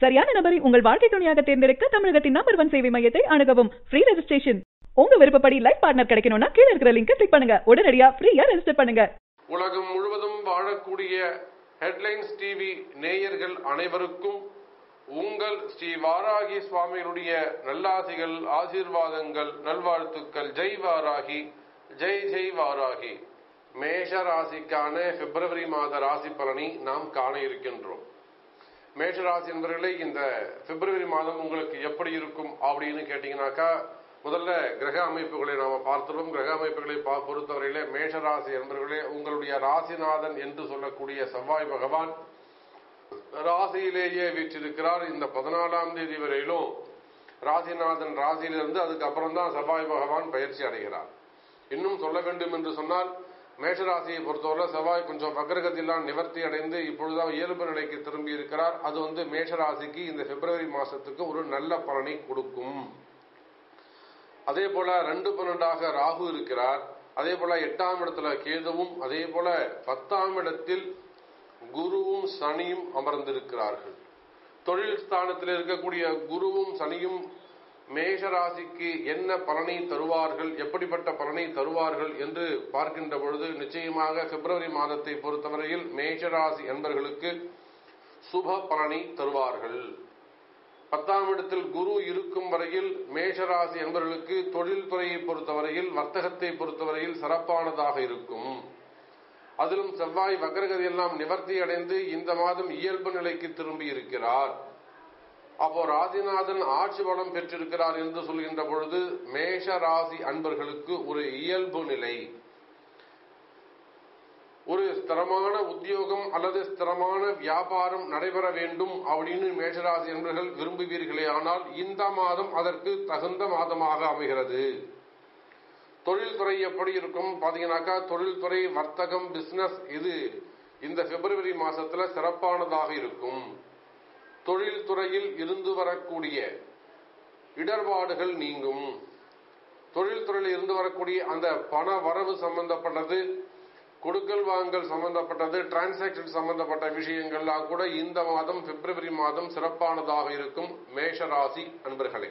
சரியான நபரை உங்கள் வாழ்க்கை துணையாக தேர்ந்தெடுக்க தமிழகத்தின் நம்பர் ஒன் சேவை மையத்தை அணுகவும் ஃப்ரீ ரெஜிஸ்ட்ரேஷன் உங்க விருப்பப்படி லைஃப் பார்ட்னர் கிடைக்கணும்னா கீழ இருக்கிற லிங்க் கிளிக் பண்ணுங்க உடனடியா ஃப்ரீயா ரெஜிஸ்டர் பண்ணுங்க உலகம் முழுவதும் வாழக்கூடிய ஹெட்லைன்ஸ் டிவி நேயர்கள் அனைவருக்கும் உங்கள் ஸ்ரீ வாராகி சுவாமிகளுடைய நல்லாசிகள் ஆசீர்வாதங்கள் நல்வாழ்த்துக்கள் ஜெய் வாராகி ஜெய் ஜெய் வாராகி மேஷ ராசிக்கான பிப்ரவரி மாத ராசி பலனை நாம் காண இருக்கின்றோம் மேஷராசி என்பவர்களே இந்த பிப்ரவரி மாதம் உங்களுக்கு எப்படி இருக்கும் அப்படின்னு கேட்டீங்கன்னாக்கா முதல்ல கிரக அமைப்புகளை நாம பார்த்துள்ளோம் கிரக அமைப்புகளை பா பொறுத்தவரையிலே மேஷராசி என்பவர்களே உங்களுடைய ராசிநாதன் என்று சொல்லக்கூடிய செவ்வாய் பகவான் ராசியிலேயே வீற்றிருக்கிறார் இந்த பதினாலாம் தேதி வரையிலும் ராசிநாதன் ராசியிலிருந்து அதுக்கப்புறம் தான் செவ்வாய் பகவான் பயிற்சி அடைகிறார் இன்னும் சொல்ல வேண்டும் என்று சொன்னால் மேஷராசியை பொறுத்தவரை செவ்வாய் கொஞ்சம் வக்ரகத்திலாம் நிவர்த்தி அடைந்து இப்பொழுதுதான் இயல்பு நிலைக்கு திரும்பி இருக்கிறார் அது வந்து மேஷராசிக்கு இந்த பிப்ரவரி மாசத்துக்கு ஒரு நல்ல பலனை கொடுக்கும் அதே போல ரெண்டு பன்னெண்டாக ராகு இருக்கிறார் அதே போல எட்டாம் இடத்துல கேதுவும் அதே போல பத்தாம் இடத்தில் குருவும் சனியும் அமர்ந்திருக்கிறார்கள் தொழில் ஸ்தானத்தில் இருக்கக்கூடிய குருவும் சனியும் மேஷ ராசிக்கு என்ன பலனை தருவார்கள் எப்படிப்பட்ட பலனை தருவார்கள் என்று பார்க்கின்ற பொழுது நிச்சயமாக பிப்ரவரி மாதத்தை பொறுத்தவரையில் மேஷராசி என்பர்களுக்கு சுப பலனை தருவார்கள் பத்தாம் இடத்தில் குரு இருக்கும் வரையில் மேஷராசி என்பவர்களுக்கு தொழில்துறையை பொறுத்தவரையில் வர்த்தகத்தை பொறுத்தவரையில் சிறப்பானதாக இருக்கும் அதிலும் செவ்வாய் வக்ரகதி எல்லாம் நிவர்த்தி அடைந்து இந்த மாதம் இயல்பு நிலைக்கு திரும்பி இருக்கிறார் அப்போ ராசிநாதன் ஆட்சி பலம் பெற்றிருக்கிறார் என்று சொல்கின்ற பொழுது மேஷ ராசி அன்பர்களுக்கு ஒரு இயல்பு நிலை ஒரு ஸ்திரமான உத்தியோகம் அல்லது ஸ்திரமான வியாபாரம் நடைபெற வேண்டும் அப்படின்னு மேஷராசி என்பர்கள் விரும்புவீர்களே ஆனால் இந்த மாதம் அதற்கு தகுந்த மாதமாக அமைகிறது தொழில்துறை எப்படி இருக்கும் பாத்தீங்கன்னாக்கா தொழில்துறை வர்த்தகம் பிசினஸ் இது இந்த பிப்ரவரி மாசத்துல சிறப்பானதாக இருக்கும் தொழில்துறையில் இருந்து வரக்கூடிய இடர்பாடுகள் நீங்கும் தொழில்துறையில் இருந்து வரக்கூடிய அந்த பண வரவு சம்பந்தப்பட்டது கொடுக்கல் வாங்கல் சம்பந்தப்பட்டது டிரான்சாக்சன் சம்பந்தப்பட்ட விஷயங்கள்லாம் கூட இந்த மாதம் பிப்ரவரி மாதம் சிறப்பானதாக இருக்கும் மேஷராசி அன்பர்களே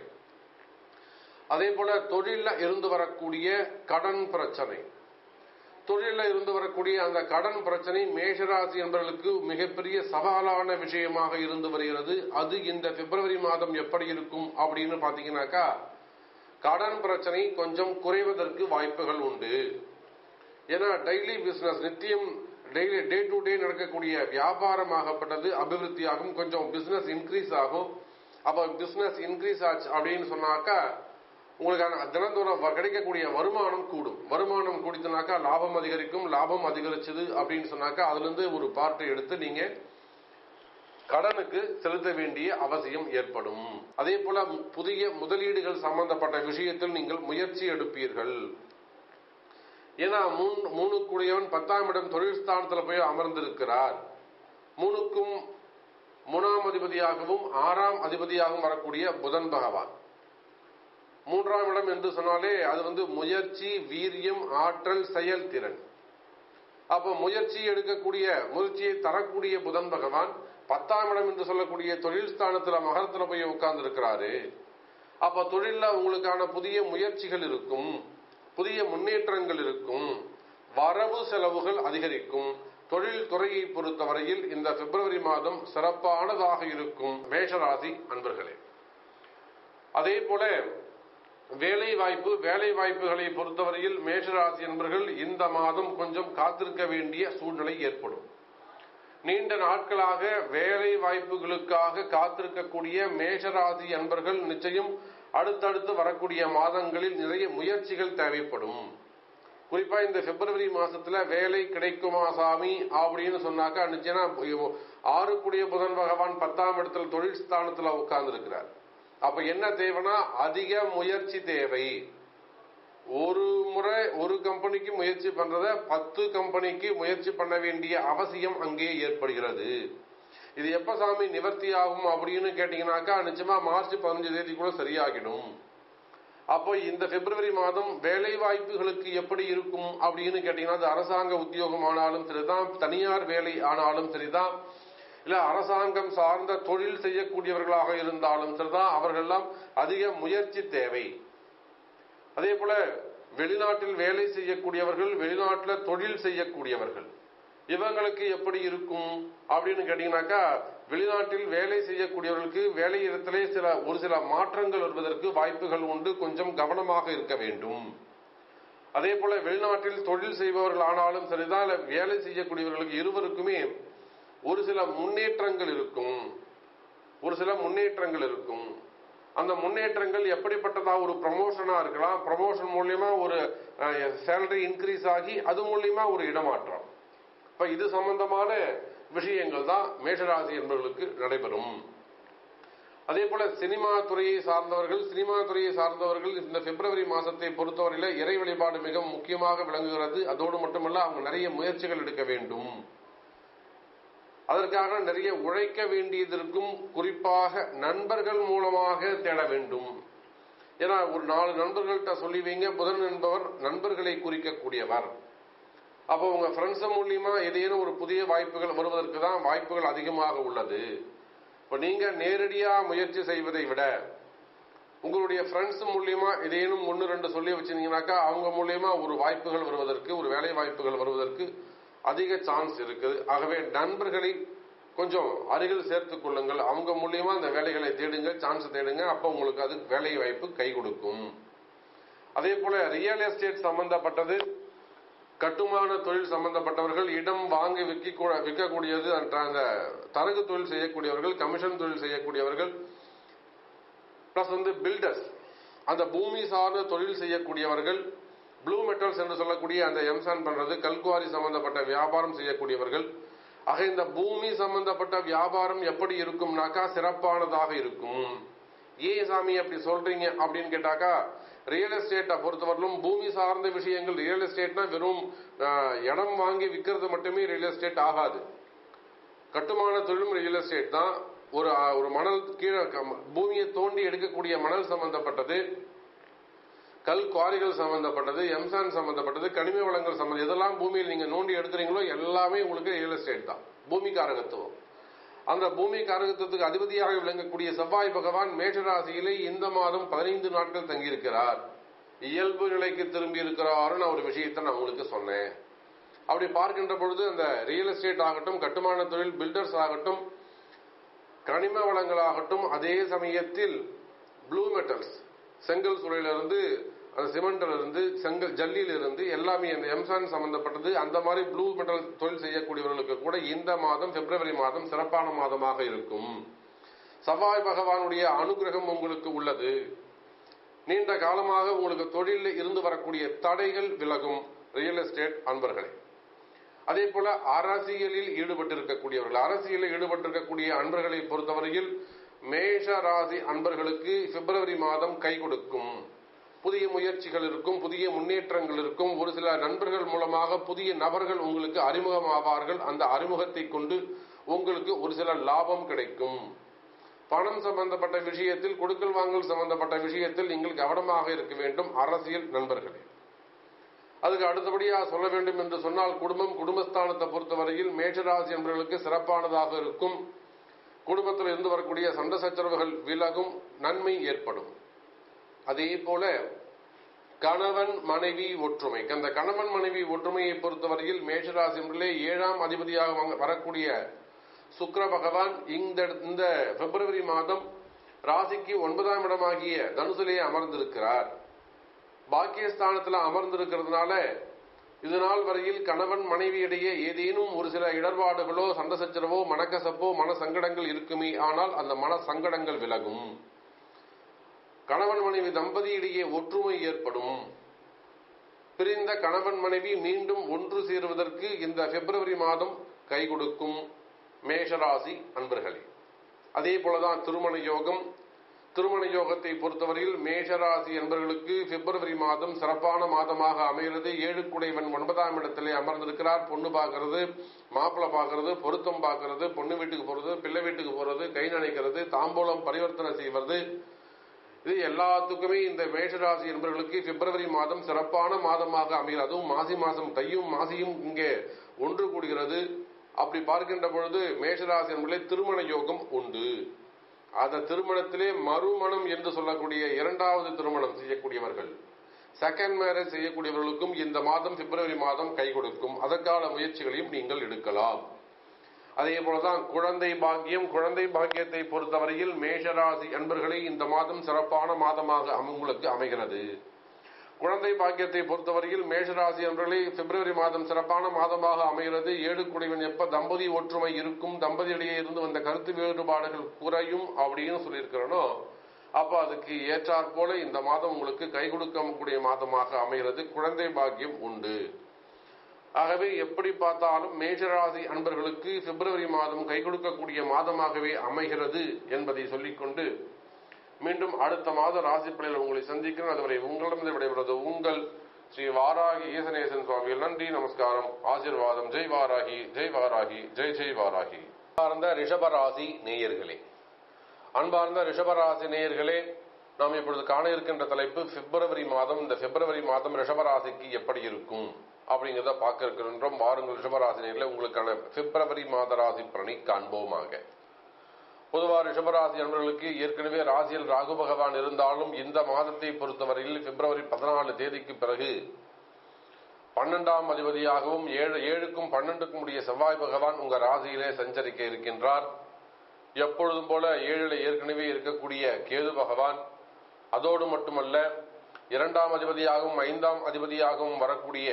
அதே போல தொழில இருந்து வரக்கூடிய கடன் பிரச்சனை தொழில இருந்து வரக்கூடிய அந்த கடன் பிரச்சனை மேஷராசி என்பவர்களுக்கு மிகப்பெரிய சவாலான விஷயமாக இருந்து வருகிறது அது இந்த பிப்ரவரி மாதம் எப்படி இருக்கும் அப்படின்னு பாத்தீங்கன்னாக்கா கடன் பிரச்சனை கொஞ்சம் குறைவதற்கு வாய்ப்புகள் உண்டு ஏன்னா டெய்லி பிசினஸ் நித்தியம் டெய்லி டே டு டே நடக்கக்கூடிய வியாபாரமாகப்பட்டது அபிவிருத்தியாகும் கொஞ்சம் பிசினஸ் இன்க்ரீஸ் ஆகும் அப்போ பிசினஸ் இன்க்ரீஸ் ஆச்சு அப்படின்னு சொன்னாக்கா உங்களுக்கான தினந்தோறும் கிடைக்கக்கூடிய வருமானம் கூடும் வருமானம் கூடித்துனாக்கா லாபம் அதிகரிக்கும் லாபம் அதிகரிச்சது அப்படின்னு சொன்னாக்கா அதுல இருந்து ஒரு பார்ட்டை எடுத்து நீங்க கடனுக்கு செலுத்த வேண்டிய அவசியம் ஏற்படும் அதே போல புதிய முதலீடுகள் சம்பந்தப்பட்ட விஷயத்தில் நீங்கள் முயற்சி எடுப்பீர்கள் ஏன்னா மூணு மூணு கூடியவன் பத்தாம் இடம் தொழில் ஸ்தானத்துல போய் அமர்ந்திருக்கிறார் மூணுக்கும் மூணாம் அதிபதியாகவும் ஆறாம் அதிபதியாகவும் வரக்கூடிய புதன் பகவான் மூன்றாம் இடம் என்று சொன்னாலே அது வந்து முயற்சி வீரியம் ஆற்றல் செயல்திறன் அப்போ முயற்சி எடுக்கக்கூடிய முயற்சியை தரக்கூடிய புதன் பகவான் பத்தாம் இடம் என்று சொல்லக்கூடிய தொழில் ஸ்தானத்துல மகரத்துல போய் உட்கார்ந்து இருக்கிறாரு அப்ப தொழில உங்களுக்கான புதிய முயற்சிகள் இருக்கும் புதிய முன்னேற்றங்கள் இருக்கும் வரவு செலவுகள் அதிகரிக்கும் தொழில் துறையை பொறுத்தவரையில் இந்த பிப்ரவரி மாதம் சிறப்பானதாக இருக்கும் மேஷராசி அன்பர்களே அதே போல வேலை வாய்ப்பு வேலை வாய்ப்புகளை பொறுத்தவரையில் மேஷராசி என்பர்கள் இந்த மாதம் கொஞ்சம் காத்திருக்க வேண்டிய சூழ்நிலை ஏற்படும் நீண்ட நாட்களாக வேலை வாய்ப்புகளுக்காக காத்திருக்கக்கூடிய மேஷராசி அன்பர்கள் நிச்சயம் அடுத்தடுத்து வரக்கூடிய மாதங்களில் நிறைய முயற்சிகள் தேவைப்படும் குறிப்பா இந்த பிப்ரவரி மாசத்துல வேலை கிடைக்குமா சாமி அப்படின்னு சொன்னாக்கா நிச்சயமா ஆறுக்குடிய புதன் பகவான் பத்தாம் இடத்துல தொழில் ஸ்தானத்துல உட்கார்ந்து இருக்கிறார் அப்ப என்ன தேவைன்னா அதிக முயற்சி தேவை ஒரு முறை ஒரு கம்பெனிக்கு முயற்சி பண்றத பத்து கம்பெனிக்கு முயற்சி பண்ண வேண்டிய அவசியம் அங்கே ஏற்படுகிறது இது எப்ப சாமி நிவர்த்தி ஆகும் அப்படின்னு கேட்டீங்கன்னாக்கா நிச்சயமா மார்ச் பதினஞ்சு தேதிக்குள்ள சரியாகிடும் அப்போ இந்த பிப்ரவரி மாதம் வேலை வாய்ப்புகளுக்கு எப்படி இருக்கும் அப்படின்னு கேட்டீங்கன்னா அது அரசாங்க உத்தியோகம் ஆனாலும் சரிதான் தனியார் வேலை ஆனாலும் சரிதான் இல்ல அரசாங்கம் சார்ந்த தொழில் செய்யக்கூடியவர்களாக இருந்தாலும் சரிதான் அவர்களெல்லாம் அதிக முயற்சி தேவை அதே போல வெளிநாட்டில் வேலை செய்யக்கூடியவர்கள் வெளிநாட்டில் தொழில் செய்யக்கூடியவர்கள் இவங்களுக்கு எப்படி இருக்கும் அப்படின்னு கேட்டீங்கன்னாக்கா வெளிநாட்டில் வேலை செய்யக்கூடியவர்களுக்கு வேலை இடத்திலே சில ஒரு சில மாற்றங்கள் வருவதற்கு வாய்ப்புகள் உண்டு கொஞ்சம் கவனமாக இருக்க வேண்டும் அதே போல வெளிநாட்டில் தொழில் செய்பவர்கள் ஆனாலும் சரிதான் இல்ல வேலை செய்யக்கூடியவர்களுக்கு இருவருக்குமே ஒரு சில முன்னேற்றங்கள் இருக்கும் ஒரு சில முன்னேற்றங்கள் இருக்கும் அந்த முன்னேற்றங்கள் எப்படிப்பட்டதா ஒரு ப்ரமோஷனா இருக்கலாம் ப்ரமோஷன் மூலியமா ஒரு சேலரி இன்க்ரீஸ் ஆகி அது மூலியமா ஒரு இடமாற்றம் இப்ப இது சம்பந்தமான விஷயங்கள் தான் மேஷராசி என்பவர்களுக்கு நடைபெறும் அதே போல சினிமா துறையை சார்ந்தவர்கள் சினிமா துறையை சார்ந்தவர்கள் இந்த பிப்ரவரி மாசத்தை பொறுத்தவரையில இறை வழிபாடு மிக முக்கியமாக விளங்குகிறது அதோடு மட்டுமல்ல அவங்க நிறைய முயற்சிகள் எடுக்க வேண்டும் அதற்காக நிறைய உழைக்க வேண்டியதற்கும் குறிப்பாக நண்பர்கள் மூலமாக தேட வேண்டும் ஏன்னா ஒரு நாலு நண்பர்கள்ட்ட சொல்லி வைங்க புதன் என்பவர் நண்பர்களை குறிக்கக்கூடியவர் அப்போ உங்க ஃப்ரெண்ட்ஸ் மூலியமா ஏதேனும் ஒரு புதிய வாய்ப்புகள் வருவதற்கு தான் வாய்ப்புகள் அதிகமாக உள்ளது இப்போ நீங்க நேரடியா முயற்சி செய்வதை விட உங்களுடைய ஃப்ரெண்ட்ஸ் மூலியமா ஏதேனும் ஒன்று ரெண்டு சொல்லி வச்சிருந்தீங்கன்னாக்கா அவங்க மூலியமா ஒரு வாய்ப்புகள் வருவதற்கு ஒரு வேலை வாய்ப்புகள் வருவதற்கு அதிக சான்ஸ் இருக்குது ஆகவே நண்பர்களை கொஞ்சம் அருகில் சேர்த்துக் கொள்ளுங்கள் அவங்க மூலியமா அந்த வேலைகளை தேடுங்க சான்ஸ் தேடுங்க அப்போ உங்களுக்கு அது வேலை வாய்ப்பு கை கொடுக்கும் அதே போல ரியல் எஸ்டேட் சம்பந்தப்பட்டது கட்டுமான தொழில் சம்பந்தப்பட்டவர்கள் இடம் வாங்கி விற்க விற்கக்கூடியது அந்த தரகு தொழில் செய்யக்கூடியவர்கள் கமிஷன் தொழில் செய்யக்கூடியவர்கள் பிளஸ் வந்து பில்டர்ஸ் அந்த பூமி சார்ந்த தொழில் செய்யக்கூடியவர்கள் ப்ளூ மெட்டல்ஸ் என்று சொல்லக்கூடிய அந்த எம்சான் பண்றது கல்குவாரி சம்பந்தப்பட்ட வியாபாரம் செய்யக்கூடியவர்கள் ஆக இந்த பூமி சம்பந்தப்பட்ட வியாபாரம் எப்படி இருக்கும்னாக்கா சிறப்பானதாக இருக்கும் ஏன் சாமி அப்படி சொல்றீங்க அப்படின்னு கேட்டாக்கா ரியல் எஸ்டேட்டை பொறுத்தவரையிலும் பூமி சார்ந்த விஷயங்கள் ரியல் எஸ்டேட்னா வெறும் இடம் வாங்கி விற்கிறது மட்டுமே ரியல் எஸ்டேட் ஆகாது கட்டுமான தொழிலும் ரியல் எஸ்டேட் தான் ஒரு ஒரு மணல் கீழே பூமியை தோண்டி எடுக்கக்கூடிய மணல் சம்பந்தப்பட்டது கல் குவாரிகள் சம்பந்தப்பட்டது எம்சான் சம்பந்தப்பட்டது கனிம வளங்கள் சம்பந்தம் எதெல்லாம் பூமியில் நீங்க நோண்டி எடுக்கிறீங்களோ எல்லாமே உங்களுக்கு ரியல் எஸ்டேட் தான் பூமி காரகத்துவம் அந்த பூமி காரகத்துவத்துக்கு அதிபதியாக விளங்கக்கூடிய செவ்வாய் பகவான் மேஷராசியிலே இந்த மாதம் பதினைந்து நாட்கள் தங்கியிருக்கிறார் இயல்பு நிலைக்கு திரும்பி இருக்கிறார் நான் ஒரு விஷயத்தை நான் உங்களுக்கு சொன்னேன் அப்படி பார்க்கின்ற பொழுது அந்த ரியல் எஸ்டேட் ஆகட்டும் கட்டுமான தொழில் பில்டர்ஸ் ஆகட்டும் கனிம வளங்களாகட்டும் அதே சமயத்தில் ப்ளூ மெட்டல்ஸ் செங்கல் சூழலிலிருந்து அந்த சிமெண்ட்ல இருந்து செங்கல் ஜல்லியில இருந்து எல்லாமே அந்த எம்சான் சம்பந்தப்பட்டது அந்த மாதிரி ப்ளூ மெட்டல் தொழில் செய்யக்கூடியவர்களுக்கு கூட இந்த மாதம் பிப்ரவரி மாதம் சிறப்பான மாதமாக இருக்கும் செவ்வாய் பகவானுடைய அனுகிரகம் உங்களுக்கு உள்ளது நீண்ட காலமாக உங்களுக்கு தொழிலில் இருந்து வரக்கூடிய தடைகள் விலகும் ரியல் எஸ்டேட் அன்பர்களே அதே போல அரசியலில் ஈடுபட்டிருக்கக்கூடியவர்கள் அரசியலில் ஈடுபட்டிருக்கக்கூடிய அன்பர்களை பொறுத்தவரையில் மேஷ ராசி அன்பர்களுக்கு பிப்ரவரி மாதம் கை கொடுக்கும் புதிய முயற்சிகள் இருக்கும் புதிய முன்னேற்றங்கள் இருக்கும் ஒரு சில நண்பர்கள் மூலமாக புதிய நபர்கள் உங்களுக்கு அறிமுகமாவார்கள் அந்த அறிமுகத்தை கொண்டு உங்களுக்கு ஒரு சில லாபம் கிடைக்கும் பணம் சம்பந்தப்பட்ட விஷயத்தில் கொடுக்கல் வாங்கல் சம்பந்தப்பட்ட விஷயத்தில் நீங்கள் கவனமாக இருக்க வேண்டும் அரசியல் நண்பர்களே அதுக்கு அடுத்தபடியாக சொல்ல வேண்டும் என்று சொன்னால் குடும்பம் குடும்பஸ்தானத்தை பொறுத்தவரையில் மேஷராசி என்பவர்களுக்கு சிறப்பானதாக இருக்கும் குடும்பத்தில் இருந்து வரக்கூடிய சண்டை சச்சரவுகள் விலகும் நன்மை ஏற்படும் அதே போல கணவன் மனைவி ஒற்றுமை அந்த கணவன் மனைவி ஒற்றுமையை பொறுத்தவரையில் மேஷராசி என்பதிலே ஏழாம் அதிபதியாக வரக்கூடிய சுக்கர பகவான் இந்த இந்த பிப்ரவரி மாதம் ராசிக்கு ஒன்பதாம் இடமாகிய தனுசிலே அமர்ந்திருக்கிறார் பாக்கியஸ்தானத்தில் அமர்ந்திருக்கிறதுனால இது நாள் வரையில் கணவன் மனைவியிடையே ஏதேனும் ஒரு சில இடர்பாடுகளோ சண்டை சச்சரவோ மனக்கசப்போ மன சங்கடங்கள் இருக்குமே ஆனால் அந்த மன சங்கடங்கள் விலகும் கணவன் மனைவி தம்பதியிடையே ஒற்றுமை ஏற்படும் பிரிந்த கணவன் மனைவி மீண்டும் ஒன்று சேருவதற்கு இந்த பிப்ரவரி மாதம் கை கொடுக்கும் மேஷராசி அன்பர்களே அதே போலதான் திருமண யோகம் திருமண யோகத்தை பொறுத்தவரையில் மேஷராசி என்பவர்களுக்கு பிப்ரவரி மாதம் சிறப்பான மாதமாக அமைகிறது ஏழு குடைவன் ஒன்பதாம் இடத்திலே அமர்ந்திருக்கிறார் பொண்ணு பார்க்கறது மாப்பிள்ளை பார்க்கறது பொருத்தம் பார்க்கறது பொண்ணு வீட்டுக்கு போறது பிள்ளை வீட்டுக்கு போறது கை நினைக்கிறது தாம்பூலம் பரிவர்த்தனை செய்வது இது எல்லாத்துக்குமே இந்த மேஷராசி என்பவர்களுக்கு பிப்ரவரி மாதம் சிறப்பான மாதமாக அமைகிறது அதுவும் மாசி மாதம் தையும் மாசியும் இங்கே ஒன்று கூடுகிறது அப்படி பார்க்கின்ற பொழுது மேஷராசி என்பதிலே திருமண யோகம் உண்டு அந்த திருமணத்திலே மறுமணம் என்று சொல்லக்கூடிய இரண்டாவது திருமணம் செய்யக்கூடியவர்கள் செகண்ட் மேரேஜ் செய்யக்கூடியவர்களுக்கும் இந்த மாதம் பிப்ரவரி மாதம் கை கொடுக்கும் அதற்கான முயற்சிகளையும் நீங்கள் எடுக்கலாம் அதே போலதான் குழந்தை பாக்கியம் குழந்தை பாக்கியத்தை பொறுத்தவரையில் மேஷராசி அன்பர்களை இந்த மாதம் சிறப்பான மாதமாக உங்களுக்கு அமைகிறது குழந்தை பாக்கியத்தை பொறுத்தவரையில் மேஷராசி அன்பர்களை பிப்ரவரி மாதம் சிறப்பான மாதமாக அமைகிறது ஏழு குடிவன் எப்ப தம்பதி ஒற்றுமை இருக்கும் தம்பதியிடையே இருந்து வந்த கருத்து வேறுபாடுகள் குறையும் அப்படின்னு சொல்லியிருக்கிறனோ அப்ப அதுக்கு ஏற்றாற் போல இந்த மாதம் உங்களுக்கு கை கொடுக்கக்கூடிய மாதமாக அமைகிறது குழந்தை பாக்கியம் உண்டு ஆகவே எப்படி பார்த்தாலும் மேஷராசி அன்பர்களுக்கு பிப்ரவரி மாதம் கை கொடுக்கக்கூடிய மாதமாகவே அமைகிறது என்பதை சொல்லிக்கொண்டு மீண்டும் அடுத்த மாத ராசி பலனில் உங்களை சந்திக்கிறேன் அதுவரை உங்களிடம் விடைபெறுவது உங்கள் ஸ்ரீ வாராகி ஈசனேசன் சுவாமிகள் நன்றி நமஸ்காரம் ஆசீர்வாதம் ஜெய் வாராகி ஜெய் வாராகி ஜெய் ஜெய் வாராகி அன்பார்ந்த ரிஷபராசி நேயர்களே அன்பார்ந்த ரிஷபராசி நேயர்களே நாம் இப்பொழுது காண இருக்கின்ற தலைப்பு பிப்ரவரி மாதம் இந்த பிப்ரவரி மாதம் ரிஷபராசிக்கு எப்படி இருக்கும் அப்படிங்கிறத பார்க்க இருக்கின்றோம் வாருங்கள் ரிஷபராசினியர்களை உங்களுக்கான பிப்ரவரி மாத ராசி பலனை காண்போமாக பொதுவாக ரிஷபராசி அன்பர்களுக்கு ஏற்கனவே ராசியில் ராகு பகவான் இருந்தாலும் இந்த மாதத்தை பொறுத்தவரையில் பிப்ரவரி பதினாலு தேதிக்கு பிறகு பன்னெண்டாம் அதிபதியாகவும் ஏழு ஏழுக்கும் பன்னெண்டுக்கும் உடைய செவ்வாய் பகவான் உங்க ராசியிலே சஞ்சரிக்க இருக்கின்றார் எப்பொழுதும் போல ஏழில் ஏற்கனவே இருக்கக்கூடிய கேது பகவான் அதோடு மட்டுமல்ல இரண்டாம் அதிபதியாகவும் ஐந்தாம் அதிபதியாகவும் வரக்கூடிய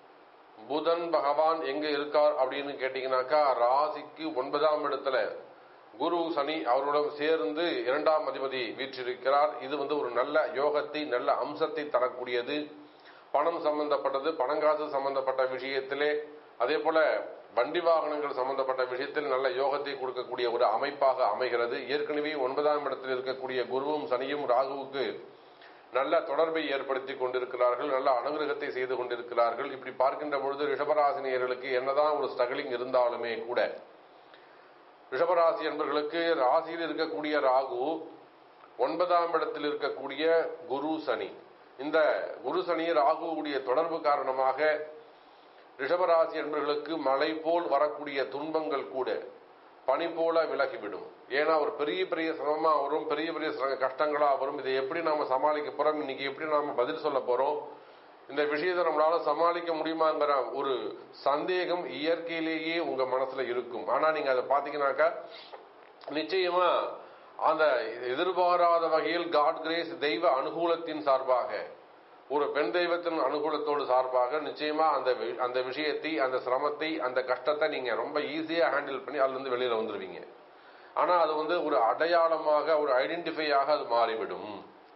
புதன் பகவான் எங்க இருக்கார் அப்படின்னு கேட்டீங்கன்னாக்கா ராசிக்கு ஒன்பதாம் இடத்துல குரு சனி அவருடன் சேர்ந்து இரண்டாம் அதிபதி வீற்றிருக்கிறார் இது வந்து ஒரு நல்ல யோகத்தை நல்ல அம்சத்தை தரக்கூடியது பணம் சம்பந்தப்பட்டது பணங்காசு சம்பந்தப்பட்ட விஷயத்திலே அதே போல வண்டி வாகனங்கள் சம்பந்தப்பட்ட விஷயத்தில் நல்ல யோகத்தை கொடுக்கக்கூடிய ஒரு அமைப்பாக அமைகிறது ஏற்கனவே ஒன்பதாம் இடத்தில் இருக்கக்கூடிய குருவும் சனியும் ராகுவுக்கு நல்ல தொடர்பை ஏற்படுத்தி கொண்டிருக்கிறார்கள் நல்ல அனுகிரகத்தை செய்து கொண்டிருக்கிறார்கள் இப்படி பார்க்கின்ற பொழுது ரிஷபராசினியர்களுக்கு என்னதான் ஒரு ஸ்ட்ரகிளிங் இருந்தாலுமே கூட ரிஷபராசி என்பர்களுக்கு ராசியில் இருக்கக்கூடிய ராகு ஒன்பதாம் இடத்தில் இருக்கக்கூடிய குரு சனி இந்த குரு சனி ராகுவுடைய தொடர்பு காரணமாக ரிஷபராசி என்பர்களுக்கு மழை போல் வரக்கூடிய துன்பங்கள் கூட பனி போல விலகிவிடும் ஏன்னா ஒரு பெரிய பெரிய சிரமமா வரும் பெரிய பெரிய கஷ்டங்களா வரும் இதை எப்படி நாம சமாளிக்க போறோம் இன்னைக்கு எப்படி நாம பதில் சொல்ல போறோம் இந்த விஷயத்தை நம்மளால சமாளிக்க முடியுமாங்கிற ஒரு சந்தேகம் இயற்கையிலேயே உங்க மனசுல இருக்கும் ஆனா நீங்க அதை பாத்தீங்கன்னாக்கா நிச்சயமா அந்த எதிர்பாராத வகையில் காட் கிரேஸ் தெய்வ அனுகூலத்தின் சார்பாக ஒரு பெண் தெய்வத்தின் அனுகூலத்தோடு சார்பாக நிச்சயமா அந்த அந்த விஷயத்தை அந்த சிரமத்தை அந்த கஷ்டத்தை நீங்க ரொம்ப ஈஸியா ஹேண்டில் பண்ணி அதுல இருந்து வெளியில வந்துருவீங்க ஆனா அது வந்து ஒரு அடையாளமாக ஒரு ஐடென்டிஃபையாக அது மாறிவிடும்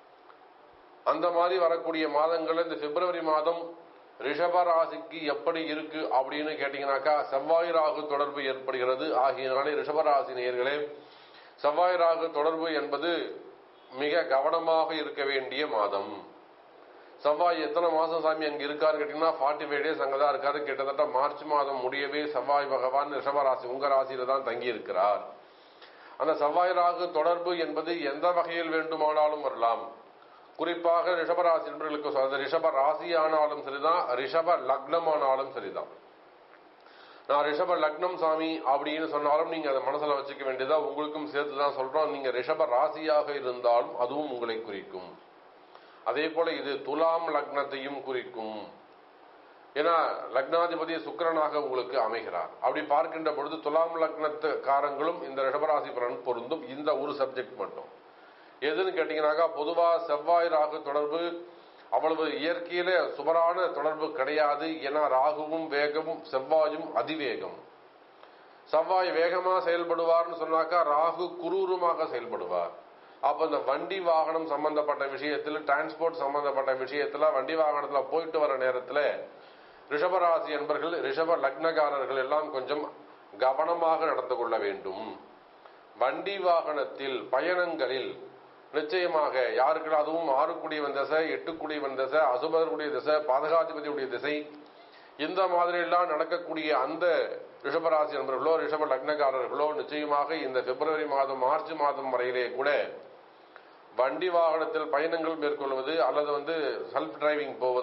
அந்த மாதிரி வரக்கூடிய மாதங்கள் இந்த பிப்ரவரி மாதம் ரிஷப ராசிக்கு எப்படி இருக்கு அப்படின்னு கேட்டீங்கன்னாக்கா செவ்வாய் ராகு தொடர்பு ஏற்படுகிறது ஆகியனாலே ரிஷபராசி நேயர்களே செவ்வாய் ராகு தொடர்பு என்பது மிக கவனமாக இருக்க வேண்டிய மாதம் செவ்வாய் எத்தனை மாசம் சாமி அங்க இருக்காரு கேட்டீங்கன்னா ஃபார்ட்டி ஃபைவ் டேஸ் அங்கதான் இருக்காரு கிட்டத்தட்ட மார்ச் மாதம் முடியவே செவ்வாய் பகவான் ரிஷபராசி உங்க ராசியில தான் தங்கி இருக்கிறார் அந்த செவ்வாய் ராகு தொடர்பு என்பது எந்த வகையில் வேண்டுமானாலும் வரலாம் குறிப்பாக ரிஷபராசி என்பவர்களுக்கு ரிஷப ராசி ஆனாலும் சரிதான் ரிஷப லக்னம் ஆனாலும் சரிதான் நான் ரிஷப லக்னம் சாமி அப்படின்னு சொன்னாலும் நீங்க அதை மனசுல வச்சுக்க வேண்டியதா உங்களுக்கும் சேர்த்து தான் சொல்றோம் நீங்க ரிஷப ராசியாக இருந்தாலும் அதுவும் உங்களை குறிக்கும் அதே போல இது துலாம் லக்னத்தையும் குறிக்கும் ஏன்னா லக்னாதிபதி சுக்கரனாக உங்களுக்கு அமைகிறார் அப்படி பார்க்கின்ற பொழுது துலாம் லக்னத்துக்காரங்களும் இந்த ரிஷபராசி பலன் பொருந்தும் இந்த ஒரு சப்ஜெக்ட் மட்டும் எதுன்னு கேட்டீங்கன்னாக்கா பொதுவா செவ்வாய் ராகு தொடர்பு அவ்வளவு இயற்கையில சுபரான தொடர்பு கிடையாது ஏன்னா ராகுவும் வேகமும் செவ்வாயும் அதிவேகம் செவ்வாய் வேகமா செயல்படுவார்னு சொன்னாக்கா ராகு குரூரமாக செயல்படுவார் அப்ப இந்த வண்டி வாகனம் சம்பந்தப்பட்ட விஷயத்துல டிரான்ஸ்போர்ட் சம்பந்தப்பட்ட விஷயத்துல வண்டி வாகனத்துல போயிட்டு வர நேரத்துல ரிஷபராசி என்பர்கள் ரிஷப லக்னகாரர்கள் எல்லாம் கொஞ்சம் கவனமாக நடந்து கொள்ள வேண்டும் வண்டி வாகனத்தில் பயணங்களில் நிச்சயமாக யாருக்கு அதுவும் ஆறுக்குடியவன் திசை எட்டுக்குடியவன் திசை அசுபருடைய திசை பாதகாதிபதியுடைய திசை இந்த மாதிரி எல்லாம் நடக்கக்கூடிய அந்த ரிஷபராசி நண்பர்களோ ரிஷப லக்னக்காரர்களோ நிச்சயமாக இந்த பிப்ரவரி மாதம் மார்ச் மாதம் வரையிலே கூட வண்டி வாகனத்தில் பயணங்கள் மேற்கொள்வது அல்லது வந்து செல்ஃப் டிரைவிங் போவது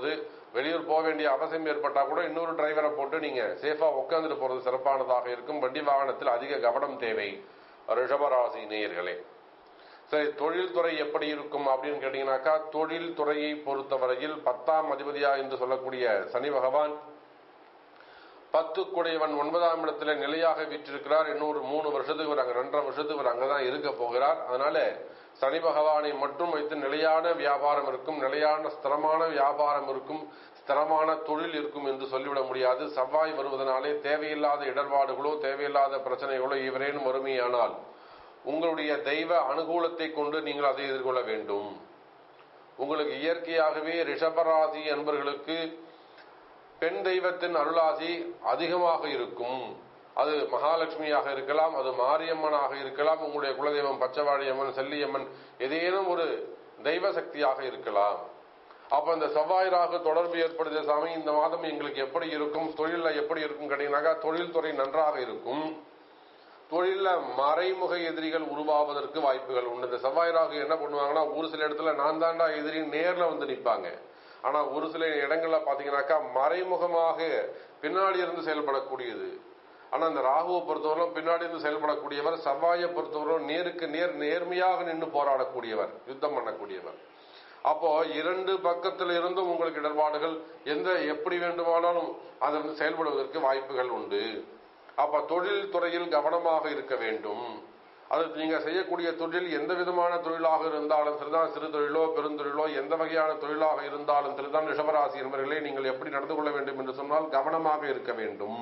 வெளியூர் போக வேண்டிய அவசியம் ஏற்பட்டா கூட இன்னொரு டிரைவரை போட்டு நீங்க சேஃபா உட்காந்துட்டு போறது சிறப்பானதாக இருக்கும் வண்டி வாகனத்தில் அதிக கவனம் தேவை ரிஷபராசி நேயர்களே சரி தொழில்துறை எப்படி இருக்கும் அப்படின்னு கேட்டீங்கன்னாக்கா தொழில் துறையை பொறுத்தவரையில் பத்தாம் அதிபதியா என்று சொல்லக்கூடிய சனி பகவான் பத்து குடையவன் ஒன்பதாம் இடத்துல நிலையாக வீற்றிருக்கிறார் இன்னொரு மூணு வருஷத்துக்கு இவர் அங்க ரெண்டரை வருஷத்துக்கு இவர் அங்கதான் இருக்க போகிறார் அதனால சனி பகவானை மட்டும் வைத்து நிலையான வியாபாரம் இருக்கும் நிலையான ஸ்திரமான வியாபாரம் இருக்கும் ஸ்திரமான தொழில் இருக்கும் என்று சொல்லிவிட முடியாது செவ்வாய் வருவதனாலே தேவையில்லாத இடர்பாடுகளோ தேவையில்லாத பிரச்சனைகளோ இவரேனும் வறுமையானால் உங்களுடைய தெய்வ அனுகூலத்தை கொண்டு நீங்கள் அதை எதிர்கொள்ள வேண்டும் உங்களுக்கு இயற்கையாகவே ரிஷபராசி என்பர்களுக்கு பெண் தெய்வத்தின் அருளாசி அதிகமாக இருக்கும் அது மகாலட்சுமியாக இருக்கலாம் அது மாரியம்மனாக இருக்கலாம் உங்களுடைய குலதெய்வம் பச்சவாழியம்மன் செல்லியம்மன் ஏதேனும் ஒரு தெய்வ சக்தியாக இருக்கலாம் அப்ப இந்த செவ்வாய் ராகு தொடர்பு ஏற்படுத்திய சாமி இந்த மாதம் எங்களுக்கு எப்படி இருக்கும் தொழில எப்படி இருக்கும் கேட்டீங்கன்னாக்கா தொழில்துறை நன்றாக இருக்கும் தொழில மறைமுக எதிரிகள் உருவாவதற்கு வாய்ப்புகள் உண்டு இந்த செவ்வாய் ராகு என்ன பண்ணுவாங்கன்னா ஒரு சில இடத்துல நான் தாண்டா எதிரி நேர்ல வந்து நிற்பாங்க ஆனா ஒரு சில இடங்கள்ல பாத்தீங்கன்னாக்கா மறைமுகமாக பின்னாடி இருந்து செயல்படக்கூடியது ஆனா இந்த ராகுவை பொறுத்தவரை பின்னாடி இருந்து செயல்படக்கூடியவர் செவ்வாயை பொறுத்தவரை நேருக்கு நேர் நேர்மையாக நின்று போராடக்கூடியவர் யுத்தம் பண்ணக்கூடியவர் அப்போ இரண்டு பக்கத்தில் இருந்தும் உங்களுக்கு இடர்பாடுகள் எந்த எப்படி வேண்டுமானாலும் அதிலிருந்து செயல்படுவதற்கு வாய்ப்புகள் உண்டு அப்ப தொழில் துறையில் கவனமாக இருக்க வேண்டும் அது நீங்க செய்யக்கூடிய தொழில் எந்த விதமான தொழிலாக இருந்தாலும் சரிதான் சிறு தொழிலோ பெருந்தொழிலோ எந்த வகையான தொழிலாக இருந்தாலும் சரிதான் ரிஷபராசி என்பவர்களே நீங்கள் எப்படி நடந்து கொள்ள வேண்டும் என்று சொன்னால் கவனமாக இருக்க வேண்டும்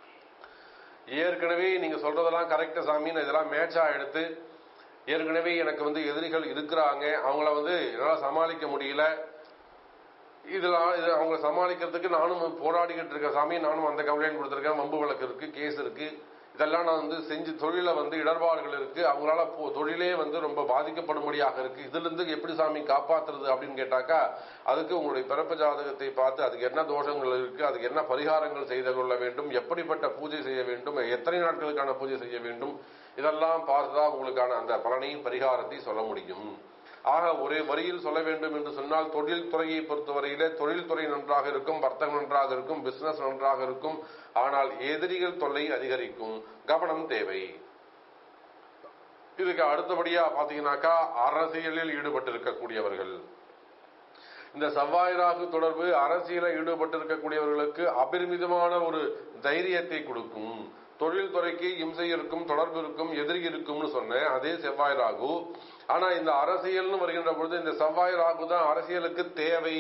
ஏற்கனவே நீங்க சொல்றதெல்லாம் கரெக்ட் சாமின்னு இதெல்லாம் மேட்சா எடுத்து ஏற்கனவே எனக்கு வந்து எதிரிகள் இருக்கிறாங்க அவங்கள வந்து என்னால் சமாளிக்க முடியல இதெல்லாம் இது அவங்க சமாளிக்கிறதுக்கு நானும் போராடிக்கிட்டு இருக்கேன் சாமி நானும் அந்த கம்ப்ளைண்ட் கொடுத்துருக்கேன் வம்பு வழக்கு இருக்கு கேஸ் இருக்கு இதெல்லாம் நான் வந்து செஞ்சு தொழில வந்து இடர்பாடுகள் இருக்கு அவங்களால போ- தொழிலே வந்து ரொம்ப பாதிக்கப்படும்படியாக இருக்கு இதுல இருந்து எப்படி சாமி காப்பாத்துறது அப்படின்னு கேட்டாக்கா அதுக்கு உங்களுடைய பிறப்பு ஜாதகத்தை பார்த்து அதுக்கு என்ன தோஷங்கள் இருக்கு அதுக்கு என்ன பரிகாரங்கள் செய்து கொள்ள வேண்டும் எப்படிப்பட்ட பூஜை செய்ய வேண்டும் எத்தனை நாட்களுக்கான பூஜை செய்ய வேண்டும் இதெல்லாம் பார்த்துதான் உங்களுக்கான அந்த பலனையும் பரிகாரத்தை சொல்ல முடியும் ஆக ஒரே வரியில் சொல்ல வேண்டும் என்று சொன்னால் தொழில் துறையை பொறுத்தவரையிலே தொழில்துறை நன்றாக இருக்கும் வர்த்தகம் நன்றாக இருக்கும் பிசினஸ் நன்றாக இருக்கும் ஆனால் எதிரிகள் தொல்லை அதிகரிக்கும் கவனம் தேவை இதுக்கு அடுத்தபடியா பாத்தீங்கன்னாக்கா அரசியலில் ஈடுபட்டு இருக்கக்கூடியவர்கள் இந்த செவ்வாய் ராகு தொடர்பு அரசியலில் ஈடுபட்டு இருக்கக்கூடியவர்களுக்கு அபரிமிதமான ஒரு தைரியத்தை கொடுக்கும் தொழில்துறைக்கு இம்சை இருக்கும் தொடர்பு இருக்கும் எதிரி இருக்கும்னு சொன்னேன் அதே செவ்வாய் ராகு ஆனா இந்த அரசியல்னு வருகின்ற பொழுது இந்த செவ்வாய் ராகு தான் அரசியலுக்கு தேவை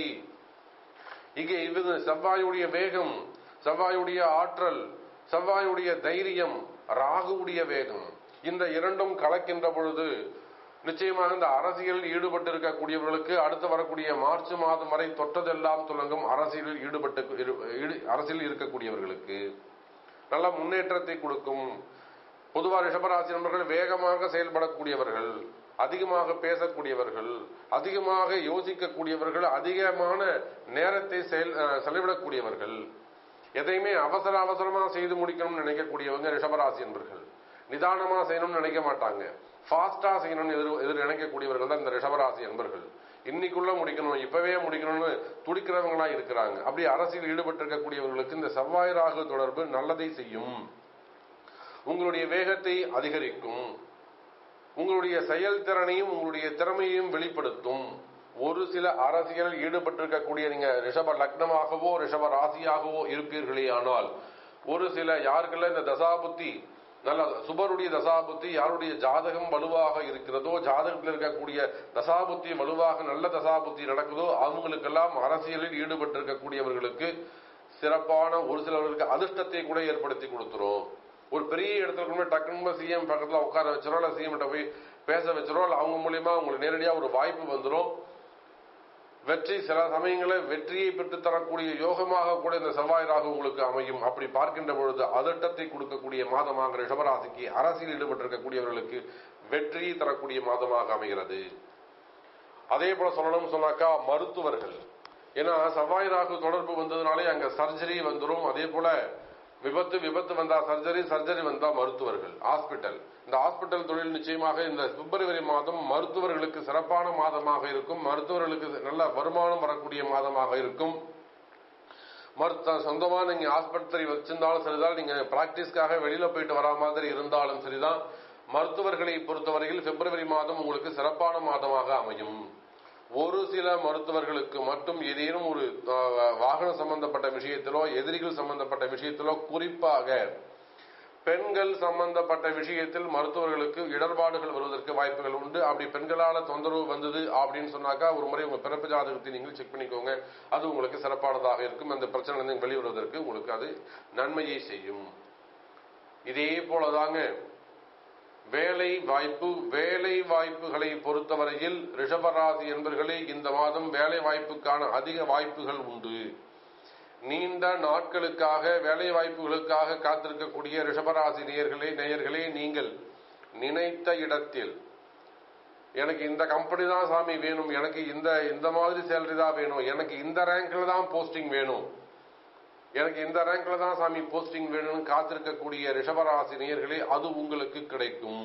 இங்கே இது செவ்வாயுடைய வேகம் செவ்வாயுடைய ஆற்றல் செவ்வாயுடைய தைரியம் ராகுவுடைய வேகம் இந்த இரண்டும் கலக்கின்ற பொழுது நிச்சயமாக இந்த அரசியலில் ஈடுபட்டு இருக்கக்கூடியவர்களுக்கு அடுத்து வரக்கூடிய மார்ச் மாதம் வரை தொட்டதெல்லாம் துலங்கும் அரசியலில் ஈடுபட்டு இரு- ஈடு- அரசியலில் இருக்கக்கூடியவர்களுக்கு நல்ல முன்னேற்றத்தை கொடுக்கும் பொதுவா ரிஷபராசி நண்பர்கள் வேகமாக செயல்படக்கூடியவர்கள் அதிகமாக பேசக்கூடியவர்கள் அதிகமாக யோசிக்கக்கூடியவர்கள் அதிகமான நேரத்தை செயல் அஹ், செலவிடக்கூடியவர்கள் எதையுமே அவசர அவசரமா செய்து முடிக்கணும்னு நினைக்கக்கூடியவங்க ரிஷபராசி என்பர்கள் நிதானமா செய்யணும்னு நினைக்க மாட்டாங்க ஃபாஸ்டா செய்யணும்னு எதிர் எதிர் நினைக்கக்கூடியவர்கள் தான் இந்த ரிஷபராசி என்பர்கள் இன்னைக்குள்ள முடிக்கணும் இப்பவே முடிக்கணும்னு துடிக்கிறவங்களா இருக்கிறாங்க அப்படி அரசியல் ஈடுபட்டு இருக்கக்கூடியவர்களுக்கு இந்த செவ்வாய் ராகு தொடர்பு நல்லதை செய்யும் உங்களுடைய வேகத்தை அதிகரிக்கும் உங்களுடைய செயல்திறனையும் உங்களுடைய திறமையையும் வெளிப்படுத்தும் ஒரு சில அரசியலில் ஈடுபட்டிருக்கக்கூடிய நீங்க ரிஷப லக்னமாகவோ ரிஷப ராசியாகவோ இருப்பீர்களே ஆனால் ஒரு சில யாருக்கெல்லாம் இந்த தசாபுத்தி நல்ல சுபருடைய தசாபுத்தி யாருடைய ஜாதகம் வலுவாக இருக்கிறதோ ஜாதகத்தில் இருக்கக்கூடிய தசாபுத்தி வலுவாக நல்ல தசாபுத்தி நடக்குதோ அவங்களுக்கெல்லாம் அரசியலில் ஈடுபட்டிருக்கக்கூடியவர்களுக்கு சிறப்பான ஒரு சிலவர்களுக்கு அதிர்ஷ்டத்தை கூட ஏற்படுத்தி கொடுத்துரும் ஒரு பெரிய இடத்துல கொண்டு போய் டக்குன்னு சிஎம் பக்கத்துல உட்கார வச்சிரும் இல்ல சிஎம் கிட்ட போய் பேச வச்சிரும் இல்ல அவங்க மூலியமா உங்களுக்கு நேரடியா ஒரு வாய்ப்பு வந்துரும் வெற்றி சில சமயங்களில் வெற்றியை பெற்று தரக்கூடிய யோகமாக கூட இந்த செவ்வாய் ராகு உங்களுக்கு அமையும் அப்படி பார்க்கின்ற பொழுது அதட்டத்தை கொடுக்கக்கூடிய மாதமாக ரிஷபராசிக்கு அரசியல் ஈடுபட்டிருக்கக்கூடியவர்களுக்கு வெற்றியை தரக்கூடிய மாதமாக அமைகிறது அதே போல சொல்லணும்னு சொன்னாக்கா மருத்துவர்கள் ஏன்னா செவ்வாய் ராகு தொடர்பு வந்ததுனாலே அங்க சர்ஜரி வந்துரும் அதே போல விபத்து விபத்து வந்தா சர்ஜரி சர்ஜரி வந்தா மருத்துவர்கள் ஹாஸ்பிட்டல் இந்த ஹாஸ்பிட்டல் தொழில் நிச்சயமாக இந்த பிப்ரவரி மாதம் மருத்துவர்களுக்கு சிறப்பான மாதமாக இருக்கும் மருத்துவர்களுக்கு நல்ல வருமானம் வரக்கூடிய மாதமாக இருக்கும் மருத்துவ சொந்தமா நீங்க ஆஸ்பத்திரி வச்சிருந்தாலும் சரிதான் நீங்க பிராக்டிஸ்க்காக வெளியில போயிட்டு வரா மாதிரி இருந்தாலும் சரிதான் மருத்துவர்களை பொறுத்தவரையில் பிப்ரவரி மாதம் உங்களுக்கு சிறப்பான மாதமாக அமையும் ஒரு சில மருத்துவர்களுக்கு மட்டும் ஏதேனும் ஒரு அஹ், வாகனம் சம்பந்தப்பட்ட விஷயத்திலோ எதிரிகள் சம்பந்தப்பட்ட விஷயத்திலோ குறிப்பாக பெண்கள் சம்பந்தப்பட்ட விஷயத்தில் மருத்துவர்களுக்கு இடர்பாடுகள் வருவதற்கு வாய்ப்புகள் உண்டு அப்படி பெண்களால தொந்தரவு வந்தது அப்படின்னு சொன்னாக்கா ஒரு முறை உங்க பிறப்பு ஜாதகத்தை நீங்கள் செக் பண்ணிக்கோங்க அது உங்களுக்கு சிறப்பானதாக இருக்கும் அந்த பிரச்சனை வெளிவருவதற்கு உங்களுக்கு அது நன்மையை செய்யும் இதே போலதாங்க வேலை வாய்ப்பு வேலை வாய்ப்புகளை பொறுத்தவரையில் ரிஷபராசி என்பர்களே இந்த மாதம் வேலை வாய்ப்புக்கான அதிக வாய்ப்புகள் உண்டு நீண்ட நாட்களுக்காக வேலை வாய்ப்புகளுக்காக காத்திருக்கக்கூடிய ரிஷபராசி நேயர்களே நேயர்களே நீங்கள் நினைத்த இடத்தில் எனக்கு இந்த கம்பெனி தான் சாமி வேணும் எனக்கு இந்த இந்த மாதிரி சேலரி தான் வேணும் எனக்கு இந்த ரேங்க்ல தான் போஸ்டிங் வேணும் எனக்கு இந்த ரேங்க்ல தான் சாமி போஸ்டிங் வேணும்னு காத்திருக்கக்கூடிய ரிஷபராசி நேயர்களே அது உங்களுக்கு கிடைக்கும்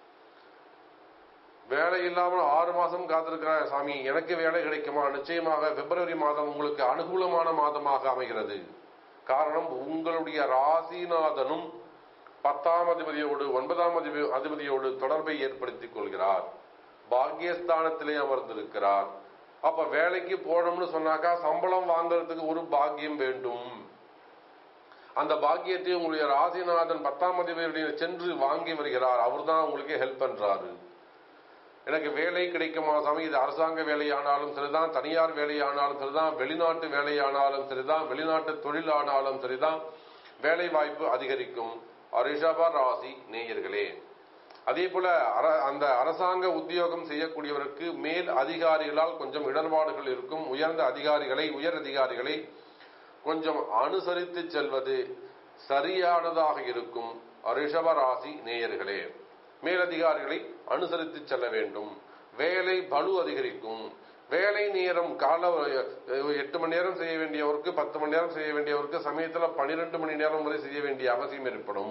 வேலை இல்லாமல் ஆறு மாசம் காத்திருக்கிற சாமி எனக்கு வேலை கிடைக்குமா நிச்சயமாக பிப்ரவரி மாதம் உங்களுக்கு அனுகூலமான மாதமாக அமைகிறது காரணம் உங்களுடைய ராசிநாதனும் பத்தாம் அதிபதியோடு ஒன்பதாம் அதிபதி அதிபதியோடு தொடர்பை ஏற்படுத்திக் கொள்கிறார் பாக்கியஸ்தானத்திலே அமர்ந்திருக்கிறார் அப்ப வேலைக்கு போனோம்னு சொன்னாக்கா சம்பளம் வாங்குறதுக்கு ஒரு பாக்கியம் வேண்டும் அந்த பாக்கியத்தை உங்களுடைய ராசிநாதன் பத்தாம் அதிபதியுடைய சென்று வாங்கி வருகிறார் அவர்தான் உங்களுக்கு ஹெல்ப் பண்றாரு எனக்கு வேலை கிடைக்குமா சாமி இது அரசாங்க வேலையானாலும் சரிதான் தனியார் வேலையானாலும் சரிதான் வெளிநாட்டு வேலையானாலும் சரிதான் வெளிநாட்டு தொழில் ஆனாலும் சரிதான் வேலை வாய்ப்பு அதிகரிக்கும் ரிஷப ராசி நேயர்களே அதே போல அர- அந்த அரசாங்க உத்தியோகம் செய்யக்கூடியவருக்கு மேல் அதிகாரிகளால் கொஞ்சம் இடர்பாடுகள் இருக்கும் உயர்ந்த அதிகாரிகளை உயர் அதிகாரிகளை கொஞ்சம் அனுசரித்து செல்வது சரியானதாக இருக்கும் ரிஷப ராசி நேயர்களே மேலதிகாரிகளை அனுசரித்து செல்ல வேண்டும் வேலை பளு அதிகரிக்கும் வேலை நேரம் கால அஹ், எட்டு மணி நேரம் செய்ய வேண்டியவருக்கு பத்து மணி நேரம் செய்ய வேண்டியவருக்கு சமயத்துல பனிரெண்டு மணி நேரம் வரை செய்ய வேண்டிய அவசியம் ஏற்படும்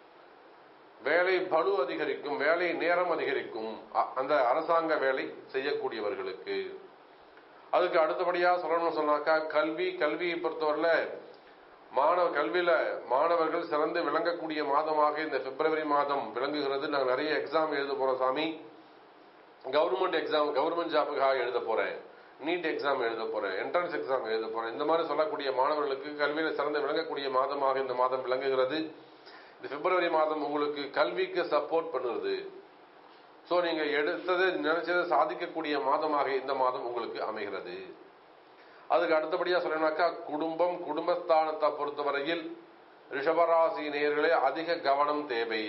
வேலை பளு அதிகரிக்கும் வேலை நேரம் அதிகரிக்கும் அ- அந்த அரசாங்க வேலை செய்யக்கூடியவர்களுக்கு அதுக்கு அடுத்தபடியா சொல்லணும்னு சொன்னாக்கா கல்வி கல்வியை பொறுத்தவரையில மாணவ கல்வியில மாணவர்கள் சிறந்து விளங்கக்கூடிய மாதமாக இந்த பிப்ரவரி மாதம் விளங்குகிறது நாங்க நிறைய எக்ஸாம் எழுத போறோம் சாமி கவர்மெண்ட் எக்ஸாம் கவர்மெண்ட் ஜாபுக்காக எழுத போறேன் நீட் எக்ஸாம் எழுத போறேன் என்ட்ரன்ஸ் எக்ஸாம் எழுத போறேன் இந்த மாதிரி சொல்லக்கூடிய மாணவர்களுக்கு கல்வியில சிறந்து விளங்கக்கூடிய மாதமாக இந்த மாதம் விளங்குகிறது இந்த பிப்ரவரி மாதம் உங்களுக்கு கல்விக்கு சப்போர்ட் பண்ணுறது சோ நீங்க எடுத்தது நினைச்சதை சாதிக்கக்கூடிய மாதமாக இந்த மாதம் உங்களுக்கு அமைகிறது அதுக்கு அடுத்தபடியா சொல்லணும்னாக்கா குடும்பம் குடும்பஸ்தானத்தை பொறுத்தவரையில் ரிஷபராசி நேயர்களே அதிக கவனம் தேவை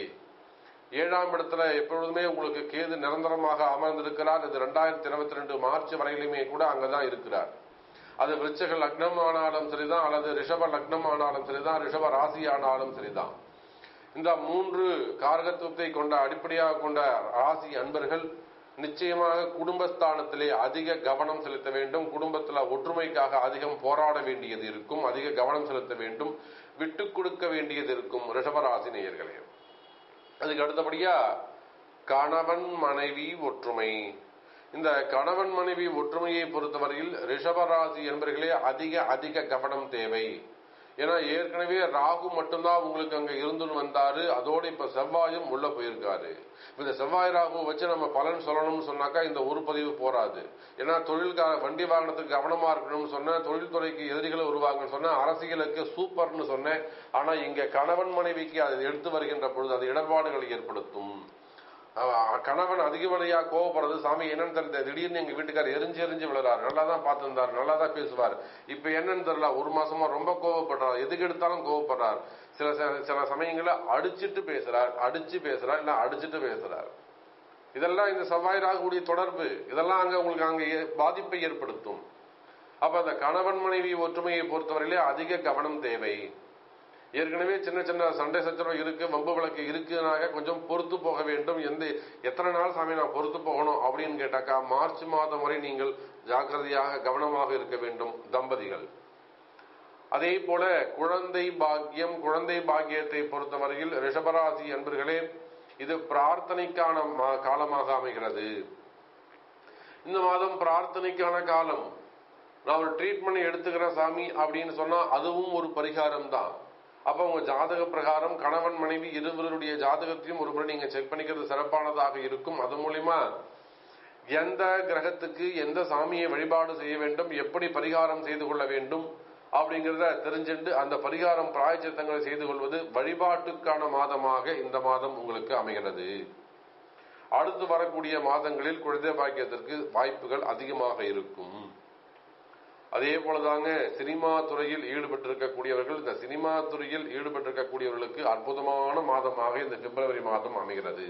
ஏழாம் இடத்துல எப்பொழுதுமே உங்களுக்கு கேது நிரந்தரமாக அமர்ந்திருக்கிறார் இது ரெண்டாயிரத்தி இருபத்தி ரெண்டு மார்ச் வரையிலுமே கூட அங்கதான் இருக்கிறார் அது விருச்சக லக்னம் ஆனாலும் சரிதான் அல்லது ரிஷப லக்னம் ஆனாலும் சரிதான் ரிஷப ராசி ஆனாலும் சரிதான் இந்த மூன்று காரகத்துவத்தை கொண்ட அடிப்படையாக கொண்ட ராசி அன்பர்கள் நிச்சயமாக குடும்பஸ்தானத்திலே அதிக கவனம் செலுத்த வேண்டும் குடும்பத்துல ஒற்றுமைக்காக அதிகம் போராட வேண்டியது இருக்கும் அதிக கவனம் செலுத்த வேண்டும் விட்டு கொடுக்க வேண்டியது இருக்கும் ரிஷபராசி நேயர்களே அதுக்கு அடுத்தபடியா கணவன் மனைவி ஒற்றுமை இந்த கணவன் மனைவி ஒற்றுமையை பொறுத்தவரையில் ரிஷபராசி என்பர்களே அதிக அதிக கவனம் தேவை ஏன்னா ஏற்கனவே ராகு மட்டும்தான் உங்களுக்கு அங்க இருந்துன்னு வந்தாரு அதோட இப்ப செவ்வாயும் உள்ள போயிருக்காரு இந்த செவ்வாய் ராகு வச்சு நம்ம பலன் சொல்லணும்னு சொன்னாக்கா இந்த ஒரு பதிவு போராது ஏன்னா தொழில் வண்டி வாகனத்துக்கு கவனமா இருக்கணும்னு சொன்னேன் தொழில்துறைக்கு எதிரிகளை உருவாங்கன்னு சொன்னேன் அரசியலுக்கு சூப்பர்னு சொன்னேன் ஆனா இங்க கணவன் மனைவிக்கு அதை எடுத்து வருகின்ற பொழுது அது இடர்பாடுகளை ஏற்படுத்தும் அவ- கணவன் அதிகப்படியா கோவப்படுறது சாமி என்னன்னு தெரியல திடீர்னு எங்க வீட்டுக்காரர் எரிஞ்சு எரிஞ்சு விழுறாரு நல்லா தான் பார்த்திருந்தாரு நல்லா தான் பேசுவார் இப்ப என்னன்னு தெரியல ஒரு மாசமா ரொம்ப கோவப்படுறார் எதுக்கு எடுத்தாலும் கோவப்படுறார் சில ச- சில சமயங்கள்ல அடிச்சிட்டு பேசுறார் அடிச்சு பேசுறார் இல்ல அடிச்சிட்டு பேசுறார் இதெல்லாம் இந்த செவ்வாய் ராகுடைய தொடர்பு இதெல்லாம் அங்க உங்களுக்கு அங்க ஏ- பாதிப்பை ஏற்படுத்தும் அப்ப அந்த கணவன் மனைவி ஒற்றுமையை பொறுத்தவரையிலே அதிக கவனம் தேவை ஏற்கனவே சின்ன சின்ன சண்டை சச்சரவு இருக்கு வம்பு வழக்கு இருக்குனாக்க கொஞ்சம் பொறுத்து போக வேண்டும் எந்த எத்தனை நாள் சாமி நான் பொறுத்து போகணும் அப்படின்னு கேட்டாக்கா மார்ச் மாதம் வரை நீங்கள் ஜாக்கிரதையாக கவனமாக இருக்க வேண்டும் தம்பதிகள் அதே போல குழந்தை பாக்கியம் குழந்தை பாக்கியத்தை பொறுத்தவரையில் ரிஷபராசி அன்பர்களே இது பிரார்த்தனைக்கான மா- காலமாக அமைகிறது இந்த மாதம் பிரார்த்தனைக்கான காலம் நான் ஒரு ட்ரீட்மெண்ட் எடுத்துக்கிறேன் சாமி அப்படின்னு சொன்னா அதுவும் ஒரு பரிகாரம் தான் அப்ப உங்க ஜாதக பிரகாரம் கணவன் மனைவி இருவருடைய ஜாதகத்தையும் ஒரு முறை நீங்க செக் பண்ணிக்கிறது சிறப்பானதாக இருக்கும் அது மூலியமா எந்த கிரகத்துக்கு எந்த சாமியை வழிபாடு செய்ய வேண்டும் எப்படி பரிகாரம் செய்து கொள்ள வேண்டும் அப்படிங்கிறத தெரிஞ்சுட்டு அந்த பரிகாரம் பிராயச்சித்தங்களை செய்து கொள்வது வழிபாட்டுக்கான மாதமாக இந்த மாதம் உங்களுக்கு அமைகிறது அடுத்து வரக்கூடிய மாதங்களில் குழந்தை பாக்கியத்திற்கு வாய்ப்புகள் அதிகமாக இருக்கும் அதே போலதாங்க சினிமா துறையில் ஈடுபட்டிருக்கக்கூடியவர்கள் இந்த சினிமா துறையில் ஈடுபட்டிருக்கக்கூடியவர்களுக்கு அற்புதமான மாதமாக இந்த பிப்ரவரி மாதம் அமைகிறது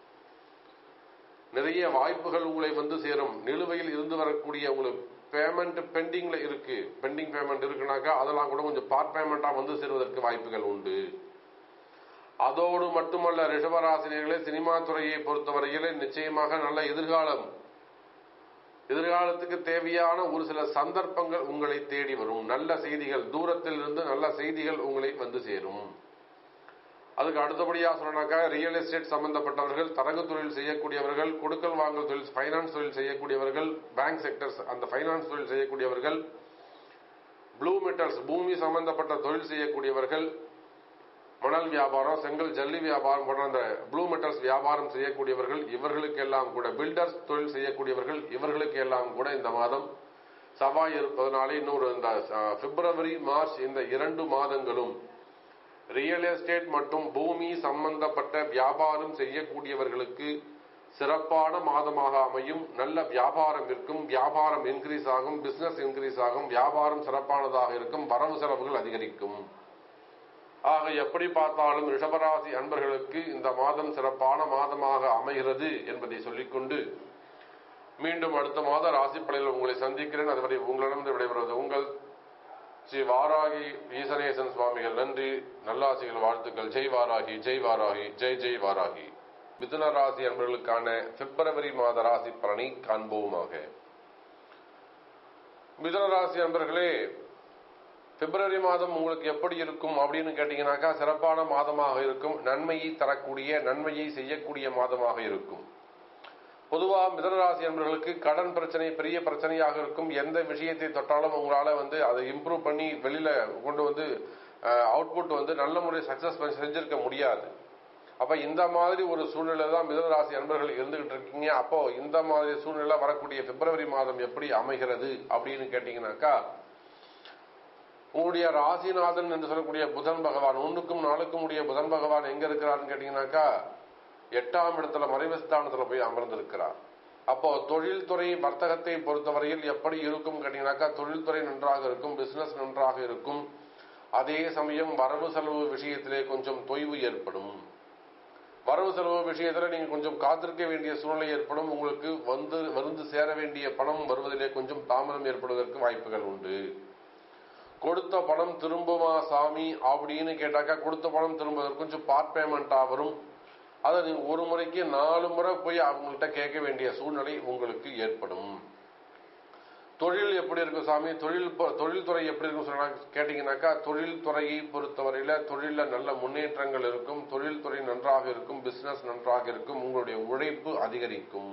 நிறைய வாய்ப்புகள் உங்களை வந்து சேரும் நிலுவையில் இருந்து வரக்கூடிய உங்களுக்கு பேமெண்ட் பெண்டிங்ல இருக்கு பெண்டிங் பேமெண்ட் இருக்குனாக்கா அதெல்லாம் கூட கொஞ்சம் பார்ட் பேமெண்டா வந்து சேருவதற்கு வாய்ப்புகள் உண்டு அதோடு மட்டுமல்ல ரிஷபராசினியர்களே சினிமா துறையை பொறுத்தவரையிலே நிச்சயமாக நல்ல எதிர்காலம் எதிர்காலத்துக்கு தேவையான ஒரு சில சந்தர்ப்பங்கள் உங்களை தேடி வரும் நல்ல செய்திகள் தூரத்தில் இருந்து நல்ல செய்திகள் உங்களை வந்து சேரும் அதுக்கு அடுத்தபடியா சொன்னாக்கா ரியல் எஸ்டேட் சம்பந்தப்பட்டவர்கள் தரகு தொழில் செய்யக்கூடியவர்கள் கொடுக்கல் வாங்கல் தொழில் ஃபைனான்ஸ் தொழில் செய்யக்கூடியவர்கள் பேங்க் செக்டர்ஸ் அந்த ஃபைனான்ஸ் தொழில் செய்யக்கூடியவர்கள் ப்ளூ மெட்டல்ஸ் பூமி சம்பந்தப்பட்ட தொழில் செய்யக்கூடியவர்கள் மணல் வியாபாரம் செங்கல் ஜல்லி வியாபாரம் போன்ற அந்த ப்ளூ மெட்டல்ஸ் வியாபாரம் செய்யக்கூடியவர்கள் இவர்களுக்கு எல்லாம் கூட பில்டர்ஸ் தொழில் செய்யக்கூடியவர்கள் இவர்களுக்கு எல்லாம் கூட இந்த மாதம் செவ்வாய் இருப்பதனாலே இன்னொரு இந்த பிப்ரவரி மார்ச் இந்த இரண்டு மாதங்களும் ரியல் எஸ்டேட் மற்றும் பூமி சம்பந்தப்பட்ட வியாபாரம் செய்யக்கூடியவர்களுக்கு சிறப்பான மாதமாக அமையும் நல்ல வியாபாரம் இருக்கும் வியாபாரம் இன்க்ரீஸ் ஆகும் பிசினஸ் இன்க்ரீஸ் ஆகும் வியாபாரம் சிறப்பானதாக இருக்கும் வரவு செலவுகள் அதிகரிக்கும் ஆக எப்படி பார்த்தாலும் ரிஷபராசி அன்பர்களுக்கு இந்த மாதம் சிறப்பான மாதமாக அமைகிறது என்பதை சொல்லிக்கொண்டு மீண்டும் அடுத்த மாத ராசி படையில் உங்களை சந்திக்கிறேன் அதுவரை உங்களிடம் விடைபெறுவது உங்கள் ஸ்ரீ வாராகி ஈசனேசன் சுவாமிகள் நன்றி நல்லாசிகள் வாழ்த்துக்கள் ஜெய் வாராகி ஜெய் வாராகி ஜெய் ஜெய் வாராகி மிதுன ராசி அன்பர்களுக்கான பிப்ரவரி மாத ராசி பலனை காண்போமாக மிதுன ராசி அன்பர்களே பிப்ரவரி மாதம் உங்களுக்கு எப்படி இருக்கும் அப்படின்னு கேட்டீங்கன்னாக்கா சிறப்பான மாதமாக இருக்கும் நன்மையை தரக்கூடிய நன்மையை செய்யக்கூடிய மாதமாக இருக்கும் பொதுவாக மிதனராசி என்பவர்களுக்கு கடன் பிரச்சனை பெரிய பிரச்சனையாக இருக்கும் எந்த விஷயத்தை தொட்டாலும் உங்களால வந்து அதை இம்ப்ரூவ் பண்ணி வெளியில கொண்டு வந்து அவுட்புட் வந்து நல்ல முறை சக்சஸ் பண்ணி செஞ்சிருக்க முடியாது அப்ப இந்த மாதிரி ஒரு சூழ்நிலை தான் மிதனராசி அன்பர்கள் இருந்துகிட்டு இருக்கீங்க அப்போ இந்த மாதிரி சூழ்நிலை வரக்கூடிய பிப்ரவரி மாதம் எப்படி அமைகிறது அப்படின்னு கேட்டீங்கன்னாக்கா உங்களுடைய ராசிநாதன் என்று சொல்லக்கூடிய புதன் பகவான் ஒன்றுக்கும் நாளுக்கும் உடைய புதன் பகவான் எங்க இருக்கிறாருன்னு கேட்டீங்கன்னாக்கா எட்டாம் இடத்துல மறைவுஸ்தானத்துல போய் அமர்ந்திருக்கிறார் அப்போ தொழில்துறை வர்த்தகத்தை பொறுத்தவரையில் எப்படி இருக்கும் கேட்டீங்கன்னாக்கா தொழில்துறை நன்றாக இருக்கும் பிசினஸ் நன்றாக இருக்கும் அதே சமயம் வரவு செலவு விஷயத்திலே கொஞ்சம் தொய்வு ஏற்படும் வரவு செலவு விஷயத்துல நீங்க கொஞ்சம் காத்திருக்க வேண்டிய சூழ்நிலை ஏற்படும் உங்களுக்கு வந்து வந்து சேர வேண்டிய பணம் வருவதிலே கொஞ்சம் தாமதம் ஏற்படுவதற்கு வாய்ப்புகள் உண்டு கொடுத்த பணம் திரும்புமா சாமி அப்படின்னு கேட்டாக்கா கொடுத்த பணம் திரும்புவதற்கு கொஞ்சம் பார்ட் பேமெண்டா வரும் அதை நீங்க ஒரு முறைக்கு நாலு முறை போய் அவங்கள்ட்ட கேட்க வேண்டிய சூழ்நிலை உங்களுக்கு ஏற்படும் தொழில் எப்படி இருக்கும் சாமி தொழில் தொழில்துறை எப்படி இருக்கும் சொன்னா கேட்டீங்கன்னாக்கா தொழில்துறையை பொறுத்தவரையில தொழில நல்ல முன்னேற்றங்கள் இருக்கும் தொழில்துறை நன்றாக இருக்கும் பிசினஸ் நன்றாக இருக்கும் உங்களுடைய உழைப்பு அதிகரிக்கும்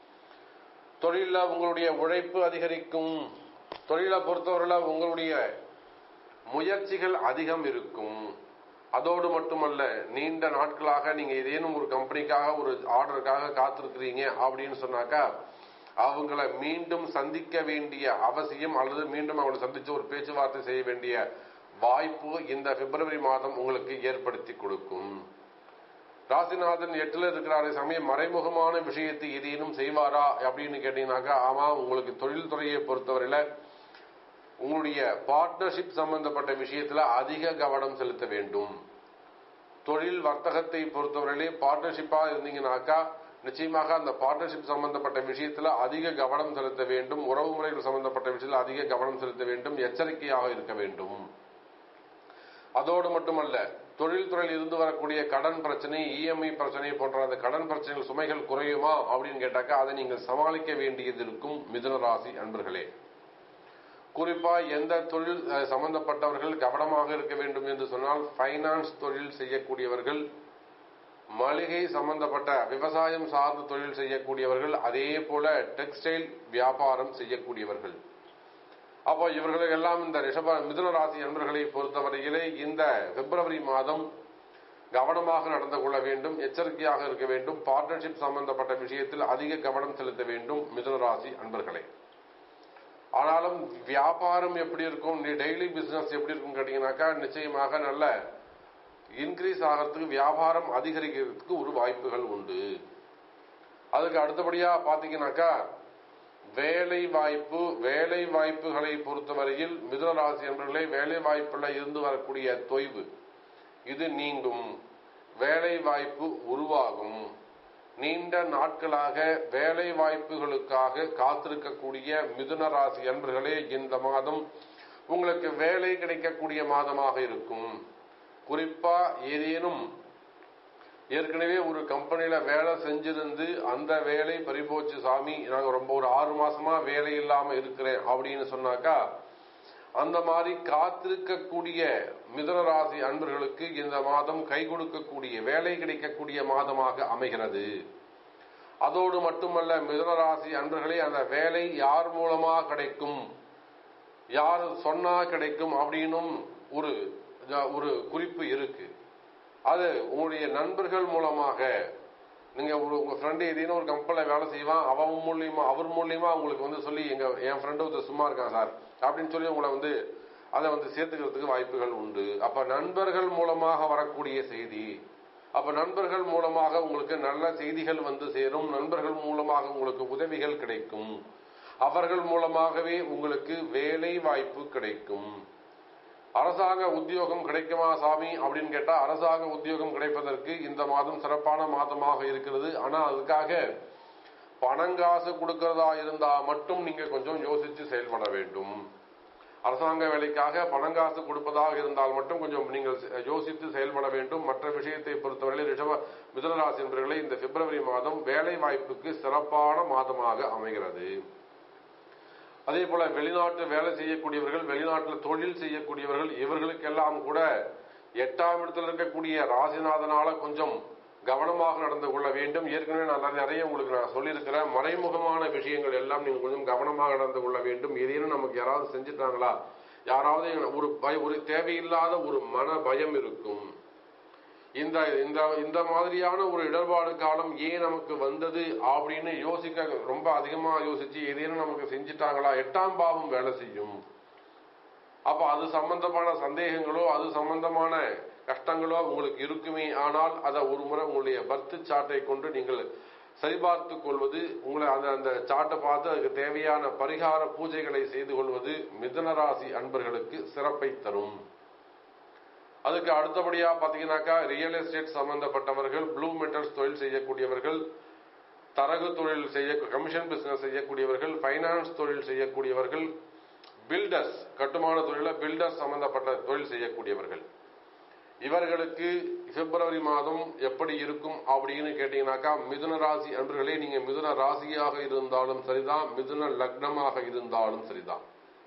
தொழில உங்களுடைய உழைப்பு அதிகரிக்கும் தொழிலை பொறுத்தவரையில உங்களுடைய முயற்சிகள் அதிகம் இருக்கும் அதோடு மட்டுமல்ல நீண்ட நாட்களாக நீங்க ஏதேனும் ஒரு கம்பெனிக்காக ஒரு ஆர்டருக்காக காத்திருக்கிறீங்க அப்படின்னு சொன்னாக்கா அவங்கள மீண்டும் சந்திக்க வேண்டிய அவசியம் அல்லது மீண்டும் அவங்களை சந்திச்சு ஒரு பேச்சுவார்த்தை செய்ய வேண்டிய வாய்ப்பு இந்த பிப்ரவரி மாதம் உங்களுக்கு ஏற்படுத்தி கொடுக்கும் ராசிநாதன் எட்டுல இருக்கிறாரே சமயம் மறைமுகமான விஷயத்தை ஏதேனும் செய்வாரா அப்படின்னு கேட்டீங்கன்னாக்கா ஆமா உங்களுக்கு தொழில்துறையை பொறுத்தவரையில உங்களுடைய பார்ட்னர்ஷிப் சம்பந்தப்பட்ட விஷயத்துல அதிக கவனம் செலுத்த வேண்டும் தொழில் வர்த்தகத்தை பொறுத்தவரையிலே பார்ட்னர்ஷிப்பா இருந்தீங்கன்னாக்கா நிச்சயமாக அந்த பார்ட்னர்ஷிப் சம்பந்தப்பட்ட விஷயத்துல அதிக கவனம் செலுத்த வேண்டும் உறவு முறைகள் சம்பந்தப்பட்ட விஷயத்தில் அதிக கவனம் செலுத்த வேண்டும் எச்சரிக்கையாக இருக்க வேண்டும் அதோடு மட்டுமல்ல தொழில்துறையில் இருந்து வரக்கூடிய கடன் பிரச்சனை இஎம்ஐ பிரச்சனை போன்ற அந்த கடன் பிரச்சனைகள் சுமைகள் குறையுமா அப்படின்னு கேட்டாக்கா அதை நீங்கள் சமாளிக்க வேண்டியது இருக்கும் மிதுன ராசி அன்பர்களே குறிப்பா எந்த தொழில் சம்பந்தப்பட்டவர்கள் கவனமாக இருக்க வேண்டும் என்று சொன்னால் பைனான்ஸ் தொழில் செய்யக்கூடியவர்கள் மளிகை சம்பந்தப்பட்ட விவசாயம் சார்ந்த தொழில் செய்யக்கூடியவர்கள் அதே போல டெக்ஸ்டைல் வியாபாரம் செய்யக்கூடியவர்கள் அப்போ இவர்கள் எல்லாம் இந்த ரிஷப மிதுன ராசி அன்பர்களை பொறுத்தவரையிலே இந்த பிப்ரவரி மாதம் கவனமாக நடந்து கொள்ள வேண்டும் எச்சரிக்கையாக இருக்க வேண்டும் பார்ட்னர்ஷிப் சம்பந்தப்பட்ட விஷயத்தில் அதிக கவனம் செலுத்த வேண்டும் மிதுன ராசி அன்பர்களே ஆனாலும் வியாபாரம் எப்படி இருக்கும் டெய்லி பிசினஸ் எப்படி இருக்கும் கேட்டீங்கன்னாக்கா நிச்சயமாக நல்ல இன்க்ரீஸ் ஆகிறதுக்கு வியாபாரம் அதிகரிக்கிறதுக்கு ஒரு வாய்ப்புகள் உண்டு அதுக்கு அடுத்தபடியா பாத்தீங்கன்னாக்கா வேலை வாய்ப்பு வேலை வாய்ப்புகளை பொறுத்தவரையில் மிதுன ராசி என்பவர்களே வேலை வாய்ப்புல இருந்து வரக்கூடிய தொய்வு இது நீங்கும் வேலை வாய்ப்பு உருவாகும் நீண்ட நாட்களாக வேலை வாய்ப்புகளுக்காக காத்திருக்கக்கூடிய மிதுன ராசி அன்பர்களே இந்த மாதம் உங்களுக்கு வேலை கிடைக்கக்கூடிய மாதமாக இருக்கும் குறிப்பா ஏதேனும் ஏற்கனவே ஒரு கம்பெனியில வேலை செஞ்சிருந்து அந்த வேலை பறிபோச்சு சாமி நாங்க ரொம்ப ஒரு ஆறு மாசமா வேலை இல்லாம இருக்கிறேன் அப்படின்னு சொன்னாக்கா அந்த மாதிரி காத்திருக்கக்கூடிய மிதுன ராசி அன்பர்களுக்கு இந்த மாதம் கை கொடுக்கக்கூடிய வேலை கிடைக்கக்கூடிய மாதமாக அமைகிறது அதோடு மட்டுமல்ல மிதுன ராசி அன்பர்களே அந்த வேலை யார் மூலமா கிடைக்கும் யார் சொன்னா கிடைக்கும் அப்படின்னும் ஒரு ஒரு குறிப்பு இருக்கு அது உங்களுடைய நண்பர்கள் மூலமாக நீங்க ஒரு உங்க ஃப்ரெண்டு ஏதேனும் ஒரு கம்பெனில வேலை செய்வான் அவன் மூலியமா அவர் மூலியமா உங்களுக்கு வந்து சொல்லி எங்க என் ஃப்ரெண்டு ஒருத்தர் சும்மா இருக்கான் சார் அப்படின்னு சொல்லி உங்களை வந்து அதை வந்து சேர்த்துக்கிறதுக்கு வாய்ப்புகள் உண்டு அப்ப நண்பர்கள் மூலமாக வரக்கூடிய செய்தி அப்ப நண்பர்கள் மூலமாக உங்களுக்கு நல்ல செய்திகள் வந்து சேரும் நண்பர்கள் மூலமாக உங்களுக்கு உதவிகள் கிடைக்கும் அவர்கள் மூலமாகவே உங்களுக்கு வேலை வாய்ப்பு கிடைக்கும் அரசாங்க உத்தியோகம் கிடைக்குமா சாமி அப்படின்னு கேட்டா அரசாங்க உத்தியோகம் கிடைப்பதற்கு இந்த மாதம் சிறப்பான மாதமாக இருக்கிறது ஆனா அதுக்காக பணங்காசு கொடுக்கறதா இருந்தா மட்டும் நீங்க கொஞ்சம் யோசிச்சு செயல்பட வேண்டும் அரசாங்க வேலைக்காக பணங்காசு கொடுப்பதாக இருந்தால் மட்டும் கொஞ்சம் நீங்கள் யோசித்து செயல்பட வேண்டும் மற்ற விஷயத்தை பொறுத்தவரையில் ரிஷப மிதனராசி என்பவர்களை இந்த பிப்ரவரி மாதம் வேலை வாய்ப்புக்கு சிறப்பான மாதமாக அமைகிறது அதே போல வெளிநாட்டு வேலை செய்யக்கூடியவர்கள் வெளிநாட்டில் தொழில் செய்யக்கூடியவர்கள் இவர்களுக்கெல்லாம் கூட எட்டாம் இடத்துல இருக்கக்கூடிய ராசிநாதனால கொஞ்சம் கவனமாக நடந்து கொள்ள வேண்டும் ஏற்கனவே நான் நிறைய உங்களுக்கு நான் சொல்லியிருக்கிறேன் மறைமுகமான விஷயங்கள் எல்லாம் நீங்க கொஞ்சம் கவனமாக நடந்து கொள்ள வேண்டும் ஏதேனும் நமக்கு யாராவது செஞ்சுட்டாங்களா யாராவது ஒரு பய ஒரு தேவையில்லாத ஒரு மன பயம் இருக்கும் இந்த இந்த இந்த மாதிரியான ஒரு இடர்பாடு காலம் ஏன் நமக்கு வந்தது அப்படின்னு யோசிக்க ரொம்ப அதிகமா யோசிச்சு ஏதேனும் நமக்கு செஞ்சுட்டாங்களா எட்டாம் பாவம் வேலை செய்யும் அப்ப அது சம்பந்தமான சந்தேகங்களோ அது சம்பந்தமான கஷ்டங்களோ உங்களுக்கு இருக்குமே ஆனால் அதை ஒரு முறை உங்களுடைய பர்த் சாட்டை கொண்டு நீங்கள் சரிபார்த்து கொள்வது உங்களை அந்த அந்த சாட்டை பார்த்து அதுக்கு தேவையான பரிகார பூஜைகளை செய்து கொள்வது மிதனராசி அன்பர்களுக்கு சிறப்பை தரும் அதுக்கு அடுத்தபடியா பாத்தீங்கன்னாக்கா ரியல் எஸ்டேட் சம்பந்தப்பட்டவர்கள் ப்ளூ மெட்டல்ஸ் தொழில் செய்யக்கூடியவர்கள் தரகு தொழில் செய்ய கமிஷன் பிசினஸ் செய்யக்கூடியவர்கள் பைனான்ஸ் தொழில் செய்யக்கூடியவர்கள் பில்டர்ஸ் கட்டுமான தொழில பில்டர்ஸ் சம்பந்தப்பட்ட தொழில் செய்யக்கூடியவர்கள் இவர்களுக்கு பிப்ரவரி மாதம் எப்படி இருக்கும் அப்படின்னு கேட்டீங்கன்னாக்கா மிதுன ராசி அன்பர்களே நீங்க மிதுன ராசியாக இருந்தாலும் சரிதான் மிதுன லக்னமாக இருந்தாலும் சரிதான்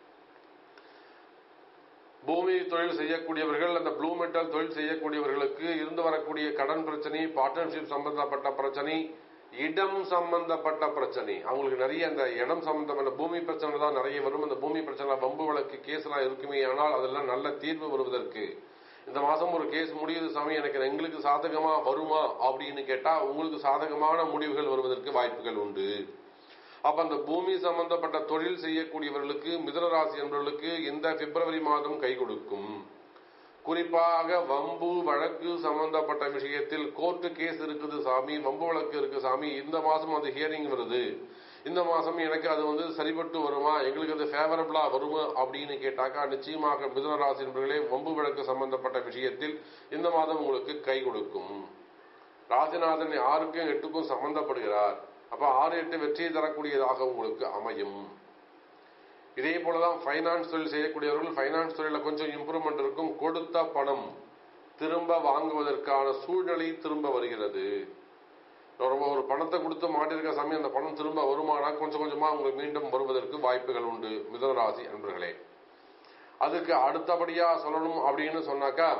பூமி தொழில் செய்யக்கூடியவர்கள் அந்த ப்ளூ மெட்டல் தொழில் செய்யக்கூடியவர்களுக்கு இருந்து வரக்கூடிய கடன் பிரச்சனை பார்ட்னர்ஷிப் சம்பந்தப்பட்ட பிரச்சனை இடம் சம்பந்தப்பட்ட பிரச்சனை அவங்களுக்கு நிறைய அந்த இடம் சம்பந்தப்பட்ட பூமி பிரச்சனை தான் நிறைய வரும் அந்த பூமி பிரச்சனை வம்பு வழக்கு கேஸ் எல்லாம் இருக்குமே ஆனால் அதெல்லாம் நல்ல தீர்வு வருவதற்கு இந்த மாசம் ஒரு கேஸ் முடியுது சாமி எனக்கு எங்களுக்கு சாதகமா வருமா அப்படின்னு கேட்டா உங்களுக்கு சாதகமான முடிவுகள் வருவதற்கு வாய்ப்புகள் உண்டு அப்ப அந்த பூமி சம்பந்தப்பட்ட தொழில் செய்யக்கூடியவர்களுக்கு மிதனராசி என்பவர்களுக்கு இந்த பிப்ரவரி மாதம் கை கொடுக்கும் குறிப்பாக வம்பு வழக்கு சம்பந்தப்பட்ட விஷயத்தில் கோர்ட்டு கேஸ் இருக்குது சாமி வம்பு வழக்கு இருக்கு சாமி இந்த மாசம் அது ஹியரிங் வருது இந்த மாசம் எனக்கு அது வந்து சரிபட்டு வருமா எங்களுக்கு அது ஃபேவரபிளா வருமா அப்படின்னு கேட்டாக்கா நிச்சயமாக மிதனராசி என்பவர்களே வம்பு வழக்கு சம்பந்தப்பட்ட விஷயத்தில் இந்த மாதம் உங்களுக்கு கை கொடுக்கும் ராஜநாதன் ஆறுக்கும் எட்டுக்கும் சம்பந்தப்படுகிறார் அப்ப ஆறு எட்டு வெற்றியை தரக்கூடியதாக உங்களுக்கு அமையும் இதே போலதான் பைனான்ஸ் தொழில் செய்யக்கூடியவர்கள் பைனான்ஸ் தொழில கொஞ்சம் இம்ப்ரூவ்மெண்ட் இருக்கும் கொடுத்த பணம் திரும்ப வாங்குவதற்கான சூழ்நிலை திரும்ப வருகிறது ரொம்ப ஒரு பணத்தை கொடுத்து மாட்டிருக்க சமயம் அந்த பணம் திரும்ப வருமானா கொஞ்சம் கொஞ்சமா உங்களுக்கு மீண்டும் வருவதற்கு வாய்ப்புகள் உண்டு மிதனராசி அன்பர்களே அதுக்கு அடுத்தபடியா சொல்லணும் அப்படின்னு சொன்னாக்கா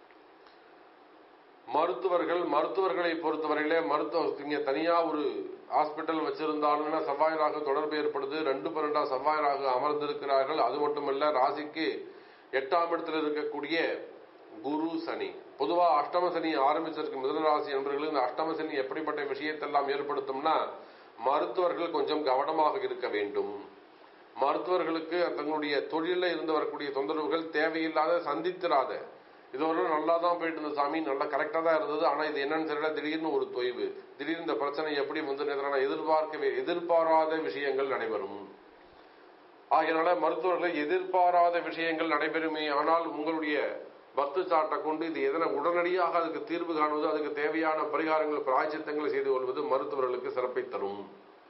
மருத்துவர்கள் மருத்துவர்களை பொறுத்தவரையிலே மருத்துவ இங்க தனியா ஒரு ஹாஸ்பிட்டல் வச்சிருந்தாலும் செவ்வாய் ராகு தொடர்பு ஏற்படுது ரெண்டு பன்னெண்டா செவ்வாய் ராகு அமர்ந்திருக்கிறார்கள் அது மட்டுமல்ல ராசிக்கு எட்டாம் இடத்தில் இருக்கக்கூடிய குரு சனி பொதுவா அஷ்டம சனி ஆரம்பிச்சிருக்கு மிதுன ராசி என்பவர்களுக்கு இந்த அஷ்டம சனி எப்படிப்பட்ட விஷயத்தெல்லாம் ஏற்படுத்தும்னா மருத்துவர்கள் கொஞ்சம் கவனமாக இருக்க வேண்டும் மருத்துவர்களுக்கு தங்களுடைய தொழிலில் இருந்து வரக்கூடிய தொந்தரவுகள் தேவையில்லாத சந்தித்திராத இது ஒரு நல்லா தான் போயிட்டு இருந்த சாமி நல்லா கரெக்டாக தான் இருந்தது ஆனால் இது என்னன்னு தெரியல திடீர்னு ஒரு தொய்வு திடீர்னு இந்த பிரச்சனை எப்படி வந்து நிறுத்தினா எதிர்பார்க்கவே எதிர்பாராத விஷயங்கள் நடைபெறும் ஆகையினால மருத்துவர்கள் எதிர்பாராத விஷயங்கள் நடைபெறுமே ஆனால் உங்களுடைய பக்து சாட்டை கொண்டு இது எதனை உடனடியாக அதுக்கு தீர்வு காணுவது அதுக்கு தேவையான பரிகாரங்கள் பிராய்ச்சித்தங்களை செய்து கொள்வது மருத்துவர்களுக்கு சிறப்பை தரும்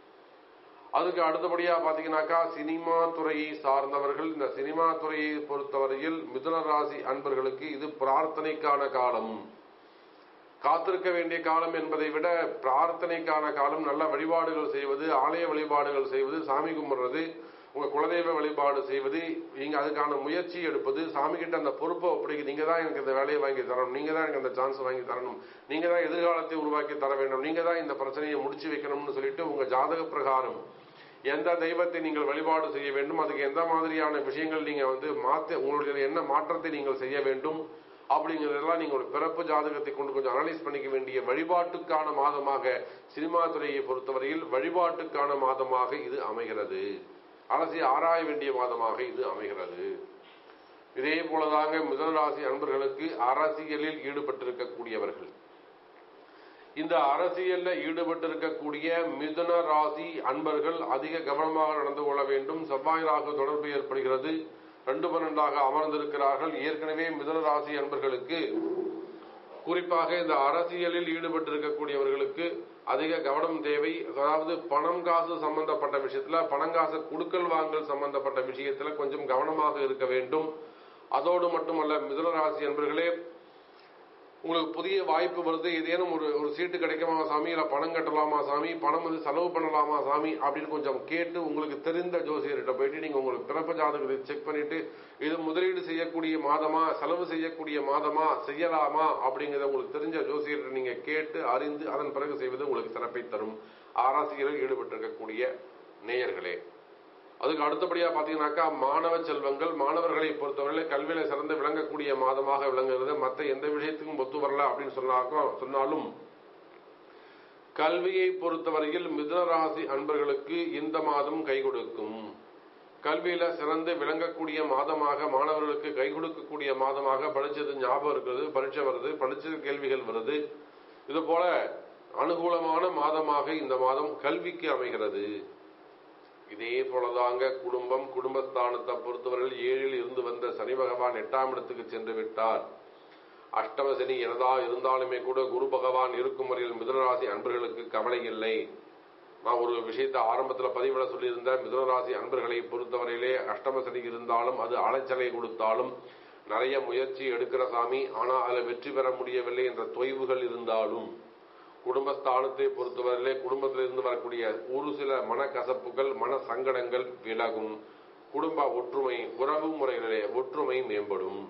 அதுக்கு அடுத்தபடியா பாத்தீங்கன்னாக்கா சினிமா துறையை சார்ந்தவர்கள் இந்த சினிமா துறையை பொறுத்தவரையில் மிதுன ராசி அன்பர்களுக்கு இது பிரார்த்தனைக்கான காலம் காத்திருக்க வேண்டிய காலம் என்பதை விட பிரார்த்தனைக்கான காலம் நல்ல வழிபாடுகள் செய்வது ஆலய வழிபாடுகள் செய்வது சாமி கும்பிடுறது உங்க குலதெய்வ வழிபாடு செய்வது நீங்க அதுக்கான முயற்சி எடுப்பது சாமி கிட்ட அந்த பொறுப்பை ஒப்படைக்க நீங்க தான் எனக்கு இந்த வேலையை வாங்கி தரணும் நீங்க தான் எனக்கு அந்த சான்ஸ் வாங்கி தரணும் நீங்க தான் எதிர்காலத்தை உருவாக்கி தர வேண்டும் நீங்க தான் இந்த பிரச்சனையை முடிச்சு வைக்கணும்னு சொல்லிட்டு உங்க ஜாதக பிரகாரம் எந்த தெய்வத்தை நீங்கள் வழிபாடு செய்ய வேண்டும் அதுக்கு எந்த மாதிரியான விஷயங்கள் நீங்க வந்து மாத்த உங்களுடைய என்ன மாற்றத்தை நீங்கள் செய்ய வேண்டும் அப்படிங்கிறதெல்லாம் நீங்க ஒரு பிறப்பு ஜாதகத்தை கொண்டு கொஞ்சம் அனலைஸ் பண்ணிக்க வேண்டிய வழிபாட்டுக்கான மாதமாக சினிமா துறையை பொறுத்தவரையில் வழிபாட்டுக்கான மாதமாக இது அமைகிறது அலசி ஆராய வேண்டிய மாதமாக இது அமைகிறது இதே போலதாங்க மிதனராசி அன்பர்களுக்கு அரசியலில் ஈடுபட்டிருக்கக்கூடியவர்கள் இந்த அரசியல்ல ஈடுபட்டிருக்கக்கூடிய மிதுன ராசி அன்பர்கள் அதிக கவனமாக நடந்து கொள்ள வேண்டும் செவ்வாய் ராகு தொடர்பு ஏற்படுகிறது ரெண்டு பன்னெண்டாக அமர்ந்திருக்கிறார்கள் ஏற்கனவே மிதுன ராசி அன்பர்களுக்கு குறிப்பாக இந்த அரசியலில் ஈடுபட்டிருக்கக்கூடியவர்களுக்கு அதிக கவனம் தேவை அதாவது பணம் காசு சம்பந்தப்பட்ட விஷயத்துல பணம் காசு குடுக்கல் வாங்கல் சம்பந்தப்பட்ட விஷயத்துல கொஞ்சம் கவனமாக இருக்க வேண்டும் அதோடு மட்டுமல்ல மிதுன ராசி அன்பர்களே உங்களுக்கு புதிய வாய்ப்பு வருது ஏதேனும் ஒரு ஒரு சீட்டு கிடைக்குமா சாமி இல்ல பணம் கட்டலாமா சாமி பணம் வந்து செலவு பண்ணலாமா சாமி அப்படின்னு கொஞ்சம் கேட்டு உங்களுக்கு தெரிந்த ஜோசியர்கிட்ட போயிட்டு நீங்க உங்களுக்கு பிறப்பு ஜாதகத்தை செக் பண்ணிட்டு இது முதலீடு செய்யக்கூடிய மாதமா செலவு செய்யக்கூடிய மாதமா செய்யலாமா அப்படிங்கறத உங்களுக்கு தெரிஞ்ச ஜோசியர்கிட்ட நீங்க கேட்டு அறிந்து அதன் பிறகு செய்வது உங்களுக்கு சிறப்பை தரும் ஆராசிகளில் ஈடுபட்டிருக்கக்கூடிய நேயர்களே அதுக்கு அடுத்தபடியா பாத்தீங்கன்னாக்கா மாணவ செல்வங்கள் மாணவர்களை பொறுத்தவரையில கல்வியில சிறந்து விளங்கக்கூடிய மாதமாக விளங்குகிறது மற்ற எந்த விஷயத்துக்கும் ஒத்து வரல அப்படின்னு சொன்னாக்கும் சொன்னாலும் கல்வியை பொறுத்தவரையில் மிதுனராசி அன்பர்களுக்கு இந்த மாதம் கை கொடுக்கும் கல்வியில சிறந்து விளங்கக்கூடிய மாதமாக மாணவர்களுக்கு கை கொடுக்கக்கூடிய மாதமாக படிச்சது ஞாபகம் இருக்கிறது பரீட்சை வருது படிச்சது கேள்விகள் வருது இது போல அனுகூலமான மாதமாக இந்த மாதம் கல்விக்கு அமைகிறது இதே போலதாங்க குடும்பம் குடும்பஸ்தானத்தை பொறுத்தவரையில் ஏழில் இருந்து வந்த சனி பகவான் எட்டாம் இடத்துக்கு சென்று விட்டார் அஷ்டம சனி என்னதா இருந்தாலுமே கூட குரு பகவான் இருக்கும் வரையில் மிதுனராசி அன்பர்களுக்கு கவலை இல்லை நான் ஒரு விஷயத்தை ஆரம்பத்துல பதிவிட சொல்லியிருந்தேன் மிதுனராசி அன்பர்களை பொறுத்தவரையிலே அஷ்டம சனி இருந்தாலும் அது அலைச்சலை கொடுத்தாலும் நிறைய முயற்சி எடுக்கிற சாமி ஆனா அதுல வெற்றி பெற முடியவில்லை என்ற தொய்வுகள் இருந்தாலும் குடும்பஸ்தானத்தை பொறுத்தவரையிலே குடும்பத்திலிருந்து வரக்கூடிய ஒரு சில மனக்கசப்புகள் மன சங்கடங்கள் விலகும் குடும்ப ஒற்றுமை உறவு முறைகளிலே ஒற்றுமை மேம்படும்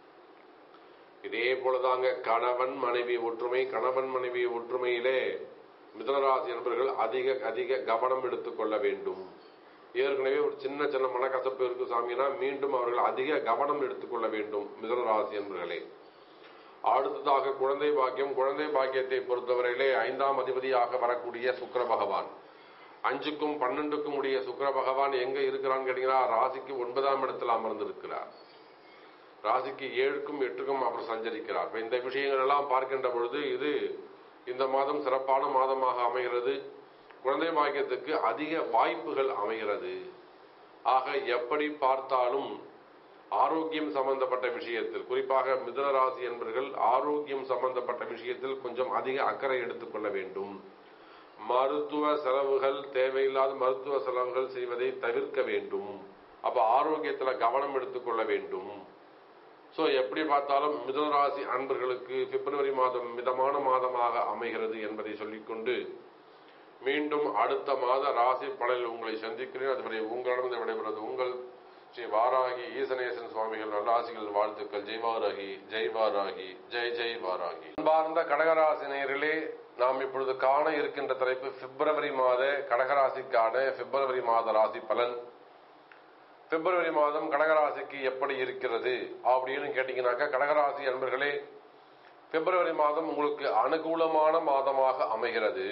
இதே போலதாங்க கணவன் மனைவி ஒற்றுமை கணவன் மனைவி ஒற்றுமையிலே மிதனராசி நண்பர்கள் அதிக அதிக கவனம் எடுத்துக்கொள்ள வேண்டும் ஏற்கனவே ஒரு சின்ன சின்ன மனக்கசப்பு இருக்கு சாமினா மீண்டும் அவர்கள் அதிக கவனம் எடுத்துக்கொள்ள வேண்டும் மிதனராசி என்பர்களே அடுத்ததாக குழந்தை பாக்கியம் குழந்தை பாக்கியத்தை பொறுத்தவரையிலே ஐந்தாம் அதிபதியாக வரக்கூடிய சுக்கர பகவான் அஞ்சுக்கும் பன்னெண்டுக்கும் உடைய சுக்கர பகவான் எங்க இருக்கிறான்னு கேட்டீங்கன்னா ராசிக்கு ஒன்பதாம் இடத்தில் அமர்ந்திருக்கிறார் ராசிக்கு ஏழுக்கும் எட்டுக்கும் அவர் சஞ்சரிக்கிறார் இப்ப இந்த விஷயங்கள் எல்லாம் பார்க்கின்ற பொழுது இது இந்த மாதம் சிறப்பான மாதமாக அமைகிறது குழந்தை பாக்கியத்துக்கு அதிக வாய்ப்புகள் அமைகிறது ஆக எப்படி பார்த்தாலும் ஆரோக்கியம் சம்பந்தப்பட்ட விஷயத்தில் குறிப்பாக மிதுன ராசி என்பவர்கள் ஆரோக்கியம் சம்பந்தப்பட்ட விஷயத்தில் கொஞ்சம் அதிக அக்கறை எடுத்துக்கொள்ள வேண்டும் மருத்துவ செலவுகள் தேவையில்லாத மருத்துவ செலவுகள் செய்வதை தவிர்க்க வேண்டும் அப்ப ஆரோக்கியத்துல கவனம் எடுத்துக்கொள்ள வேண்டும் சோ எப்படி பார்த்தாலும் மிதுன ராசி அன்பர்களுக்கு பிப்ரவரி மாதம் மிதமான மாதமாக அமைகிறது என்பதை சொல்லிக்கொண்டு மீண்டும் அடுத்த மாத ராசி பலனில் உங்களை சந்திக்கிறேன் அதுவரை உங்களிடம் விடைபெறுவது உங்கள் ஸ்ரீ வாராகி ஈசனேசன் சுவாமிகள் நல்லாசிகள் வாழ்த்துக்கள் ஜெய் வாராகி ஜெய் வாராகி ஜெய் ஜெய் வாராகி அன்பார்ந்த கடகராசி நேயர்களே நாம் இப்பொழுது காண இருக்கின்ற தலைப்பு பிப்ரவரி மாத கடகராசிக்கான பிப்ரவரி மாத ராசி பலன் பிப்ரவரி மாதம் கடகராசிக்கு எப்படி இருக்கிறது அப்படின்னு கேட்டீங்கன்னாக்கா கடகராசி அன்பர்களே பிப்ரவரி மாதம் உங்களுக்கு அனுகூலமான மாதமாக அமைகிறது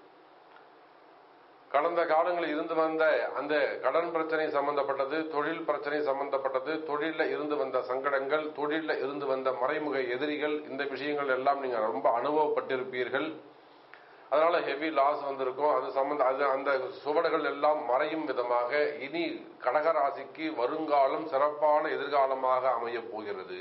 கடந்த காலங்களில் இருந்து வந்த அந்த கடன் பிரச்சனை சம்பந்தப்பட்டது தொழில் பிரச்சனை சம்பந்தப்பட்டது தொழில இருந்து வந்த சங்கடங்கள் தொழில இருந்து வந்த மறைமுக எதிரிகள் இந்த விஷயங்கள் எல்லாம் நீங்க ரொம்ப அனுபவப்பட்டிருப்பீர்கள் அதனால ஹெவி லாஸ் வந்திருக்கும் அது சம்பந்த அது அந்த சுவடுகள் எல்லாம் மறையும் விதமாக இனி கடகராசிக்கு வருங்காலம் சிறப்பான எதிர்காலமாக அமையப் போகிறது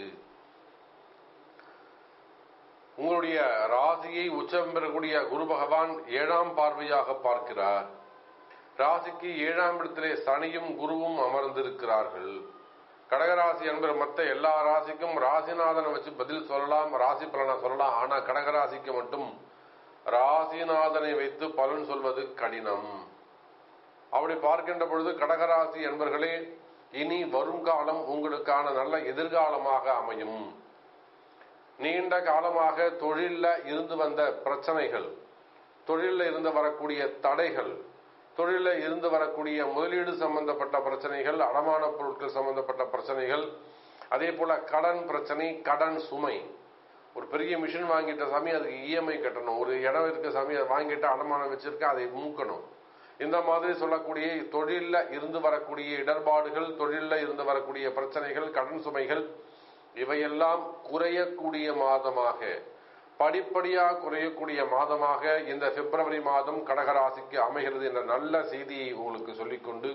உங்களுடைய ராசியை உச்சம் பெறக்கூடிய குரு பகவான் ஏழாம் பார்வையாக பார்க்கிறார் ராசிக்கு ஏழாம் இடத்திலே சனியும் குருவும் அமர்ந்திருக்கிறார்கள் கடகராசி என்பது மற்ற எல்லா ராசிக்கும் ராசிநாதனை வச்சு பதில் சொல்லலாம் ராசி பலனை சொல்லலாம் ஆனா கடகராசிக்கு மட்டும் ராசிநாதனை வைத்து பலன் சொல்வது கடினம் அப்படி பார்க்கின்ற பொழுது கடகராசி என்பர்களே இனி வரும் காலம் உங்களுக்கான நல்ல எதிர்காலமாக அமையும் நீண்ட காலமாக தொழில்ல இருந்து வந்த பிரச்சனைகள் தொழிலில் இருந்து வரக்கூடிய தடைகள் தொழிலில் இருந்து வரக்கூடிய முதலீடு சம்பந்தப்பட்ட பிரச்சனைகள் அடமான பொருட்கள் சம்பந்தப்பட்ட பிரச்சனைகள் அதே போல கடன் பிரச்சனை கடன் சுமை ஒரு பெரிய மிஷின் வாங்கிட்ட சாமி அதுக்கு இஎம்ஐ கட்டணும் ஒரு இடம் இருக்க சாமி அதை வாங்கிட்டு அடமானம் வச்சிருக்க அதை மூக்கணும் இந்த மாதிரி சொல்லக்கூடிய தொழில்ல இருந்து வரக்கூடிய இடர்பாடுகள் தொழில்ல இருந்து வரக்கூடிய பிரச்சனைகள் கடன் சுமைகள் இவையெல்லாம் குறையக்கூடிய மாதமாக படிப்படியாக குறையக்கூடிய மாதமாக இந்த பிப்ரவரி மாதம் கடகராசிக்கு அமைகிறது என்ற நல்ல செய்தியை உங்களுக்கு சொல்லிக்கொண்டு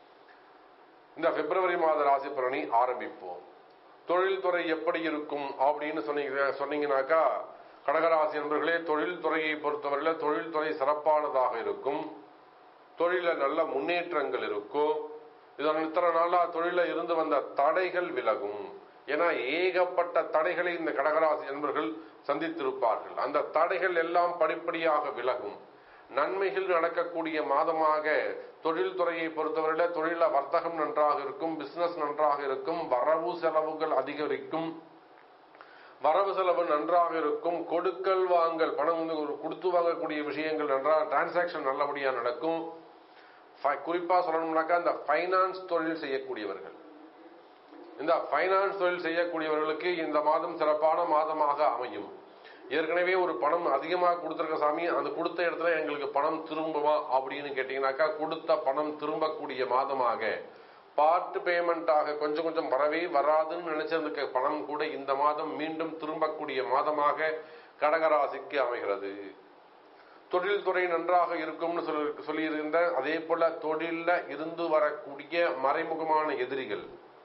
இந்த பிப்ரவரி மாத ராசி பலனை ஆரம்பிப்போம் தொழில்துறை எப்படி இருக்கும் அப்படின்னு சொன்னீங்க சொன்னீங்கன்னாக்கா கடகராசி என்பர்களே தொழில்துறையை பொறுத்தவரையில தொழில்துறை சிறப்பானதாக இருக்கும் தொழில நல்ல முன்னேற்றங்கள் இருக்கும் இதன் இத்தனை நாளா தொழில இருந்து வந்த தடைகள் விலகும் ஏன்னா ஏகப்பட்ட தடைகளை இந்த கடகராசி என்பர்கள் சந்தித்திருப்பார்கள் அந்த தடைகள் எல்லாம் படிப்படியாக விலகும் நன்மைகள் நடக்கக்கூடிய மாதமாக தொழில்துறையை பொறுத்தவரையில தொழில வர்த்தகம் நன்றாக இருக்கும் பிசினஸ் நன்றாக இருக்கும் வரவு செலவுகள் அதிகரிக்கும் வரவு செலவு நன்றாக இருக்கும் கொடுக்கல் வாங்கல் பணம் வந்து ஒரு கொடுத்து வாங்கக்கூடிய விஷயங்கள் நன்றாக டிரான்சாக்ஷன் நல்லபடியா நடக்கும் குறிப்பா சொல்லணும்னாக்கா இந்த பைனான்ஸ் தொழில் செய்யக்கூடியவர்கள் இந்த பைனான்ஸ் தொழில் செய்யக்கூடியவர்களுக்கு இந்த மாதம் சிறப்பான மாதமாக அமையும் ஏற்கனவே ஒரு பணம் அதிகமாக கொடுத்துருக்க சாமி அந்த கொடுத்த இடத்துல எங்களுக்கு பணம் திரும்புமா அப்படின்னு கேட்டீங்கன்னாக்கா கொடுத்த பணம் திரும்பக்கூடிய மாதமாக பார்ட் பேமெண்டாக கொஞ்சம் கொஞ்சம் வரவே வராதுன்னு நினைச்சிருக்க பணம் கூட இந்த மாதம் மீண்டும் திரும்பக்கூடிய மாதமாக கடகராசிக்கு அமைகிறது தொழில்துறை நன்றாக இருக்கும்னு சொல்லி சொல்லியிருந்த அதே போல தொழில்ல இருந்து வரக்கூடிய மறைமுகமான எதிரிகள்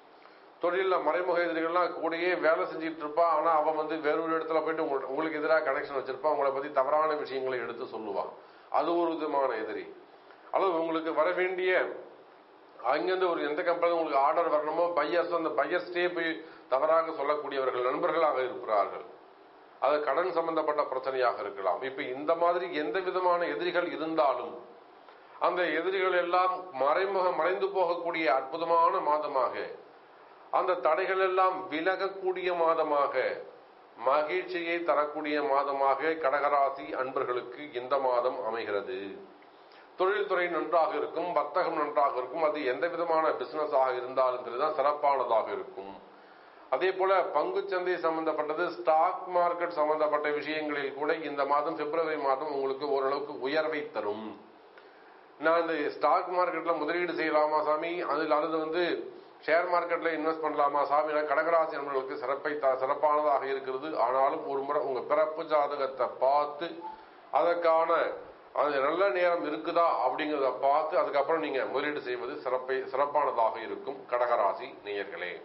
தொழில மறைமுக எதிரிகள்லாம் கூடயே வேலை செஞ்சுட்டு இருப்பா ஆனா அவன் வந்து வேற ஒரு இடத்துல போயிட்டு உங்களுக்கு எதிராக கனெக்ஷன் வச்சிருப்பான் உங்களை பத்தி தவறான விஷயங்களை எடுத்து சொல்லுவான் அது ஒரு விதமான எதிரி அல்லது உங்களுக்கு வர வேண்டிய அங்கிருந்து ஒரு எந்த கம்பெனி உங்களுக்கு ஆர்டர் வரணுமோ பையர்ஸ் அந்த பையர்ஸ்டே போய் தவறாக சொல்லக்கூடியவர்கள் நண்பர்களாக இருக்கிறார்கள் அது கடன் சம்பந்தப்பட்ட பிரச்சனையாக இருக்கலாம் இப்ப இந்த மாதிரி எந்த விதமான எதிரிகள் இருந்தாலும் அந்த எதிரிகள் எல்லாம் மறைமுக மறைந்து போகக்கூடிய அற்புதமான மாதமாக அந்த தடைகள் எல்லாம் விலகக்கூடிய மாதமாக மகிழ்ச்சியை தரக்கூடிய மாதமாக கடகராசி அன்பர்களுக்கு இந்த மாதம் அமைகிறது தொழில்துறை நன்றாக இருக்கும் வர்த்தகம் நன்றாக இருக்கும் அது எந்த விதமான பிசினஸ் ஆக இருந்தாலும் சரிதான் சிறப்பானதாக இருக்கும் அதே போல பங்குச்சந்தை சம்பந்தப்பட்டது ஸ்டாக் மார்க்கெட் சம்பந்தப்பட்ட விஷயங்களில் கூட இந்த மாதம் பிப்ரவரி மாதம் உங்களுக்கு ஓரளவுக்கு உயர்வை தரும் நான் இந்த ஸ்டாக் மார்க்கெட்ல முதலீடு செய்யலாமா சாமி அதில் அல்லது வந்து ஷேர் மார்க்கெட்ல இன்வெஸ்ட் பண்ணலாமா சாமி கடகராசி நண்பர்களுக்கு சிறப்பை சிறப்பானதாக இருக்கிறது ஆனாலும் ஒரு முறை உங்க பிறப்பு ஜாதகத்தை பார்த்து அதற்கான அது நல்ல நேரம் இருக்குதா அப்படிங்கிறத பார்த்து அதுக்கப்புறம் நீங்க முதலீடு செய்வது சிறப்பை சிறப்பானதாக இருக்கும் கடகராசி நேயர்களே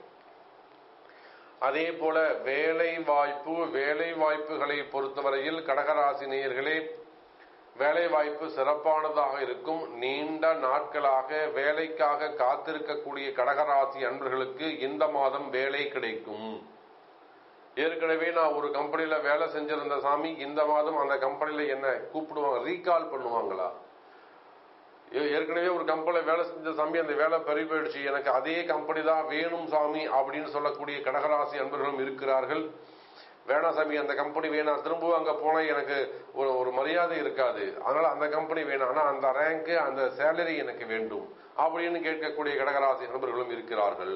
அதே போல வேலை வாய்ப்பு வேலை வாய்ப்புகளை பொறுத்தவரையில் கடகராசி நேயர்களே வேலை வாய்ப்பு சிறப்பானதாக இருக்கும் நீண்ட நாட்களாக வேலைக்காக காத்திருக்கக்கூடிய கடகராசி அன்பர்களுக்கு இந்த மாதம் வேலை கிடைக்கும் ஏற்கனவே நான் ஒரு கம்பெனில வேலை செஞ்சிருந்த சாமி இந்த மாதம் அந்த கம்பெனில என்ன கூப்பிடுவாங்க ரீகால் பண்ணுவாங்களா ஏற்கனவே ஒரு கம்பெனில வேலை செஞ்ச சாமி அந்த வேலை பெரிய போயிடுச்சு எனக்கு அதே கம்பெனி தான் வேணும் சாமி அப்படின்னு சொல்லக்கூடிய கடகராசி அன்பர்களும் இருக்கிறார்கள் வேணாம் சாமி அந்த கம்பெனி வேணாம் திரும்பவும் அங்க போனா எனக்கு ஒரு ஒரு மரியாதை இருக்காது அதனால அந்த கம்பெனி வேணாம் ஆனா அந்த ரேங்க் அந்த சேலரி எனக்கு வேண்டும் அப்படின்னு கேட்கக்கூடிய கடகராசி நண்பர்களும் இருக்கிறார்கள்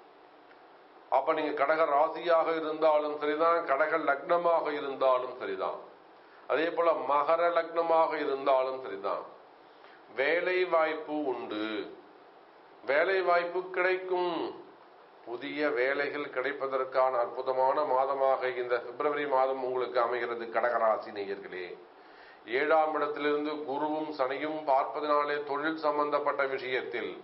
அப்ப நீங்க கடக ராசியாக இருந்தாலும் சரிதான் கடக லக்னமாக இருந்தாலும் சரிதான் அதே போல மகர லக்னமாக இருந்தாலும் சரிதான் வேலை வாய்ப்பு உண்டு வேலை வாய்ப்பு கிடைக்கும் புதிய வேலைகள் கிடைப்பதற்கான அற்புதமான மாதமாக இந்த பிப்ரவரி மாதம் உங்களுக்கு அமைகிறது கடகராசி நேயர்களே ஏழாம் இடத்திலிருந்து குருவும் சனியும் பார்ப்பதனாலே தொழில் சம்பந்தப்பட்ட விஷயத்தில்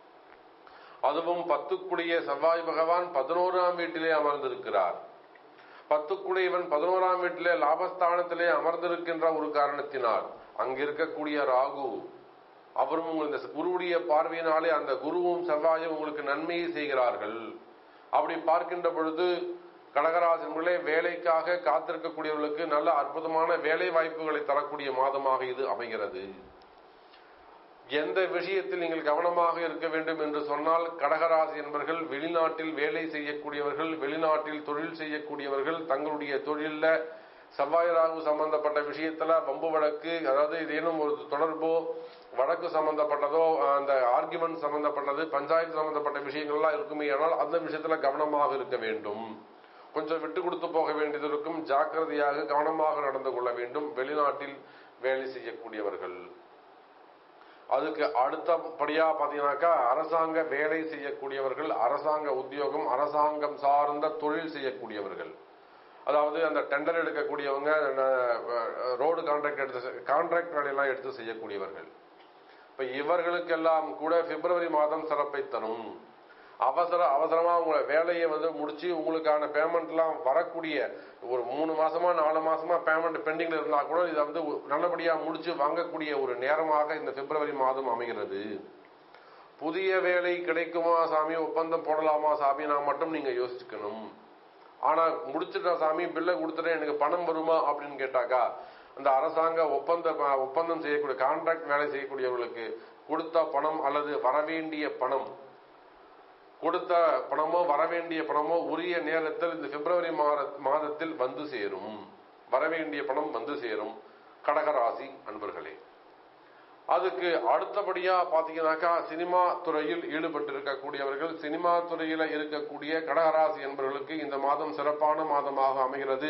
அதுவும் பத்துக்குடிய செவ்வாய் பகவான் பதினோராம் வீட்டிலே அமர்ந்திருக்கிறார் பத்துக்குடையவன் பதினோராம் வீட்டிலே லாபஸ்தானத்திலே அமர்ந்திருக்கின்ற ஒரு காரணத்தினால் அங்கிருக்கக்கூடிய ராகு அவரும் உங்கள் இந்த குருவுடைய பார்வையினாலே அந்த குருவும் செவ்வாயும் உங்களுக்கு நன்மையை செய்கிறார்கள் அப்படி பார்க்கின்ற பொழுது கடகராசன்களே வேலைக்காக காத்திருக்கக்கூடியவர்களுக்கு நல்ல அற்புதமான வேலை வாய்ப்புகளை தரக்கூடிய மாதமாக இது அமைகிறது எந்த விஷயத்தில் நீங்கள் கவனமாக இருக்க வேண்டும் என்று சொன்னால் கடகராசி என்பவர்கள் வெளிநாட்டில் வேலை செய்யக்கூடியவர்கள் வெளிநாட்டில் தொழில் செய்யக்கூடியவர்கள் தங்களுடைய தொழில்ல செவ்வாய் ராகு சம்பந்தப்பட்ட விஷயத்துல வம்பு வழக்கு அதாவது ஏதேனும் ஒரு தொடர்போ வழக்கு சம்பந்தப்பட்டதோ அந்த ஆர்குமெண்ட் சம்பந்தப்பட்டது பஞ்சாயத்து சம்பந்தப்பட்ட விஷயங்கள்லாம் இருக்குமே ஆனால் அந்த விஷயத்துல கவனமாக இருக்க வேண்டும் கொஞ்சம் விட்டு கொடுத்து போக வேண்டியது இருக்கும் ஜாக்கிரதையாக கவனமாக நடந்து கொள்ள வேண்டும் வெளிநாட்டில் வேலை செய்யக்கூடியவர்கள் அதுக்கு அடுத்தபடியா பாத்தீங்கன்னாக்கா அரசாங்க வேலை செய்யக்கூடியவர்கள் அரசாங்க உத்தியோகம் அரசாங்கம் சார்ந்த தொழில் செய்யக்கூடியவர்கள் அதாவது அந்த டெண்டர் எடுக்கக்கூடியவங்க ரோடு கான்ட்ராக்ட் எடுத்து கான்ட்ராக்ட் வேலையெல்லாம் எடுத்து செய்யக்கூடியவர்கள் இப்ப இவர்களுக்கெல்லாம் கூட பிப்ரவரி மாதம் சிறப்பை தரும் அவசர அவசரமா உங்களை வேலையை வந்து முடிச்சு உங்களுக்கான பேமெண்ட் எல்லாம் வரக்கூடிய ஒரு மூணு மாசமா நாலு மாசமா பேமெண்ட் பெண்டிங்ல இருந்தா கூட இதை வந்து நல்லபடியா முடிச்சு வாங்கக்கூடிய ஒரு நேரமாக இந்த பிப்ரவரி மாதம் அமைகிறது புதிய வேலை கிடைக்குமா சாமி ஒப்பந்தம் போடலாமா சாமி நான் மட்டும் நீங்க யோசிச்சுக்கணும் ஆனா முடிச்சுட்டா சாமி பில்லை கொடுத்துட்டேன் எனக்கு பணம் வருமா அப்படின்னு கேட்டாக்கா அந்த அரசாங்க ஒப்பந்த ஒப்பந்தம் செய்யக்கூடிய கான்ட்ராக்ட் வேலை செய்யக்கூடியவர்களுக்கு கொடுத்த பணம் அல்லது வரவேண்டிய பணம் கொடுத்த பணமோ வரவேண்டிய பணமோ உரிய நேரத்தில் இந்த பிப்ரவரி மாதத்தில் வந்து சேரும் வரவேண்டிய பணம் வந்து சேரும் கடகராசி அன்பர்களே அதுக்கு அடுத்தபடியா பாத்தீங்கன்னாக்கா சினிமா துறையில் ஈடுபட்டு இருக்கக்கூடியவர்கள் சினிமா துறையில இருக்கக்கூடிய கடகராசி என்பவர்களுக்கு இந்த மாதம் சிறப்பான மாதமாக அமைகிறது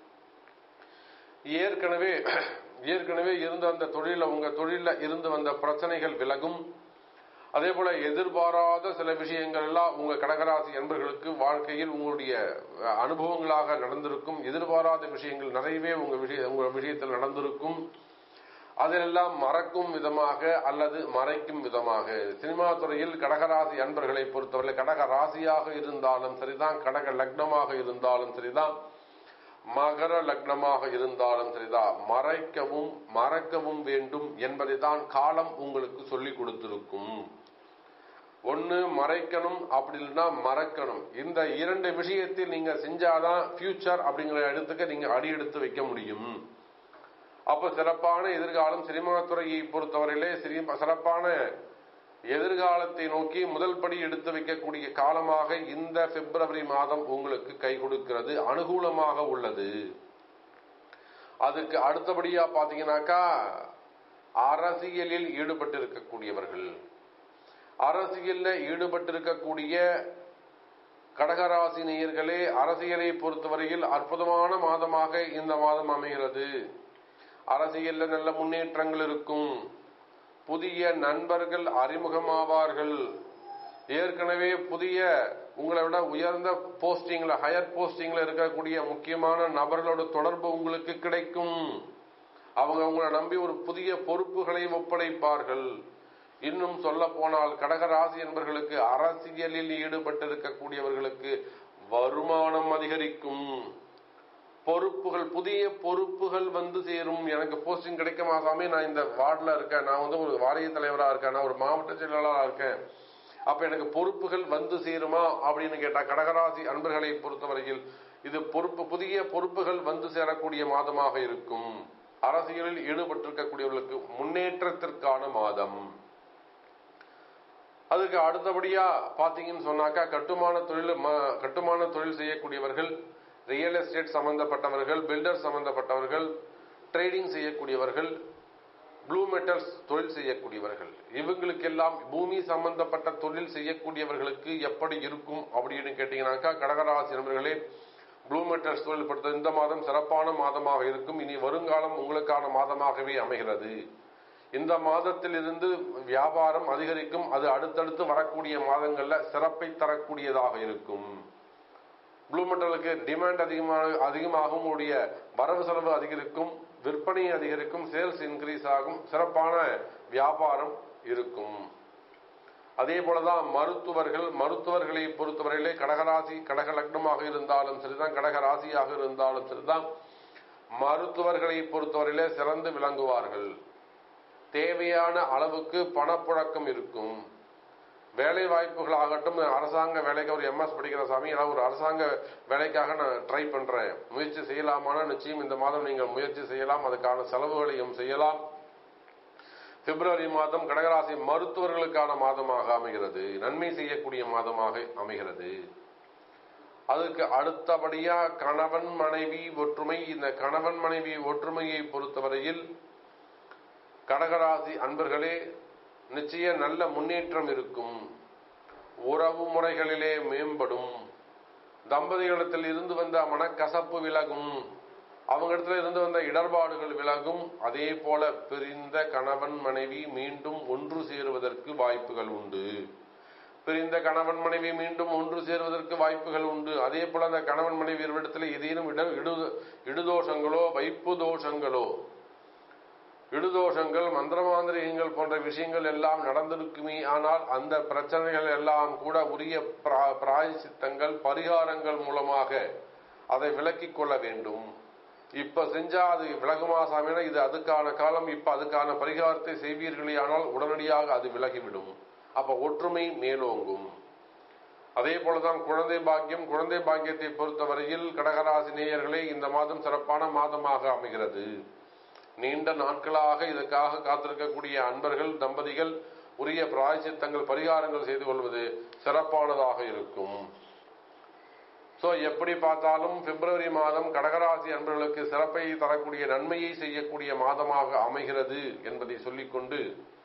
ஏற்கனவே ஏற்கனவே இருந்த அந்த தொழில உங்க தொழில இருந்து வந்த பிரச்சனைகள் விலகும் அதே போல எதிர்பாராத சில விஷயங்கள் எல்லாம் உங்க கடகராசி என்பர்களுக்கு வாழ்க்கையில் உங்களுடைய அனுபவங்களாக நடந்திருக்கும் எதிர்பாராத விஷயங்கள் நிறையவே உங்க விஷய உங்க விஷயத்தில் நடந்திருக்கும் அதிலெல்லாம் மறக்கும் விதமாக அல்லது மறைக்கும் விதமாக சினிமா துறையில் கடகராசி அன்பர்களை பொறுத்தவரை கடக ராசியாக இருந்தாலும் சரிதான் கடக லக்னமாக இருந்தாலும் சரிதான் மகர லக்னமாக இருந்தாலும் சரிதான் மறைக்கவும் மறக்கவும் வேண்டும் என்பதை தான் காலம் உங்களுக்கு சொல்லி கொடுத்திருக்கும் ஒன்னு மறைக்கணும் அப்படி இல்லைன்னா மறக்கணும் இந்த இரண்டு விஷயத்தில் நீங்க செஞ்சாதான் ஃபியூச்சர் அப்படிங்கிற இடத்துக்கு நீங்க அடி எடுத்து வைக்க முடியும் அப்ப சிறப்பான எதிர்காலம் சினிமா துறையை பொறுத்தவரையிலே சிறப்பான எதிர்காலத்தை நோக்கி முதல் படி எடுத்து வைக்கக்கூடிய காலமாக இந்த பிப்ரவரி மாதம் உங்களுக்கு கை கொடுக்கிறது அனுகூலமாக உள்ளது அதுக்கு அடுத்தபடியா பாத்தீங்கன்னாக்கா அரசியலில் ஈடுபட்டு இருக்கக்கூடியவர்கள் அரசியல்ல ஈடுபட்டிருக்கக்கூடிய கடகராசி நேயர்களே அரசியலை பொறுத்தவரையில் அற்புதமான மாதமாக இந்த மாதம் அமைகிறது அரசியல்ல நல்ல முன்னேற்றங்கள் இருக்கும் புதிய நண்பர்கள் அறிமுகமாவார்கள் ஏற்கனவே புதிய உங்களை விட உயர்ந்த போஸ்டிங்ல ஹையர் போஸ்டிங்ல இருக்கக்கூடிய முக்கியமான நபர்களோட தொடர்பு உங்களுக்கு கிடைக்கும் அவங்க உங்களை நம்பி ஒரு புதிய பொறுப்புகளை ஒப்படைப்பார்கள் இன்னும் சொல்ல போனால் கடகராசி என்பவர்களுக்கு அரசியலில் ஈடுபட்டிருக்கக்கூடியவர்களுக்கு வருமானம் அதிகரிக்கும் பொறுப்புகள் புதிய பொறுப்புகள் வந்து சேரும் எனக்கு போஸ்டிங் கிடைக்குமா சாமி நான் இந்த வார்டில் இருக்கேன் நான் வந்து ஒரு வாரிய தலைவரா இருக்கேன் நான் ஒரு மாவட்ட செயலாளராக இருக்கேன் அப்ப எனக்கு பொறுப்புகள் வந்து சேருமா அப்படின்னு கேட்டா கடகராசி அன்பர்களை பொறுத்தவரையில் இது பொறுப்பு புதிய பொறுப்புகள் வந்து சேரக்கூடிய மாதமாக இருக்கும் அரசியலில் ஈடுபட்டிருக்கக்கூடியவர்களுக்கு முன்னேற்றத்திற்கான மாதம் அதுக்கு அடுத்தபடியா பாத்தீங்கன்னு சொன்னாக்கா கட்டுமான தொழில் கட்டுமான தொழில் செய்யக்கூடியவர்கள் ரியல் எஸ்டேட் சம்பந்தப்பட்டவர்கள் பில்டர் சம்பந்தப்பட்டவர்கள் ட்ரேடிங் செய்யக்கூடியவர்கள் ப்ளூ மெட்டல்ஸ் தொழில் செய்யக்கூடியவர்கள் இவங்களுக்கெல்லாம் பூமி சம்பந்தப்பட்ட தொழில் செய்யக்கூடியவர்களுக்கு எப்படி இருக்கும் அப்படின்னு கேட்டீங்கன்னாக்கா கடகராசி நண்பர்களே ப்ளூ மெட்டல்ஸ் தொழில் பொறுத்த இந்த மாதம் சிறப்பான மாதமாக இருக்கும் இனி வருங்காலம் உங்களுக்கான மாதமாகவே அமைகிறது இந்த மாதத்தில் இருந்து வியாபாரம் அதிகரிக்கும் அது அடுத்தடுத்து வரக்கூடிய மாதங்கள்ல சிறப்பை தரக்கூடியதாக இருக்கும் ப்ளூ மெட்டலுக்கு டிமாண்ட் அதிகமாக அதிகமாகும் உங்களுடைய வரவு செலவு அதிகரிக்கும் விற்பனை அதிகரிக்கும் சேல்ஸ் இன்க்ரீஸ் ஆகும் சிறப்பான வியாபாரம் இருக்கும் அதே போலதான் மருத்துவர்கள் மருத்துவர்களை பொறுத்தவரையிலே கடகராசி கடக லக்னமாக இருந்தாலும் சரிதான் கடக ராசியாக இருந்தாலும் சரிதான் மருத்துவர்களை பொறுத்தவரையிலே சிறந்து விளங்குவார்கள் தேவையான அளவுக்கு பணப்புழக்கம் இருக்கும் வேலை வாய்ப்புகள் ஆகட்டும் அரசாங்க வேலைக்கு ஒரு எம்எஸ் படிக்கிற சாமி நான் ஒரு அரசாங்க வேலைக்காக நான் ட்ரை பண்றேன் முயற்சி செய்யலாமானா நிச்சயம் இந்த மாதம் நீங்கள் முயற்சி செய்யலாம் அதுக்கான செலவுகளையும் செய்யலாம் பிப்ரவரி மாதம் கடகராசி மருத்துவர்களுக்கான மாதமாக அமைகிறது நன்மை செய்யக்கூடிய மாதமாக அமைகிறது அதுக்கு அடுத்தபடியா கணவன் மனைவி ஒற்றுமை இந்த கணவன் மனைவி ஒற்றுமையை பொறுத்தவரையில் கடகராசி அன்பர்களே நிச்சய நல்ல முன்னேற்றம் இருக்கும் உறவு முறைகளிலே மேம்படும் தம்பதிகளிடத்தில் இருந்து வந்த மனக்கசப்பு விலகும் அவங்க இடத்துல இருந்து வந்த இடர்பாடுகள் விலகும் அதே போல பிரிந்த கணவன் மனைவி மீண்டும் ஒன்று சேருவதற்கு வாய்ப்புகள் உண்டு பிரிந்த கணவன் மனைவி மீண்டும் ஒன்று சேருவதற்கு வாய்ப்புகள் உண்டு அதே போல அந்த கணவன் மனைவி இடத்துல ஏதேனும் இட இடு இடுதோஷங்களோ வைப்பு தோஷங்களோ இடுதோஷங்கள் மந்திரமாந்திரிகங்கள் போன்ற விஷயங்கள் எல்லாம் நடந்திருக்குமே ஆனால் அந்த பிரச்சனைகள் எல்லாம் கூட உரிய பிராயசித்தங்கள் பரிகாரங்கள் மூலமாக அதை விலக்கிக் கொள்ள வேண்டும் இப்ப செஞ்சா அது விலகுமா சாமினா இது அதுக்கான காலம் இப்ப அதுக்கான பரிகாரத்தை செய்வீர்களே ஆனால் உடனடியாக அது விலகிவிடும் அப்ப ஒற்றுமை மேலோங்கும் அதே போலதான் குழந்தை பாக்கியம் குழந்தை பாக்கியத்தை பொறுத்தவரையில் கடகராசி நேயர்களே இந்த மாதம் சிறப்பான மாதமாக அமைகிறது நீண்ட நாட்களாக இதற்காக காத்திருக்கக்கூடிய அன்பர்கள் தம்பதிகள் உரிய பிராயசித்தங்கள் பரிகாரங்கள் செய்து கொள்வது சிறப்பானதாக இருக்கும் சோ எப்படி பார்த்தாலும் பிப்ரவரி மாதம் கடகராசி அன்பர்களுக்கு சிறப்பை தரக்கூடிய நன்மையை செய்யக்கூடிய மாதமாக அமைகிறது என்பதை சொல்லிக்கொண்டு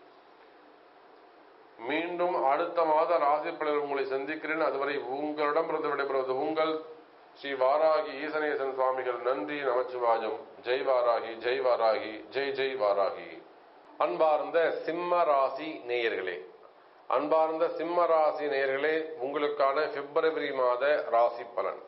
மீண்டும் அடுத்த மாத ராசி பலர் உங்களை சந்திக்கிறேன் அதுவரை உங்களிடம் இருந்து விடைபெறுவது உங்கள் ஸ்ரீ வாராகி ஈசனேசன் சுவாமிகள் நன்றி நமச்சிவாஜம் ஜெய் வாராகி ஜெய் வாராகி ஜெய் ஜெய் வாராகி அன்பார்ந்த சிம்ம ராசி நேயர்களே அன்பார்ந்த சிம்ம ராசி நேயர்களே உங்களுக்கான பிப்ரவரி மாத ராசி பலன்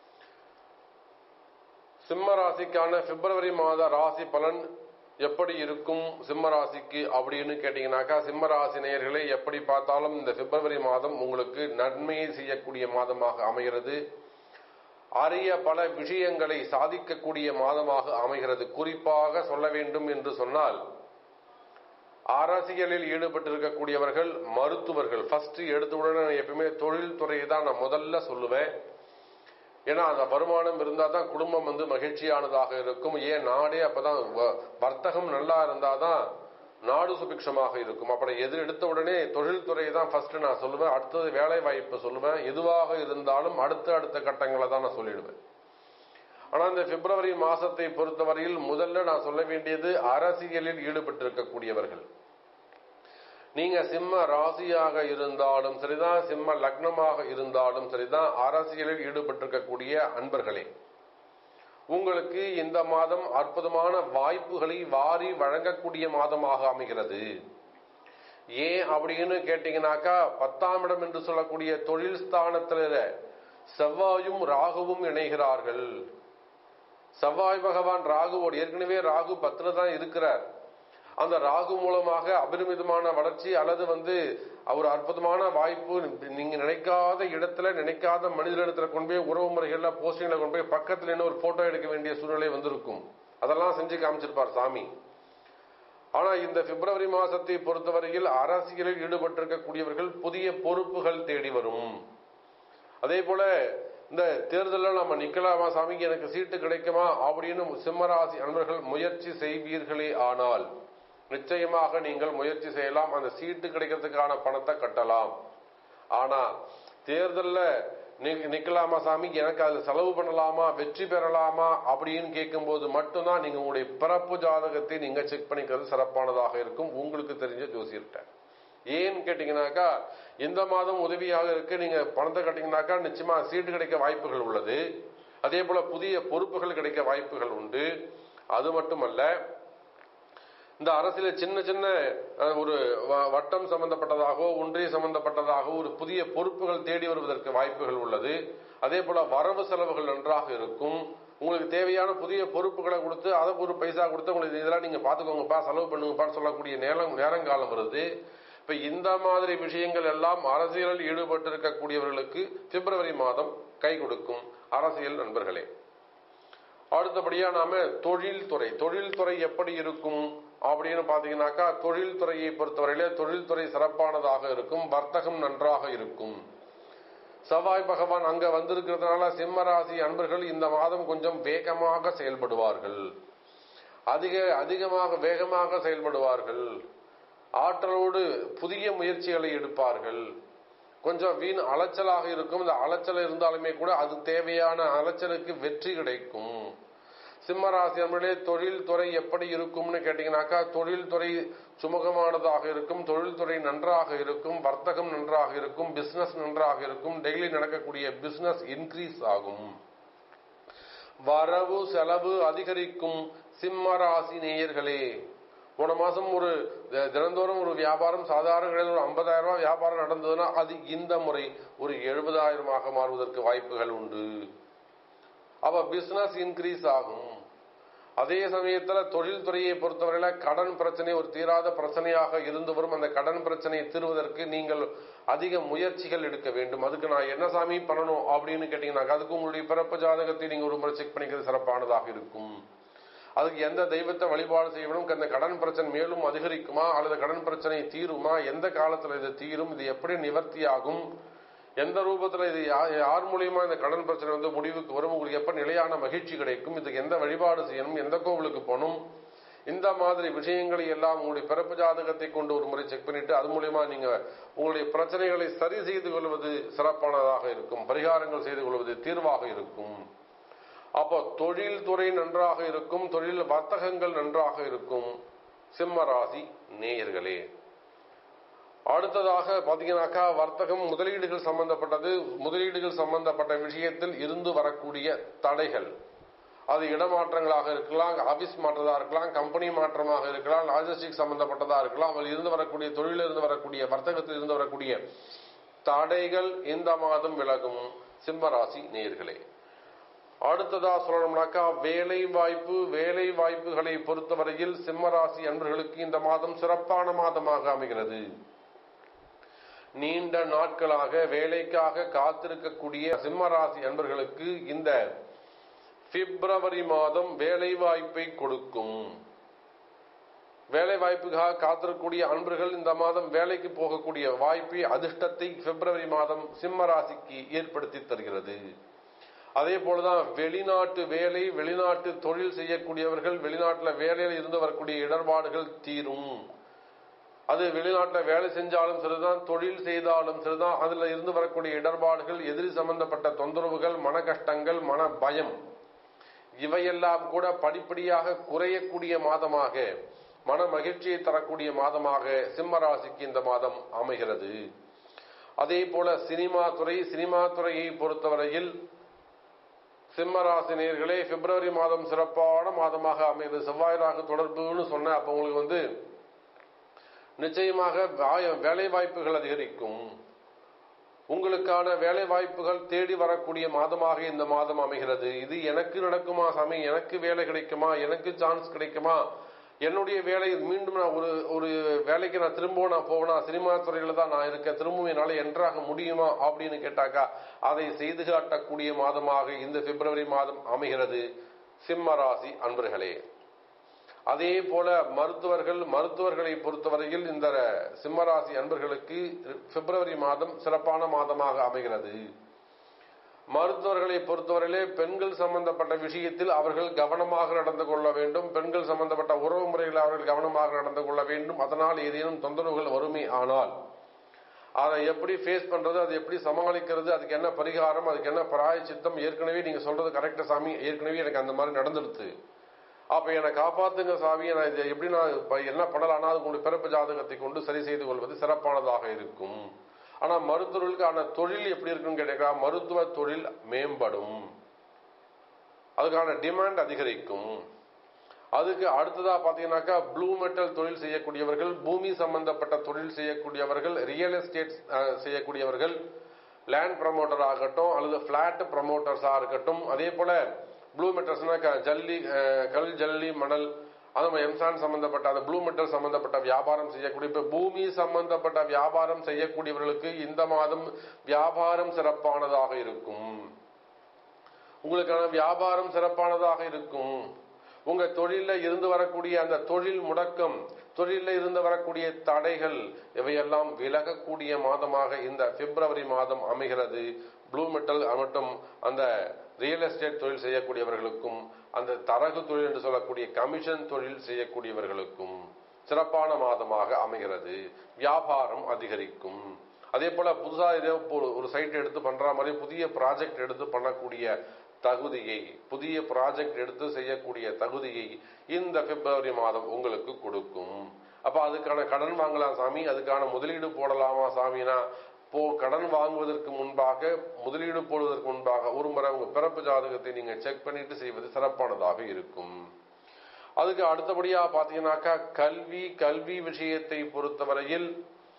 சிம்ம ராசிக்கான பிப்ரவரி மாத ராசி பலன் எப்படி இருக்கும் சிம்ம ராசிக்கு அப்படின்னு கேட்டீங்கன்னாக்கா சிம்ம ராசி நேயர்களே எப்படி பார்த்தாலும் இந்த பிப்ரவரி மாதம் உங்களுக்கு நன்மையை செய்யக்கூடிய மாதமாக அமைகிறது அரிய பல விஷயங்களை சாதிக்கக்கூடிய மாதமாக அமைகிறது குறிப்பாக சொல்ல வேண்டும் என்று சொன்னால் அரசியலில் ஈடுபட்டிருக்கக்கூடியவர்கள் மருத்துவர்கள் ஃபர்ஸ்ட் எடுத்தவுடனே நான் எப்பயுமே தொழில்துறையை தான் நான் முதல்ல சொல்லுவேன் ஏன்னா அந்த வருமானம் இருந்தால் தான் குடும்பம் வந்து மகிழ்ச்சியானதாக இருக்கும் ஏன் நாடே அப்பதான் வர்த்தகம் நல்லா இருந்தாதான் நாடு சுபிக்ஷமாக இருக்கும் அப்படி எது எடுத்த உடனே தொழில்துறையை தான் ஃபர்ஸ்ட் நான் சொல்லுவேன் அடுத்தது வேலை வாய்ப்பு சொல்லுவேன் எதுவாக இருந்தாலும் அடுத்த அடுத்த கட்டங்களை தான் நான் சொல்லிடுவேன் ஆனா இந்த பிப்ரவரி மாசத்தை பொறுத்தவரையில் முதல்ல நான் சொல்ல வேண்டியது அரசியலில் ஈடுபட்டிருக்கக்கூடியவர்கள் நீங்க சிம்ம ராசியாக இருந்தாலும் சரிதான் சிம்ம லக்னமாக இருந்தாலும் சரிதான் அரசியலில் ஈடுபட்டிருக்கக்கூடிய அன்பர்களே உங்களுக்கு இந்த மாதம் அற்புதமான வாய்ப்புகளை வாரி வழங்கக்கூடிய மாதமாக அமைகிறது ஏன் அப்படின்னு கேட்டீங்கன்னாக்கா பத்தாம் இடம் என்று சொல்லக்கூடிய தொழில் ஸ்தானத்தில் செவ்வாயும் ராகுவும் இணைகிறார்கள் செவ்வாய் பகவான் ராகுவோடு ஏற்கனவே ராகு பத்துல தான் இருக்கிறார் அந்த ராகு மூலமாக அபரிமிதமான வளர்ச்சி அல்லது வந்து ஒரு அற்புதமான வாய்ப்பு நீங்க நினைக்காத இடத்துல நினைக்காத மனிதனிடத்துல கொண்டு போய் உறவு முறைகள்ல போஸ்டிங்ல கொண்டு போய் பக்கத்துல என்ன ஒரு போட்டோ எடுக்க வேண்டிய சூழ்நிலை வந்திருக்கும் அதெல்லாம் செஞ்சு காமிச்சிருப்பார் சாமி ஆனா இந்த பிப்ரவரி மாசத்தை பொறுத்தவரையில் அரசியலில் ஈடுபட்டிருக்கக்கூடியவர்கள் புதிய பொறுப்புகள் தேடி வரும் அதே போல இந்த தேர்தலில் நம்ம நிக்கலாமா சாமிக்கு எனக்கு சீட்டு கிடைக்குமா அப்படின்னு சிம்மராசி அன்பர்கள் முயற்சி செய்வீர்களே ஆனால் நிச்சயமாக நீங்கள் முயற்சி செய்யலாம் அந்த சீட்டு கிடைக்கிறதுக்கான பணத்தை கட்டலாம் ஆனா தேர்தலில் நி- நிக்கலாமா சாமி எனக்கு அதுல செலவு பண்ணலாமா வெற்றி பெறலாமா அப்படின்னு கேட்கும்போது மட்டும்தான் நீங்க உங்களுடைய பிறப்பு ஜாதகத்தை நீங்க செக் பண்ணிக்கிறது சிறப்பானதாக இருக்கும் உங்களுக்கு தெரிஞ்ச ஜோசியர்கிட்ட ஏன்னு கேட்டீங்கன்னாக்கா இந்த மாதம் உதவியாக இருக்கு நீங்க பணத்தை கட்டிங்கனாக்கா நிச்சயமா சீட்டு கிடைக்க வாய்ப்புகள் உள்ளது அதே போல புதிய பொறுப்புகள் கிடைக்க வாய்ப்புகள் உண்டு அது மட்டுமல்ல இந்த அரசியல சின்ன சின்ன அஹ், ஒரு வ- வட்டம் சம்பந்தப்பட்டதாகவோ ஒன்றிய சம்பந்தப்பட்டதாகவோ ஒரு புதிய பொறுப்புகள் தேடி வருவதற்கு வாய்ப்புகள் உள்ளது அதே போல வரவு செலவுகள் நன்றாக இருக்கும் உங்களுக்கு தேவையான புதிய பொறுப்புகளை கொடுத்து அதை ஒரு பைசா கொடுத்து உங்களுக்கு இதெல்லாம் நீங்க பாத்துக்கோங்கப்பா செலவு பண்ணுங்கப்பான்னு சொல்லக்கூடிய நேரம் நேரங்காலம் வருது இப்ப இந்த மாதிரி விஷயங்கள் எல்லாம் அரசியலில் ஈடுபட்டு இருக்கக்கூடியவர்களுக்கு பிப்ரவரி மாதம் கை கொடுக்கும் அரசியல் நண்பர்களே அடுத்தபடியா நாம தொழில்துறை தொழில்துறை எப்படி இருக்கும் அப்படின்னு பாத்தீங்கன்னாக்கா தொழில்துறையை பொறுத்தவரையில தொழில்துறை சிறப்பானதாக இருக்கும் வர்த்தகம் நன்றாக இருக்கும் செவ்வாய் பகவான் அங்க வந்திருக்கிறதுனால சிம்ம ராசி அன்பர்கள் இந்த மாதம் கொஞ்சம் வேகமாக செயல்படுவார்கள் அதிக அதிகமாக வேகமாக செயல்படுவார்கள் ஆற்றலோடு புதிய முயற்சிகளை எடுப்பார்கள் கொஞ்சம் வீண் அலைச்சலாக இருக்கும் இந்த அலைச்சல் இருந்தாலுமே கூட அது தேவையான அலைச்சலுக்கு வெற்றி கிடைக்கும் சிம்மராசி அன்பர்களே தொழில்துறை எப்படி இருக்கும்னு கேட்டீங்கன்னாக்கா தொழில்துறை சுமூகமானதாக இருக்கும் தொழில்துறை நன்றாக இருக்கும் வர்த்தகம் நன்றாக இருக்கும் பிசினஸ் நன்றாக இருக்கும் டெய்லி நடக்கக்கூடிய பிசினஸ் இன்க்ரீஸ் ஆகும் வரவு செலவு அதிகரிக்கும் சிம்ம ராசி நேயர்களே போன மாசம் ஒரு தி- தினந்தோறும் ஒரு வியாபாரம் சாதாரண கடையில் ஒரு ஐம்பதாயிரம் ரூபாய் வியாபாரம் நடந்ததுன்னா அது இந்த முறை ஒரு எழுபதாயிரமாக மாறுவதற்கு வாய்ப்புகள் உண்டு அப்ப பிசினஸ் இன்க்ரீஸ் ஆகும் அதே சமயத்துல தொழில்துறையை பொறுத்தவரையில கடன் பிரச்சனை ஒரு தீராத பிரச்சனையாக இருந்து வரும் அந்த கடன் பிரச்சனையை தீர்வதற்கு நீங்கள் அதிக முயற்சிகள் எடுக்க வேண்டும் அதுக்கு நான் என்ன சாமி பண்ணணும் அப்படின்னு கேட்டீங்கன்னா அதுக்கு உங்களுடைய பிறப்பு ஜாதகத்தை நீங்க ஒரு முறை செக் பண்ணிக்கிறது சிறப்பானதாக இருக்கும் அதுக்கு எந்த தெய்வத்தை வழிபாடு செய்யணும் அந்த கடன் பிரச்சனை மேலும் அதிகரிக்குமா அல்லது கடன் பிரச்சனை தீருமா எந்த காலத்துல இது தீரும் இது எப்படி நிவர்த்தி ஆகும் எந்த ரூபத்துல இது யா- யார் மூலியமா இந்த கடன் பிரச்சனை வந்து முடிவுக்கு வரும் உங்களுக்கு எப்ப நிலையான மகிழ்ச்சி கிடைக்கும் இதுக்கு எந்த வழிபாடு செய்யணும் எந்த கோவிலுக்கு போகணும் இந்த மாதிரி விஷயங்களை எல்லாம் உங்களுடைய பிறப்பு ஜாதகத்தை கொண்டு ஒரு முறை செக் பண்ணிட்டு அது மூலியமா நீங்க உங்களுடைய பிரச்சனைகளை சரி செய்து கொள்வது சிறப்பானதாக இருக்கும் பரிகாரங்கள் செய்து கொள்வது தீர்வாக இருக்கும் அப்போ தொழில் துறை நன்றாக இருக்கும் தொழில் வர்த்தகங்கள் நன்றாக இருக்கும் சிம்ம ராசி நேயர்களே அடுத்ததாக பாத்தீங்கன்னாக்கா வர்த்தகம் முதலீடுகள் சம்பந்தப்பட்டது முதலீடுகள் சம்பந்தப்பட்ட விஷயத்தில் இருந்து வரக்கூடிய தடைகள் அது இடமாற்றங்களாக இருக்கலாம் ஆபீஸ் மாற்றதா இருக்கலாம் கம்பெனி மாற்றமாக இருக்கலாம் லாஜிஸ்டிக் சம்பந்தப்பட்டதா இருக்கலாம் அதில் இருந்து வரக்கூடிய தொழிலில் இருந்து வரக்கூடிய வர்த்தகத்தில் இருந்து வரக்கூடிய தடைகள் இந்த மாதம் விலகும் சிம்மராசி நேயர்களே அடுத்ததா சொல்லணும்னாக்கா வேலை வாய்ப்பு வேலை வாய்ப்புகளை பொறுத்தவரையில் சிம்மராசி அன்பர்களுக்கு இந்த மாதம் சிறப்பான மாதமாக அமைகிறது நீண்ட நாட்களாக வேலைக்காக காத்திருக்கக்கூடிய சிம்மராசி அன்பர்களுக்கு இந்த பிப்ரவரி மாதம் வேலை வாய்ப்பை கொடுக்கும் வேலை வாய்ப்புக்காக காத்திருக்கக்கூடிய அன்பர்கள் இந்த மாதம் வேலைக்கு போகக்கூடிய வாய்ப்பை அதிர்ஷ்டத்தை பிப்ரவரி மாதம் சிம்ம ராசிக்கு ஏற்படுத்தி தருகிறது அதே போலதான் வெளிநாட்டு வேலை வெளிநாட்டு தொழில் செய்யக்கூடியவர்கள் வெளிநாட்டுல வேலையில் இருந்து வரக்கூடிய இடர்பாடுகள் தீரும் அது வெளிநாட்டுல வேலை செஞ்சாலும் சரிதான் தொழில் செய்தாலும் சரிதான் அதுல இருந்து வரக்கூடிய இடர்பாடுகள் எதிரி சம்பந்தப்பட்ட தொந்தரவுகள் மன கஷ்டங்கள் மன பயம் இவையெல்லாம் கூட படிப்படியாக குறையக்கூடிய மாதமாக மன மகிழ்ச்சியை தரக்கூடிய மாதமாக சிம்ம ராசிக்கு இந்த மாதம் அமைகிறது அதே போல சினிமா துறை சினிமா துறையை பொறுத்தவரையில் சிம்ம ராசினியர்களே பிப்ரவரி மாதம் சிறப்பான மாதமாக அமைகிறது செவ்வாய் ராகு தொடர்புன்னு சொன்ன அப்ப உங்களுக்கு வந்து நிச்சயமாக வாய- வேலை வாய்ப்புகள் அதிகரிக்கும் உங்களுக்கான வேலை வாய்ப்புகள் தேடி வரக்கூடிய மாதமாக இந்த மாதம் அமைகிறது இது எனக்கு நடக்குமா சாமி எனக்கு வேலை கிடைக்குமா எனக்கு சான்ஸ் கிடைக்குமா என்னுடைய வேலை மீண்டும் நான் ஒரு ஒரு வேலைக்கு நான் திரும்பவும் நான் போகணும் சினிமா துறையில தான் நான் இருக்கேன் திரும்பவும் என்னால என்றாக முடியுமா அப்படின்னு கேட்டாக்கா அதை செய்து காட்டக்கூடிய மாதமாக இந்த பிப்ரவரி மாதம் அமைகிறது சிம்ம ராசி அன்பர்களே அதே போல மருத்துவர்கள் மருத்துவர்களை பொறுத்தவரையில் இந்த சிம்மராசி அன்பர்களுக்கு பிப்ரவரி மாதம் சிறப்பான மாதமாக அமைகிறது மருத்துவர்களை பொறுத்தவரையிலே பெண்கள் சம்பந்தப்பட்ட விஷயத்தில் அவர்கள் கவனமாக நடந்து கொள்ள வேண்டும் பெண்கள் சம்பந்தப்பட்ட உறவு முறைகளில் அவர்கள் கவனமாக நடந்து கொள்ள வேண்டும் அதனால் ஏதேனும் தொந்தரவுகள் வருமே ஆனால் அதை எப்படி ஃபேஸ் பண்றது அதை எப்படி சமாளிக்கிறது அதுக்கு என்ன பரிகாரம் அதுக்கு என்ன பிராயச்சித்தம் ஏற்கனவே நீங்க சொல்றது கரெக்டா சாமி ஏற்கனவே எனக்கு அந்த மாதிரி நடந்துடுது அப்ப என்னை காப்பாத்துங்க சாமி நான் இதை எப்படி நான் இப்ப என்ன பண்ணலாம்னா அது உங்களுடைய பிறப்பு ஜாதகத்தை கொண்டு சரி செய்து கொள்வது சிறப்பானதாக இருக்கும் ஆனா மருத்துவர்களுக்கான தொழில் எப்படி இருக்குன்னு கேட்டா மருத்துவ தொழில் மேம்படும் அதுக்கான டிமாண்ட் அதிகரிக்கும் அதுக்கு அடுத்ததா பாத்தீங்கன்னாக்கா ப்ளூ மெட்டல் தொழில் செய்யக்கூடியவர்கள் பூமி சம்பந்தப்பட்ட தொழில் செய்யக்கூடியவர்கள் ரியல் எஸ்டேட் செய்யக்கூடியவர்கள் லேண்ட் ப்ரமோட்டர் ஆகட்டும் அல்லது பிளாட் ப்ரமோட்டர்ஸா இருக்கட்டும் அதே போல ப்ளூ மெட்டல்ஸ்னா ஜல்லி அஹ், கல் ஜல்லி மணல் அது மாதிரி எம்சான் சம்பந்தப்பட்ட அந்த ப்ளூ மெட்டல் சம்பந்தப்பட்ட வியாபாரம் செய்யக்கூடிய இப்ப பூமி சம்பந்தப்பட்ட வியாபாரம் செய்யக்கூடியவர்களுக்கு இந்த மாதம் வியாபாரம் சிறப்பானதாக இருக்கும் உங்களுக்கான வியாபாரம் சிறப்பானதாக இருக்கும் உங்க தொழில இருந்து வரக்கூடிய அந்த தொழில் முடக்கம் தொழில இருந்து வரக்கூடிய தடைகள் இவையெல்லாம் விலகக்கூடிய மாதமாக இந்த பிப்ரவரி மாதம் அமைகிறது ப்ளூ மெட்டல் மட்டும் அந்த ரியல் எஸ்டேட் தொழில் செய்யக்கூடியவர்களுக்கும் அந்த தரகு தொழில் என்று சொல்லக்கூடிய கமிஷன் தொழில் செய்யக்கூடியவர்களுக்கும் சிறப்பான மாதமாக அமைகிறது வியாபாரம் அதிகரிக்கும் அதே போல புதுசா ஏதோ ஒரு- ஒரு சைட் எடுத்து பண்ற மாதிரி புதிய ப்ராஜெக்ட் எடுத்து பண்ணக்கூடிய தகுதியை புதிய ப்ராஜெக்ட் எடுத்து செய்யக்கூடிய தகுதியை இந்த பிப்ரவரி மாதம் உங்களுக்கு கொடுக்கும் அப்ப அதுக்கான கடன் வாங்கலாம் சாமி அதுக்கான முதலீடு போடலாமா சாமினா போ கடன் வாங்குவதற்கு முன்பாக முதலீடு போடுவதற்கு முன்பாக ஒரு முறை உங்க பிறப்பு ஜாதகத்தை நீங்க செக் பண்ணிட்டு செய்வது சிறப்பானதாக இருக்கும் அதுக்கு அடுத்தபடியா பாத்தீங்கன்னாக்கா கல்வி கல்வி விஷயத்தை பொறுத்தவரையில்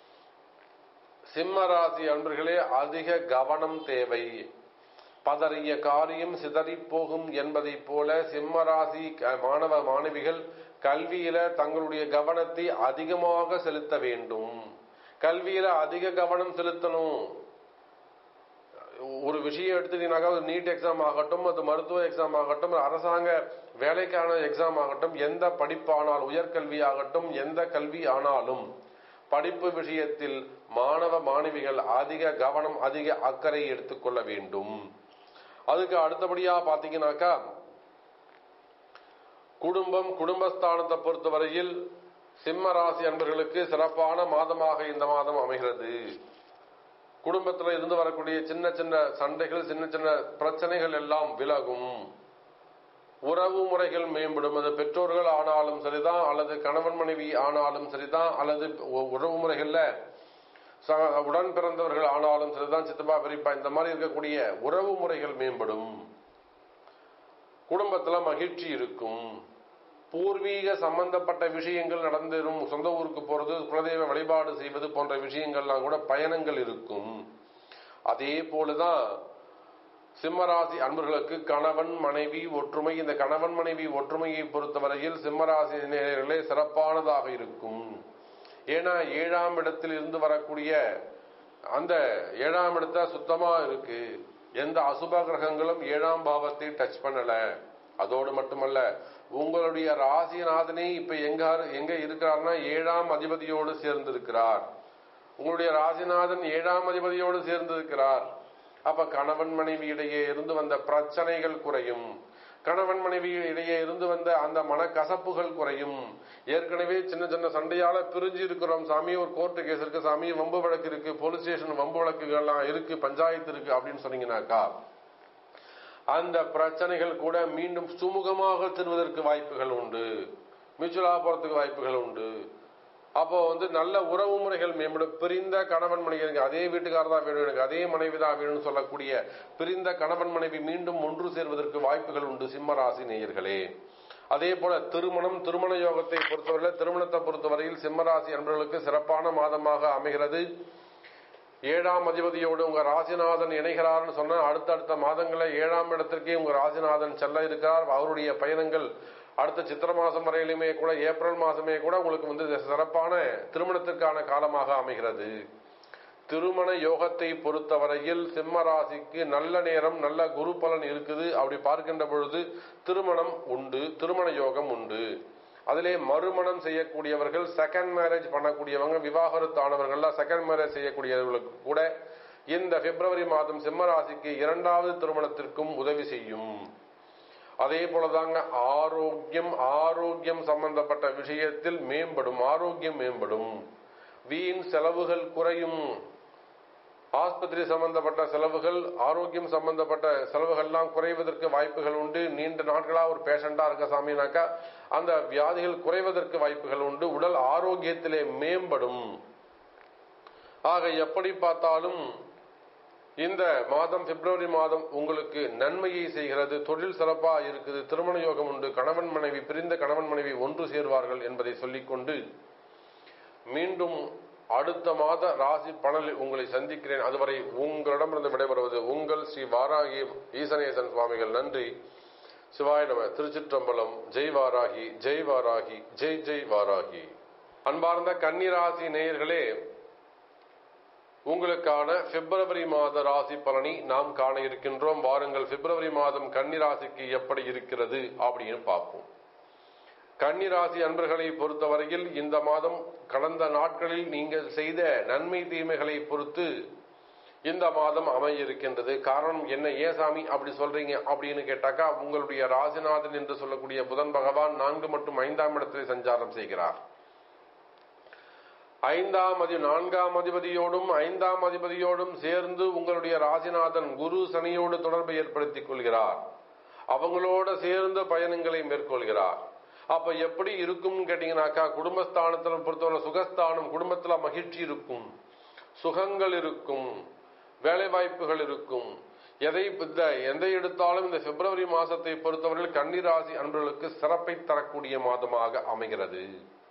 சிம்ம ராசி அன்பர்களே அதிக கவனம் தேவை பதறிய காரியம் சிதறிப் போகும் என்பதைப் போல சிம்ம ராசி க- மாணவ மாணவிகள் கல்வியில தங்களுடைய கவனத்தை அதிகமாக செலுத்த வேண்டும் கல்வியில அதிக கவனம் செலுத்தணும் ஒரு விஷயம் எடுத்துட்டீங்கன்னாக்கா ஒரு நீட் எக்ஸாம் ஆகட்டும் அது மருத்துவ எக்ஸாம் ஆகட்டும் அரசாங்க வேலைக்கான எக்ஸாம் ஆகட்டும் எந்த படிப்பானால் உயர்கல்வி ஆகட்டும் எந்த கல்வி ஆனாலும் படிப்பு விஷயத்தில் மாணவ மாணவிகள் அதிக கவனம் அதிக அக்கறை எடுத்துக்கொள்ள வேண்டும் அதுக்கு அடுத்தபடியா பாத்தீங்கன்னாக்கா குடும்பம் குடும்பஸ்தானத்தை பொறுத்தவரையில் சிம்ம ராசி அன்பர்களுக்கு சிறப்பான மாதமாக இந்த மாதம் அமைகிறது குடும்பத்துல இருந்து வரக்கூடிய சின்ன சின்ன சண்டைகள் சின்ன சின்ன பிரச்சனைகள் எல்லாம் விலகும் உறவு முறைகள் மேம்படும் அது பெற்றோர்கள் ஆனாலும் சரிதான் அல்லது கணவன் மனைவி ஆனாலும் சரிதான் அல்லது உ- உறவு முறைகள்ல ச- உடன் பிறந்தவர்கள் ஆனாலும் சரிதான் சித்தப்பா பெரியப்பா இந்த மாதிரி இருக்கக்கூடிய உறவு முறைகள் மேம்படும் குடும்பத்துல மகிழ்ச்சி இருக்கும் பூர்வீக சம்பந்தப்பட்ட விஷயங்கள் நடந்துரும் சொந்த ஊருக்கு போறது குலதெய்வ வழிபாடு செய்வது போன்ற விஷயங்கள்லாம் கூட பயணங்கள் இருக்கும் அதே போலதான் சிம்மராசி அன்பர்களுக்கு கணவன் மனைவி ஒற்றுமை இந்த கணவன் மனைவி ஒற்றுமையை பொறுத்தவரையில் சிம்மராசி நேயர்களே சிறப்பானதாக இருக்கும் ஏன்னா ஏழாம் இடத்தில் இருந்து வரக்கூடிய அந்த ஏழாம் இடத்த சுத்தமா இருக்கு எந்த அசுப கிரகங்களும் ஏழாம் பாவத்தை டச் பண்ணல அதோடு மட்டுமல்ல உங்களுடைய ராசிநாதனே இப்ப எங்க எங்க இருக்கிறார்னா ஏழாம் அதிபதியோடு சேர்ந்திருக்கிறார் உங்களுடைய ராசிநாதன் ஏழாம் அதிபதியோடு சேர்ந்திருக்கிறார் அப்ப கணவன் மனைவி இடையே இருந்து வந்த பிரச்சனைகள் குறையும் கணவன் மனைவி இடையே இருந்து வந்த அந்த மனக்கசப்புகள் குறையும் ஏற்கனவே சின்ன சின்ன சண்டையால பிரிஞ்சு இருக்கிறோம் சாமி ஒரு கோர்ட்டு கேஸ் இருக்கு சாமி வம்பு வழக்கு இருக்கு போலீஸ் ஸ்டேஷன் வம்பு வழக்குகள்லாம் இருக்கு பஞ்சாயத்து இருக்கு அப்படின்னு சொன்னீங்கன்னாக்கா அந்த பிரச்சனைகள் கூட மீண்டும் சுமூகமாக திருவதற்கு வாய்ப்புகள் உண்டு மியூச்சுவலா போறதுக்கு வாய்ப்புகள் உண்டு அப்போ வந்து நல்ல உறவு முறைகள் மேம்படும் பிரிந்த கணவன் மனைவி எனக்கு அதே வீட்டுக்காரர் தான் வேணும் எனக்கு அதே மனைவி தான் வேணும்னு சொல்லக்கூடிய பிரிந்த கணவன் மனைவி மீண்டும் ஒன்று சேர்வதற்கு வாய்ப்புகள் உண்டு சிம்மராசி நேயர்களே அதே போல திருமணம் திருமண யோகத்தை பொறுத்தவரையில் திருமணத்தை பொறுத்தவரையில் சிம்மராசி அன்பர்களுக்கு சிறப்பான மாதமாக அமைகிறது ஏழாம் அதிபதியோடு உங்க ராசிநாதன் இணைகிறார்னு சொன்னா அடுத்தடுத்த மாதங்களில் ஏழாம் இடத்திற்கே உங்க ராசிநாதன் செல்ல இருக்கிறார் அவருடைய பயணங்கள் அடுத்த சித்திர மாசம் வரையிலுமே கூட ஏப்ரல் மாசமே கூட உங்களுக்கு வந்து சிறப்பான திருமணத்திற்கான காலமாக அமைகிறது திருமண யோகத்தை பொறுத்தவரையில் சிம்ம ராசிக்கு நல்ல நேரம் நல்ல குரு பலன் இருக்குது அப்படி பார்க்கின்ற பொழுது திருமணம் உண்டு திருமண யோகம் உண்டு அதிலே மறுமணம் செய்யக்கூடியவர்கள் செகண்ட் மேரேஜ் பண்ணக்கூடியவங்க விவாகரத்து ஆனவர்கள்லாம் செகண்ட் மேரேஜ் செய்யக்கூடியவர்களுக்கு கூட இந்த பிப்ரவரி மாதம் சிம்ம ராசிக்கு இரண்டாவது திருமணத்திற்கும் உதவி செய்யும் அதே போலதாங்க ஆரோக்கியம் ஆரோக்கியம் சம்பந்தப்பட்ட விஷயத்தில் மேம்படும் ஆரோக்கியம் மேம்படும் வீண் செலவுகள் குறையும் ஆஸ்பத்திரி சம்பந்தப்பட்ட செலவுகள் ஆரோக்கியம் சம்பந்தப்பட்ட செலவுகள்லாம் குறைவதற்கு வாய்ப்புகள் உண்டு நீண்ட நாட்களா ஒரு பேஷண்டா இருக்க சாமினாக்கா அந்த வியாதிகள் குறைவதற்கு வாய்ப்புகள் உண்டு உடல் ஆரோக்கியத்திலே மேம்படும் ஆக எப்படி பார்த்தாலும் இந்த மாதம் பிப்ரவரி மாதம் உங்களுக்கு நன்மையை செய்கிறது தொழில் சிறப்பா இருக்குது திருமண யோகம் உண்டு கணவன் மனைவி பிரிந்த கணவன் மனைவி ஒன்று சேர்வார்கள் என்பதை சொல்லிக்கொண்டு மீண்டும் அடுத்த மாத ராசி பலனில் உங்களை சந்திக்கிறேன் அதுவரை உங்களிடமிருந்து விடைபெறுவது உங்கள் ஸ்ரீ வாராகி ஈசனேசன் சுவாமிகள் நன்றி சிவாய நம திருச்சிற்றம்பலம் ஜெய் வாராகி ஜெய் வாராகி ஜெய் ஜெய் வாராகி அன்பார்ந்த கன்னிராசி நேயர்களே உங்களுக்கான பிப்ரவரி மாத ராசி பலனை நாம் காண இருக்கின்றோம் வாருங்கள் பிப்ரவரி மாதம் கன்னிராசிக்கு எப்படி இருக்கிறது அப்படின்னு பார்ப்போம் கன்னிராசி அன்பர்களை பொறுத்தவரையில் இந்த மாதம் கடந்த நாட்களில் நீங்கள் செய்த நன்மை தீமைகளை பொறுத்து இந்த மாதம் அமைய இருக்கின்றது காரணம் என்ன ஏன் சாமி அப்படி சொல்றீங்க அப்படின்னு கேட்டாக்கா உங்களுடைய ராசிநாதன் என்று சொல்லக்கூடிய புதன் பகவான் நான்கு மற்றும் ஐந்தாம் இடத்தில் சஞ்சாரம் செய்கிறார் ஐந்தாம் அதி நான்காம் அதிபதியோடும் ஐந்தாம் அதிபதியோடும் சேர்ந்து உங்களுடைய ராசிநாதன் குரு சனியோடு தொடர்பை ஏற்படுத்திக் கொள்கிறார் அவங்களோட சேர்ந்து பயணங்களை மேற்கொள்கிறார் அப்ப எப்படி இருக்கும்னு கேட்டீங்கன்னாக்கா குடும்பஸ்தானத்துல பொறுத்தவரை சுகஸ்தானம் குடும்பத்துல மகிழ்ச்சி இருக்கும் சுகங்கள் இருக்கும் வேலை வாய்ப்புகள் இருக்கும் எதை இந்த எந்த எடுத்தாலும் இந்த பிப்ரவரி மாசத்தை பொறுத்தவரையில் கன்னிராசி அன்பர்களுக்கு சிறப்பை தரக்கூடிய மாதமாக அமைகிறது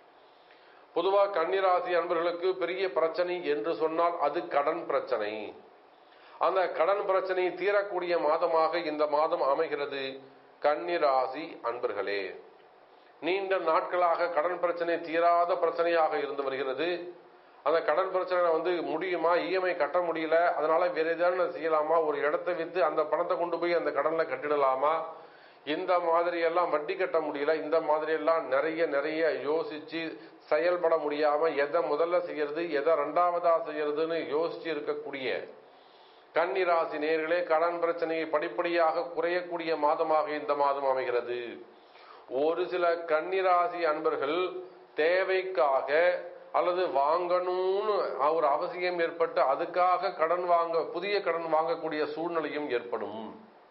பொதுவா கன்னிராசி அன்பர்களுக்கு பெரிய பிரச்சனை என்று சொன்னால் அது கடன் பிரச்சனை அந்த கடன் பிரச்சனை தீரக்கூடிய மாதமாக இந்த மாதம் அமைகிறது கன்னிராசி அன்பர்களே நீண்ட நாட்களாக கடன் பிரச்சனை தீராத பிரச்சனையாக இருந்து வருகிறது அந்த கடன் பிரச்சனை வந்து முடியுமா இஎம்ஐ கட்ட முடியல அதனால வேற ஏதாவது செய்யலாமா ஒரு இடத்தை வித்து அந்த பணத்தை கொண்டு போய் அந்த கடன்ல கட்டிடலாமா இந்த மாதிரி எல்லாம் வட்டி கட்ட முடியல இந்த மாதிரி எல்லாம் நிறைய நிறைய யோசிச்சு செயல்பட முடியாம எதை முதல்ல செய்யறது எதை ரெண்டாவதா செய்யறதுன்னு யோசிச்சு இருக்கக்கூடிய கன்னிராசி நேர்களே கடன் பிரச்சனையை படிப்படியாக குறையக்கூடிய மாதமாக இந்த மாதம் அமைகிறது ஒரு சில கன்னிராசி அன்பர்கள் தேவைக்காக அல்லது வாங்கணும்னு ஒரு அவசியம் ஏற்பட்டு அதுக்காக கடன் வாங்க புதிய கடன் வாங்கக்கூடிய சூழ்நிலையும் ஏற்படும்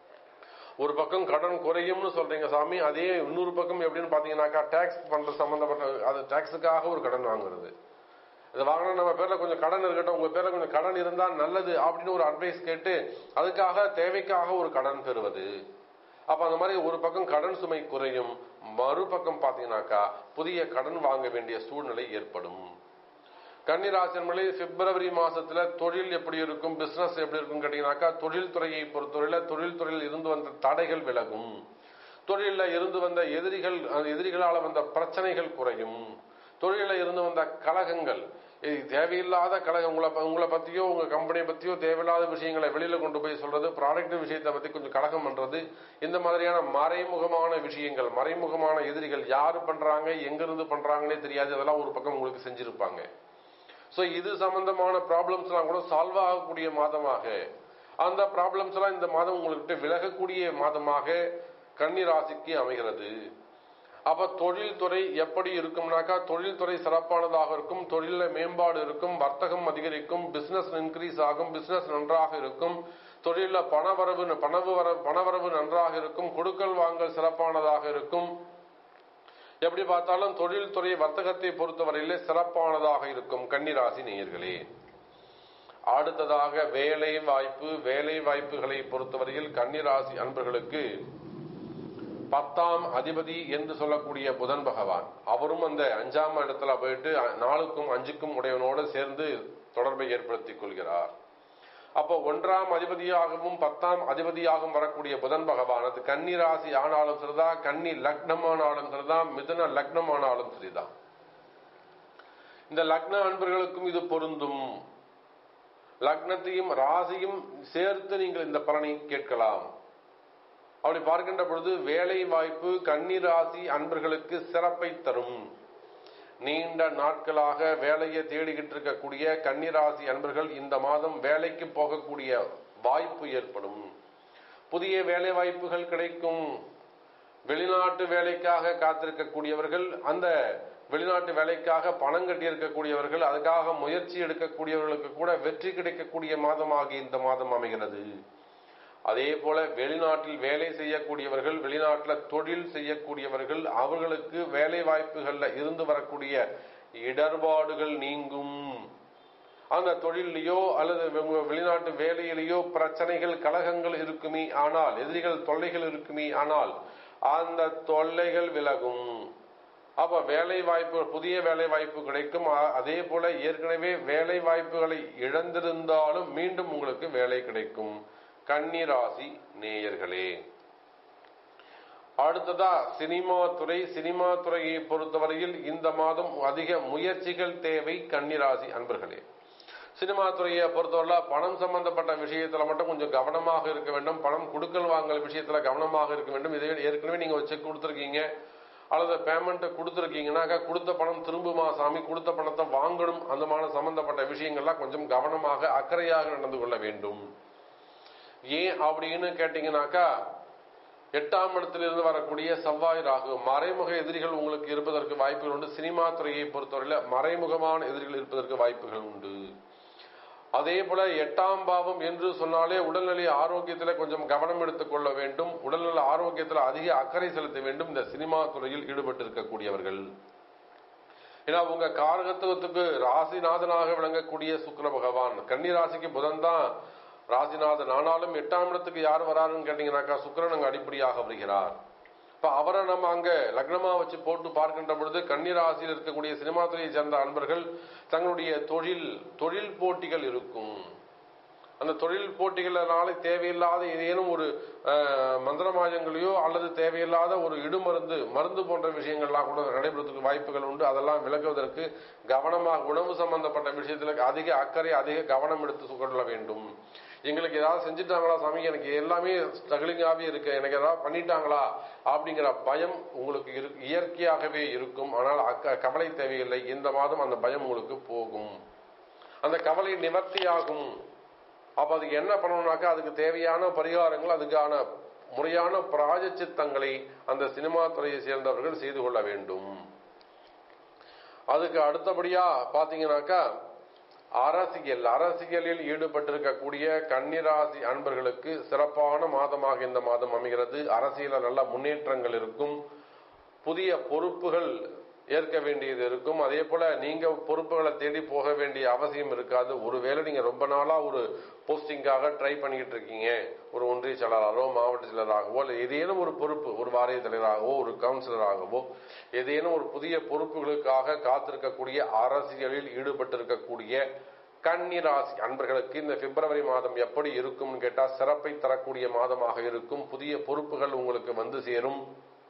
ஒரு பக்கம் கடன் குறையும்னு சொல்றீங்க சாமி அதே இன்னொரு பக்கம் எப்படின்னு பாத்தீங்கன்னாக்கா டாக்ஸ் பண்ற சம்பந்தப்பட்ட அது டாக்ஸுக்காக ஒரு கடன் வாங்குறது இது வாங்கினா நம்ம பேர்ல கொஞ்சம் கடன் இருக்கட்டும் உங்க பேர்ல கொஞ்சம் கடன் இருந்தா நல்லது அப்படின்னு ஒரு அட்வைஸ் கேட்டு அதுக்காக தேவைக்காக ஒரு கடன் பெறுவது அப்ப அந்த மாதிரி ஒரு பக்கம் கடன் சுமை குறையும் மறுபக்கம் பாத்தீங்கன்னாக்கா புதிய கடன் வாங்க வேண்டிய சூழ்நிலை ஏற்படும் கன்னிராசன்மலை பிப்ரவரி மாசத்துல தொழில் எப்படி இருக்கும் பிசினஸ் எப்படி இருக்கும் கேட்டீங்கன்னாக்கா தொழில் துறையை பொறுத்தவரையில தொழில் துறையில் இருந்து வந்த தடைகள் விலகும் தொழில இருந்து வந்த எதிரிகள் எதிரிகளால வந்த பிரச்சனைகள் குறையும் தொழில இருந்து வந்த கழகங்கள் தேவையில்லாத கழகம் உங்களை உங்களை பத்தியோ உங்க கம்பெனியை பத்தியோ தேவையில்லாத விஷயங்களை வெளியில கொண்டு போய் சொல்றது ப்ராடக்ட் விஷயத்தை பத்தி கொஞ்சம் கழகம் பண்றது இந்த மாதிரியான மறைமுகமான விஷயங்கள் மறைமுகமான எதிரிகள் யாரு பண்றாங்க எங்கிருந்து பண்றாங்கன்னே தெரியாது அதெல்லாம் ஒரு பக்கம் உங்களுக்கு செஞ்சிருப்பாங்க சோ இது சம்பந்தமான ப்ராப்ளம்ஸ் எல்லாம் கூட சால்வ் ஆகக்கூடிய மாதமாக அந்த ப்ராப்ளம்ஸ் எல்லாம் இந்த மாதம் உங்கள்கிட்ட விலகக்கூடிய மாதமாக கன்னி ராசிக்கு அமைகிறது அப்ப தொழில்துறை எப்படி இருக்கும்னாக்கா தொழில்துறை சிறப்பானதாக இருக்கும் தொழில மேம்பாடு இருக்கும் வர்த்தகம் அதிகரிக்கும் பிசினஸ் இன்க்ரீஸ் ஆகும் பிசினஸ் நன்றாக இருக்கும் தொழில பணவரவு பணவு பணவரவு நன்றாக இருக்கும் கொடுக்கல் வாங்கல் சிறப்பானதாக இருக்கும் எப்படி பார்த்தாலும் தொழில்துறை வர்த்தகத்தை பொறுத்தவரையிலே சிறப்பானதாக இருக்கும் கன்னிராசி நேயர்களே அடுத்ததாக வேலை வாய்ப்பு வேலை வாய்ப்புகளை பொறுத்தவரையில் கன்னிராசி அன்பர்களுக்கு பத்தாம் அதிபதி என்று சொல்லக்கூடிய புதன் பகவான் அவரும் அந்த அஞ்சாம் இடத்துல போயிட்டு நாலுக்கும் அஞ்சுக்கும் உடையவனோடு சேர்ந்து தொடர்பை ஏற்படுத்திக் கொள்கிறார் அப்போ ஒன்றாம் அதிபதியாகவும் பத்தாம் அதிபதியாகவும் வரக்கூடிய புதன் பகவான் அது கன்னி ராசி ஆனாலும் சரிதான் கன்னி லக்னம் ஆனாலும் சரிதான் மிதுன லக்னம் ஆனாலும் சரிதான் இந்த லக்ன அன்பர்களுக்கும் இது பொருந்தும் லக்னத்தையும் ராசியும் சேர்த்து நீங்கள் இந்த பலனை கேட்கலாம் அப்படி பார்க்கின்ற பொழுது வேலை வாய்ப்பு கன்னிராசி அன்பர்களுக்கு சிறப்பை தரும் நீண்ட நாட்களாக வேலையை தேடிக்கிட்டு இருக்கக்கூடிய கன்னிராசி அன்பர்கள் இந்த மாதம் வேலைக்கு போகக்கூடிய வாய்ப்பு ஏற்படும் புதிய வேலை வாய்ப்புகள் கிடைக்கும் வெளிநாட்டு வேலைக்காக காத்திருக்கக்கூடியவர்கள் அந்த வெளிநாட்டு வேலைக்காக பணம் கட்டி இருக்கக்கூடியவர்கள் அதுக்காக முயற்சி எடுக்கக்கூடியவர்களுக்கு கூட வெற்றி கிடைக்கக்கூடிய மாதமாகி இந்த மாதம் அமைகிறது அதே போல வெளிநாட்டில் வேலை செய்யக்கூடியவர்கள் வெளிநாட்டில் தொழில் செய்யக்கூடியவர்கள் அவர்களுக்கு வேலை வாய்ப்புகள்ல இருந்து வரக்கூடிய இடர்பாடுகள் நீங்கும் அந்த தொழிலையோ அல்லது வெ- வெளிநாட்டு வேலையிலேயோ பிரச்சனைகள் கலகங்கள் இருக்குமே ஆனால் எதிரிகள் தொல்லைகள் இருக்குமே ஆனால் அந்த தொல்லைகள் விலகும் அப்ப வேலை வாய்ப்பு புதிய வேலை வாய்ப்பு கிடைக்கும் அ- அதே போல ஏற்கனவே வேலை வாய்ப்புகளை இழந்திருந்தாலும் மீண்டும் உங்களுக்கு வேலை கிடைக்கும் கன்னிராசி நேயர்களே அடுத்ததா சினிமா துறை சினிமா துறையை பொறுத்தவரையில் இந்த மாதம் அதிக முயற்சிகள் தேவை கன்னிராசி அன்பர்களே சினிமா துறையை பொறுத்தவரை பணம் சம்பந்தப்பட்ட விஷயத்துல மட்டும் கொஞ்சம் கவனமாக இருக்க வேண்டும் பணம் கொடுக்கல் வாங்கல் விஷயத்துல கவனமாக இருக்க வேண்டும் இதை ஏற்கனவே நீங்க ஒரு செக் கொடுத்துருக்கீங்க அல்லது பேமெண்ட் கொடுத்துருக்கீங்கன்னாக்கா கொடுத்த பணம் திரும்புமா சாமி கொடுத்த பணத்தை வாங்கணும் அந்த மாதிரி சம்பந்தப்பட்ட விஷயங்கள்லாம் கொஞ்சம் கவனமாக அக்கறையாக நடந்து கொள்ள வேண்டும் ஏன் அப்படின்னு கேட்டீங்கன்னாக்கா எட்டாம் இடத்திலிருந்து வரக்கூடிய செவ்வாய் ராகு மறைமுக எதிரிகள் உங்களுக்கு இருப்பதற்கு வாய்ப்புகள் உண்டு சினிமா துறையை பொறுத்தவரையில மறைமுகமான எதிரிகள் இருப்பதற்கு வாய்ப்புகள் உண்டு அதே போல எட்டாம் பாவம் என்று சொன்னாலே உடல்நிலை ஆரோக்கியத்துல கொஞ்சம் கவனம் எடுத்துக் கொள்ள வேண்டும் உடல்நல ஆரோக்கியத்துல அதிக அக்கறை செலுத்த வேண்டும் இந்த சினிமா துறையில் ஈடுபட்டு இருக்கக்கூடியவர்கள் ஏன்னா உங்க காரகத்துவத்துக்கு ராசிநாதனாக விளங்கக்கூடிய சுக்கிர பகவான் கன்னி ராசிக்கு புதன் தான் ராசிநாதன் ஆனாலும் எட்டாம் இடத்துக்கு யார் வராருன்னு கேட்டீங்கன்னாக்கா சுக்கிரன் அங்க அடிப்படையாக வருகிறார் இப்ப அவரை நம்ம அங்க லக்னமா வச்சு போட்டு பார்க்கின்ற பொழுது கன்னி ராசியில் இருக்கக்கூடிய சினிமா துறையை சேர்ந்த அன்பர்கள் தங்களுடைய தொழில் தொழில் போட்டிகள் இருக்கும் அந்த தொழில் போட்டிகளால தேவையில்லாத ஏதேனும் ஒரு அஹ், மந்திரமாயங்களையோ அல்லது தேவையில்லாத ஒரு இடுமருந்து மருந்து போன்ற விஷயங்கள்லாம் கூட நடைபெறதுக்கு வாய்ப்புகள் உண்டு அதெல்லாம் விலகுவதற்கு கவனமாக உணவு சம்பந்தப்பட்ட விஷயத்துல அதிக அக்கறை அதிக கவனம் எடுத்து கொள்ள வேண்டும் எங்களுக்கு ஏதாவது செஞ்சுட்டாங்களா சாமி எனக்கு எல்லாமே ஸ்ட்ரகிளிங்காகவே இருக்கு எனக்கு ஏதாவது பண்ணிட்டாங்களா அப்படிங்கிற பயம் உங்களுக்கு இரு இயற்கையாகவே இருக்கும் ஆனால் அக்க கவலை தேவையில்லை இந்த மாதம் அந்த பயம் உங்களுக்கு போகும் அந்த கவலை நிவர்த்தியாகும் அப்ப அதுக்கு என்ன பண்ணணும்னாக்கா அதுக்கு தேவையான பரிகாரங்கள் அதுக்கான முறையான பிராயச்சித்தங்களை அந்த சினிமா துறையை சேர்ந்தவர்கள் செய்து கொள்ள வேண்டும் அதுக்கு அடுத்தபடியா பாத்தீங்கன்னாக்கா அரசியல் அரசியலில் ஈடுபட்டிருக்கக்கூடிய கன்னிராசி அன்பர்களுக்கு சிறப்பான மாதமாக இந்த மாதம் அமைகிறது அரசியலில் நல்ல முன்னேற்றங்கள் இருக்கும் புதிய பொறுப்புகள் ஏற்க வேண்டியது இருக்கும் அதே போல நீங்க பொறுப்புகளை தேடி போக வேண்டிய அவசியம் இருக்காது ஒருவேளை நீங்க ரொம்ப நாளா ஒரு போஸ்டிங்காக ட்ரை பண்ணிக்கிட்டு இருக்கீங்க ஒரு ஒன்றிய செயலாளரோ மாவட்ட செயலராகவோ இல்லை ஏதேனும் ஒரு பொறுப்பு ஒரு வாரிய தலைவராகவோ ஒரு கவுன்சிலராகவோ ஏதேனும் ஒரு புதிய பொறுப்புகளுக்காக காத்திருக்கக்கூடிய அரசியலில் ஈடுபட்டிருக்கக்கூடிய கன்னிராசி அன்பர்களுக்கு இந்த பிப்ரவரி மாதம் எப்படி இருக்கும்னு கேட்டா சிறப்பை தரக்கூடிய மாதமாக இருக்கும் புதிய பொறுப்புகள் உங்களுக்கு வந்து சேரும்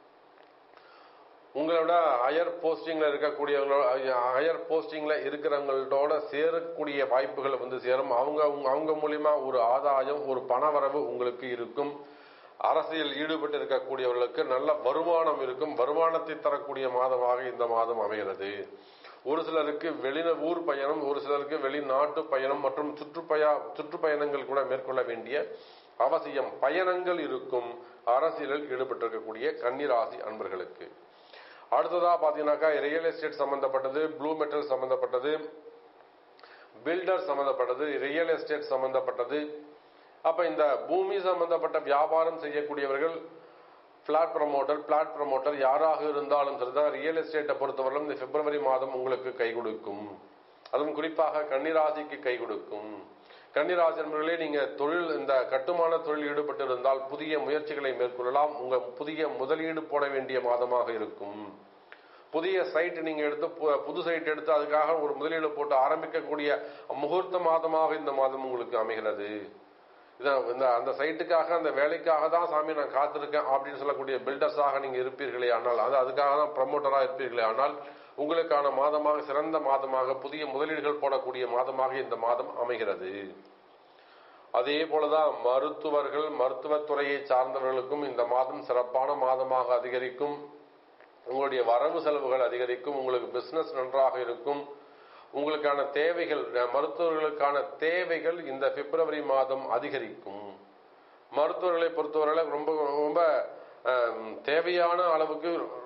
உங்களோட ஹையர் போஸ்டிங்ல இருக்கக்கூடியவங்களோட ஹையர் போஸ்டிங்ல இருக்கிறவங்களோட சேரக்கூடிய வாய்ப்புகள் வந்து சேரும் அவங்க அவங்க- அவங்க மூலியமா ஒரு ஆதாயம் ஒரு பணவரவு உங்களுக்கு இருக்கும் அரசியல் ஈடுபட்டு இருக்கக்கூடியவர்களுக்கு நல்ல வருமானம் இருக்கும் வருமானத்தை தரக்கூடிய மாதமாக இந்த மாதம் அமைகிறது ஒரு சிலருக்கு வெளின ஊர் பயணம் ஒரு சிலருக்கு வெளிநாட்டு பயணம் மற்றும் சுற்றுப்பய சுற்றுப்பயணங்கள் கூட மேற்கொள்ள வேண்டிய அவசியம் பயணங்கள் இருக்கும் அரசியலில் ஈடுபட்டிருக்கக்கூடிய கன்னிராசி அன்பர்களுக்கு அடுத்ததா பாத்தீங்கன்னாக்கா ரியல் எஸ்டேட் சம்பந்தப்பட்டது ப்ளூ மெட்டல் சம்பந்தப்பட்டது பில்டர் சம்பந்தப்பட்டது ரியல் எஸ்டேட் சம்பந்தப்பட்டது அப்ப இந்த பூமி சம்பந்தப்பட்ட வியாபாரம் செய்யக்கூடியவர்கள் பிளாட் ப்ரமோட்டர் பிளாட் ப்ரமோட்டர் யாராக இருந்தாலும் சரிதான் ரியல் எஸ்டேட்டை பொறுத்தவரையிலும் இந்த பிப்ரவரி மாதம் உங்களுக்கு கை கொடுக்கும் அதுவும் குறிப்பாக கன்னிராசிக்கு கை கொடுக்கும் கன்னிராசி நண்பர்களே நீங்க தொழில் இந்த கட்டுமான தொழில் ஈடுபட்டு இருந்தால் புதிய முயற்சிகளை மேற்கொள்ளலாம் உங்க புதிய முதலீடு போட வேண்டிய மாதமாக இருக்கும் புதிய சைட் நீங்க எடுத்து பு- புது சைட் எடுத்து அதுக்காக ஒரு முதலீடு போட்டு ஆரம்பிக்கக்கூடிய முகூர்த்த மாதமாக இந்த மாதம் உங்களுக்கு அமைகிறது இதான் இந்த அந்த சைட்டுக்காக அந்த வேலைக்காக தான் சாமி நான் காத்திருக்கேன் அப்படின்னு சொல்லக்கூடிய பில்டர்ஸாக நீங்க இருப்பீர்களே ஆனால் அது அதுக்காக தான் ப்ரமோட்டரா இருப்பீர்களே ஆனால் உங்களுக்கான மாதமாக சிறந்த மாதமாக புதிய முதலீடுகள் போடக்கூடிய மாதமாக இந்த மாதம் அமைகிறது அதே போலதான் மருத்துவர்கள் மருத்துவத்துறையை சார்ந்தவர்களுக்கும் இந்த மாதம் சிறப்பான மாதமாக அதிகரிக்கும் உங்களுடைய வரவு செலவுகள் அதிகரிக்கும் உங்களுக்கு பிசினஸ் நன்றாக இருக்கும் உங்களுக்கான தேவைகள் அஹ், மருத்துவர்களுக்கான தேவைகள் இந்த பிப்ரவரி மாதம் அதிகரிக்கும் மருத்துவர்களை பொறுத்தவரை ரொம்ப ரொம்ப அஹ், தேவையான அளவுக்கு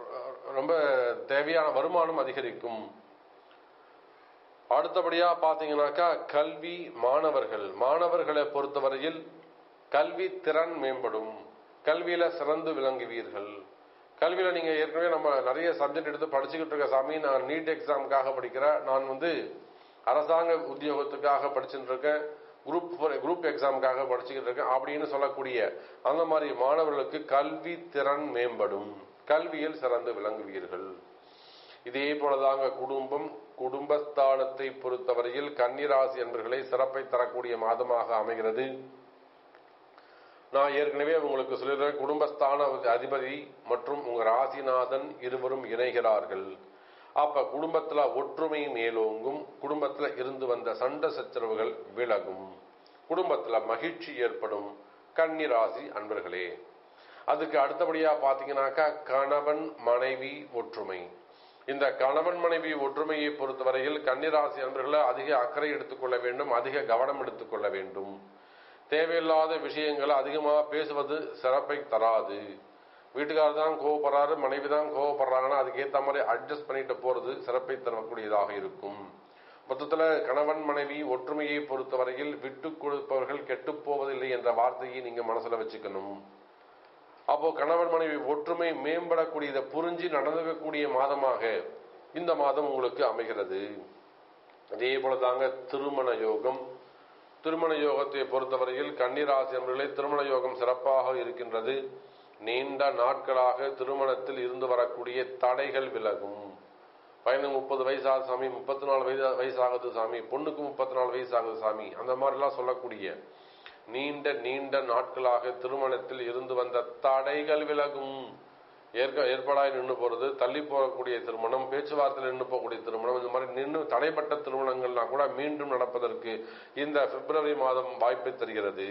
ரொம்ப தேவையான வருமானம் அதிகரிக்கும் அடுத்தபடியா பாத்தீங்கன்னாக்கா கல்வி மாணவர்கள் மாணவர்களை பொறுத்தவரையில் கல்வி திறன் மேம்படும் கல்வியில சிறந்து விளங்குவீர்கள் கல்வியில நீங்க ஏற்கனவே நம்ம நிறைய சப்ஜெக்ட் எடுத்து படிச்சுக்கிட்டு இருக்க சாமி நான் நீட் எக்ஸாமுக்காக படிக்கிறேன் நான் வந்து அரசாங்க உத்தியோகத்துக்காக படிச்சுட்டு இருக்கேன் குரூப் குரூப் எக்ஸாமுக்காக படிச்சுக்கிட்டு இருக்கேன் அப்படின்னு சொல்லக்கூடிய அந்த மாதிரி மாணவர்களுக்கு கல்வி திறன் மேம்படும் கல்வியில் சிறந்து விளங்குவீர்கள் இதே போலதாங்க குடும்பம் குடும்பஸ்தானத்தை பொறுத்தவரையில் கன்னிராசி என்பர்களை சிறப்பை தரக்கூடிய மாதமாக அமைகிறது நான் ஏற்கனவே உங்களுக்கு சொல்லிடுறேன் குடும்பஸ்தான அதிபதி மற்றும் உங்க ராசிநாதன் இருவரும் இணைகிறார்கள் அப்ப குடும்பத்துல ஒற்றுமை மேலோங்கும் குடும்பத்துல இருந்து வந்த சண்டை சச்சரவுகள் விலகும் குடும்பத்துல மகிழ்ச்சி ஏற்படும் கன்னிராசி அன்பர்களே அதுக்கு அடுத்தபடியா பாத்தீங்கன்னாக்கா கணவன் மனைவி ஒற்றுமை இந்த கணவன் மனைவி ஒற்றுமையை பொறுத்தவரையில் கன்னிராசி அன்பர்களை அதிக அக்கறை எடுத்துக்கொள்ள வேண்டும் அதிக கவனம் எடுத்துக்கொள்ள வேண்டும் தேவையில்லாத விஷயங்களை அதிகமாக பேசுவது சிறப்பை தராது வீட்டுக்காரர் தான் கோவப்படுறாரு மனைவி தான் கோவப்படுறாங்கன்னா அதுக்கேற்ற மாதிரி அட்ஜஸ்ட் பண்ணிட்டு போறது சிறப்பை தரக்கூடியதாக இருக்கும் மொத்தத்துல கணவன் மனைவி ஒற்றுமையை பொறுத்தவரையில் விட்டு கொடுப்பவர்கள் கெட்டு போவதில்லை என்ற வார்த்தையை நீங்க மனசுல வச்சுக்கணும் அப்போ கணவன் மனைவி ஒற்றுமை மேம்படக்கூடியதை புரிஞ்சு நடந்துக்கக்கூடிய மாதமாக இந்த மாதம் உங்களுக்கு அமைகிறது அதே போல தாங்க திருமண யோகம் திருமண யோகத்தை பொறுத்தவரையில் கன்னிராசி என்பவர்களை திருமண யோகம் சிறப்பாக இருக்கின்றது நீண்ட நாட்களாக திருமணத்தில் இருந்து வரக்கூடிய தடைகள் விலகும் பையனுக்கு முப்பது வயசாகுது சாமி முப்பத்தி நாலு வயசு வயசாகுது சாமி பொண்ணுக்கு முப்பத்தி நாலு வயசாகுது சாமி அந்த மாதிரிலாம் சொல்லக்கூடிய நீண்ட நீண்ட நாட்களாக திருமணத்தில் இருந்து வந்த தடைகள் விலகும் ஏற்க ஏற்பாடாய் நின்று போறது தள்ளி போகக்கூடிய திருமணம் பேச்சுவார்த்தையில் நின்று போகக்கூடிய திருமணம் இந்த மாதிரி நின்று தடைப்பட்ட திருமணங்கள்லாம் கூட மீண்டும் நடப்பதற்கு இந்த பிப்ரவரி மாதம் வாய்ப்பை தருகிறது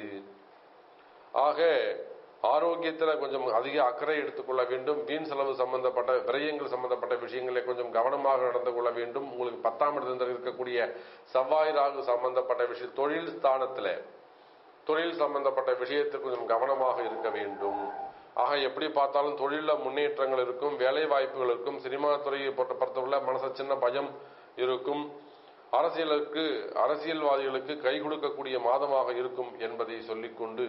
ஆக ஆரோக்கியத்துல கொஞ்சம் அதிக அக்கறை எடுத்துக்கொள்ள வேண்டும் வீண் செலவு சம்பந்தப்பட்ட விரயங்கள் சம்பந்தப்பட்ட விஷயங்களை கொஞ்சம் கவனமாக நடந்து கொள்ள வேண்டும் உங்களுக்கு பத்தாம் இடத்தில் இருக்கக்கூடிய செவ்வாய் ராகு சம்பந்தப்பட்ட விஷயம் தொழில் ஸ்தானத்துல தொழில் சம்பந்தப்பட்ட விஷயத்தில் கொஞ்சம் கவனமாக இருக்க வேண்டும் ஆக எப்படி பார்த்தாலும் தொழில முன்னேற்றங்கள் இருக்கும் வேலை வாய்ப்புகள் இருக்கும் சினிமா துறையை பொறுத்த பொறுத்தவரை மனச சின்ன பயம் இருக்கும் அரசியலுக்கு அரசியல்வாதிகளுக்கு கை கொடுக்கக்கூடிய மாதமாக இருக்கும் என்பதை சொல்லிக்கொண்டு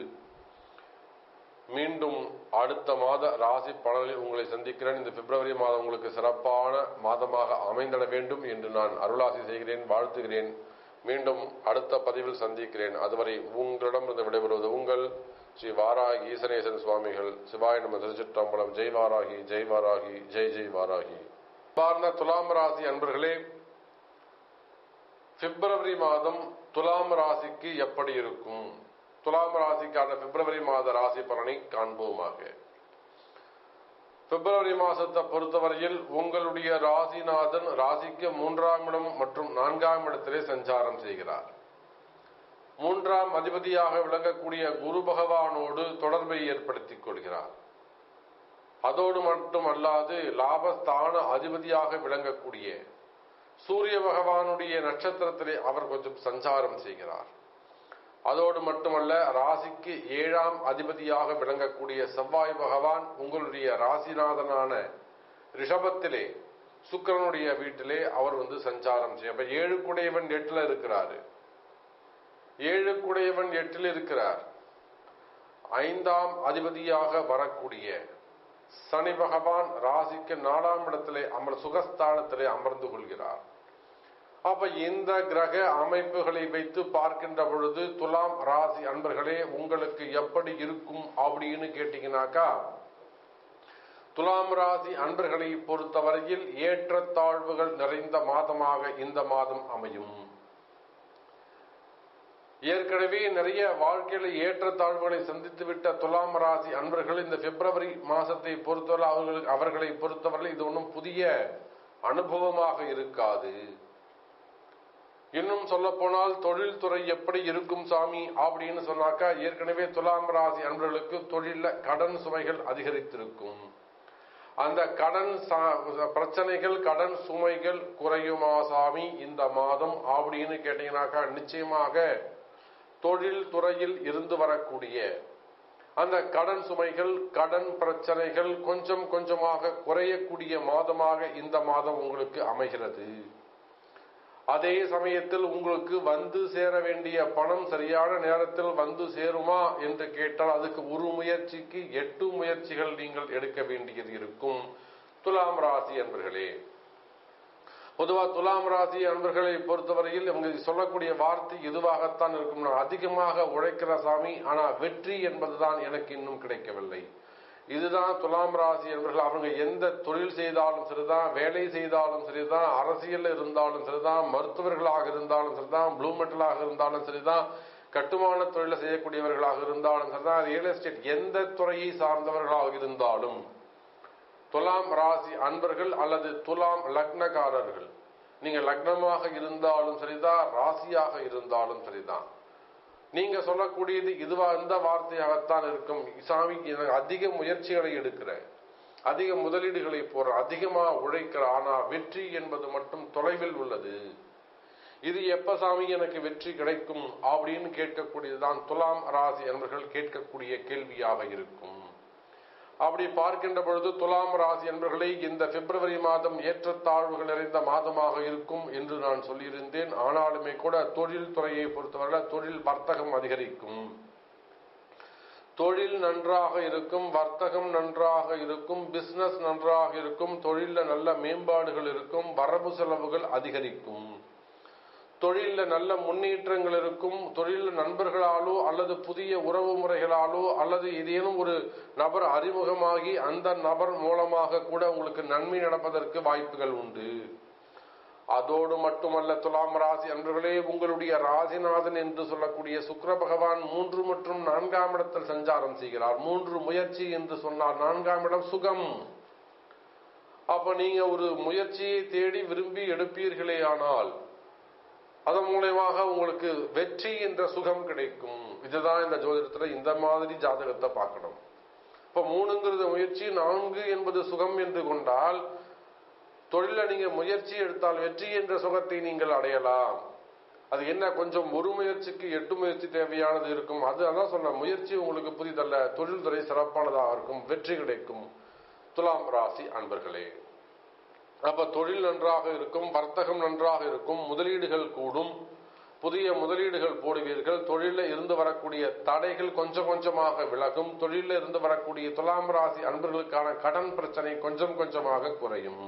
மீண்டும் அடுத்த மாத ராசி பலனில் உங்களை சந்திக்கிறேன் இந்த பிப்ரவரி மாதம் உங்களுக்கு சிறப்பான மாதமாக அமைந்திட வேண்டும் என்று நான் அருளாசி செய்கிறேன் வாழ்த்துகிறேன் மீண்டும் அடுத்த பதிவில் சந்திக்கிறேன் அதுவரை உங்களிடமிருந்து விடைபெறுவது உங்கள் ஸ்ரீ வாராகி ஈசனேசன் சுவாமிகள் சிவாய நம திருச்சிற்றம்பலம் ஜெய் வாராகி ஜெய் வாராகி ஜெய் ஜெய் வாராகி பார்ந்த துலாம் ராசி அன்பர்களே பிப்ரவரி மாதம் துலாம் ராசிக்கு எப்படி இருக்கும் துலாம் ராசிக்கான பிப்ரவரி மாத ராசி பலனை காண்போமாக பிப்ரவரி மாசத்தை பொறுத்தவரையில் உங்களுடைய ராசிநாதன் ராசிக்கு மூன்றாம் இடம் மற்றும் நான்காம் இடத்திலே சஞ்சாரம் செய்கிறார் மூன்றாம் அதிபதியாக விளங்கக்கூடிய குரு பகவானோடு தொடர்பை ஏற்படுத்திக் கொள்கிறார் அதோடு மட்டுமல்லாது லாபஸ்தான அதிபதியாக விளங்கக்கூடிய சூரிய பகவானுடைய நட்சத்திரத்திலே அவர் கொஞ்சம் சஞ்சாரம் செய்கிறார் அதோடு மட்டுமல்ல ராசிக்கு ஏழாம் அதிபதியாக விளங்கக்கூடிய செவ்வாய் பகவான் உங்களுடைய ராசிநாதனான ரிஷபத்திலே சுக்கரனுடைய வீட்டிலே அவர் வந்து சஞ்சாரம் செய்ய அப்ப ஏழு குடையவன் எட்டுல இருக்கிறாரு ஏழு குடையவன் எட்டில் இருக்கிறார் ஐந்தாம் அதிபதியாக வரக்கூடிய சனி பகவான் ராசிக்கு நாலாம் இடத்திலே அமர் சுகஸ்தானத்திலே அமர்ந்து கொள்கிறார் அப்ப இந்த கிரக அமைப்புகளை வைத்து பார்க்கின்ற பொழுது துலாம் ராசி அன்பர்களே உங்களுக்கு எப்படி இருக்கும் அப்படின்னு கேட்டீங்கன்னாக்கா துலாம் ராசி அன்பர்களை பொறுத்தவரையில் ஏற்றத்தாழ்வுகள் நிறைந்த மாதமாக இந்த மாதம் அமையும் ஏற்கனவே நிறைய வாழ்க்கையில ஏற்றத்தாழ்வுகளை சந்தித்துவிட்ட துலாம் ராசி அன்பர்கள் இந்த பிப்ரவரி மாசத்தை பொறுத்தவரை அவர்களுக்கு அவர்களை பொறுத்தவரை இது ஒன்றும் புதிய அனுபவமாக இருக்காது இன்னும் சொல்ல போனால் தொழில்துறை எப்படி இருக்கும் சாமி அப்படின்னு சொன்னாக்கா ஏற்கனவே துலாம் ராசி அன்பர்களுக்கு தொழில கடன் சுமைகள் அதிகரித்திருக்கும் அந்த கடன் பிரச்சனைகள் கடன் சுமைகள் குறையுமா சாமி இந்த மாதம் அப்படின்னு கேட்டீங்கன்னாக்கா நிச்சயமாக தொழில் துறையில் இருந்து வரக்கூடிய அந்த கடன் சுமைகள் கடன் பிரச்சனைகள் கொஞ்சம் கொஞ்சமாக குறையக்கூடிய மாதமாக இந்த மாதம் உங்களுக்கு அமைகிறது அதே சமயத்தில் உங்களுக்கு வந்து சேர வேண்டிய பணம் சரியான நேரத்தில் வந்து சேருமா என்று கேட்டால் அதுக்கு ஒரு முயற்சிக்கு எட்டு முயற்சிகள் நீங்கள் எடுக்க வேண்டியது இருக்கும் துலாம் ராசி என்பர்களே பொதுவா துலாம் ராசி அன்பர்களை பொறுத்தவரையில் இவங்க சொல்லக்கூடிய வார்த்தை இதுவாகத்தான் இருக்கும் நான் அதிகமாக உழைக்கிற சாமி ஆனா வெற்றி என்பதுதான் எனக்கு இன்னும் கிடைக்கவில்லை இதுதான் துலாம் ராசி என்பர்கள் அவங்க எந்த தொழில் செய்தாலும் சரிதான் வேலை செய்தாலும் சரிதான் அரசியல் இருந்தாலும் சரிதான் மருத்துவர்களாக இருந்தாலும் சரிதான் ப்ளூ மெட்டலாக இருந்தாலும் சரிதான் கட்டுமான தொழிலை செய்யக்கூடியவர்களாக இருந்தாலும் சரிதான் ரியல் எஸ்டேட் எந்த துறையை சார்ந்தவர்களாக இருந்தாலும் துலாம் ராசி அன்பர்கள் அல்லது துலாம் லக்னக்காரர்கள் நீங்க லக்னமாக இருந்தாலும் சரிதான் ராசியாக இருந்தாலும் சரிதான் நீங்க சொல்லக்கூடியது இதுவா இந்த வார்த்தையாகத்தான் இருக்கும் சாமி எனக்கு அதிக முயற்சிகளை எடுக்கிறேன் அதிக முதலீடுகளை போற அதிகமா உழைக்கிற ஆனா வெற்றி என்பது மட்டும் தொலைவில் உள்ளது இது எப்ப சாமி எனக்கு வெற்றி கிடைக்கும் அப்படின்னு கேட்கக்கூடியதுதான் துலாம் ராசி என்பர்கள் கேட்கக்கூடிய கேள்வியாக இருக்கும் அப்படி பார்க்கின்ற பொழுது துலாம் ராசி என்பர்களை இந்த பிப்ரவரி மாதம் ஏற்றத்தாழ்வுகள் நிறைந்த மாதமாக இருக்கும் என்று நான் சொல்லியிருந்தேன் ஆனாலுமே கூட தொழில் துறையை பொறுத்தவரை தொழில் வர்த்தகம் அதிகரிக்கும் தொழில் நன்றாக இருக்கும் வர்த்தகம் நன்றாக இருக்கும் பிசினஸ் நன்றாக இருக்கும் தொழில நல்ல மேம்பாடுகள் இருக்கும் வரவு செலவுகள் அதிகரிக்கும் தொழில நல்ல முன்னேற்றங்கள் இருக்கும் தொழில் நண்பர்களாலோ அல்லது புதிய உறவு முறைகளாலோ அல்லது ஏதேனும் ஒரு நபர் அறிமுகமாகி அந்த நபர் மூலமாக கூட உங்களுக்கு நன்மை நடப்பதற்கு வாய்ப்புகள் உண்டு அதோடு மட்டுமல்ல துலாம் ராசி அன்பர்களே உங்களுடைய ராசிநாதன் என்று சொல்லக்கூடிய சுக்கர பகவான் மூன்று மற்றும் நான்காம் இடத்தில் சஞ்சாரம் செய்கிறார் மூன்று முயற்சி என்று சொன்னார் நான்காம் இடம் சுகம் அப்ப நீங்க ஒரு முயற்சியை தேடி விரும்பி எடுப்பீர்களே ஆனால் அதன் மூலயமாக உங்களுக்கு வெற்றி என்ற சுகம் கிடைக்கும் இதுதான் இந்த ஜோதிடத்துல இந்த மாதிரி ஜாதகத்தை பார்க்கணும் இப்ப மூணுங்கிறது முயற்சி நான்கு என்பது சுகம் என்று கொண்டால் தொழில நீங்க முயற்சி எடுத்தால் வெற்றி என்ற சுகத்தை நீங்கள் அடையலாம் அது என்ன கொஞ்சம் ஒரு முயற்சிக்கு எட்டு முயற்சி தேவையானது இருக்கும் அது அதான் சொன்ன முயற்சி உங்களுக்கு புதிதல்ல தொழில்துறை சிறப்பானதாக இருக்கும் வெற்றி கிடைக்கும் துலாம் ராசி அன்பர்களே அப்ப தொழில் நன்றாக இருக்கும் வர்த்தகம் நன்றாக இருக்கும் முதலீடுகள் கூடும் புதிய முதலீடுகள் போடுவீர்கள் தொழில இருந்து வரக்கூடிய தடைகள் கொஞ்சம் கொஞ்சமாக விலகும் தொழில இருந்து வரக்கூடிய துலாம் ராசி அன்பர்களுக்கான கடன் பிரச்சனை கொஞ்சம் கொஞ்சமாக குறையும்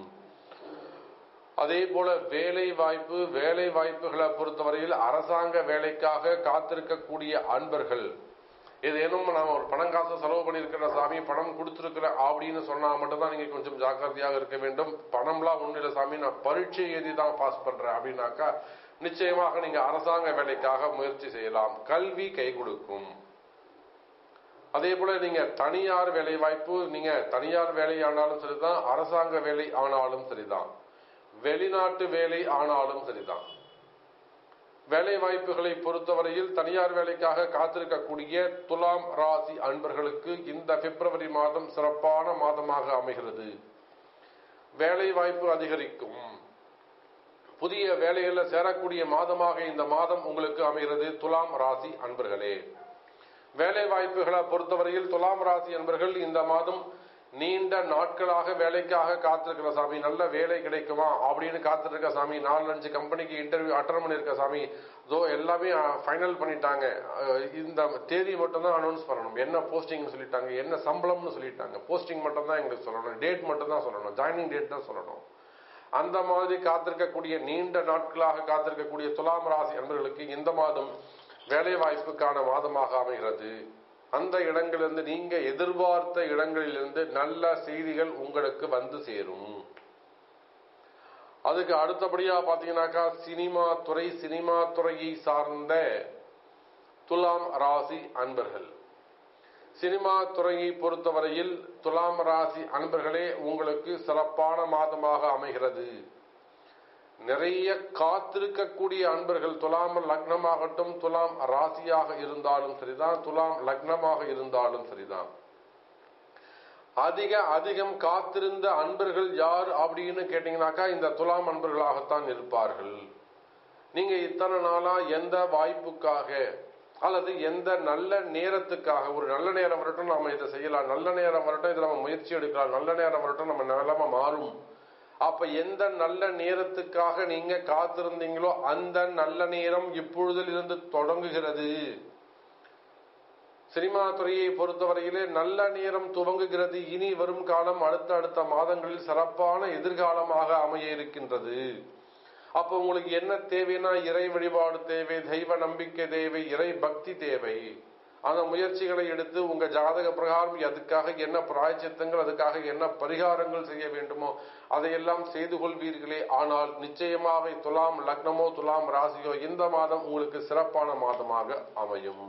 அதே போல வேலை வாய்ப்பு வேலை வாய்ப்புகளை பொறுத்தவரையில் அரசாங்க வேலைக்காக காத்திருக்கக்கூடிய அன்பர்கள் ஏதேனும் நான் ஒரு பணம் காசு செலவு பண்ணியிருக்கிற சாமி பணம் கொடுத்துருக்கிறேன் அப்படின்னு சொன்னா மட்டும்தான் நீங்க கொஞ்சம் ஜாக்கிரதையாக இருக்க வேண்டும் பணம்லாம் ஒண்ணு இல்லை சாமி நான் பரீட்சை எழுதி தான் பாஸ் பண்றேன் அப்படின்னாக்கா நிச்சயமாக நீங்க அரசாங்க வேலைக்காக முயற்சி செய்யலாம் கல்வி கை கொடுக்கும் அதே போல நீங்க தனியார் வேலை வாய்ப்பு நீங்க தனியார் வேலை ஆனாலும் சரிதான் அரசாங்க வேலை ஆனாலும் சரிதான் வெளிநாட்டு வேலை ஆனாலும் சரிதான் வேலை வாய்ப்புகளை பொறுத்தவரையில் தனியார் வேலைக்காக காத்திருக்கக்கூடிய துலாம் ராசி அன்பர்களுக்கு இந்த பிப்ரவரி மாதம் சிறப்பான மாதமாக அமைகிறது வேலை வாய்ப்பு அதிகரிக்கும் புதிய வேலைகளில் சேரக்கூடிய மாதமாக இந்த மாதம் உங்களுக்கு அமைகிறது துலாம் ராசி அன்பர்களே வேலை வாய்ப்புகளை பொறுத்தவரையில் துலாம் ராசி அன்பர்கள் இந்த மாதம் நீண்ட நாட்களாக வேலைக்காக காத்திருக்கிற சாமி நல்ல வேலை கிடைக்குமா அப்படின்னு காத்திருக்க சாமி நாலு அஞ்சு கம்பெனிக்கு இன்டர்வியூ அட்டன் பண்ணிருக்க சாமி இதோ எல்லாமே ஃபைனல் பண்ணிட்டாங்க இந்த தேதி மட்டும் தான் அனௌன்ஸ் பண்ணணும் என்ன போஸ்டிங் சொல்லிட்டாங்க என்ன சம்பளம்னு சொல்லிட்டாங்க போஸ்டிங் மட்டும் தான் எங்களுக்கு சொல்லணும் டேட் மட்டும் தான் சொல்லணும் ஜாயினிங் டேட் தான் சொல்லணும் அந்த மாதிரி காத்திருக்கக்கூடிய நீண்ட நாட்களாக காத்திருக்கக்கூடிய துலாம் ராசி அன்பர்களுக்கு இந்த மாதம் வேலை வாய்ப்புக்கான மாதமாக அமைகிறது அந்த இடங்களிலிருந்து நீங்க எதிர்பார்த்த இடங்களிலிருந்து நல்ல செய்திகள் உங்களுக்கு வந்து சேரும் அதுக்கு அடுத்தபடியா பாத்தீங்கன்னாக்கா சினிமா துறை சினிமா துறையை சார்ந்த துலாம் ராசி அன்பர்கள் சினிமா துறையை பொறுத்தவரையில் துலாம் ராசி அன்பர்களே உங்களுக்கு சிறப்பான மாதமாக அமைகிறது நிறைய காத்திருக்கக்கூடிய அன்பர்கள் துலாம் லக்னமாகட்டும் துலாம் ராசியாக இருந்தாலும் சரிதான் துலாம் லக்னமாக இருந்தாலும் சரிதான் அதிக அதிகம் காத்திருந்த அன்பர்கள் யார் அப்படின்னு கேட்டீங்கன்னாக்கா இந்த துலாம் அன்பர்களாகத்தான் இருப்பார்கள் நீங்க இத்தனை நாளா எந்த வாய்ப்புக்காக அல்லது எந்த நல்ல நேரத்துக்காக ஒரு நல்ல நேரம் வரட்டும் நாம இதை செய்யலாம் நல்ல நேரம் வரட்டும் இதை நம்ம முயற்சி எடுக்கலாம் நல்ல நேரம் வரட்டும் நம்ம நிலைமை மாறும் அப்ப எந்த நல்ல நேரத்துக்காக நீங்க காத்திருந்தீங்களோ அந்த நல்ல நேரம் இப்பொழுதில் இருந்து தொடங்குகிறது சினிமா துறையை பொறுத்தவரையிலே நல்ல நேரம் துவங்குகிறது இனி வரும் காலம் அடுத்த அடுத்த மாதங்களில் சிறப்பான எதிர்காலமாக அமைய இருக்கின்றது அப்போ உங்களுக்கு என்ன தேவைன்னா இறை வழிபாடு தேவை தெய்வ நம்பிக்கை தேவை இறை பக்தி தேவை அந்த முயற்சிகளை எடுத்து உங்க ஜாதக பிரகாரம் அதுக்காக என்ன பிராய்ச்சித்தங்கள் அதுக்காக என்ன பரிகாரங்கள் செய்ய வேண்டுமோ அதையெல்லாம் செய்து கொள்வீர்களே ஆனால் நிச்சயமாக துலாம் லக்னமோ துலாம் ராசியோ இந்த மாதம் உங்களுக்கு சிறப்பான மாதமாக அமையும்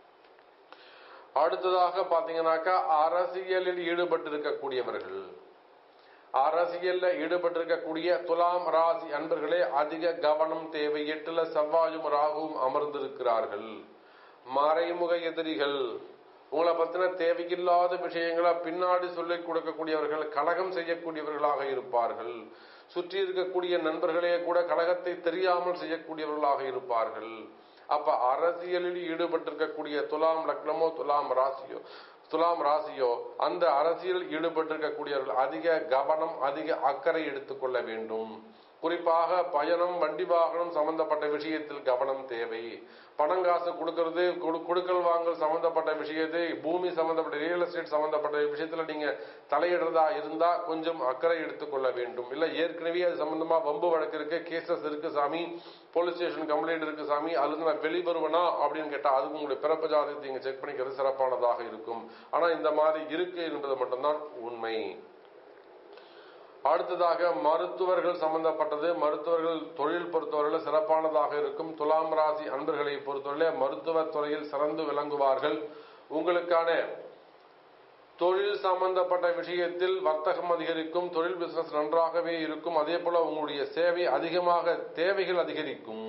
அடுத்ததாக பாத்தீங்கன்னாக்கா அரசியலில் ஈடுபட்டிருக்கக்கூடியவர்கள் அரசியல்ல ஈடுபட்டிருக்கக்கூடிய துலாம் ராசி அன்பர்களே அதிக கவனம் தேவை எட்டுல செவ்வாயும் ராகுவும் அமர்ந்திருக்கிறார்கள் மறைமுக எதிரிகள் உங்களை பத்தின தேவையில்லாத விஷயங்களை பின்னாடி சொல்லிக் கொடுக்கக்கூடியவர்கள் கலகம் செய்யக்கூடியவர்களாக இருப்பார்கள் சுற்றி இருக்கக்கூடிய நண்பர்களே கூட கலகத்தை தெரியாமல் செய்யக்கூடியவர்களாக இருப்பார்கள் அப்ப அரசியலில் ஈடுபட்டிருக்கக்கூடிய துலாம் லக்னமோ துலாம் ராசியோ துலாம் ராசியோ அந்த அரசியலில் ஈடுபட்டிருக்கக்கூடியவர்கள் அதிக கவனம் அதிக அக்கறை எடுத்துக்கொள்ள வேண்டும் குறிப்பாக பயணம் வண்டி வாகனம் சம்பந்தப்பட்ட விஷயத்தில் கவனம் தேவை பணம் காசு கொடுக்கறது கொடுக்கல் வாங்கல் சம்பந்தப்பட்ட விஷயத்தை பூமி சம்பந்தப்பட்ட ரியல் எஸ்டேட் சம்பந்தப்பட்ட விஷயத்துல நீங்க தலையிடுறதா இருந்தா கொஞ்சம் அக்கறை எடுத்துக்கொள்ள வேண்டும் இல்ல ஏற்கனவே அது சம்பந்தமா வம்பு வழக்கு இருக்கு கேசஸ் இருக்கு சாமி போலீஸ் ஸ்டேஷன் கம்ப்ளைண்ட் இருக்கு சாமி அதுல நான் வெளிவருவனா அப்படின்னு கேட்டா அதுக்கு உங்களுடைய பிறப்பு ஜாதகத்தை நீங்க செக் பண்ணிக்கிறது சிறப்பானதாக இருக்கும் ஆனா இந்த மாதிரி இருக்கு என்பது மட்டும்தான் உண்மை அடுத்ததாக மருத்துவர்கள் சம்பந்தப்பட்டது மருத்துவர்கள் தொழில் பொறுத்தவரையில் சிறப்பானதாக இருக்கும் துலாம் ராசி அன்பர்களை பொறுத்தவரையில மருத்துவ துறையில் சிறந்து விளங்குவார்கள் உங்களுக்கான தொழில் சம்பந்தப்பட்ட விஷயத்தில் வர்த்தகம் அதிகரிக்கும் தொழில் பிசினஸ் நன்றாகவே இருக்கும் அதே போல உங்களுடைய சேவை அதிகமாக தேவைகள் அதிகரிக்கும்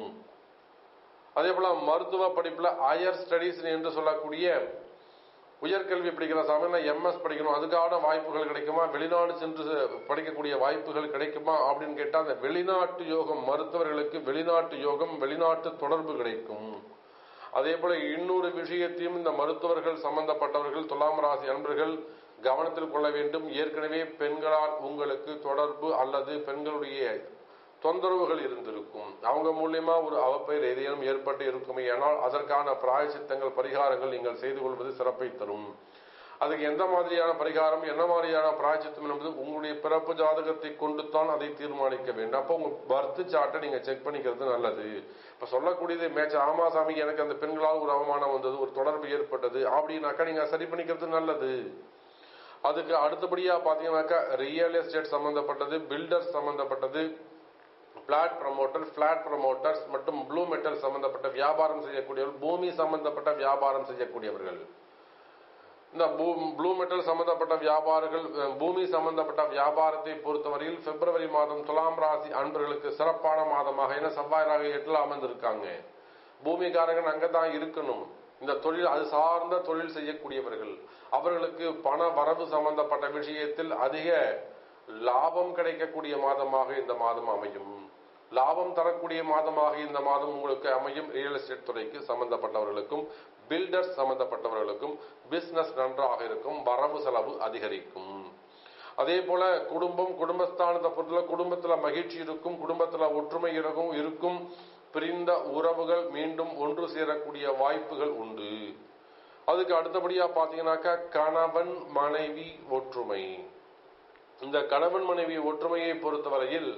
அதே போல மருத்துவ படிப்புல ஹையர் ஸ்டடீஸ் என்று சொல்லக்கூடிய உயர்கல்வி படிக்கிற சமயம் எம்எஸ் படிக்கணும் அதுக்கான வாய்ப்புகள் கிடைக்குமா வெளிநாடு சென்று படிக்கக்கூடிய வாய்ப்புகள் கிடைக்குமா அப்படின்னு கேட்டா அந்த வெளிநாட்டு யோகம் மருத்துவர்களுக்கு வெளிநாட்டு யோகம் வெளிநாட்டு தொடர்பு கிடைக்கும் அதே போல இன்னொரு விஷயத்தையும் இந்த மருத்துவர்கள் சம்பந்தப்பட்டவர்கள் துலாம் ராசி அன்பர்கள் கவனத்தில் கொள்ள வேண்டும் ஏற்கனவே பெண்களால் உங்களுக்கு தொடர்பு அல்லது பெண்களுடைய தொந்தரவுகள் இருந்திருக்கும் அவங்க மூலியமா ஒரு அவப்பெயர் ஏதேனும் ஏற்பட்டு இருக்குமே ஆனால் அதற்கான பிராயசித்தங்கள் பரிகாரங்கள் நீங்கள் செய்து கொள்வது சிறப்பை தரும் அதுக்கு எந்த மாதிரியான பரிகாரம் என்ன மாதிரியான பிராயச்சித்தம் என்பது உங்களுடைய பிறப்பு ஜாதகத்தை கொண்டு தான் அதை தீர்மானிக்க வேண்டும் அப்போ உங்க பர்த் சார்ட்டை நீங்க செக் பண்ணிக்கிறது நல்லது இப்ப சொல்லக்கூடியது மேட்ச் ஆமா சாமி எனக்கு அந்த பெண்களால் ஒரு அவமானம் வந்தது ஒரு தொடர்பு ஏற்பட்டது அப்படின்னாக்கா நீங்க சரி பண்ணிக்கிறது நல்லது அதுக்கு அடுத்தபடியா பாத்தீங்கன்னாக்கா ரியல் எஸ்டேட் சம்பந்தப்பட்டது பில்டர்ஸ் சம்பந்தப்பட்டது பிளாட் ப்ரமோட்டர் பிளாட் ப்ரமோட்டர்ஸ் மற்றும் ப்ளூ மெட்டல் சம்பந்தப்பட்ட வியாபாரம் செய்யக்கூடியவர்கள் பூமி சம்பந்தப்பட்ட வியாபாரம் செய்யக்கூடியவர்கள் இந்த ப்ளூ மெட்டல் சம்பந்தப்பட்ட வியாபாரிகள் பூமி சம்பந்தப்பட்ட வியாபாரத்தை பொறுத்தவரையில் பிப்ரவரி மாதம் துலாம் ராசி அன்பர்களுக்கு சிறப்பான மாதமாக என செவ்வாய் எட்டுல அமர்ந்திருக்காங்க பூமிக்காரர்கள் அங்கதான் இருக்கணும் இந்த தொழில் அது சார்ந்த தொழில் செய்யக்கூடியவர்கள் அவர்களுக்கு பண வரவு சம்பந்தப்பட்ட விஷயத்தில் அதிக லாபம் கிடைக்கக்கூடிய மாதமாக இந்த மாதம் அமையும் லாபம் தரக்கூடிய மாதமாக இந்த மாதம் உங்களுக்கு அமையும் ரியல் எஸ்டேட் துறைக்கு சம்பந்தப்பட்டவர்களுக்கும் பில்டர்ஸ் சம்பந்தப்பட்டவர்களுக்கும் பிசினஸ் நன்றாக இருக்கும் வரவு செலவு அதிகரிக்கும் அதே போல குடும்பம் குடும்பஸ்தானத்தை பொறுத்தல குடும்பத்துல மகிழ்ச்சி இருக்கும் குடும்பத்துல ஒற்றுமை இருக்கும் இருக்கும் பிரிந்த உறவுகள் மீண்டும் ஒன்று சேரக்கூடிய வாய்ப்புகள் உண்டு அதுக்கு அடுத்தபடியா பாத்தீங்கன்னாக்கா கணவன் மனைவி ஒற்றுமை இந்த கணவன் மனைவி ஒற்றுமையை பொறுத்தவரையில்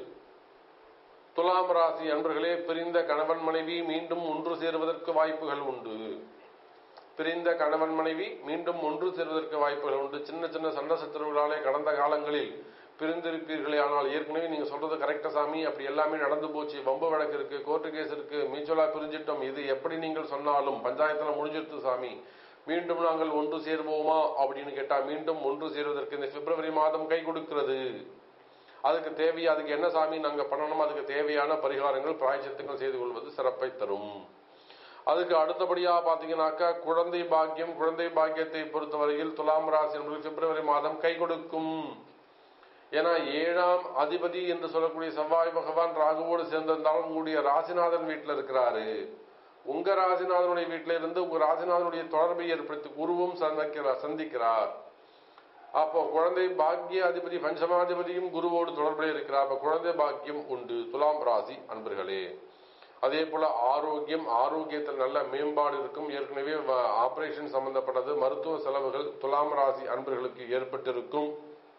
துலாம் ராசி அன்பர்களே பிரிந்த கணவன் மனைவி மீண்டும் ஒன்று சேருவதற்கு வாய்ப்புகள் உண்டு பிரிந்த கணவன் மனைவி மீண்டும் ஒன்று சேர்வதற்கு வாய்ப்புகள் உண்டு சின்ன சின்ன சண்டை சச்சரவுகளாலே கடந்த காலங்களில் பிரிந்திருப்பீர்களே ஆனால் ஏற்கனவே நீங்க சொல்றது கரெக்டா சாமி அப்படி எல்லாமே நடந்து போச்சு வம்பு வழக்கு இருக்கு கோர்ட்டு கேஸ் இருக்கு மீச்சலா பிரிஞ்சிட்டோம் இது எப்படி நீங்கள் சொன்னாலும் பஞ்சாயத்துல முடிஞ்சிருத்து சாமி மீண்டும் நாங்கள் ஒன்று சேர்வோமா அப்படின்னு கேட்டா மீண்டும் ஒன்று சேர்வதற்கு இந்த பிப்ரவரி மாதம் கை கொடுக்கிறது அதுக்கு தேவை அதுக்கு என்ன சாமி நாங்க பண்ணணும் அதுக்கு தேவையான பரிகாரங்கள் பிராய்ச்சித்தங்கள் செய்து கொள்வது சிறப்பை தரும் அதுக்கு அடுத்தபடியா பாத்தீங்கன்னாக்கா குழந்தை பாக்கியம் குழந்தை பாக்கியத்தை பொறுத்தவரையில் துலாம் ராசி என்பது பிப்ரவரி மாதம் கை கொடுக்கும் ஏன்னா ஏழாம் அதிபதி என்று சொல்லக்கூடிய செவ்வாய் பகவான் ராகுவோடு சேர்ந்திருந்தாலும் உங்களுடைய ராசிநாதன் வீட்டில் இருக்கிறாரு உங்க ராசிநாதனுடைய வீட்டில இருந்து உங்க ராசிநாதனுடைய தொடர்பை ஏற்படுத்தி குருவும் சந்திக்கிறார் சந்திக்கிறார் அப்போ குழந்தை பாக்கிய அதிபதி பஞ்சமாதிபதியும் குருவோடு தொடர்புடைய இருக்கிறார் அப்ப குழந்தை பாக்கியம் உண்டு துலாம் ராசி அன்பர்களே அதே போல ஆரோக்கியம் ஆரோக்கியத்தில் நல்ல மேம்பாடு இருக்கும் ஏற்கனவே ஆபரேஷன் சம்பந்தப்பட்டது மருத்துவ செலவுகள் துலாம் ராசி அன்பர்களுக்கு ஏற்பட்டிருக்கும்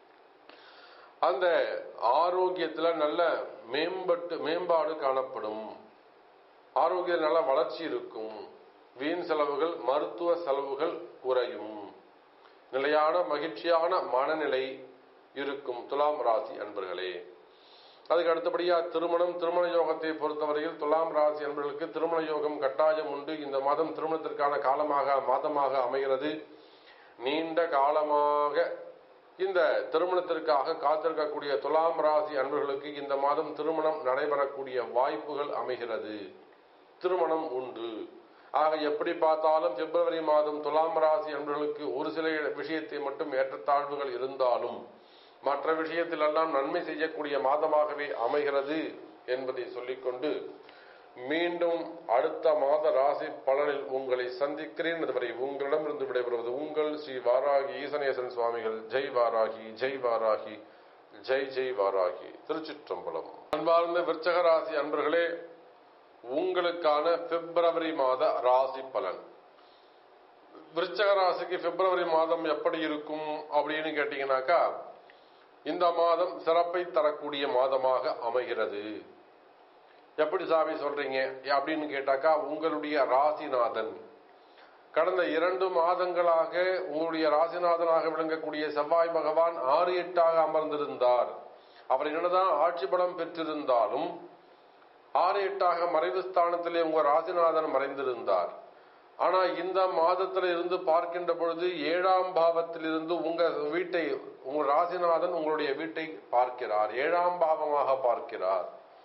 அந்த ஆரோக்கியத்துல நல்ல மேம்பட்டு மேம்பாடு காணப்படும் ஆரோக்கிய நல்ல வளர்ச்சி இருக்கும் வீண் செலவுகள் மருத்துவ செலவுகள் குறையும் நிலையான மகிழ்ச்சியான மனநிலை இருக்கும் துலாம் ராசி அன்பர்களே அதுக்கு அடுத்தபடியா திருமணம் திருமண யோகத்தை பொறுத்தவரையில் துலாம் ராசி அன்பர்களுக்கு திருமண யோகம் கட்டாயம் உண்டு இந்த மாதம் திருமணத்திற்கான காலமாக மாதமாக அமைகிறது நீண்ட காலமாக இந்த திருமணத்திற்காக காத்திருக்கக்கூடிய துலாம் ராசி அன்பர்களுக்கு இந்த மாதம் திருமணம் நடைபெறக்கூடிய வாய்ப்புகள் அமைகிறது திருமணம் உண்டு ஆக எப்படி பார்த்தாலும் பிப்ரவரி மாதம் துலாம் ராசி அன்பர்களுக்கு ஒரு சில விஷயத்தை மட்டும் ஏற்றத்தாழ்வுகள் இருந்தாலும் மற்ற விஷயத்திலெல்லாம் நன்மை செய்யக்கூடிய மாதமாகவே அமைகிறது என்பதை சொல்லிக்கொண்டு மீண்டும் அடுத்த மாத ராசி பலனில் உங்களை சந்திக்கிறேன் அதுவரை உங்களிடமிருந்து விடைபெறுவது உங்கள் ஸ்ரீ வாராகி ஈசனேசன் சுவாமிகள் ஜெய் வாராகி ஜெய் வாராகி ஜெய் ஜெய் வாராகி திருச்சிற்றம்பலம் அன்பார்ந்த விருச்சக ராசி அன்பர்களே உங்களுக்கான பிப்ரவரி மாத ராசி பலன் விருச்சக ராசிக்கு பிப்ரவரி மாதம் எப்படி இருக்கும் அப்படின்னு கேட்டீங்கன்னாக்கா இந்த மாதம் சிறப்பை தரக்கூடிய மாதமாக அமைகிறது எப்படி சாமி சொல்றீங்க அப்படின்னு கேட்டாக்கா உங்களுடைய ராசிநாதன் கடந்த இரண்டு மாதங்களாக உங்களுடைய ராசிநாதனாக விளங்கக்கூடிய செவ்வாய் பகவான் ஆறு எட்டாக அமர்ந்திருந்தார் அவர் என்னதான் ஆட்சி பலம் பெற்றிருந்தாலும் ஆறு எட்டாக மறைவு ஸ்தானத்திலே உங்க ராசிநாதன் மறைந்திருந்தார் ஆனா இந்த மாதத்துல இருந்து பார்க்கின்ற பொழுது ஏழாம் பாவத்தில் இருந்து உங்க வீட்டை உங்க ராசிநாதன் உங்களுடைய வீட்டை பார்க்கிறார் ஏழாம் பாவமாக பார்க்கிறார்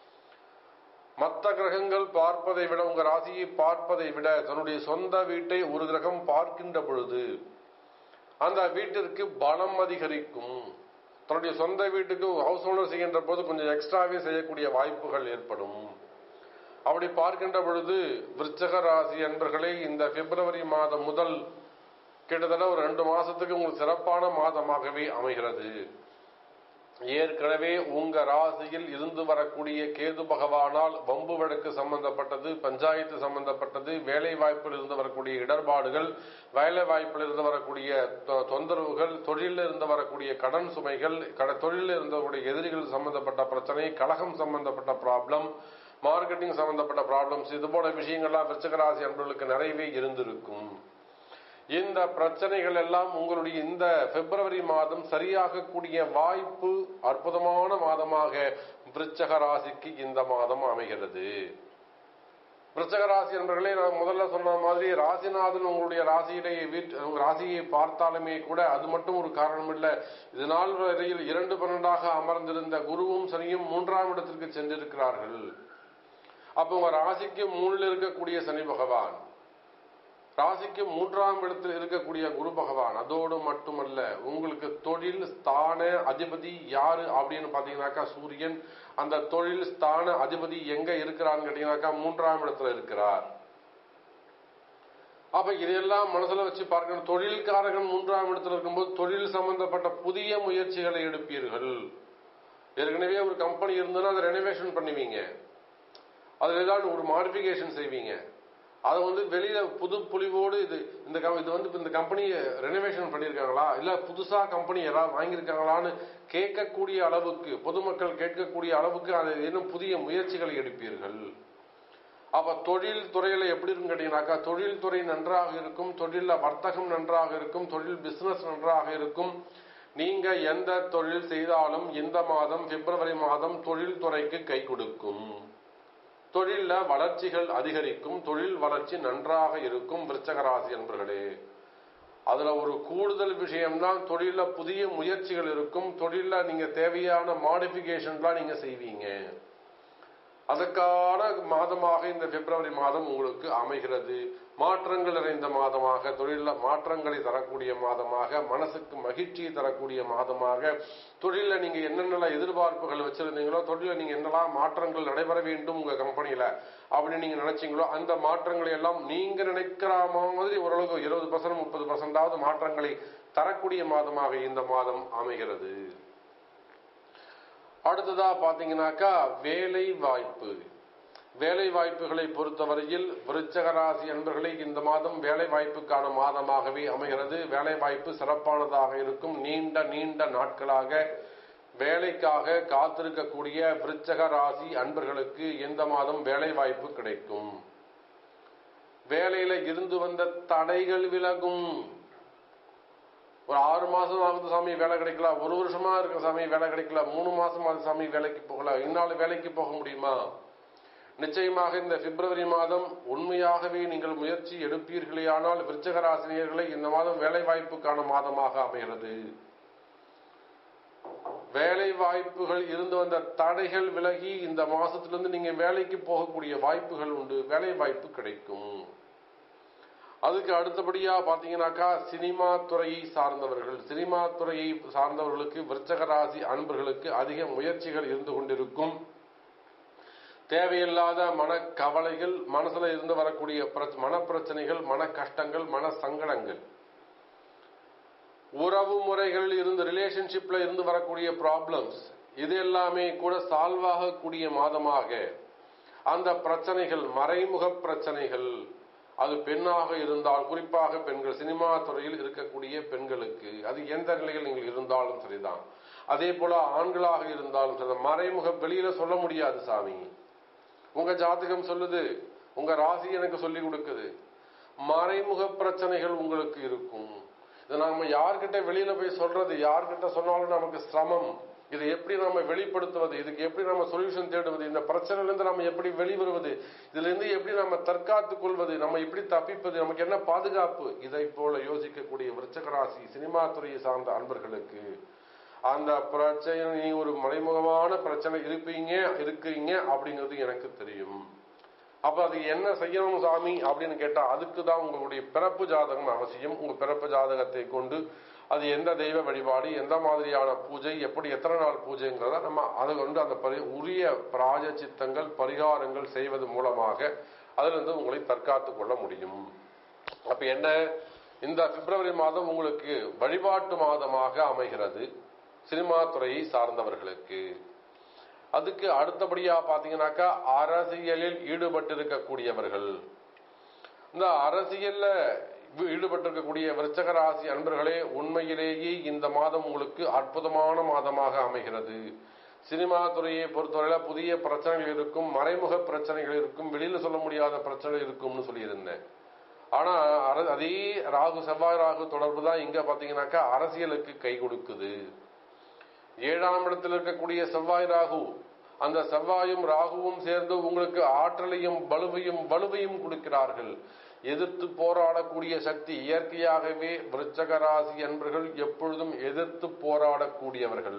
மற்ற கிரகங்கள் பார்ப்பதை விட உங்க ராசியை பார்ப்பதை விட தன்னுடைய சொந்த வீட்டை ஒரு கிரகம் பார்க்கின்ற பொழுது அந்த வீட்டிற்கு பலம் அதிகரிக்கும் தன்னுடைய சொந்த வீட்டுக்கு ஹவுஸ் ஓனர் செய்கின்ற போது கொஞ்சம் எக்ஸ்ட்ராவே செய்யக்கூடிய வாய்ப்புகள் ஏற்படும் அப்படி பார்க்கின்ற பொழுது விருச்சக ராசி அன்பர்களே இந்த பிப்ரவரி மாதம் முதல் கிட்டத்தட்ட ஒரு ரெண்டு மாசத்துக்கு உங்களுக்கு சிறப்பான மாதமாகவே அமைகிறது ஏற்கனவே உங்க ராசியில் இருந்து வரக்கூடிய கேது பகவானால் வம்பு வழக்கு சம்பந்தப்பட்டது பஞ்சாயத்து சம்பந்தப்பட்டது வேலை வாய்ப்பில் இருந்து வரக்கூடிய இடர்பாடுகள் வேலை வாய்ப்பில் இருந்து வரக்கூடிய தொந்தரவுகள் தொழிலில் இருந்து வரக்கூடிய கடன் சுமைகள் தொழிலில் இருந்தவருடைய எதிரிகள் சம்பந்தப்பட்ட பிரச்சனை கழகம் சம்பந்தப்பட்ட ப்ராப்ளம் மார்க்கெட்டிங் சம்பந்தப்பட்ட ப்ராப்ளம்ஸ் இது போல விஷயங்கள்லாம் விருச்சகராசி அன்பர்களுக்கு நிறையவே இருந்திருக்கும் இந்த பிரச்சனைகள் எல்லாம் உங்களுடைய இந்த பிப்ரவரி மாதம் சரியாகக்கூடிய வாய்ப்பு அற்புதமான மாதமாக விருச்சக ராசிக்கு இந்த மாதம் அமைகிறது விருச்சக ராசி என்பர்களே நான் முதல்ல சொன்ன மாதிரி ராசிநாதன் உங்களுடைய ராசியிலே வீட்டு உங்க ராசியை பார்த்தாலுமே கூட அது மட்டும் ஒரு காரணம் இல்லை இது நாள் வரையில் இரண்டு பன்னெண்டாக அமர்ந்திருந்த குருவும் சனியும் மூன்றாம் இடத்திற்கு சென்றிருக்கிறார்கள் அப்ப உங்க ராசிக்கு மூணில் இருக்கக்கூடிய சனி பகவான் ராசிக்கு மூன்றாம் இடத்தில் இருக்கக்கூடிய குரு பகவான் அதோடு மட்டுமல்ல உங்களுக்கு தொழில் ஸ்தான அதிபதி யாரு அப்படின்னு பாத்தீங்கன்னாக்கா சூரியன் அந்த தொழில் ஸ்தான அதிபதி எங்க இருக்கிறான்னு கேட்டீங்கன்னாக்கா மூன்றாம் இடத்துல இருக்கிறார் அப்ப இதையெல்லாம் மனசுல வச்சு பார்க்கணும் தொழில்காரகன் மூன்றாம் இடத்துல இருக்கும்போது தொழில் சம்பந்தப்பட்ட புதிய முயற்சிகளை எடுப்பீர்கள் ஏற்கனவே ஒரு கம்பெனி இருந்ததுன்னா அதை ரெனோவேஷன் பண்ணுவீங்க அதுல ஏதாவது ஒரு மாடிஃபிகேஷன் செய்வீங்க அதை வந்து வெளியில புது புலிவோடு இது இந்த இது வந்து இந்த கம்பெனியை ரெனோவேஷன் பண்ணியிருக்காங்களா இல்ல புதுசா கம்பெனி யாராவது வாங்கியிருக்காங்களான்னு கேட்கக்கூடிய அளவுக்கு பொதுமக்கள் கேட்கக்கூடிய அளவுக்கு அதை இன்னும் புதிய முயற்சிகளை எடுப்பீர்கள் அப்ப தொழில் துறையில எப்படி இருக்கும் கேட்டீங்கன்னாக்கா தொழில் துறை நன்றாக இருக்கும் தொழில வர்த்தகம் நன்றாக இருக்கும் தொழில் பிசினஸ் நன்றாக இருக்கும் நீங்க எந்த தொழில் செய்தாலும் இந்த மாதம் பிப்ரவரி மாதம் தொழில் துறைக்கு கை கொடுக்கும் தொழில வளர்ச்சிகள் அதிகரிக்கும் தொழில் வளர்ச்சி நன்றாக இருக்கும் விருச்சகராசி என்பர்களே அதுல ஒரு கூடுதல் விஷயம்தான் தொழில புதிய முயற்சிகள் இருக்கும் தொழில நீங்க தேவையான மாடிபிகேஷன்லாம் நீங்க செய்வீங்க அதுக்கான மாதமாக இந்த பிப்ரவரி மாதம் உங்களுக்கு அமைகிறது மாற்றங்கள் நிறைந்த மாதமாக தொழிலில் மாற்றங்களை தரக்கூடிய மாதமாக மனசுக்கு மகிழ்ச்சியை தரக்கூடிய மாதமாக தொழிலில் நீங்க என்னென்னலாம் எதிர்பார்ப்புகள் வச்சிருந்தீங்களோ தொழிலில் நீங்க என்னெல்லாம் மாற்றங்கள் நடைபெற வேண்டும் உங்க கம்பெனியில அப்படின்னு நீங்க நினைச்சீங்களோ அந்த மாற்றங்களை எல்லாம் நீங்க நினைக்கிற மாதிரி ஓரளவுக்கு இருபது பர்சன்ட் முப்பது பர்சன்டாவது மாற்றங்களை தரக்கூடிய மாதமாக இந்த மாதம் அமைகிறது அடுத்ததா பாத்தீங்கன்னாக்கா வேலை வாய்ப்பு வேலை வாய்ப்புகளை பொறுத்தவரையில் விருச்சக ராசி அன்பர்களை இந்த மாதம் வேலை வாய்ப்புக்கான மாதமாகவே அமைகிறது வேலை வாய்ப்பு சிறப்பானதாக இருக்கும் நீண்ட நீண்ட நாட்களாக வேலைக்காக காத்திருக்கக்கூடிய விருச்சக ராசி அன்பர்களுக்கு இந்த மாதம் வேலை வாய்ப்பு கிடைக்கும் வேலையில இருந்து வந்த தடைகள் விலகும் ஒரு ஆறு மாசம் ஆகுது சாமி வேலை கிடைக்கல ஒரு வருஷமா இருக்க சாமி வேலை கிடைக்கல மூணு மாசம் ஆகுது சாமி வேலைக்கு போகல இந்நாள் வேலைக்கு போக முடியுமா நிச்சயமாக இந்த பிப்ரவரி மாதம் உண்மையாகவே நீங்கள் முயற்சி எடுப்பீர்களேயானால் விருச்சக ராசினியர்களை இந்த மாதம் வேலை வாய்ப்புக்கான மாதமாக அமைகிறது வேலை வாய்ப்புகள் இருந்து வந்த தடைகள் விலகி இந்த மாசத்திலிருந்து நீங்க வேலைக்கு போகக்கூடிய வாய்ப்புகள் உண்டு வேலை வாய்ப்பு கிடைக்கும் அதுக்கு அடுத்தபடியா பாத்தீங்கன்னாக்கா சினிமா துறையை சார்ந்தவர்கள் சினிமா துறையை சார்ந்தவர்களுக்கு விருச்சக ராசி அன்பர்களுக்கு அதிக முயற்சிகள் இருந்து கொண்டிருக்கும் தேவையில்லாத மன கவலைகள் மனசுல இருந்து வரக்கூடிய மன பிரச்சனைகள் மன கஷ்டங்கள் மன சங்கடங்கள் உறவு முறைகள் இருந்து ரிலேஷன்ஷிப்ல இருந்து வரக்கூடிய ப்ராப்ளம்ஸ் இது எல்லாமே கூட சால்வ் ஆகக்கூடிய மாதமாக அந்த பிரச்சனைகள் மறைமுக பிரச்சனைகள் அது பெண்ணாக இருந்தால் குறிப்பாக பெண்கள் சினிமா துறையில் இருக்கக்கூடிய பெண்களுக்கு அது எந்த நிலையில் நீங்கள் இருந்தாலும் சரிதான் அதே போல ஆண்களாக இருந்தாலும் சரி மறைமுக வெளியில சொல்ல முடியாது சாமி உங்க ஜாதகம் சொல்லுது உங்க ராசி எனக்கு சொல்லி கொடுக்குது மறைமுக பிரச்சனைகள் உங்களுக்கு இருக்கும் இதை நாம யார்கிட்ட வெளியில போய் சொல்றது யார்கிட்ட சொன்னாலும் நமக்கு சிரமம் இதை எப்படி நம்ம வெளிப்படுத்துவது இதுக்கு எப்படி நம்ம சொல்யூஷன் தேடுவது இந்த பிரச்சனையில இருந்து நம்ம எப்படி வெளிவருவது இதுல இருந்து எப்படி நம்ம தற்காத்துக் கொள்வது நம்ம எப்படி தப்பிப்பது நமக்கு என்ன பாதுகாப்பு இதை போல யோசிக்கக்கூடிய விருச்சகராசி சினிமா துறையை சார்ந்த அன்பர்களுக்கு அந்த பிரச்சனை நீ ஒரு மறைமுகமான பிரச்சனை இருப்பீங்க இருக்கிறீங்க அப்படிங்கிறது எனக்கு தெரியும் அப்ப அது என்ன செய்யணும் சாமி அப்படின்னு கேட்டா அதுக்கு தான் உங்களுடைய பிறப்பு ஜாதகம் அவசியம் உங்க பிறப்பு ஜாதகத்தை கொண்டு அது எந்த தெய்வ வழிபாடு எந்த மாதிரியான பூஜை எப்படி எத்தனை நாள் பூஜைங்கிறத நம்ம அதை கொண்டு அந்த பரி உரிய பிராஜ சித்தங்கள் பரிகாரங்கள் செய்வது மூலமாக அதிலிருந்து உங்களை தற்காத்து கொள்ள முடியும் அப்ப என்ன இந்த பிப்ரவரி மாதம் உங்களுக்கு வழிபாட்டு மாதமாக அமைகிறது சினிமா துறையை சார்ந்தவர்களுக்கு அதுக்கு அடுத்தபடியா பாத்தீங்கன்னாக்கா அரசியலில் ஈடுபட்டிருக்கக்கூடியவர்கள் இந்த அரசியல்ல ஈடுபட்டிருக்கக்கூடிய விருச்சக ராசி அன்பர்களே உண்மையிலேயே இந்த மாதம் உங்களுக்கு அற்புதமான மாதமாக அமைகிறது சினிமா துறையை பொறுத்தவரையில புதிய பிரச்சனைகள் இருக்கும் மறைமுக பிரச்சனைகள் இருக்கும் வெளியில சொல்ல முடியாத பிரச்சனை இருக்கும்னு சொல்லியிருந்தேன் ஆனா அதே ராகு செவ்வாய் ராகு தொடர்பு தான் இங்க பாத்தீங்கன்னாக்கா அரசியலுக்கு கை கொடுக்குது ஏழாம் இடத்தில் இருக்கக்கூடிய செவ்வாய் ராகு அந்த செவ்வாயும் ராகுவும் சேர்ந்து உங்களுக்கு ஆற்றலையும் வலுவையும் வலுவையும் கொடுக்கிறார்கள் எதிர்த்து போராடக்கூடிய சக்தி இயற்கையாகவே விருச்சக ராசி என்பர்கள் எப்பொழுதும் எதிர்த்து போராடக்கூடியவர்கள்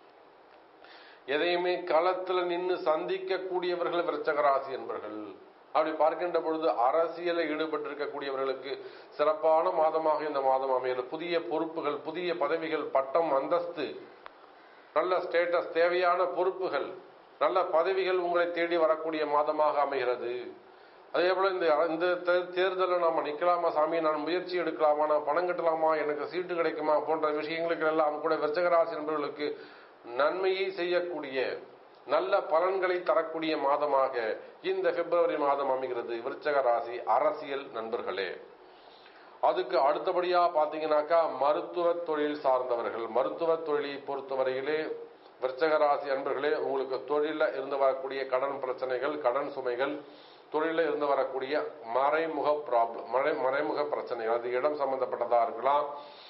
எதையுமே களத்துல நின்று சந்திக்கக்கூடியவர்கள் விருச்சக ராசி என்பர்கள் அப்படி பார்க்கின்ற பொழுது அரசியலில் ஈடுபட்டிருக்கக்கூடியவர்களுக்கு சிறப்பான மாதமாக இந்த மாதம் அமைகிறது புதிய பொறுப்புகள் புதிய பதவிகள் பட்டம் அந்தஸ்து நல்ல ஸ்டேட்டஸ் தேவையான பொறுப்புகள் நல்ல பதவிகள் உங்களை தேடி வரக்கூடிய மாதமாக அமைகிறது அதே போல இந்த இந்த தேர்தலில் நாம நிக்கலாமா சாமி நான் முயற்சி எடுக்கலாமா நான் பணம் கட்டலாமா எனக்கு சீட்டு கிடைக்குமா போன்ற விஷயங்களுக்கு எல்லாம் கூட விருச்சகராசி என்பவர்களுக்கு நன்மையை செய்யக்கூடிய நல்ல பலன்களை தரக்கூடிய மாதமாக இந்த பிப்ரவரி மாதம் அமைகிறது விருச்சக ராசி அரசியல் நண்பர்களே அதுக்கு அடுத்தபடியா பாத்தீங்கன்னாக்கா மருத்துவ தொழில் சார்ந்தவர்கள் மருத்துவ தொழிலை பொறுத்தவரையிலே விருச்சக ராசி அன்பர்களே உங்களுக்கு தொழில இருந்து வரக்கூடிய கடன் பிரச்சனைகள் கடன் சுமைகள் தொழில இருந்து வரக்கூடிய மறைமுக ப்ராப்ளம் மறை மறைமுக பிரச்சனைகள் அது இடம் சம்பந்தப்பட்டதா இருக்கலாம்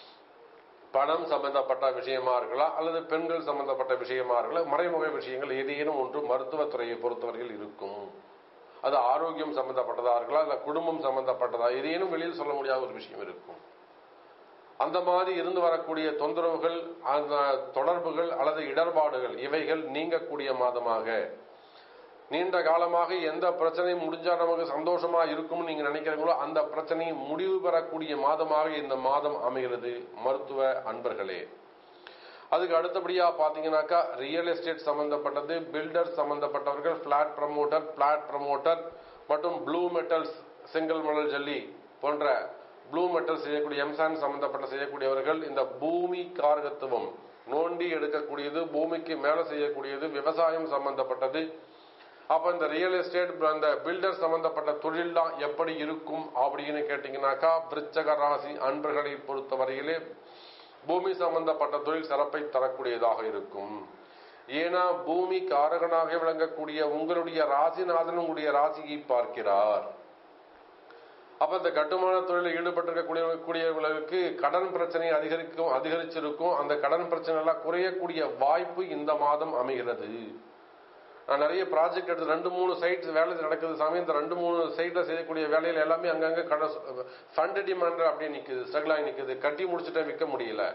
பணம் சம்பந்தப்பட்ட விஷயமா இருக்கலாம் அல்லது பெண்கள் சம்பந்தப்பட்ட விஷயமா இருக்கலாம் மறைமுக விஷயங்கள் ஏதேனும் ஒன்று மருத்துவத்துறையை பொறுத்தவரையில் இருக்கும் அது ஆரோக்கியம் சம்பந்தப்பட்டதா இருக்கலாம் இல்ல குடும்பம் சம்பந்தப்பட்டதா ஏதேனும் வெளியில் சொல்ல முடியாத ஒரு விஷயம் இருக்கும் அந்த மாதிரி இருந்து வரக்கூடிய தொந்தரவுகள் அந்த தொடர்புகள் அல்லது இடர்பாடுகள் இவைகள் நீங்கக்கூடிய மாதமாக நீண்ட காலமாக எந்த பிரச்சனையும் முடிஞ்சா நமக்கு சந்தோஷமா இருக்கும்னு நீங்க நினைக்கிறீங்களோ அந்த பிரச்சனை முடிவு பெறக்கூடிய மாதமாக இந்த மாதம் அமைகிறது மருத்துவ அன்பர்களே அதுக்கு அடுத்தபடியா பாத்தீங்கன்னாக்கா ரியல் எஸ்டேட் சம்பந்தப்பட்டது பில்டர் சம்பந்தப்பட்டவர்கள் பிளாட் ப்ரமோட்டர் பிளாட் ப்ரமோட்டர் மற்றும் ப்ளூ மெட்டல்ஸ் செங்கல் மணல் ஜல்லி போன்ற ப்ளூ மெட்டல் செய்யக்கூடிய எம்சான் சம்பந்தப்பட்ட செய்யக்கூடியவர்கள் இந்த பூமி காரகத்துவம் நோண்டி எடுக்கக்கூடியது பூமிக்கு மேல செய்யக்கூடியது விவசாயம் சம்பந்தப்பட்டது அப்ப இந்த ரியல் எஸ்டேட் அந்த பில்டர் சம்பந்தப்பட்ட தொழில்லாம் எப்படி இருக்கும் அப்படின்னு கேட்டீங்கன்னாக்கா விருச்சக ராசி அன்பர்களை பொறுத்தவரையிலே பூமி சம்பந்தப்பட்ட தொழில் சிறப்பை தரக்கூடியதாக இருக்கும் ஏன்னா பூமி காரகனாக விளங்கக்கூடிய உங்களுடைய ராசிநாதன் உங்களுடைய ராசியை பார்க்கிறார் அப்ப இந்த கட்டுமான தொழிலில் ஈடுபட்டிருக்கக்கூடிய கூடியவர்களுக்கு கடன் பிரச்சனை அதிகரிக்கும் அதிகரிச்சிருக்கும் அந்த கடன் பிரச்சனை எல்லாம் குறையக்கூடிய வாய்ப்பு இந்த மாதம் அமைகிறது நான் நிறைய ப்ராஜெக்ட் எடுத்து ரெண்டு மூணு சைட் வேலை நடக்குது சாமி இந்த ரெண்டு மூணு சைட்ல செய்யக்கூடிய வேலையில எல்லாமே அங்கங்க கடன் ஃபண்ட் டிமாண்ட் அப்படியே நிக்குது ஸ்ட்ரகிள் ஆகி நிக்குது கட்டி முடிச்சுட்டேன் விற்க முடியல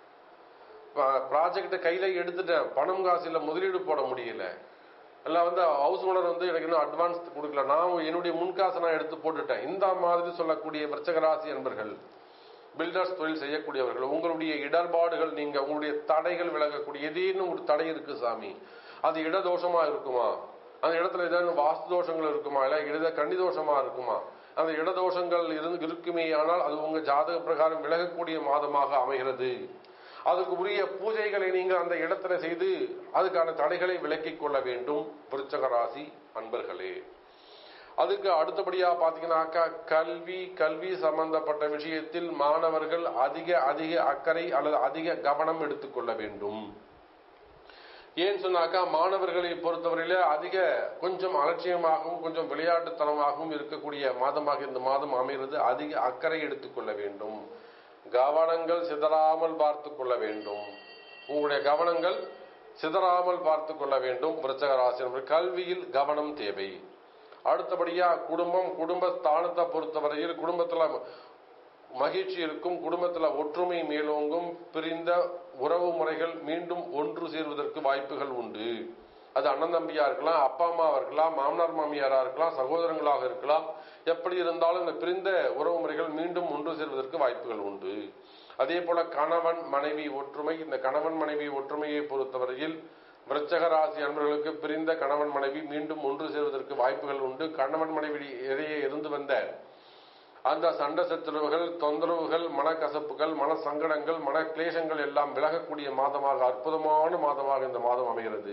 ப்ராஜெக்ட் கையில எடுத்துட்டேன் பணம் காசு இல்ல முதலீடு போட முடியல எல்லாம் வந்து ஹவுஸ் ஓனர் வந்து எனக்கு இன்னும் அட்வான்ஸ் கொடுக்கல நான் என்னுடைய முன்காசை நான் எடுத்து போட்டுட்டேன் இந்த மாதிரி சொல்லக்கூடிய விருச்சகராசி என்பர்கள் பில்டர்ஸ் தொழில் செய்யக்கூடியவர்கள் உங்களுடைய இடர்பாடுகள் நீங்க உங்களுடைய தடைகள் விலகக்கூடிய ஏதேனும் ஒரு தடை இருக்கு சாமி அது இடதோஷமா இருக்குமா அந்த இடத்துல ஏதாவது வாஸ்து தோஷங்கள் இருக்குமா இல்ல இடத கன்னி தோஷமா இருக்குமா அந்த இடதோஷங்கள் இருந்து இருக்குமே ஆனால் அது உங்க ஜாதக பிரகாரம் விலகக்கூடிய மாதமாக அமைகிறது அதுக்கு உரிய பூஜைகளை நீங்க அந்த இடத்துல செய்து அதுக்கான தடைகளை விலக்கிக் கொள்ள வேண்டும் விருச்சக ராசி அன்பர்களே அதுக்கு அடுத்தபடியா பாத்தீங்கன்னாக்கா கல்வி கல்வி சம்பந்தப்பட்ட விஷயத்தில் மாணவர்கள் அதிக அதிக அக்கறை அல்லது அதிக கவனம் எடுத்துக்கொள்ள வேண்டும் ஏன் சொன்னாக்கா மாணவர்களை பொறுத்தவரையில அதிக கொஞ்சம் அலட்சியமாகவும் கொஞ்சம் விளையாட்டுத்தனமாகவும் இருக்கக்கூடிய மாதமாக இந்த மாதம் அமைகிறது அதிக அக்கறை எடுத்துக்கொள்ள வேண்டும் கவனங்கள் சிதறாமல் பார்த்து கொள்ள வேண்டும் உங்களுடைய கவனங்கள் சிதறாமல் பார்த்து கொள்ள வேண்டும் விருச்சக ராசி கல்வியில் கவனம் தேவை அடுத்தபடியா குடும்பம் குடும்ப ஸ்தானத்தை பொறுத்தவரையில் குடும்பத்துல மகிழ்ச்சி இருக்கும் குடும்பத்துல ஒற்றுமை மேலோங்கும் பிரிந்த உறவு முறைகள் மீண்டும் ஒன்று சேர்வதற்கு வாய்ப்புகள் உண்டு அது அண்ணன் தம்பியா இருக்கலாம் அப்பா அம்மாவா இருக்கலாம் மாமனார் மாமியாரா இருக்கலாம் சகோதரங்களாக இருக்கலாம் எப்படி இருந்தாலும் இந்த பிரிந்த உறவு முறைகள் மீண்டும் ஒன்று சேர்வதற்கு வாய்ப்புகள் உண்டு அதே போல கணவன் மனைவி ஒற்றுமை இந்த கணவன் மனைவி ஒற்றுமையை பொறுத்தவரையில் விருச்சக ராசி அன்பர்களுக்கு பிரிந்த கணவன் மனைவி மீண்டும் ஒன்று சேர்வதற்கு வாய்ப்புகள் உண்டு கணவன் மனைவி இடையே இருந்து வந்த அந்த சண்டை சச்சரவுகள் தொந்தரவுகள் மனக்கசப்புகள் மன சங்கடங்கள் மன கிளேசங்கள் எல்லாம் விலகக்கூடிய மாதமாக அற்புதமான மாதமாக இந்த மாதம் அமைகிறது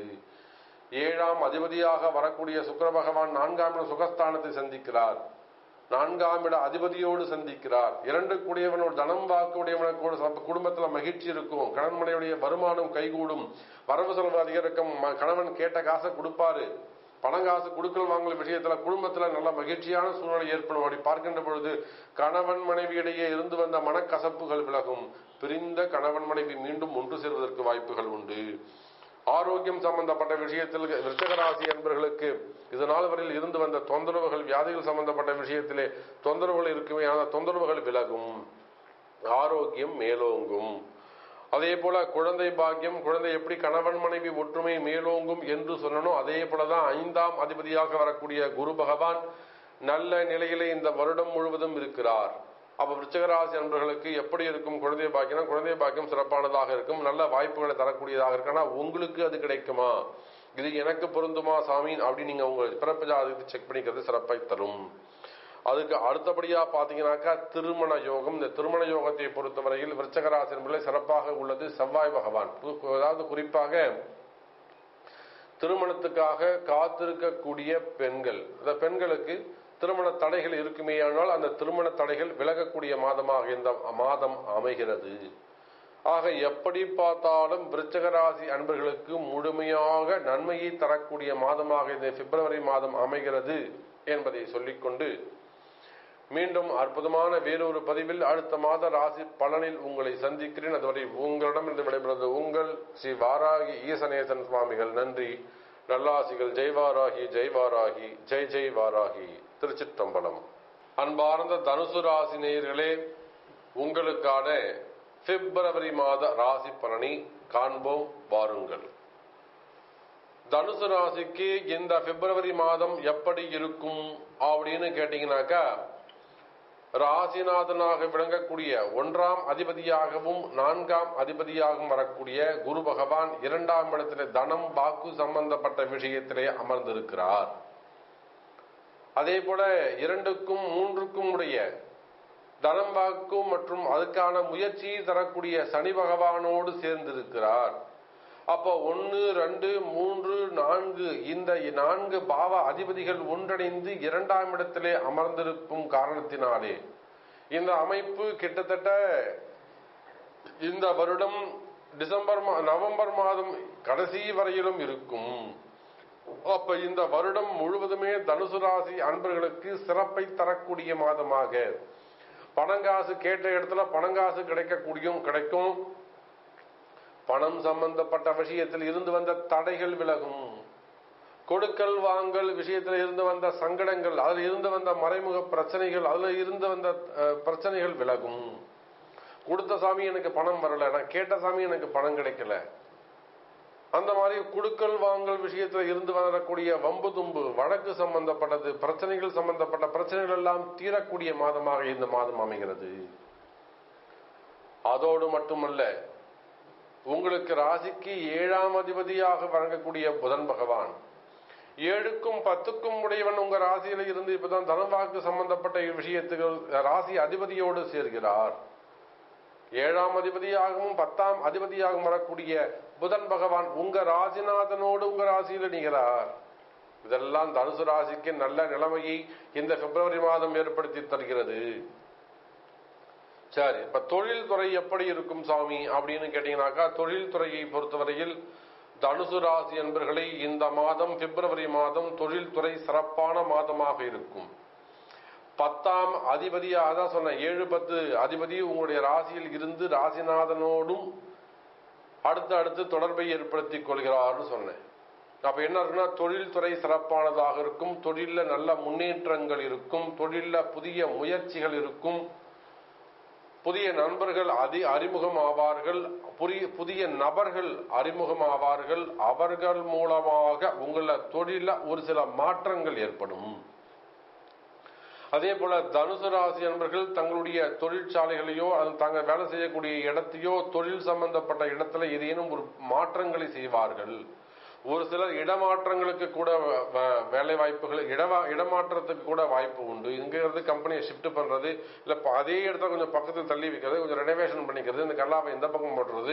ஏழாம் அதிபதியாக வரக்கூடிய சுக்கர பகவான் நான்காம் இட சுகஸ்தானத்தை சந்திக்கிறார் நான்காம் இட அதிபதியோடு சந்திக்கிறார் இரண்டு கூடியவனோட தனம் வாக்குடையவனுக்கு குடும்பத்துல மகிழ்ச்சி இருக்கும் கணவனுடைய வருமானம் கைகூடும் வரவு செலவு அதிகரிக்கும் கணவன் கேட்ட காசை கொடுப்பாரு பணம் காசு கொடுக்கல் வாங்கல் விஷயத்துல குடும்பத்துல நல்ல மகிழ்ச்சியான சூழ்நிலை ஏற்படும் அப்படி பார்க்கின்ற பொழுது கணவன் மனைவியிடையே இருந்து வந்த மனக்கசப்புகள் விலகும் பிரிந்த கணவன் மனைவி மீண்டும் ஒன்று சேர்வதற்கு வாய்ப்புகள் உண்டு ஆரோக்கியம் சம்பந்தப்பட்ட விஷயத்தில் விருச்சகராசி என்பவர்களுக்கு இது நாள் வரையில் இருந்து வந்த தொந்தரவுகள் வியாதிகள் சம்பந்தப்பட்ட விஷயத்திலே தொந்தரவுகள் இருக்குமே அந்த தொந்தரவுகள் விலகும் ஆரோக்கியம் மேலோங்கும் அதே போல குழந்தை பாக்கியம் குழந்தை எப்படி கணவன் மனைவி ஒற்றுமை மேலோங்கும் என்று சொல்லணும் அதே போலதான் ஐந்தாம் அதிபதியாக வரக்கூடிய குரு பகவான் நல்ல நிலையிலே இந்த வருடம் முழுவதும் இருக்கிறார் அப்ப விருச்சகராசி அன்பர்களுக்கு எப்படி இருக்கும் குழந்தை பாக்கியம் குழந்தை பாக்கியம் சிறப்பானதாக இருக்கும் நல்ல வாய்ப்புகளை தரக்கூடியதாக இருக்கு ஆனா உங்களுக்கு அது கிடைக்குமா இது எனக்கு பொருந்துமா சாமி அப்படின்னு நீங்க உங்க பிறப்பு ஜாதகத்தை செக் பண்ணிக்கிறது சிறப்பை தரும் அதுக்கு அடுத்தபடியா பாத்தீங்கன்னாக்கா திருமண யோகம் இந்த திருமண யோகத்தை பொறுத்தவரையில் விருச்சகராசி என்பதில் சிறப்பாக உள்ளது செவ்வாய் பகவான் அதாவது குறிப்பாக திருமணத்துக்காக காத்திருக்கக்கூடிய பெண்கள் அந்த பெண்களுக்கு திருமண தடைகள் இருக்குமேயானால் அந்த திருமண தடைகள் விலகக்கூடிய மாதமாக இந்த மாதம் அமைகிறது ஆக எப்படி பார்த்தாலும் விருச்சகராசி அன்பர்களுக்கு முழுமையாக நன்மையை தரக்கூடிய மாதமாக இந்த பிப்ரவரி மாதம் அமைகிறது என்பதை சொல்லிக்கொண்டு மீண்டும் அற்புதமான வேறொரு பதிவில் அடுத்த மாத ராசி பலனில் உங்களை சந்திக்கிறேன் அதுவரை உங்களிடமிருந்து விடைபெறுவது உங்கள் ஸ்ரீ வாராகி ஈசநேசன் சுவாமிகள் நன்றி நல்லாசிகள் ஜெய்வாராகி ஜெய்வாராகி ஜெய் ஜெய் வாராகி திருச்சிற்றம்பலம் அன்பார்ந்த தனுசு ராசி நேயர்களே உங்களுக்கான பிப்ரவரி மாத ராசி பலனை காண்போம் வாருங்கள் தனுசு ராசிக்கு இந்த பிப்ரவரி மாதம் எப்படி இருக்கும் அப்படின்னு கேட்டீங்கன்னாக்கா ராசிநாதனாக விளங்கக்கூடிய ஒன்றாம் அதிபதியாகவும் நான்காம் அதிபதியாகவும் வரக்கூடிய குரு பகவான் இரண்டாம் இடத்திலே தனம் வாக்கு சம்பந்தப்பட்ட விஷயத்திலே அமர்ந்திருக்கிறார் அதே போல இரண்டுக்கும் மூன்றுக்கும் உடைய தனம் வாக்கும் மற்றும் அதுக்கான முயற்சியை தரக்கூடிய சனி பகவானோடு சேர்ந்திருக்கிறார் அப்போ ஒன்று ரெண்டு மூன்று நான்கு இந்த நான்கு பாவ அதிபதிகள் ஒன்றிணைந்து இரண்டாம் இடத்திலே அமர்ந்திருக்கும் காரணத்தினாலே இந்த அமைப்பு கிட்டத்தட்ட இந்த வருடம் டிசம்பர் மா- நவம்பர் மாதம் கடைசி வரையிலும் இருக்கும் அப்ப இந்த வருடம் முழுவதுமே தனுசு ராசி அன்பர்களுக்கு சிறப்பை தரக்கூடிய மாதமாக பணங்காசு கேட்ட இடத்துல பணங்காசு கிடைக்கக்கூடியும் கிடைக்கும் பணம் சம்பந்தப்பட்ட விஷயத்தில் இருந்து வந்த தடைகள் விலகும் கொடுக்கல் வாங்கல் விஷயத்தில் இருந்து வந்த சங்கடங்கள் அதில் இருந்து வந்த மறைமுக பிரச்சனைகள் அதில் இருந்து வந்த அஹ், பிரச்சனைகள் விலகும் கொடுத்த சாமி எனக்கு பணம் வரல நான் கேட்ட சாமி எனக்கு பணம் கிடைக்கல அந்த மாதிரி குடுக்கல் வாங்கல் விஷயத்துல இருந்து வரக்கூடிய வம்பு தும்பு வழக்கு சம்பந்தப்பட்டது பிரச்சனைகள் சம்பந்தப்பட்ட பிரச்சனைகள் எல்லாம் தீரக்கூடிய மாதமாக இந்த மாதம் அமைகிறது அதோடு மட்டுமல்ல உங்களுக்கு ராசிக்கு ஏழாம் அதிபதியாக வழங்கக்கூடிய புதன் பகவான் ஏழுக்கும் பத்துக்கும் உடையவன் உங்க ராசியில இருந்து இப்பதான் தனவாக்கு சம்பந்தப்பட்ட விஷயத்துகள் ராசி அதிபதியோடு சேர்கிறார் ஏழாம் அதிபதியாகவும் பத்தாம் அதிபதியாகவும் வரக்கூடிய புதன் பகவான் உங்க ராசிநாதனோடு உங்க ராசியில் நிகழார் இதெல்லாம் தனுசு ராசிக்கு நல்ல நிலைமையை இந்த பிப்ரவரி மாதம் ஏற்படுத்தி தருகிறது சரி இப்ப தொழில்துறை எப்படி இருக்கும் சாமி அப்படின்னு கேட்டீங்கன்னாக்கா தொழில்துறையை பொறுத்தவரையில் தனுசு ராசி என்பர்களை இந்த மாதம் பிப்ரவரி மாதம் தொழில்துறை சிறப்பான மாதமாக இருக்கும் பத்தாம் அதிபதியாக தான் சொன்னேன் ஏழு பத்து அதிபதி உங்களுடைய ராசியில் இருந்து ராசிநாதனோடும் அடுத்து அடுத்து தொடர்பை ஏற்படுத்திக் கொள்கிறார்னு சொன்னேன் அப்ப என்ன இருக்குன்னா தொழில்துறை சிறப்பானதாக இருக்கும் தொழில்ல நல்ல முன்னேற்றங்கள் இருக்கும் தொழில்ல புதிய முயற்சிகள் இருக்கும் புதிய நண்பர்கள் அதி அறிமுகம் ஆவார்கள் புதிய புதிய நபர்கள் அறிமுகம் ஆவார்கள் அவர்கள் மூலமாக உங்கள தொழில ஒரு சில மாற்றங்கள் ஏற்படும் அதே போல தனுசு ராசி அன்பர்கள் தங்களுடைய தொழிற்சாலைகளையோ அது தாங்க வேலை செய்யக்கூடிய இடத்தையோ தொழில் சம்பந்தப்பட்ட இடத்துல ஏதேனும் ஒரு மாற்றங்களை செய்வார்கள் ஒரு சிலர் இடமாற்றங்களுக்கு கூட வ- வ- வேலை வாய்ப்புகள் இடவா இடமாற்றத்துக்கு கூட வாய்ப்பு உண்டு இங்க இருந்து கம்பெனியை ஷிஃப்ட் பண்றது இல்ல ப- அதே இடத்துல கொஞ்சம் பக்கத்தில் தள்ளி வைக்கிறது கொஞ்சம் ரெனோவேஷன் பண்ணிக்கிறது இந்த கல்லாவை இந்த பக்கம் போடுறது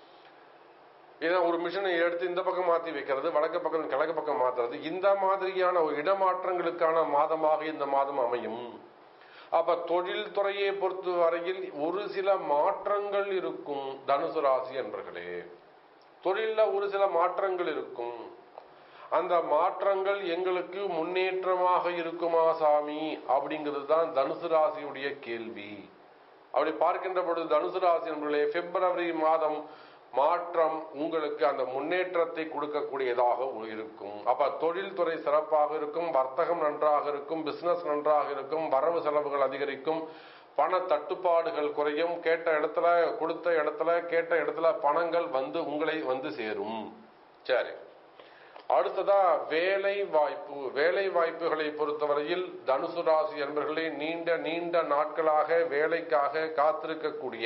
ஏன்னா ஒரு மிஷினை எடுத்து இந்த பக்கம் மாத்தி வைக்கிறது வடக்கு பக்கம் கிழக்கு பக்கம் மாத்துறது இந்த மாதிரியான ஒரு இடமாற்றங்களுக்கான மாதமாக இந்த மாதம் அமையும் அப்ப தொழில் துறையை பொறுத்த வரையில் ஒரு சில மாற்றங்கள் இருக்கும் தனுசு ராசி என்பர்களே தொழில்ல ஒரு சில மாற்றங்கள் இருக்கும் அந்த மாற்றங்கள் எங்களுக்கு முன்னேற்றமாக இருக்குமா சாமி அப்படிங்கிறது தான் தனுசு ராசியுடைய கேள்வி அப்படி பார்க்கின்ற பொழுது தனுசு ராசி என்பர்களே பிப்ரவரி மாதம் மாற்றம் உங்களுக்கு அந்த முன்னேற்றத்தை கொடுக்கக்கூடியதாக இருக்கும் அப்ப தொழில்துறை சிறப்பாக இருக்கும் வர்த்தகம் நன்றாக இருக்கும் பிசினஸ் நன்றாக இருக்கும் வரவு செலவுகள் அதிகரிக்கும் பண தட்டுப்பாடுகள் குறையும் கேட்ட இடத்துல கொடுத்த இடத்துல கேட்ட இடத்துல பணங்கள் வந்து உங்களை வந்து சேரும் சரி அடுத்ததா வேலை வாய்ப்பு வேலை வாய்ப்புகளை பொறுத்தவரையில் தனுசு ராசி என்பர்களே நீண்ட நீண்ட நாட்களாக வேலைக்காக காத்திருக்கக்கூடிய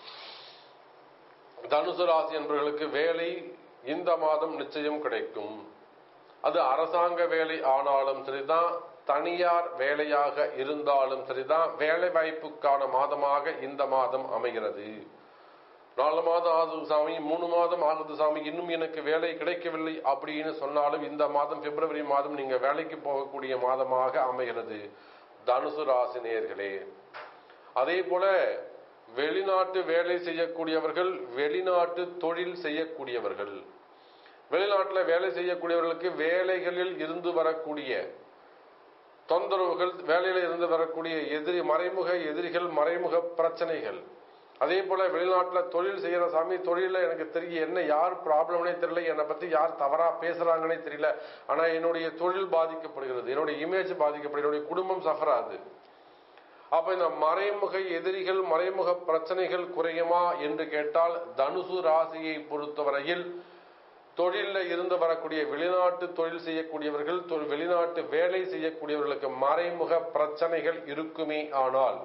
தனுசு ராசி என்பவர்களுக்கு வேலை இந்த மாதம் நிச்சயம் கிடைக்கும் அது அரசாங்க வேலை ஆனாலும் சரிதான் தனியார் வேலையாக இருந்தாலும் சரிதான் வேலை வாய்ப்புக்கான மாதமாக இந்த மாதம் அமைகிறது நாலு மாதம் ஆகுது சாமி மூணு மாதம் ஆகுது சாமி இன்னும் எனக்கு வேலை கிடைக்கவில்லை அப்படின்னு சொன்னாலும் இந்த மாதம் பிப்ரவரி மாதம் நீங்க வேலைக்கு போகக்கூடிய மாதமாக அமைகிறது தனுசு ராசி நேயர்களே அதே போல வெளிநாட்டு வேலை செய்யக்கூடியவர்கள் வெளிநாட்டு தொழில் செய்யக்கூடியவர்கள் வெளிநாட்டில் வேலை செய்யக்கூடியவர்களுக்கு வேலைகளில் இருந்து வரக்கூடிய தொந்தரவுகள் வேலையில இருந்து வரக்கூடிய எதிரி மறைமுக எதிரிகள் மறைமுக பிரச்சனைகள் அதே போல வெளிநாட்டில் தொழில் செய்யற சாமி தொழில எனக்கு தெரிய என்ன யார் ப்ராப்ளம்னே தெரியல என்னை பத்தி யார் தவறா பேசுறாங்கன்னே தெரியல ஆனா என்னுடைய தொழில் பாதிக்கப்படுகிறது என்னுடைய இமேஜ் பாதிக்கப்படுகிறது என்னுடைய குடும்பம் சஃபர் ஆகுது அப்ப இந்த மறைமுக எதிரிகள் மறைமுக பிரச்சனைகள் குறையுமா என்று கேட்டால் தனுசு ராசியை பொறுத்தவரையில் தொழிலில் இருந்து வரக்கூடிய வெளிநாட்டு தொழில் செய்யக்கூடியவர்கள் தொ- வெளிநாட்டு வேலை செய்யக்கூடியவர்களுக்கு மறைமுக பிரச்சனைகள் இருக்குமே ஆனால்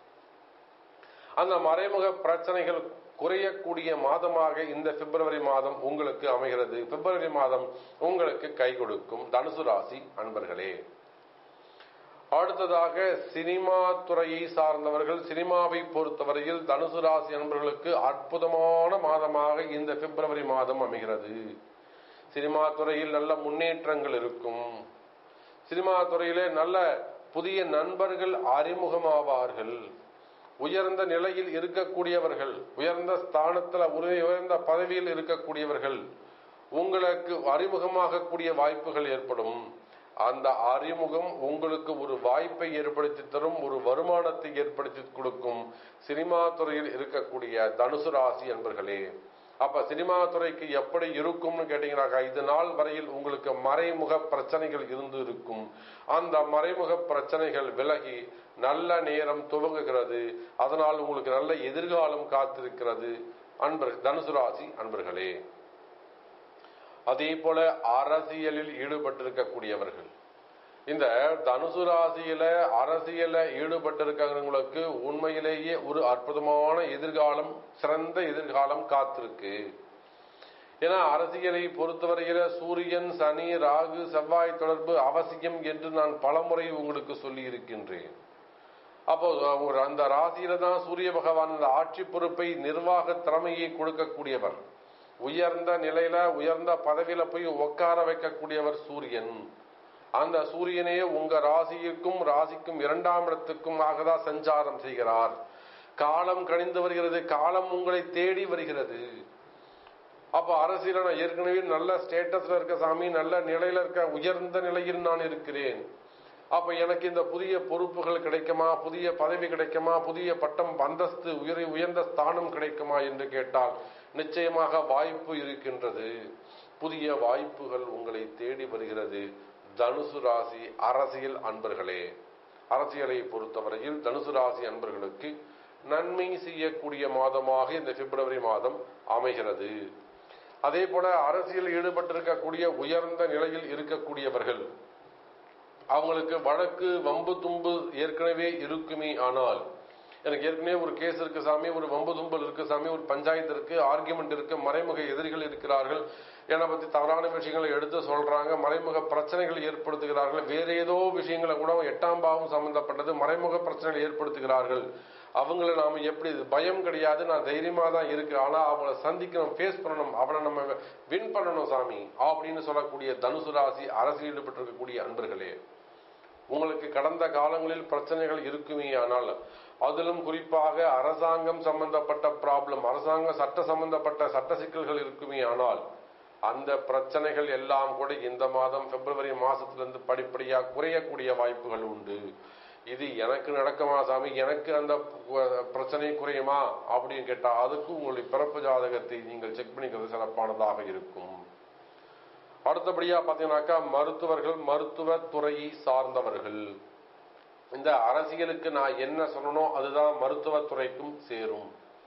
அந்த மறைமுக பிரச்சனைகள் குறையக்கூடிய மாதமாக இந்த பிப்ரவரி மாதம் உங்களுக்கு அமைகிறது பிப்ரவரி மாதம் உங்களுக்கு கை கொடுக்கும் தனுசு ராசி அன்பர்களே அடுத்ததாக சினிமா துறையை சார்ந்தவர்கள் சினிமாவை பொறுத்தவரையில் தனுசு ராசி அன்பர்களுக்கு அற்புதமான மாதமாக இந்த பிப்ரவரி மாதம் அமைகிறது சினிமா துறையில் நல்ல முன்னேற்றங்கள் இருக்கும் சினிமா துறையிலே நல்ல புதிய நண்பர்கள் அறிமுகமாவார்கள் உயர்ந்த நிலையில் இருக்கக்கூடியவர்கள் உயர்ந்த ஸ்தானத்துல உரு- உயர்ந்த பதவியில் இருக்கக்கூடியவர்கள் உங்களுக்கு அறிமுகமாகக்கூடிய வாய்ப்புகள் ஏற்படும் அந்த அறிமுகம் உங்களுக்கு ஒரு வாய்ப்பை ஏற்படுத்தி தரும் ஒரு வருமானத்தை ஏற்படுத்தி கொடுக்கும் சினிமா துறையில் இருக்கக்கூடிய தனுசு ராசி என்பர்களே அப்ப சினிமா துறைக்கு எப்படி இருக்கும்னு கேட்டீங்கன்னாக்கா இது நாள் வரையில் உங்களுக்கு மறைமுக பிரச்சனைகள் இருந்து இருக்கும் அந்த மறைமுக பிரச்சனைகள் விலகி நல்ல நேரம் துவங்குகிறது அதனால் உங்களுக்கு நல்ல எதிர்காலம் காத்திருக்கிறது அன்பர் தனுசு ராசி அன்பர்களே அதே போல அரசியலில் ஈடுபட்டிருக்கக்கூடியவர்கள் இந்த தனுசு ராசியில அரசியல ஈடுபட்டிருக்கிறவங்களுக்கு உண்மையிலேயே ஒரு அற்புதமான எதிர்காலம் சிறந்த எதிர்காலம் காத்திருக்கு ஏன்னா அரசியலை பொறுத்தவரையில சூரியன் சனி ராகு செவ்வாய் தொடர்பு அவசியம் என்று நான் பலமுறை உங்களுக்கு சொல்லி இருக்கின்றேன் அப்போ ஒரு அந்த ராசியில தான் சூரிய பகவான் அந்த ஆட்சி பொறுப்பை நிர்வாக திறமையை கொடுக்கக்கூடியவர் உயர்ந்த நிலையில உயர்ந்த பதவியில போய் உட்கார வைக்கக்கூடியவர் சூரியன் அந்த சூரியனே உங்க ராசிக்கும் ராசிக்கும் இரண்டாம் இடத்துக்கும் ஆகதான் சஞ்சாரம் செய்கிறார் காலம் கணிந்து வருகிறது காலம் உங்களை தேடி வருகிறது அப்ப அரசியல நான் ஏற்கனவே நல்ல ஸ்டேட்டஸ்ல இருக்க சாமி நல்ல நிலையில இருக்க உயர்ந்த நிலையில் நான் இருக்கிறேன் அப்ப எனக்கு இந்த புதிய பொறுப்புகள் கிடைக்குமா புதிய பதவி கிடைக்குமா புதிய பட்டம் அந்தஸ்து உயர் உயர்ந்த ஸ்தானம் கிடைக்குமா என்று கேட்டால் நிச்சயமாக வாய்ப்பு இருக்கின்றது புதிய வாய்ப்புகள் உங்களை தேடி வருகிறது தனுசு ராசி அரசியல் அன்பர்களே அரசியலை பொறுத்தவரையில் தனுசு ராசி அன்பர்களுக்கு நன்மை செய்யக்கூடிய மாதமாக இந்த பிப்ரவரி மாதம் அமைகிறது அதே போல அரசியல் ஈடுபட்டிருக்கக்கூடிய உயர்ந்த நிலையில் இருக்கக்கூடியவர்கள் அவங்களுக்கு வழக்கு வம்பு தும்பு ஏற்கனவே இருக்குமே ஆனால் எனக்கு ஏற்கனவே ஒரு கேஸ் இருக்கு சாமி ஒரு வம்பு தும்பல் இருக்கு சாமி ஒரு பஞ்சாயத்து இருக்கு ஆர்கியுமெண்ட் இருக்கு மறைமுக எதிரிகள் இருக்கிறார்கள் என்னை பத்தி தவறான விஷயங்களை எடுத்து சொல்றாங்க மறைமுக பிரச்சனைகள் ஏற்படுத்துகிறார்கள் வேற ஏதோ விஷயங்களை கூட எட்டாம் பாவம் சம்பந்தப்பட்டது மறைமுக பிரச்சனைகள் ஏற்படுத்துகிறார்கள் அவங்கள நாம எப்படி இது பயம் கிடையாது நான் தைரியமா தான் இருக்கு ஆனா அவங்கள சந்திக்கணும் ஃபேஸ் பண்ணணும் அவளை நம்ம வின் பண்ணணும் சாமி அப்படின்னு சொல்லக்கூடிய தனுசு ராசி அரசியல் ஈடுபட்டிருக்கக்கூடிய அன்பர்களே உங்களுக்கு கடந்த காலங்களில் பிரச்சனைகள் இருக்குமே ஆனால் அதிலும் குறிப்பாக அரசாங்கம் சம்பந்தப்பட்ட ப்ராப்ளம் அரசாங்க சட்ட சம்பந்தப்பட்ட சட்ட சிக்கல்கள் இருக்குமே ஆனால் அந்த பிரச்சனைகள் எல்லாம் கூட இந்த மாதம் பிப்ரவரி மாசத்திலிருந்து படிப்படியா குறையக்கூடிய வாய்ப்புகள் உண்டு இது எனக்கு நடக்குமா சாமி எனக்கு அந்த பிரச்சனை குறையுமா அப்படின்னு கேட்டா அதுக்கும் உங்களுடைய பிறப்பு ஜாதகத்தை நீங்கள் செக் பண்ணிக்கிறது சிறப்பானதாக இருக்கும் அடுத்தபடியா பாத்தீங்கன்னாக்கா மருத்துவர்கள் மருத்துவ துறையை சார்ந்தவர்கள் இந்த அரசியலுக்கு நான் என்ன சொல்லணும் அதுதான் மருத்துவத்துறைக்கும் சேரும்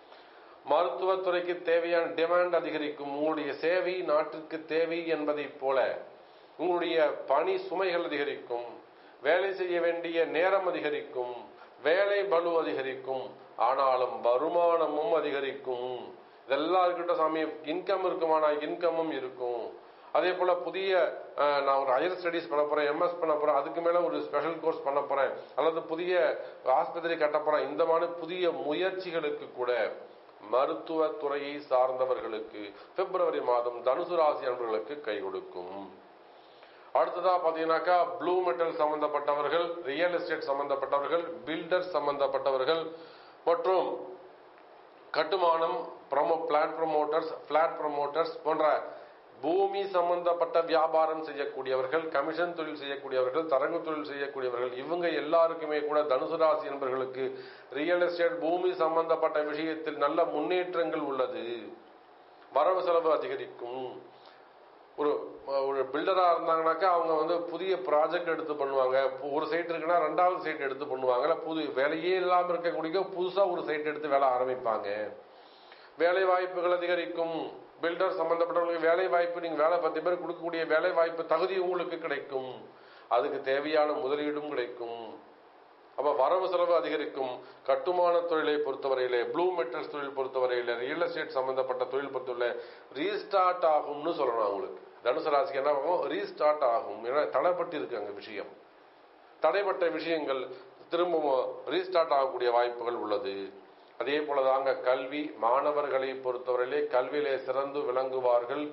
மருத்துவத்துறைக்கு தேவையான டிமாண்ட் அதிகரிக்கும் உங்களுடைய சேவை நாட்டிற்கு தேவை என்பதைப் போல உங்களுடைய பணி சுமைகள் அதிகரிக்கும் வேலை செய்ய வேண்டிய நேரம் அதிகரிக்கும் வேலை பலு அதிகரிக்கும் ஆனாலும் வருமானமும் அதிகரிக்கும் இதெல்லாம் இருக்கட்டும் சாமி இன்கம் இருக்குமானா இன்கமும் இருக்கும் அதே போல புதிய நான் ஒரு ஹையர் ஸ்டடிஸ் பண்ண போறேன் எம்எஸ் பண்ண போறேன் அதுக்கு மேல ஒரு ஸ்பெஷல் கோர்ஸ் பண்ண போறேன் அல்லது புதிய ஆஸ்பத்திரி கட்ட போறேன் இந்த மாதிரி புதிய முயற்சிகளுக்கு கூட மருத்துவ துறையை சார்ந்தவர்களுக்கு பிப்ரவரி மாதம் தனுசு ராசி அன்பர்களுக்கு கை கொடுக்கும் அடுத்ததா பாத்தீங்கன்னாக்கா ப்ளூ மெட்டல் சம்பந்தப்பட்டவர்கள் ரியல் எஸ்டேட் சம்பந்தப்பட்டவர்கள் பில்டர் சம்பந்தப்பட்டவர்கள் மற்றும் கட்டுமானம் promo plot promoters plot promoters போன்ற பூமி சம்பந்தப்பட்ட வியாபாரம் செய்யக்கூடியவர்கள் கமிஷன் தொழில் செய்யக்கூடியவர்கள் தரங்கு தொழில் செய்யக்கூடியவர்கள் இவங்க எல்லாருக்குமே கூட தனுசு ராசி என்பவர்களுக்கு ரியல் எஸ்டேட் பூமி சம்பந்தப்பட்ட விஷயத்தில் நல்ல முன்னேற்றங்கள் உள்ளது வரவு செலவு அதிகரிக்கும் ஒரு ஒரு பில்டரா இருந்தாங்கனாக்கா அவங்க வந்து புதிய ப்ராஜெக்ட் எடுத்து பண்ணுவாங்க ஒரு சைட் இருக்குன்னா ரெண்டாவது சைட் எடுத்து பண்ணுவாங்க புது வேலையே இல்லாம இருக்கக்கூடிய புதுசா ஒரு சைட் எடுத்து வேலை ஆரம்பிப்பாங்க வேலை வாய்ப்புகள் அதிகரிக்கும் பில்டர் சம்பந்தப்பட்டவர்களுக்கு வேலை வாய்ப்பு நீங்க வேலை பத்து பேர் கொடுக்கக்கூடிய வேலை வாய்ப்பு தகுதி உங்களுக்கு கிடைக்கும் அதுக்கு தேவையான முதலீடும் கிடைக்கும் அப்ப வரவு செலவு அதிகரிக்கும் கட்டுமான தொழிலை பொறுத்தவரையிலே ப்ளூ மெட்டல்ஸ் தொழில் பொறுத்தவரையில ரியல் எஸ்டேட் சம்பந்தப்பட்ட தொழில் பொறுத்தவரை ரீஸ்டார்ட் ஆகும்னு சொல்லணும் அவங்களுக்கு தனுசு ராசிக்கு என்ன ஆகும் ரீஸ்டார்ட் ஆகும் ஏன்னா தடைப்பட்டு இருக்கு அங்க விஷயம் தடைப்பட்ட விஷயங்கள் திரும்பவும் ரீஸ்டார்ட் ஆகக்கூடிய வாய்ப்புகள் உள்ளது அதே போலதாங்க கல்வி மாணவர்களை பொறுத்தவரையிலே கல்வியிலே சிறந்து விளங்குவார்கள்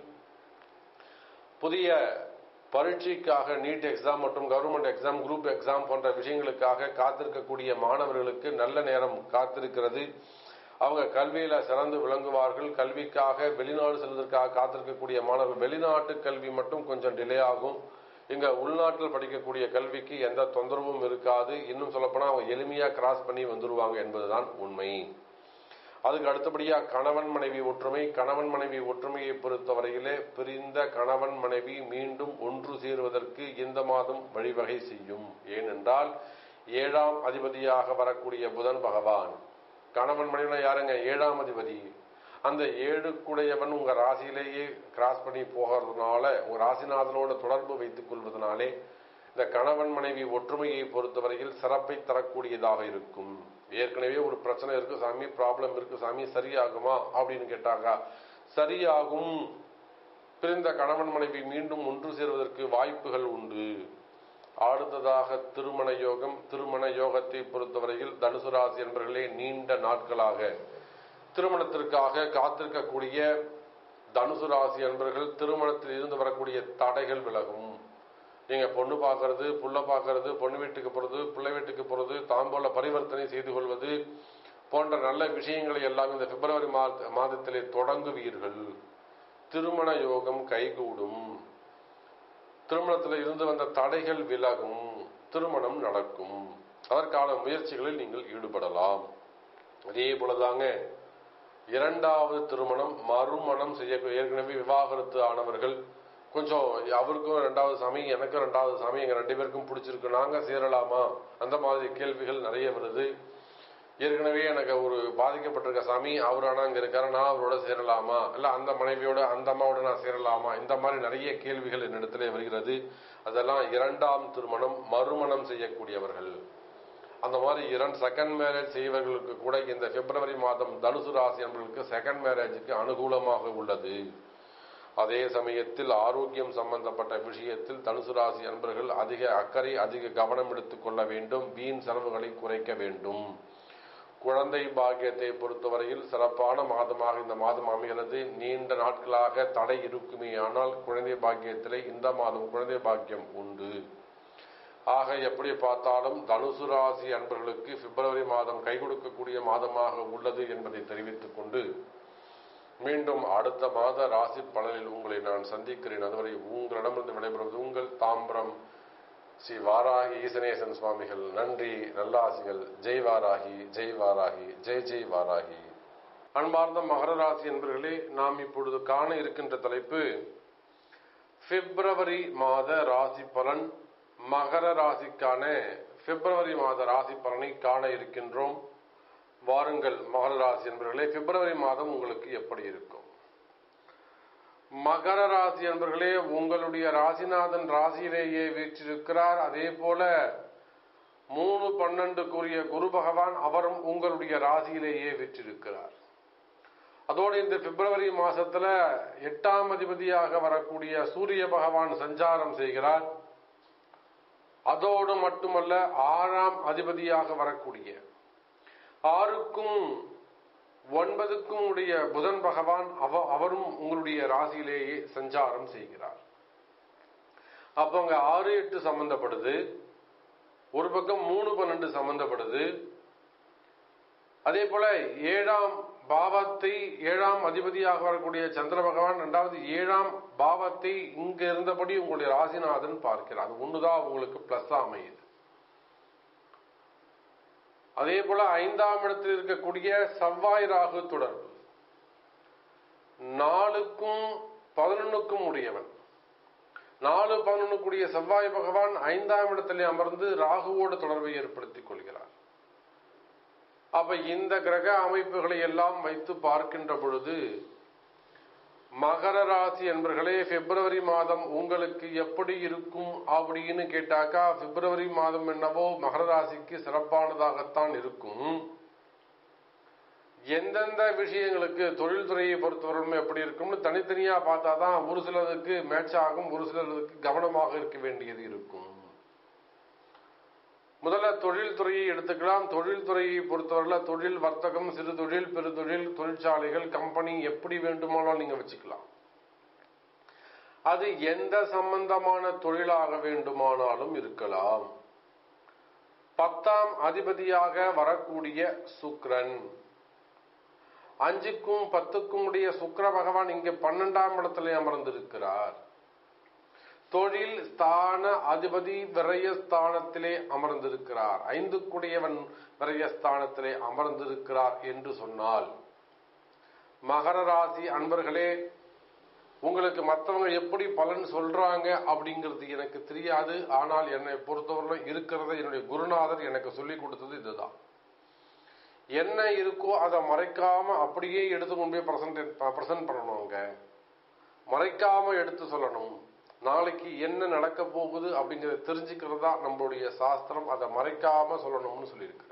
புதிய பரீட்சைக்காக நீட் எக்ஸாம் மற்றும் கவர்மெண்ட் எக்ஸாம் குரூப் எக்ஸாம் போன்ற விஷயங்களுக்காக காத்திருக்கக்கூடிய மாணவர்களுக்கு நல்ல நேரம் காத்திருக்கிறது அவங்க கல்வியில சிறந்து விளங்குவார்கள் கல்விக்காக வெளிநாடு செல்வதற்காக காத்திருக்கக்கூடிய மாணவர்கள் வெளிநாட்டு கல்வி மட்டும் கொஞ்சம் டிலே ஆகும் இங்க உள்நாட்டில் படிக்கக்கூடிய கல்விக்கு எந்த தொந்தரவும் இருக்காது இன்னும் சொல்லப்போனா அவங்க எளிமையா கிராஸ் பண்ணி வந்துருவாங்க என்பதுதான் உண்மை அதுக்கு அடுத்தபடியா கணவன் மனைவி ஒற்றுமை கணவன் மனைவி ஒற்றுமையை பொறுத்தவரையிலே பிரிந்த கணவன் மனைவி மீண்டும் ஒன்று சேருவதற்கு இந்த மாதம் வழிவகை செய்யும் ஏனென்றால் ஏழாம் அதிபதியாக வரக்கூடிய புதன் பகவான் கணவன் மனைவினா யாருங்க ஏழாம் அதிபதி அந்த ஏழுக்குடையவன் உங்க ராசியிலேயே கிராஸ் பண்ணி போகிறதுனால உங்க ராசிநாதனோட தொடர்பு வைத்துக் கொள்வதனாலே இந்த கணவன் மனைவி ஒற்றுமையை பொறுத்தவரையில் சிறப்பை தரக்கூடியதாக இருக்கும் ஏற்கனவே ஒரு பிரச்சனை இருக்கு சாமி ப்ராப்ளம் இருக்கு சாமி சரியாகுமா அப்படின்னு கேட்டாங்க சரியாகும் பிரிந்த கணவன் மனைவி மீண்டும் ஒன்று சேருவதற்கு வாய்ப்புகள் உண்டு அடுத்ததாக திருமண யோகம் திருமண யோகத்தை பொறுத்தவரையில் தனுசு ராசி என்பர்களே நீண்ட நாட்களாக திருமணத்திற்காக காத்திருக்கக்கூடிய தனுசு ராசி என்பர்கள் திருமணத்தில் இருந்து வரக்கூடிய தடைகள் விலகும் நீங்க பொண்ணு பார்க்கறது புள்ள பார்க்கறது பொண்ணு வீட்டுக்கு போறது பிள்ளை வீட்டுக்கு போறது தாம்போல பரிவர்த்தனை செய்து கொள்வது போன்ற நல்ல விஷயங்களை எல்லாம் இந்த பிப்ரவரி மாதத்திலே தொடங்குவீர்கள் திருமண யோகம் கைகூடும் திருமணத்தில் இருந்து வந்த தடைகள் விலகும் திருமணம் நடக்கும் அதற்கான முயற்சிகளில் நீங்கள் ஈடுபடலாம் அதே போலதாங்க இரண்டாவது திருமணம் மறுமணம் செய்ய ஏற்கனவே விவாகரத்து ஆனவர்கள் கொஞ்சம் அவருக்கும் ரெண்டாவது சாமி எனக்கும் ரெண்டாவது சாமி எங்க ரெண்டு பேருக்கும் பிடிச்சிருக்கு நாங்க சேரலாமா அந்த மாதிரி கேள்விகள் நிறைய வருது ஏற்கனவே எனக்கு ஒரு பாதிக்கப்பட்டிருக்க சாமி அவர் ஆனா அங்க இருக்காரு நான் அவரோட சேரலாமா இல்ல அந்த மனைவியோட அந்த அம்மாவோட நான் சேரலாமா இந்த மாதிரி நிறைய கேள்விகள் என்னிடத்திலே வருகிறது அதெல்லாம் இரண்டாம் திருமணம் மறுமணம் செய்யக்கூடியவர்கள் அந்த மாதிரி இரண்டு செகண்ட் மேரேஜ் செய்வர்களுக்கு கூட இந்த பிப்ரவரி மாதம் தனுசு ராசி என்பவர்களுக்கு செகண்ட் மேரேஜுக்கு அனுகூலமாக உள்ளது அதே சமயத்தில் ஆரோக்கியம் சம்பந்தப்பட்ட விஷயத்தில் தனுசு ராசி அன்பர்கள் அதிக அக்கறை அதிக கவனம் எடுத்துக் கொள்ள வேண்டும் வீண் செலவுகளை குறைக்க வேண்டும் குழந்தை பாக்கியத்தை பொறுத்தவரையில் சிறப்பான மாதமாக இந்த மாதம் அமைகிறது நீண்ட நாட்களாக தடை இருக்குமே ஆனால் குழந்தை பாக்கியத்திலே இந்த மாதம் குழந்தை பாக்கியம் உண்டு ஆக எப்படி பார்த்தாலும் தனுசு ராசி அன்பர்களுக்கு பிப்ரவரி மாதம் கை கொடுக்கக்கூடிய மாதமாக உள்ளது என்பதை தெரிவித்துக் கொண்டு மீண்டும் அடுத்த மாத ராசி பலனில் உங்களை நான் சந்திக்கிறேன் அதுவரை உங்களிடமிருந்து விடைபெறுவது உங்கள் தாம்பரம் ஸ்ரீ வாராகி ஈசனேசன் சுவாமிகள் நன்றி நல்லாசிகள் ஜெய் வாராகி ஜெய் வாராகி ஜெய் ஜெய் வாராகி அன்பார்ந்த மகர ராசி என்பர்களே நாம் இப்பொழுது காண இருக்கின்ற தலைப்பு பிப்ரவரி மாத ராசி பலன் மகர ராசிக்கான பிப்ரவரி மாத ராசி பலனை காண இருக்கின்றோம் வாருங்கள் மகர ராசி என்பர்களே பிப்ரவரி மாதம் உங்களுக்கு எப்படி இருக்கும் மகர ராசி என்பர்களே உங்களுடைய ராசிநாதன் ராசியிலேயே வீற்றிருக்கிறார் அதே போல மூணு பன்னெண்டுக்குரிய குரு பகவான் அவரும் உங்களுடைய ராசியிலேயே வீற்றிருக்கிறார் அதோடு இந்த பிப்ரவரி மாசத்துல எட்டாம் அதிபதியாக வரக்கூடிய சூரிய பகவான் சஞ்சாரம் செய்கிறார் அதோடு மட்டுமல்ல ஆறாம் அதிபதியாக வரக்கூடிய ஆறுக்கும் ஒன்பதுக்கும் உடைய புதன் பகவான் அவ அவரும் உங்களுடைய ராசியிலேயே சஞ்சாரம் செய்கிறார் அப்ப அங்க ஆறு எட்டு சம்பந்தப்படுது ஒரு பக்கம் மூணு பன்னெண்டு சம்பந்தப்படுது அதே போல ஏழாம் பாவத்தை ஏழாம் அதிபதியாக வரக்கூடிய சந்திர பகவான் இரண்டாவது ஏழாம் பாவத்தை இங்க இருந்தபடி உங்களுடைய ராசிநாதன் பார்க்கிறார் அது ஒண்ணுதான் உங்களுக்கு பிளஸ் அமையுது அதே போல ஐந்தாம் இடத்தில் இருக்கக்கூடிய செவ்வாய் ராகு தொடர்பு நாலுக்கும் பதினொன்னுக்கும் உடையவன் நாலு பதினொன்னுக்குரிய செவ்வாய் பகவான் ஐந்தாம் இடத்திலே அமர்ந்து ராகுவோடு தொடர்பை ஏற்படுத்திக் கொள்கிறார் அப்ப இந்த கிரக அமைப்புகளை எல்லாம் வைத்து பார்க்கின்ற பொழுது மகர ராசி என்பர்களே பிப்ரவரி மாதம் உங்களுக்கு எப்படி இருக்கும் அப்படின்னு கேட்டாக்கா பிப்ரவரி மாதம் என்னவோ மகர ராசிக்கு சிறப்பானதாகத்தான் இருக்கும் எந்தெந்த விஷயங்களுக்கு தொழில்துறையை பொறுத்தவரைக்கும் எப்படி இருக்கும்னு தனித்தனியா பார்த்தா தான் ஒரு சிலருக்கு மேட்ச் ஆகும் ஒரு சிலருக்கு கவனமாக இருக்க வேண்டியது இருக்கும் முதல்ல தொழில்துறையை எடுத்துக்கலாம் தொழில்துறையை பொறுத்தவரையில் தொழில் வர்த்தகம் சிறு தொழில் பெருதொழில் தொழிற்சாலைகள் கம்பெனி எப்படி வேண்டுமானாலும் நீங்க வச்சுக்கலாம் அது எந்த சம்பந்தமான தொழிலாக வேண்டுமானாலும் இருக்கலாம் பத்தாம் அதிபதியாக வரக்கூடிய சுக்ரன் அஞ்சுக்கும் பத்துக்கும் உடைய சுக்கர பகவான் இங்க பன்னெண்டாம் இடத்துல அமர்ந்திருக்கிறார் தொழில் ஸ்தான அதிபதி விரயஸ்தானத்திலே அமர்ந்திருக்கிறார் ஐந்துக்குடையவன் விரயஸ்தானத்திலே அமர்ந்திருக்கிறார் என்று சொன்னால் மகர ராசி அன்பர்களே உங்களுக்கு மற்றவங்க எப்படி பலன் சொல்றாங்க அப்படிங்கிறது எனக்கு தெரியாது ஆனால் என்னை பொறுத்தவரை இருக்கிறத என்னுடைய குருநாதர் எனக்கு சொல்லிக் கொடுத்தது இதுதான் என்ன இருக்கோ அதை மறைக்காம அப்படியே எடுத்து கொண்டு போய் பிரசன்ட் பிரசன்ட் பண்ணணுங்க மறைக்காம எடுத்து சொல்லணும் நாளைக்கு என்ன நடக்க போகுது அப்படிங்கறத தெரிஞ்சுக்கிறது தான் நம்மளுடைய சாஸ்திரம் அதை மறைக்காம சொல்லணும்னு சொல்லியிருக்கிறார்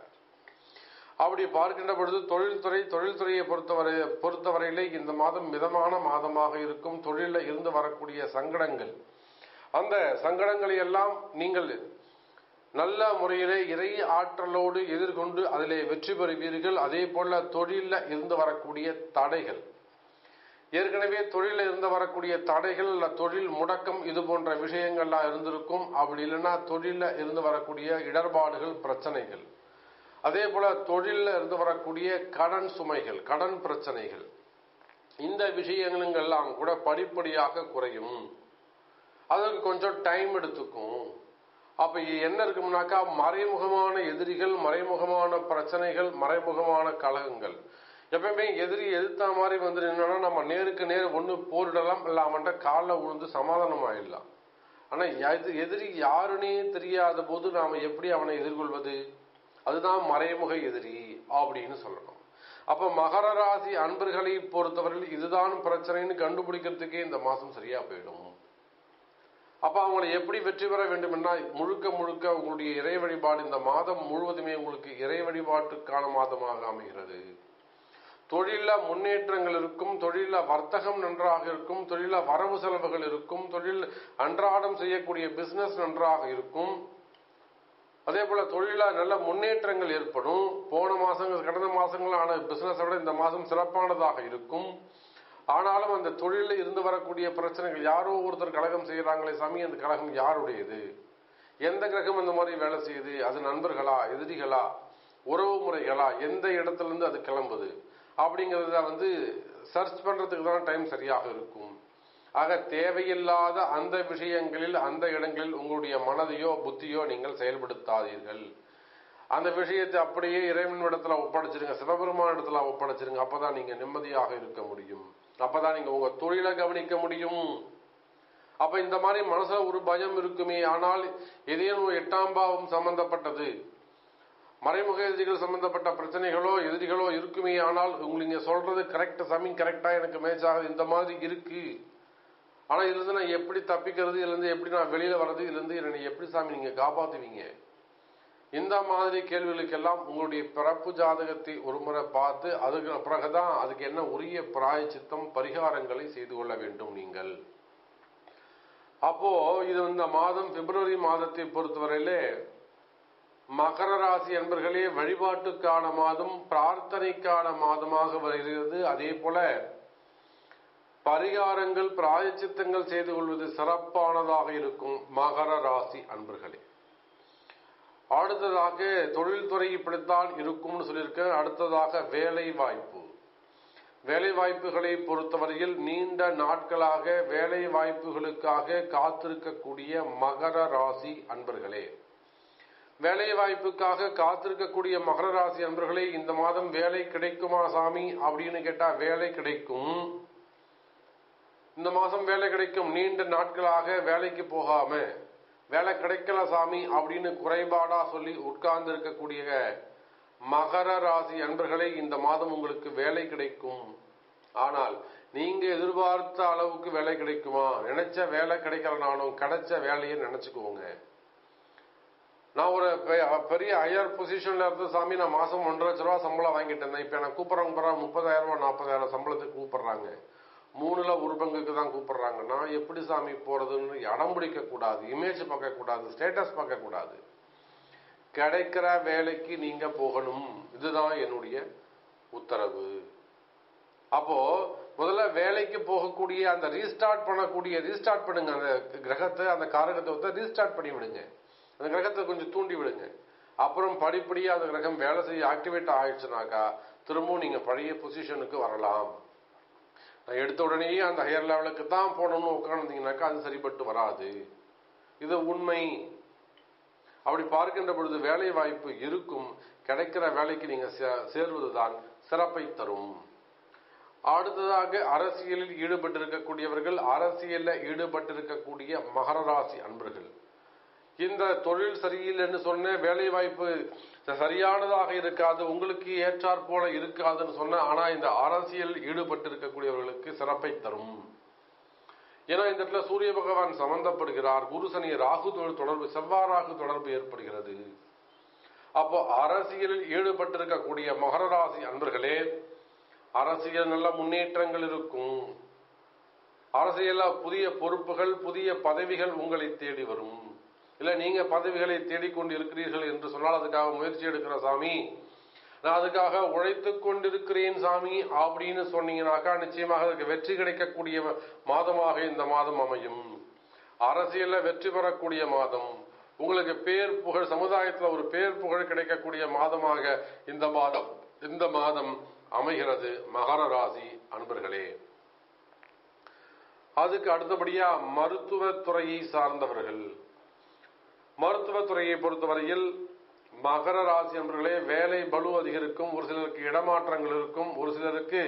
அப்படி பார்க்கின்ற பொழுது தொழில்துறை தொழில்துறையை பொறுத்தவரை பொறுத்தவரையிலே இந்த மாதம் மிதமான மாதமாக இருக்கும் தொழிலில் இருந்து வரக்கூடிய சங்கடங்கள் அந்த சங்கடங்களை எல்லாம் நீங்கள் நல்ல முறையிலே இறை ஆற்றலோடு எதிர்கொண்டு அதிலே வெற்றி பெறுவீர்கள் அதே போல தொழிலில் இருந்து வரக்கூடிய தடைகள் ஏற்கனவே தொழிலில் இருந்து வரக்கூடிய தடைகள் இல்ல தொழில் முடக்கம் இது போன்ற விஷயங்கள்லாம் இருந்திருக்கும் அப்படி இல்லைன்னா தொழிலில் இருந்து வரக்கூடிய இடர்பாடுகள் பிரச்சனைகள் அதே போல தொழிலில் இருந்து வரக்கூடிய கடன் சுமைகள் கடன் பிரச்சனைகள் இந்த விஷயங்களெல்லாம் கூட படிப்படியாக குறையும் அதற்கு கொஞ்சம் டைம் எடுத்துக்கும் அப்ப என்ன இருக்கும்னாக்கா மறைமுகமான எதிரிகள் மறைமுகமான பிரச்சனைகள் மறைமுகமான கழகங்கள் எப்பயுமே எதிரி எதிர்த்த மாதிரி வந்து நின்னா நம்ம நேருக்கு நேர் ஒன்று போரிடலாம் இல்லை அவன்கிட்ட காலில் விழுந்து சமாதானம் ஆயிடலாம் ஆனா எது எதிரி யாருன்னே தெரியாத போது நாம எப்படி அவனை எதிர்கொள்வது அதுதான் மறைமுக எதிரி அப்படின்னு சொல்லணும் அப்ப மகர ராசி அன்பர்களை பொறுத்தவரையில் இதுதான் பிரச்சனைன்னு கண்டுபிடிக்கிறதுக்கே இந்த மாசம் சரியா போயிடும் அப்ப அவங்களை எப்படி வெற்றி பெற வேண்டும் என்றால் முழுக்க முழுக்க உங்களுடைய இறை வழிபாடு இந்த மாதம் முழுவதுமே உங்களுக்கு இறை வழிபாட்டுக்கான மாதமாக அமைகிறது தொழில முன்னேற்றங்கள் இருக்கும் தொழில வர்த்தகம் நன்றாக இருக்கும் தொழில வரவு செலவுகள் இருக்கும் தொழில் அன்றாடம் செய்யக்கூடிய பிசினஸ் நன்றாக இருக்கும் அதே போல தொழில நல்ல முன்னேற்றங்கள் ஏற்படும் போன மாசங்கள் கடந்த மாசங்களான பிசினஸை விட இந்த மாதம் சிறப்பானதாக இருக்கும் ஆனாலும் அந்த தொழிலில் இருந்து வரக்கூடிய பிரச்சனைகள் யாரோ ஒருத்தர் கழகம் செய்யறாங்களே சாமி அந்த கழகம் யாருடையது எந்த கிரகம் அந்த மாதிரி வேலை செய்யுது அது நண்பர்களா எதிரிகளா உறவு முறைகளா எந்த இடத்துல இருந்து அது கிளம்புது அப்படிங்கறத வந்து சர்ச் பண்றதுக்கு தான் டைம் சரியாக இருக்கும் ஆக தேவையில்லாத அந்த விஷயங்களில் அந்த இடங்களில் உங்களுடைய மனதையோ புத்தியோ நீங்கள் செயல்படுத்தாதீர்கள் அந்த விஷயத்தை அப்படியே இறைவன் இடத்துல ஒப்படைச்சிருங்க சிவபெருமான இடத்துல ஒப்படைச்சிருங்க அப்பதான் நீங்க நிம்மதியாக இருக்க முடியும் அப்பதான் நீங்க உங்க தொழிலை கவனிக்க முடியும் அப்ப இந்த மாதிரி மனசுல ஒரு பயம் இருக்குமே ஆனால் ஏதேனும் எட்டாம் பாவம் சம்பந்தப்பட்டது மறைமுக எதிரிகள் சம்பந்தப்பட்ட பிரச்சனைகளோ எதிரிகளோ இருக்குமே ஆனால் உங்களுக்கு நீங்க சொல்றது கரெக்ட் சமிங் கரெக்டா எனக்கு மேட்ச் ஆகுது இந்த மாதிரி இருக்கு ஆனா இதுல இருந்து நான் எப்படி தப்பிக்கிறது இதுல இருந்து எப்படி நான் வெளியில வர்றது இதுல இருந்து என்னை எப்படி சாமி நீங்க காப்பாத்துவீங்க இந்த மாதிரி கேள்விகளுக்கெல்லாம் உங்களுடைய பிறப்பு ஜாதகத்தை ஒரு முறை பார்த்து அதுக்கு பிறகுதான் அதுக்கு என்ன உரிய பிராயச்சித்தம் பரிகாரங்களை செய்து கொள்ள வேண்டும் நீங்கள் அப்போ இது இந்த மாதம் பிப்ரவரி மாதத்தை பொறுத்தவரையிலே மகர ராசி என்பர்களே வழிபாட்டுக்கான மாதம் பிரார்த்தனைக்கான மாதமாக வருகிறது அதே போல பரிகாரங்கள் பிராயச்சித்தங்கள் செய்து கொள்வது சிறப்பானதாக இருக்கும் மகர ராசி அன்பர்களே அடுத்ததாக தொழில்துறை இப்படித்தான் இருக்கும்னு சொல்லியிருக்கேன் அடுத்ததாக வேலை வாய்ப்பு வேலை வாய்ப்புகளை பொறுத்தவரையில் நீண்ட நாட்களாக வேலை வாய்ப்புகளுக்காக காத்திருக்கக்கூடிய மகர ராசி அன்பர்களே வேலை வாய்ப்புக்காக காத்திருக்கக்கூடிய மகர ராசி அன்பர்களே இந்த மாதம் வேலை கிடைக்குமா சாமி அப்படின்னு கேட்டா வேலை கிடைக்கும் இந்த மாசம் வேலை கிடைக்கும் நீண்ட நாட்களாக வேலைக்கு போகாம வேலை கிடைக்கல சாமி அப்படின்னு குறைபாடா சொல்லி உட்கார்ந்து இருக்கக்கூடிய மகர ராசி அன்பர்களே இந்த மாதம் உங்களுக்கு வேலை கிடைக்கும் ஆனால் நீங்க எதிர்பார்த்த அளவுக்கு வேலை கிடைக்குமா நினைச்ச வேலை கிடைக்கலனாலும் கிடைச்ச வேலையை நினைச்சுக்கோங்க நான் ஒரு பெ- பெரிய ஹையர் பொசிஷன்ல இருந்த சாமி நான் மாசம் ஒன்றரை லட்ச ரூபா சம்பளம் வாங்கிட்டு இருந்தேன் இப்ப எனக்கு கூப்பிடுறவங்க பாரா முப்பதாயிரம் ரூபாய் நாற்பதாயிரம் சம்பளத்துக்கு கூப்பிடுறாங்க மூணுல ஒரு பங்குக்கு தான் கூப்பிடுறாங்க நான் எப்படி சாமி போறதுன்னு இடம் பிடிக்க கூடாது இமேஜ் பார்க்க கூடாது ஸ்டேட்டஸ் பார்க்க கூடாது கிடைக்கிற வேலைக்கு நீங்க போகணும் இதுதான் என்னுடைய உத்தரவு அப்போ முதல்ல வேலைக்கு போகக்கூடிய அந்த ரீஸ்டார்ட் பண்ணக்கூடிய ரீஸ்டார்ட் பண்ணுங்க அந்த கிரகத்தை அந்த காரகத்தை ரீஸ்டார்ட் பண்ணி விடுங்க அந்த கிரகத்தை கொஞ்சம் தூண்டி விடுங்க அப்புறம் படிப்படியா அந்த கிரகம் வேலை செய்ய ஆக்டிவேட் ஆயிடுச்சுனாக்கா திரும்பவும் நீங்க பழைய பொசிஷனுக்கு வரலாம் நான் எடுத்த உடனேயே அந்த ஹையர் லெவலுக்கு தான் போகணும்னு உட்காந்துருந்தீங்கன்னாக்கா அது சரிப்பட்டு வராது இது உண்மை அப்படி பார்க்கின்ற பொழுது வேலை வாய்ப்பு இருக்கும் கிடைக்கிற வேலைக்கு நீங்க சே- சேர்வதுதான் சிறப்பை தரும் அடுத்ததாக அரசியலில் ஈடுபட்டிருக்கக்கூடியவர்கள் அரசியலில் ஈடுபட்டிருக்கக்கூடிய மகர ராசி அன்பர்கள் இந்த தொழில் சரியில்லைன்னு சொன்ன வேலை வாய்ப்பு சரியானதாக இருக்காது உங்களுக்கு ஏற்றாற் போல இருக்காதுன்னு சொன்ன ஆனா இந்த அரசியல் ஈடுபட்டிருக்கக்கூடியவர்களுக்கு சிறப்பை தரும் ஏன்னா இந்த இடத்துல சூரிய பகவான் சம்பந்தப்படுகிறார் குரு சனி ராகு தொழில் தொடர்பு செவ்வாய் ராகு தொடர்பு ஏற்படுகிறது அப்போ அரசியலில் ஈடுபட்டிருக்கக்கூடிய மகர ராசி அன்பர்களே அரசியல் நல்ல முன்னேற்றங்கள் இருக்கும் அரசியல்ல புதிய பொறுப்புகள் புதிய பதவிகள் உங்களை தேடி வரும் இல்ல நீங்க பதவிகளை தேடிக்கொண்டு இருக்கிறீர்கள் என்று சொன்னால் அதுக்காக முயற்சி எடுக்கிற சாமி நான் அதுக்காக உழைத்துக் கொண்டிருக்கிறேன் சாமி அப்படின்னு சொன்னீங்கன்னாக்கா நிச்சயமாக அதுக்கு வெற்றி கிடைக்கக்கூடிய மாதமாக இந்த மாதம் அமையும் அரசியல்ல வெற்றி பெறக்கூடிய மாதம் உங்களுக்கு பேர் புகழ் சமுதாயத்துல ஒரு பேர் புகழ் கிடைக்கக்கூடிய மாதமாக இந்த மாதம் இந்த மாதம் அமைகிறது மகர ராசி அன்பர்களே அதுக்கு அடுத்தபடியா மருத்துவத்துறையை சார்ந்தவர்கள் மருத்துவத்துறையை பொறுத்தவரையில் மகர ராசி அன்பர்களே வேலை பலு அதிகரிக்கும் ஒரு சிலருக்கு இடமாற்றங்கள் இருக்கும் ஒரு சிலருக்கு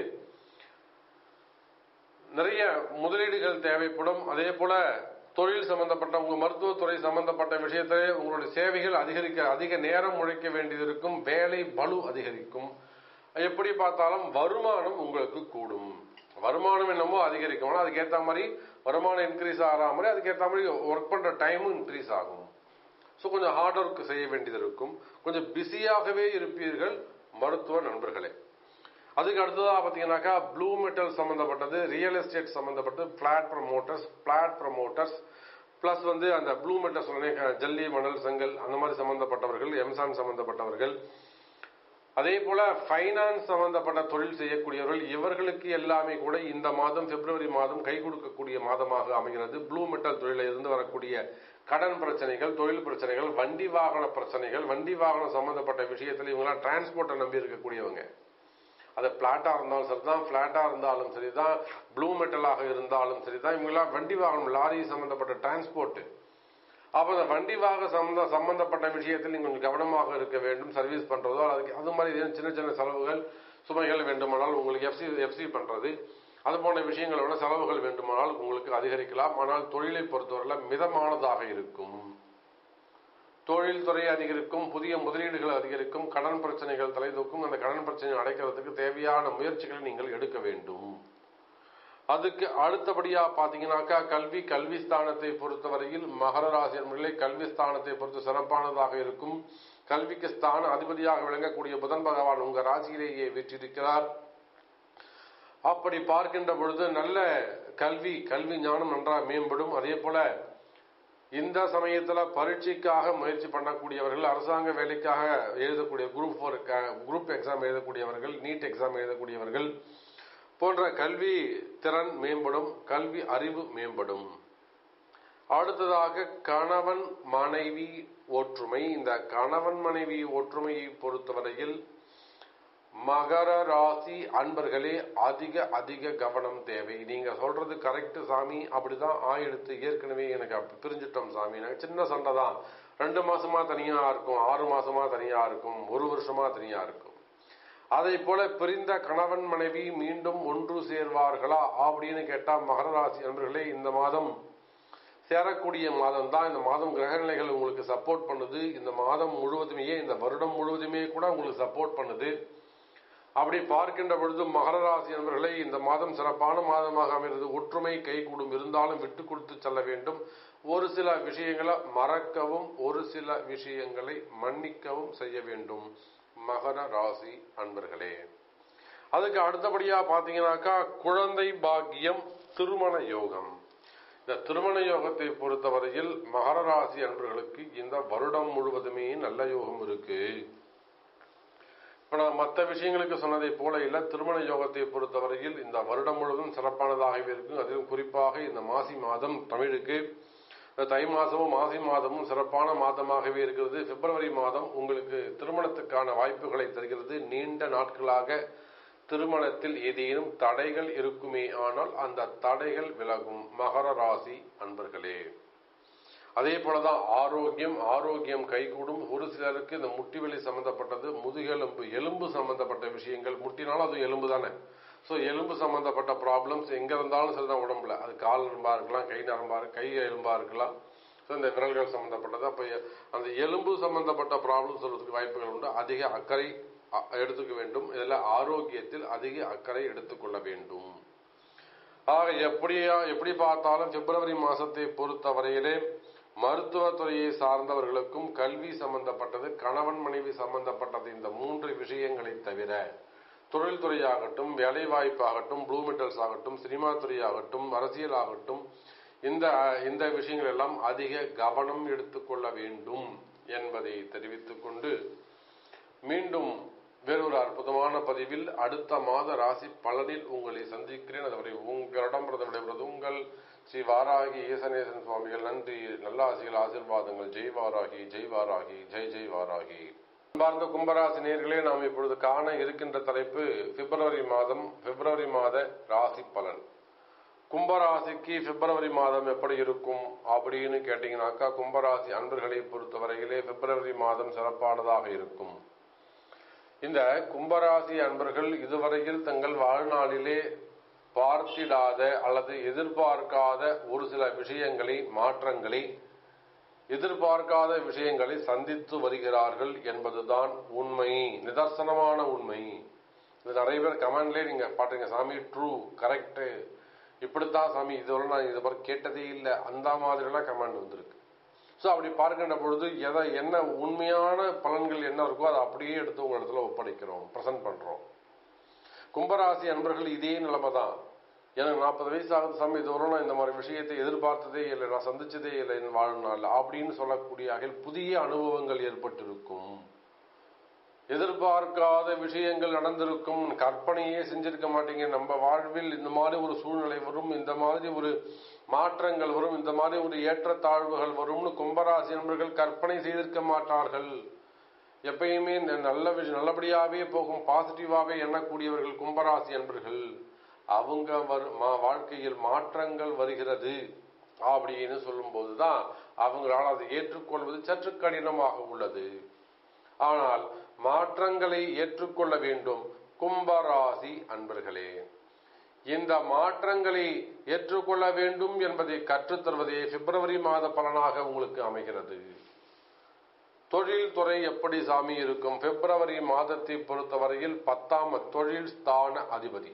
நிறைய முதலீடுகள் தேவைப்படும் அதே போல தொழில் சம்பந்தப்பட்ட உங்க மருத்துவத்துறை சம்பந்தப்பட்ட விஷயத்திலே உங்களுடைய சேவைகள் அதிகரிக்க அதிக நேரம் உழைக்க வேண்டியது இருக்கும் வேலை பலு அதிகரிக்கும் எப்படி பார்த்தாலும் வருமானம் உங்களுக்கு கூடும் வருமானம் என்னமோ அதிகரிக்கும் ஆனா அதுக்கேற்ற மாதிரி வருமானம் இன்க்ரீஸ் ஆகிற மாதிரி அதுக்கேற்ற மாதிரி ஒர்க் பண்ற டைமும் இன்க்ரீஸ் ஆகும் ஸோ கொஞ்சம் ஹார்ட் ஒர்க் செய்ய வேண்டியது இருக்கும் கொஞ்சம் பிஸியாகவே இருப்பீர்கள் மருத்துவ நண்பர்களே அதுக்கு அடுத்ததாக பார்த்தீங்கன்னாக்கா ப்ளூ மெட்டல் சம்பந்தப்பட்டது ரியல் எஸ்டேட் சம்பந்தப்பட்டது plot promoters plot promoters plus வந்து அந்த ப்ளூ மெட்டல் சொன்னேன் ஜல்லி மணல் செங்கல் அந்த மாதிரி சம்பந்தப்பட்டவர்கள் எம்சான் சம்பந்தப்பட்டவர்கள் அதே போல ஃபைனான்ஸ் சம்பந்தப்பட்ட தொழில் செய்யக்கூடியவர்கள் இவர்களுக்கு எல்லாமே கூட இந்த மாதம் பிப்ரவரி மாதம் கை கொடுக்கக்கூடிய மாதமாக அமைகிறது ப்ளூ மெட்டல் தொழிலில் இருந்து வரக்கூடிய கடன் பிரச்சனைகள் தொழில் பிரச்சனைகள் வண்டி வாகன பிரச்சனைகள் வண்டி வாகனம் சம்பந்தப்பட்ட விஷயத்தில் இவங்கெல்லாம் டிரான்ஸ்போர்ட்டை நம்பி இருக்கக்கூடியவங்க அது பிளாட்டா இருந்தாலும் சரிதான் பிளாட்டா இருந்தாலும் சரிதான் ப்ளூ மெட்டலாக இருந்தாலும் சரிதான் இவங்கெல்லாம் வண்டி வாகனம் லாரி சம்பந்தப்பட்ட டிரான்ஸ்போர்ட் அப்ப அந்த வண்டி வாக சம்பந்த சம்பந்தப்பட்ட விஷயத்தில் நீங்கள் கொஞ்சம் கவனமாக இருக்க வேண்டும் சர்வீஸ் பண்றதோ அதுக்கு அது மாதிரி ஏதேனும் சின்ன சின்ன செலவுகள் சுமைகள் வேண்டுமானால் உங்களுக்கு எஃப்சி எஃப்சி பண்றது அது போன்ற விஷயங்களை விட செலவுகள் வேண்டுமானால் உங்களுக்கு அதிகரிக்கலாம் ஆனால் தொழிலை பொறுத்தவரையில் மிதமானதாக இருக்கும் தொழில் துறை அதிகரிக்கும் புதிய முதலீடுகள் அதிகரிக்கும் கடன் பிரச்சனைகள் தலைதூக்கும் அந்த கடன் பிரச்சனையை அடைக்கிறதுக்கு தேவையான முயற்சிகளை நீங்கள் எடுக்க வேண்டும் அதுக்கு அடுத்தபடியா பாத்தீங்கன்னாக்கா கல்வி கல்வி ஸ்தானத்தை பொறுத்தவரையில் மகர ராசி என்பதிலே கல்வி ஸ்தானத்தை பொறுத்து சிறப்பானதாக இருக்கும் கல்விக்கு ஸ்தான அதிபதியாக விளங்கக்கூடிய புதன் பகவான் உங்க ராசியிலேயே வீற்றிருக்கிறார் அப்படி பார்க்கின்ற பொழுது நல்ல கல்வி கல்வி ஞானம் நன்றாக மேம்படும் அதே போல இந்த சமயத்துல பரீட்சைக்காக முயற்சி பண்ணக்கூடியவர்கள் அரசாங்க வேலைக்காக எழுதக்கூடிய குரூப் ஃபோர் குரூப் எக்ஸாம் எழுதக்கூடியவர்கள் நீட் எக்ஸாம் எழுதக்கூடியவர்கள் போன்ற கல்வி திறன் மேம்படும் கல்வி அறிவு மேம்படும் அடுத்ததாக கணவன் மனைவி ஒற்றுமை இந்த கணவன் மனைவி ஒற்றுமையை பொறுத்தவரையில் மகர ராசி அன்பர்களே அதிக அதிக கவனம் தேவை நீங்க சொல்றது கரெக்ட் சாமி அப்படிதான் ஆயிடுத்து ஏற்கனவே எனக்கு அப்ப பிரிஞ்சிட்டோம் சாமி நாங்க சின்ன சண்டை தான் ரெண்டு மாசமா தனியா இருக்கும் ஆறு மாசமா தனியா இருக்கும் ஒரு வருஷமா தனியா இருக்கும் அதை போல பிரிந்த கணவன் மனைவி மீண்டும் ஒன்று சேர்வார்களா அப்படின்னு கேட்டா மகர ராசி அன்பர்களே இந்த மாதம் சேரக்கூடிய மாதம் தான் இந்த மாதம் கிரகநிலைகள் உங்களுக்கு சப்போர்ட் பண்ணுது இந்த மாதம் முழுவதுமே இந்த வருடம் முழுவதுமே கூட உங்களுக்கு சப்போர்ட் பண்ணுது அப்படி பார்க்கின்ற பொழுது மகர ராசி என்பவர்களை இந்த மாதம் சிறப்பான மாதமாக அமைகிறது ஒற்றுமை கைகூடும் இருந்தாலும் விட்டு கொடுத்து செல்ல வேண்டும் ஒரு சில விஷயங்களை மறக்கவும் ஒரு சில விஷயங்களை மன்னிக்கவும் செய்ய வேண்டும் மகர ராசி அன்பர்களே அதுக்கு அடுத்தபடியா பாத்தீங்கன்னாக்கா குழந்தை பாக்கியம் திருமண யோகம் இந்த திருமண யோகத்தை பொறுத்தவரையில் மகர ராசி அன்பர்களுக்கு இந்த வருடம் முழுவதுமே நல்ல யோகம் இருக்கு இப்ப நான் மற்ற விஷயங்களுக்கு சொன்னதை போல இல்ல திருமண யோகத்தை பொறுத்தவரையில் இந்த வருடம் முழுவதும் சிறப்பானதாகவே இருக்கும் அதிலும் குறிப்பாக இந்த மாசி மாதம் தமிழுக்கு இந்த தை மாதமும் மாசி மாதமும் சிறப்பான மாதமாகவே இருக்கிறது பிப்ரவரி மாதம் உங்களுக்கு திருமணத்துக்கான வாய்ப்புகளை தருகிறது நீண்ட நாட்களாக திருமணத்தில் ஏதேனும் தடைகள் இருக்குமே ஆனால் அந்த தடைகள் விலகும் மகர ராசி அன்பர்களே அதே போலதான் ஆரோக்கியம் ஆரோக்கியம் கைகூடும் ஒரு சிலருக்கு இந்த முட்டி வலி சம்பந்தப்பட்டது முதுகெலும்பு எலும்பு சம்பந்தப்பட்ட விஷயங்கள் முட்டினாலும் அது எலும்பு தானே ஸோ எலும்பு சம்பந்தப்பட்ட ப்ராப்ளம்ஸ் எங்க இருந்தாலும் சரிதான் உடம்புல அது கால் நரம்பா இருக்கலாம் கை நரம்பா கை எலும்பா இருக்கலாம் ஸோ இந்த விரல்கள் சம்பந்தப்பட்டது அப்போ அந்த எலும்பு சம்பந்தப்பட்ட ப்ராப்ளம் சொல்றதுக்கு வாய்ப்புகள் உண்டு அதிக அக்கறை அ- எடுத்துக்க வேண்டும் இதில் ஆரோக்கியத்தில் அதிக அக்கறை எடுத்துக்கொள்ள வேண்டும் ஆக எப்படியா எப்படி பார்த்தாலும் பிப்ரவரி மாசத்தை பொறுத்தவரையிலே மருத்துவத்துறையை சார்ந்தவர்களுக்கும் கல்வி சம்பந்தப்பட்டது கணவன் மனைவி சம்பந்தப்பட்டது இந்த மூன்று விஷயங்களை தவிர தொழில்துறையாகட்டும் வேலை வாய்ப்பாகட்டும் ப்ளூ மெட்டல்ஸ் ஆகட்டும் சினிமா துறையாகட்டும் அரசியல் ஆகட்டும் இந்த இந்த விஷயங்கள் எல்லாம் அதிக கவனம் எடுத்துக்கொள்ள வேண்டும் என்பதை தெரிவித்துக் கொண்டு மீண்டும் வேறொரு அற்புதமான பதிவில் அடுத்த மாத ராசி பலனில் உங்களை சந்திக்கிறேன் அதுவரை உங்களிடம் விடைபெறுவது உங்கள் ஸ்ரீ வாராகி ஈசனேசன் சுவாமிகள் நன்றி நல்ல ஆசிகள் ஆசீர்வாதங்கள் ஜெய் வாராகி ஜெய் வாராகி ஜெய் ஜெய் வாராகி அன்பார்ந்த கும்பராசி நேர்களே நாம் இப்பொழுது காண இருக்கின்ற தலைப்பு பிப்ரவரி மாதம் பிப்ரவரி மாத ராசி பலன் கும்பராசிக்கு பிப்ரவரி மாதம் எப்படி இருக்கும் அப்படின்னு கேட்டீங்கன்னாக்கா கும்பராசி அன்பர்களை பொறுத்தவரையிலே பிப்ரவரி மாதம் சிறப்பானதாக இருக்கும் இந்த கும்பராசி அன்பர்கள் இதுவரையில் தங்கள் வாழ்நாளிலே பார்த்திடாத அல்லது எதிர்பார்க்காத ஒரு சில விஷயங்களை மாற்றங்களை எதிர்பார்க்காத விஷயங்களை சந்தித்து வருகிறார்கள் என்பதுதான் உண்மை நிதர்சனமான உண்மை இது நிறைய பேர் கமெண்ட்லேயே நீங்க பாட்டுங்க சாமி ட்ரூ கரெக்ட் இப்படித்தான் சாமி இதுவரை நான் இது மாதிரி கேட்டதே இல்லை அந்த மாதிரிலாம் கமெண்ட் வந்திருக்கு ஸோ அப்படி பார்க்கின்ற பொழுது எதை என்ன உண்மையான பலன்கள் என்ன இருக்கோ அதை அப்படியே எடுத்து உங்க இடத்துல ஒப்படைக்கிறோம் ப்ரெசென்ட் பண்றோம் கும்பராசி அன்பர்கள் இதே நிலைமை தான் எனக்கு நாற்பது வயசு ஆகுது சாமி இதுவரை நான் இந்த மாதிரி விஷயத்தை எதிர்பார்த்ததே இல்லை நான் சந்திச்சதே இல்லை என் வாழ்நாள் அப்படின்னு சொல்லக்கூடிய வகையில் புதிய அனுபவங்கள் ஏற்பட்டிருக்கும் எதிர்பார்க்காத விஷயங்கள் நடந்திருக்கும் கற்பனையே செஞ்சிருக்க மாட்டீங்க நம்ம வாழ்வில் இந்த மாதிரி ஒரு சூழ்நிலை வரும் இந்த மாதிரி ஒரு மாற்றங்கள் வரும் இந்த மாதிரி ஒரு ஏற்றத்தாழ்வுகள் வரும்னு கும்பராசி நண்பர்கள் கற்பனை செய்திருக்க மாட்டார்கள் எப்பயுமே இந்த நல்ல விஷயம் நல்லபடியாவே போகும் பாசிட்டிவாவே எண்ணக்கூடியவர்கள் கும்பராசி என்பர்கள் அவங்க வரு மா- வாழ்க்கையில் மாற்றங்கள் வருகிறது அப்படின்னு சொல்லும்போது தான் அவங்களால் அதை ஏற்றுக்கொள்வது சற்று கடினமாக உள்ளது ஆனால் மாற்றங்களை ஏற்றுக்கொள்ள வேண்டும் கும்பராசி அன்பர்களே இந்த மாற்றங்களை ஏற்றுக்கொள்ள வேண்டும் என்பதை கற்றுத்தருவதே பிப்ரவரி மாத பலனாக உங்களுக்கு அமைகிறது தொழில் துறை எப்படி சாமி இருக்கும் பிப்ரவரி மாதத்தை பொறுத்தவரையில் பத்தாம் தொழில் ஸ்தான அதிபதி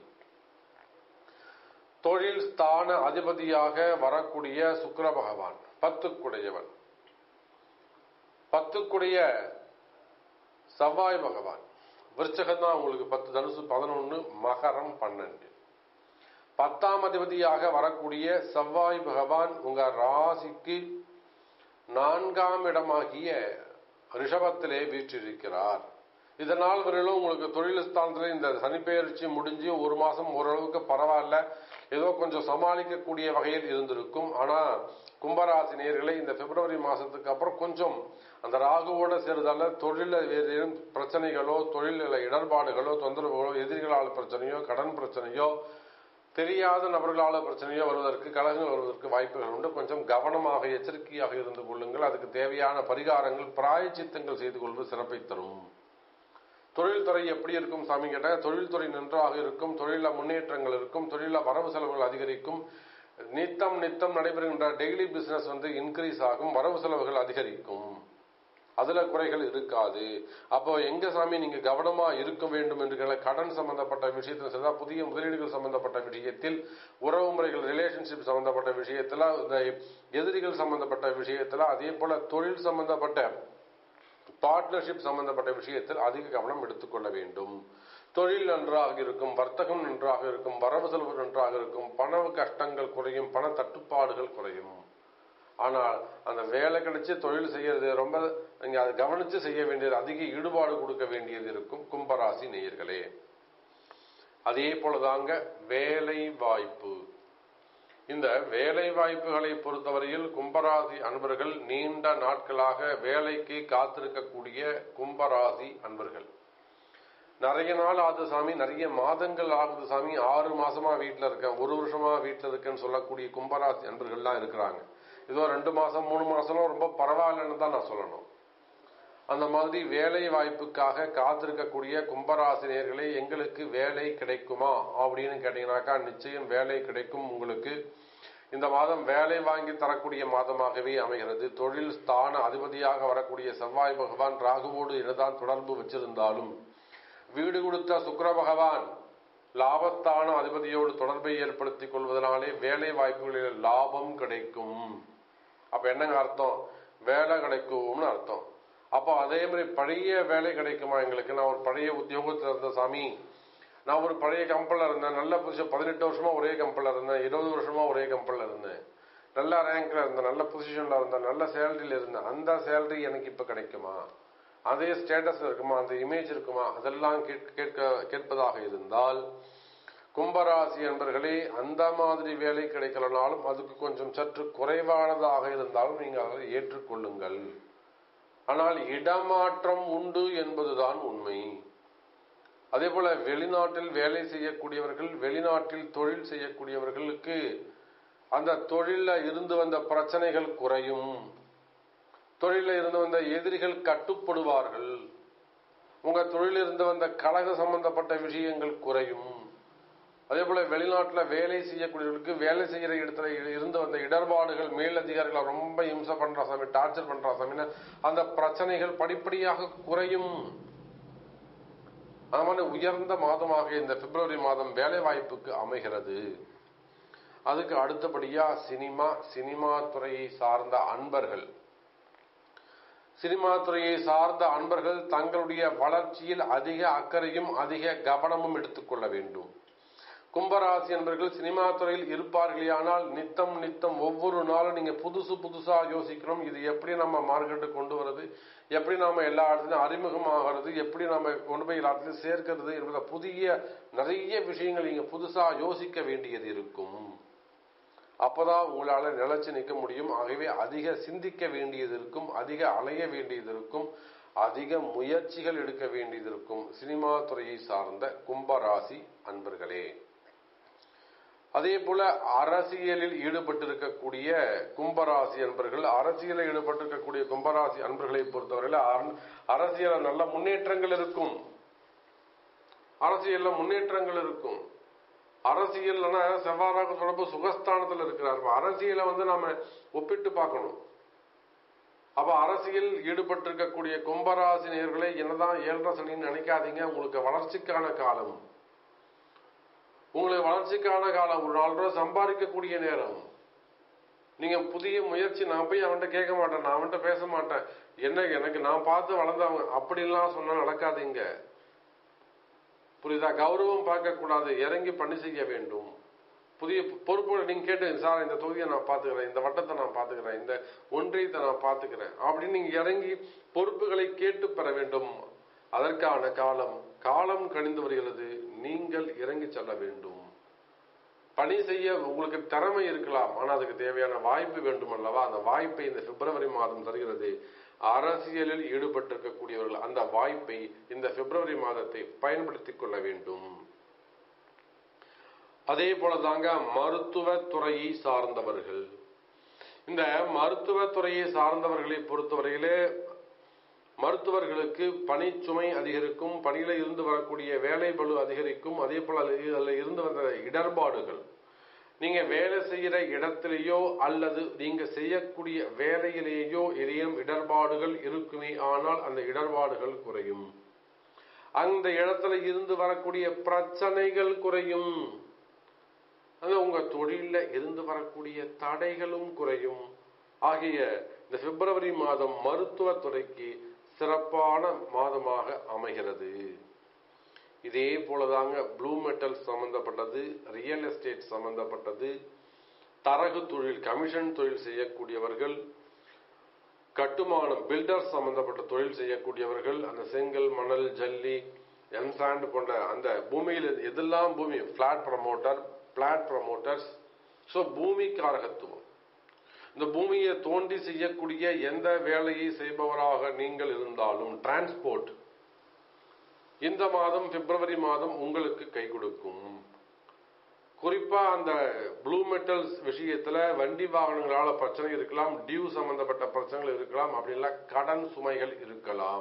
தொழில் ஸ்தான அதிபதியாக வரக்கூடிய சுக்கிர பகவான் பத்துக்குடையவன் பத்துக்குடைய செவ்வாய் பகவான் விருச்சகம் தான் உங்களுக்கு பத்து தனுசு பதினொன்னு மகரம் பன்னெண்டு பத்தாம் அதிபதியாக வரக்கூடிய செவ்வாய் பகவான் உங்க ராசிக்கு நான்காம் இடமாகிய ரிஷபத்திலே வீற்றிருக்கிறார் இதனால் வரையிலும் உங்களுக்கு தொழில் ஸ்தானத்தில் இந்த சனிப்பெயர்ச்சி முடிஞ்சு ஒரு மாசம் ஓரளவுக்கு பரவாயில்ல ஏதோ கொஞ்சம் சமாளிக்கக்கூடிய வகையில் இருந்திருக்கும் ஆனா கும்பராசி நேயர்களே இந்த பிப்ரவரி மாசத்துக்கு அப்புறம் கொஞ்சம் அந்த ராகுவோட சேர்ந்தால தொழில வேறு ஏதும் பிரச்சனைகளோ தொழில இடர்பாடுகளோ தொந்தரவுகளோ எதிரிகளால் பிரச்சனையோ கடன் பிரச்சனையோ தெரியாத நபர்களால் பிரச்சனையோ வருவதற்கு கலகங்கள் வருவதற்கு வாய்ப்புகள் உண்டு கொஞ்சம் கவனமாக எச்சரிக்கையாக இருந்து கொள்ளுங்கள் அதுக்கு தேவையான பரிகாரங்கள் பிராயச்சித்தங்கள் செய்து கொள்வது சிறப்பை தரும் தொழில்துறை எப்படி இருக்கும் சாமி கேட்டால் தொழில்துறை நன்றாக இருக்கும் தொழில முன்னேற்றங்கள் இருக்கும் தொழில வரவு செலவுகள் அதிகரிக்கும் நித்தம் நித்தம் நடைபெறுகின்ற டெய்லி பிசினஸ் வந்து இன்க்ரீஸ் ஆகும் வரவு செலவுகள் அதிகரிக்கும் அதுல குறைகள் இருக்காது அப்போ எங்க சாமி நீங்க கவனமா இருக்க வேண்டும் என்று கேட்ட கடன் சம்பந்தப்பட்ட விஷயத்தில் சரிதா புதிய முதலீடுகள் சம்பந்தப்பட்ட விஷயத்தில் உறவு முறைகள் ரிலேஷன்ஷிப் சம்பந்தப்பட்ட விஷயத்துல இந்த எதிரிகள் சம்பந்தப்பட்ட விஷயத்துல அதே போல தொழில் சம்பந்தப்பட்ட பார்ட்னர்ஷிப் சம்பந்தப்பட்ட விஷயத்தில் அதிக கவனம் எடுத்துக்கொள்ள வேண்டும் தொழில் நன்றாக இருக்கும் வர்த்தகம் நன்றாக இருக்கும் வரவு செலவு நன்றாக இருக்கும் பண கஷ்டங்கள் குறையும் பண தட்டுப்பாடுகள் குறையும் ஆனால் அந்த வேலை கிடைச்சு தொழில் செய்யறது ரொம்ப நீங்க அதை கவனிச்சு செய்ய வேண்டியது அதிக ஈடுபாடு கொடுக்க வேண்டியது இருக்கும் கும்பராசி நேயர்களே அதே போலதாங்க வேலை வாய்ப்பு இந்த வேலை வாய்ப்புகளை பொறுத்தவரையில் கும்பராசி அன்பர்கள் நீண்ட நாட்களாக வேலைக்கு காத்திருக்கக்கூடிய கும்பராசி அன்பர்கள் நிறைய நாள் ஆகுது சாமி நிறைய மாதங்கள் ஆகுது சாமி ஆறு மாசமா வீட்டுல இருக்கேன் ஒரு வருஷமா வீட்டுல இருக்கேன்னு சொல்லக்கூடிய கும்பராசி அன்பர்கள்லாம் இருக்கிறாங்க இதோ ரெண்டு மாசம் மூணு மாசம்லாம் ரொம்ப பரவாயில்லன்னு தான் நான் சொல்லணும் அந்த மாதிரி வேலை வாய்ப்புக்காக காத்திருக்கக்கூடிய கும்பராசினியர்களே எங்களுக்கு வேலை கிடைக்குமா அப்படின்னு கேட்டீங்கன்னாக்கா நிச்சயம் வேலை கிடைக்கும் உங்களுக்கு இந்த மாதம் வேலை வாங்கி தரக்கூடிய மாதமாகவே அமைகிறது தொழில் ஸ்தான அதிபதியாக வரக்கூடிய செவ்வாய் பகவான் ராகுவோடு என்னதான் தொடர்பு வச்சிருந்தாலும் வீடு கொடுத்த சுக்கர பகவான் லாபஸ்தான அதிபதியோடு தொடர்பை ஏற்படுத்திக் கொள்வதனாலே வேலை வாய்ப்புகளில் லாபம் கிடைக்கும் அப்ப என்னங்க அர்த்தம் வேலை கிடைக்கும்னு அர்த்தம் அப்போ அதே மாதிரி பழைய வேலை கிடைக்குமா எங்களுக்கு நான் ஒரு பழைய உத்தியோகத்தில் இருந்த சாமி நான் ஒரு பழைய கம்பெனில் இருந்தேன் நல்ல பொசிஷன் பதினெட்டு வருஷமா ஒரே கம்பெனில் இருந்தேன் இருபது வருஷமா ஒரே கம்பெனில் இருந்தேன் நல்ல ரேங்க்ல இருந்தேன் நல்ல பொசிஷன்ல இருந்தேன் நல்ல சேலரியில் இருந்தேன் அந்த சேலரி எனக்கு இப்ப கிடைக்குமா அதே ஸ்டேட்டஸ் இருக்குமா அந்த இமேஜ் இருக்குமா அதெல்லாம் கேட்க கேட்பதாக இருந்தால் கும்பராசி என்பர்களே அந்த மாதிரி வேலை கிடைக்கலனாலும் அதுக்கு கொஞ்சம் சற்று குறைவானதாக இருந்தாலும் நீங்கள் அதை ஏற்றுக்கொள்ளுங்கள் ஆனால் இடமாற்றம் உண்டு என்பதுதான் உண்மை அதே போல வெளிநாட்டில் வேலை செய்யக்கூடியவர்கள் வெளிநாட்டில் தொழில் செய்யக்கூடியவர்களுக்கு அந்த தொழில இருந்து வந்த பிரச்சனைகள் குறையும் தொழில இருந்து வந்த எதிரிகள் கட்டுப்படுவார்கள் உங்க தொழில இருந்து வந்த கழக சம்பந்தப்பட்ட விஷயங்கள் குறையும் அதே போல வெளிநாட்டுல வேலை செய்யக்கூடியவர்களுக்கு வேலை செய்யற இடத்துல இருந்து வந்த இடர்பாடுகள் மேல் அதிகாரிகளை ரொம்ப இம்சை பண்றா சாமி டார்ச்சர் பண்றா சாமின்னா அந்த பிரச்சனைகள் படிப்படியாக குறையும் அது மாதிரி உயர்ந்த மாதமாக இந்த பிப்ரவரி மாதம் வேலை வாய்ப்புக்கு அமைகிறது அதுக்கு அடுத்தபடியா சினிமா சினிமா துறையை சார்ந்த அன்பர்கள் சினிமா துறையை சார்ந்த அன்பர்கள் தங்களுடைய வளர்ச்சியில் அதிக அக்கறையும் அதிக கவனமும் எடுத்துக்கொள்ள வேண்டும் கும்பராசி என்பர்கள் சினிமா துறையில் இருப்பார்களே ஆனால் நித்தம் நித்தம் ஒவ்வொரு நாளும் நீங்க புதுசு புதுசா யோசிக்கிறோம் இது எப்படி நம்ம மார்க்கெட்டுக்கு கொண்டு வருது எப்படி நாம எல்லா இடத்துலையும் அறிமுகமாகிறது எப்படி நாம கொண்டு போய் எல்லா இடத்துலையும் சேர்க்கிறது என்பத புதிய நிறைய விஷயங்கள் நீங்க புதுசா யோசிக்க வேண்டியது இருக்கும் அப்பதான் உங்களால நிலைச்சு நிற்க முடியும் ஆகவே அதிக சிந்திக்க வேண்டியது இருக்கும் அதிக அலைய வேண்டியது இருக்கும் அதிக முயற்சிகள் எடுக்க வேண்டியது இருக்கும் சினிமா துறையை சார்ந்த கும்பராசி அன்பர்களே அதே போல அரசியலில் ஈடுபட்டிருக்கக்கூடிய கும்பராசி அன்பர்கள் அரசியலில் ஈடுபட்டிருக்கக்கூடிய கும்பராசி அன்பர்களை பொறுத்தவரையில அரசியல நல்ல முன்னேற்றங்கள் இருக்கும் அரசியல்ல முன்னேற்றங்கள் இருக்கும் அரசியல்னா செவ்வாறாக தொடர்பு சுகஸ்தானத்தில் இருக்கிறார் அரசியலை வந்து நாம ஒப்பிட்டு பார்க்கணும் அப்ப அரசியல் ஈடுபட்டிருக்கக்கூடிய கும்பராசி நேர்களை என்னதான் ஏழரை சனின்னு நினைக்காதீங்க உங்களுக்கு வளர்ச்சிக்கான காலம் உங்களுக்கு வளர்ச்சிக்கான காலம் ஒரு நாலு ரூபாய் சம்பாதிக்கக்கூடிய நேரம் நீங்க புதிய முயற்சி நான் போய் அவன்கிட்ட கேட்க மாட்டேன் நான் அவன்கிட்ட பேச மாட்டேன் என்ன எனக்கு நான் பார்த்து வளர்ந்தவங்க அப்படிலாம் சொன்னா நடக்காதீங்க புரியுதா கௌரவம் பார்க்க கூடாது இறங்கி பணி செய்ய வேண்டும் புதிய பொறுப்புகளை நீங்க கேட்டு சார் இந்த தொகுதியை நான் பாத்துக்கிறேன் இந்த வட்டத்தை நான் பாத்துக்கிறேன் இந்த ஒன்றியத்தை நான் பாத்துக்கிறேன் அப்படின்னு நீங்க இறங்கி பொறுப்புகளை கேட்டு பெற வேண்டும் அதற்கான காலம் காலம் கணிந்து வருகிறது நீங்கள் இறங்கி செல்ல வேண்டும் பணி செய்ய உங்களுக்கு திறமை இருக்கலாம் ஆனால் அதுக்கு தேவையான வாய்ப்பு வேண்டும் அல்லவா அந்த வாய்ப்பை இந்த பிப்ரவரி மாதம் தருகிறது அரசியலில் ஈடுபட்டிருக்கக்கூடியவர்கள் அந்த வாய்ப்பை இந்த பிப்ரவரி மாதத்தை பயன்படுத்திக் கொள்ள வேண்டும் அதே போலதாங்க மருத்துவ துறையை சார்ந்தவர்கள் இந்த மருத்துவ துறையை சார்ந்தவர்களை பொறுத்தவரையிலே மருத்துவர்களுக்கு பணிச்சுமை அதிகரிக்கும் பணியில இருந்து வரக்கூடிய வேலை பளு அதிகரிக்கும் அதே போல அதில் இருந்து வந்த இடர்பாடுகள் நீங்க வேலை செய்யற இடத்திலேயோ அல்லது நீங்க செய்யக்கூடிய வேலையிலேயோ ஏதேனும் இடர்பாடுகள் இருக்குமே ஆனால் அந்த இடர்பாடுகள் குறையும் அந்த இடத்துல இருந்து வரக்கூடிய பிரச்சனைகள் குறையும் அது உங்க தொழில இருந்து வரக்கூடிய தடைகளும் குறையும் ஆகிய இந்த பிப்ரவரி மாதம் மருத்துவத்துறைக்கு சிறப்பான மாதமாக அமைகிறது இதே போலதாங்க ப்ளூ மெட்டல் சம்பந்தப்பட்டது ரியல் எஸ்டேட் சம்பந்தப்பட்டது தரகு தொழில் கமிஷன் தொழில் செய்யக்கூடியவர்கள் கட்டுமானம் பில்டர் சம்பந்தப்பட்ட தொழில் செய்யக்கூடியவர்கள் அந்த செங்கல் மணல் ஜல்லி எம்சாண்ட் போன்ற அந்த பூமியில் எதெல்லாம் பூமி plot promoter plot promoters so பூமி காரகத்துவம் இந்த பூமியை தோண்டி செய்யக்கூடிய எந்த வேலையை செய்பவராக நீங்கள் இருந்தாலும் டிரான்ஸ்போர்ட் இந்த மாதம் பிப்ரவரி மாதம் உங்களுக்கு கை கொடுக்கும் குறிப்பா அந்த ப்ளூ மெட்டல்ஸ் விஷயத்துல வண்டி வாகனங்களால பிரச்சனை இருக்கலாம் டியூ சம்பந்தப்பட்ட பிரச்சனைகள் இருக்கலாம் அப்படின்லாம் கடன் சுமைகள் இருக்கலாம்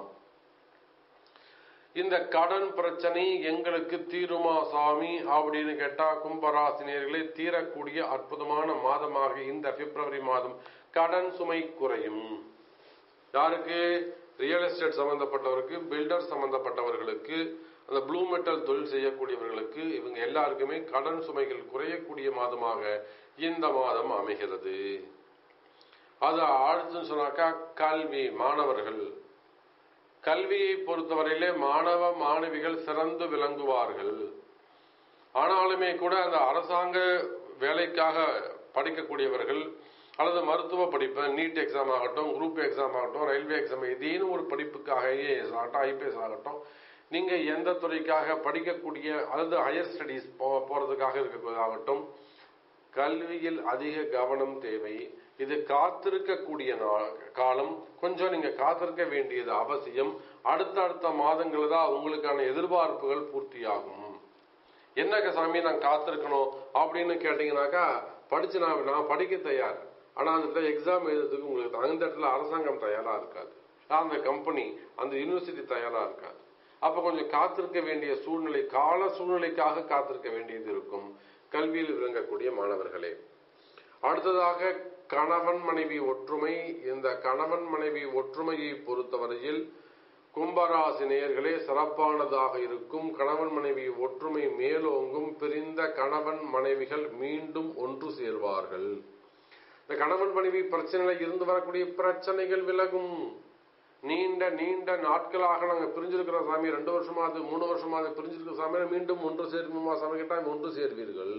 இந்த கடன் பிரச்சனை எங்களுக்கு தீருமா சாமி அப்படின்னு கேட்டா கும்பராசினியர்களே தீரக்கூடிய அற்புதமான மாதமாக இந்த பிப்ரவரி மாதம் கடன் சுமை குறையும் யாருக்கு ரியல் எஸ்டேட் சம்பந்தப்பட்டவருக்கு பில்டர் சம்பந்தப்பட்டவர்களுக்கு அந்த ப்ளூ மெட்டல் தொழில் செய்யக்கூடியவர்களுக்கு இவங்க எல்லாருக்குமே கடன் சுமைகள் குறையக்கூடிய மாதமாக இந்த மாதம் அமைகிறது அது அடுத்துன்னு சொன்னாக்கா கல்வி மாணவர்கள் கல்வியை பொறுத்தவரையிலே மாணவ மாணவிகள் சிறந்து விளங்குவார்கள் ஆனாலுமே கூட அந்த அரசாங்க வேலைக்காக படிக்கக்கூடியவர்கள் அல்லது மருத்துவ படிப்பு நீட் எக்ஸாம் ஆகட்டும் குரூப் எக்ஸாம் ஆகட்டும் ரயில்வே எக்ஸாம் ஏதேனும் ஒரு படிப்புக்காக ஐஏஎஸ் ஆகட்டும் ஐபிஎஸ் ஆகட்டும் நீங்க எந்த துறைக்காக படிக்கக்கூடிய அல்லது ஹையர் ஸ்டடீஸ் போறதுக்காக இருக்கக்கூடியதாகட்டும் கல்வியில் அதிக கவனம் தேவை இது காத்திருக்கக்கூடிய காலம் கொஞ்சம் நீங்க காத்திருக்க வேண்டியது அவசியம் அடுத்தடுத்த மாதங்கள் தான் உங்களுக்கான எதிர்பார்ப்புகள் பூர்த்தியாகும் என்ன சாமி நான் காத்திருக்கணும் அப்படின்னு கேட்டீங்கன்னாக்கா படிச்சு நான் நான் படிக்க தயார் ஆனா அந்த இடத்துல எக்ஸாம் எழுதுறதுக்கு உங்களுக்கு அந்த இடத்துல அரசாங்கம் தயாரா இருக்காது அந்த கம்பெனி அந்த யூனிவர்சிட்டி தயாரா இருக்காது அப்ப கொஞ்சம் காத்திருக்க வேண்டிய சூழ்நிலை கால சூழ்நிலைக்காக காத்திருக்க வேண்டியது இருக்கும் கல்வியில் விளங்கக்கூடிய மாணவர்களே அடுத்ததாக கணவன் மனைவி ஒற்றுமை இந்த கணவன் மனைவி ஒற்றுமையை பொறுத்தவரையில் கும்பராசி நேயர்களே சிறப்பானதாக இருக்கும் கணவன் மனைவி ஒற்றுமை மேலோங்கும் பிரிந்த கணவன் மனைவிகள் மீண்டும் ஒன்று சேர்வார்கள் இந்த கணவன் மனைவி பிரச்சனையில இருந்து வரக்கூடிய பிரச்சனைகள் விலகும் நீண்ட நீண்ட நாட்களாக நாங்க பிரிஞ்சிருக்கிற சாமி ரெண்டு வருஷமாவது மூணு வருஷமாவது பிரிஞ்சிருக்கிற சாமி மீண்டும் ஒன்று சேர்க்குமா சாமி கேட்டா ஒன்று சேர்வீர்கள்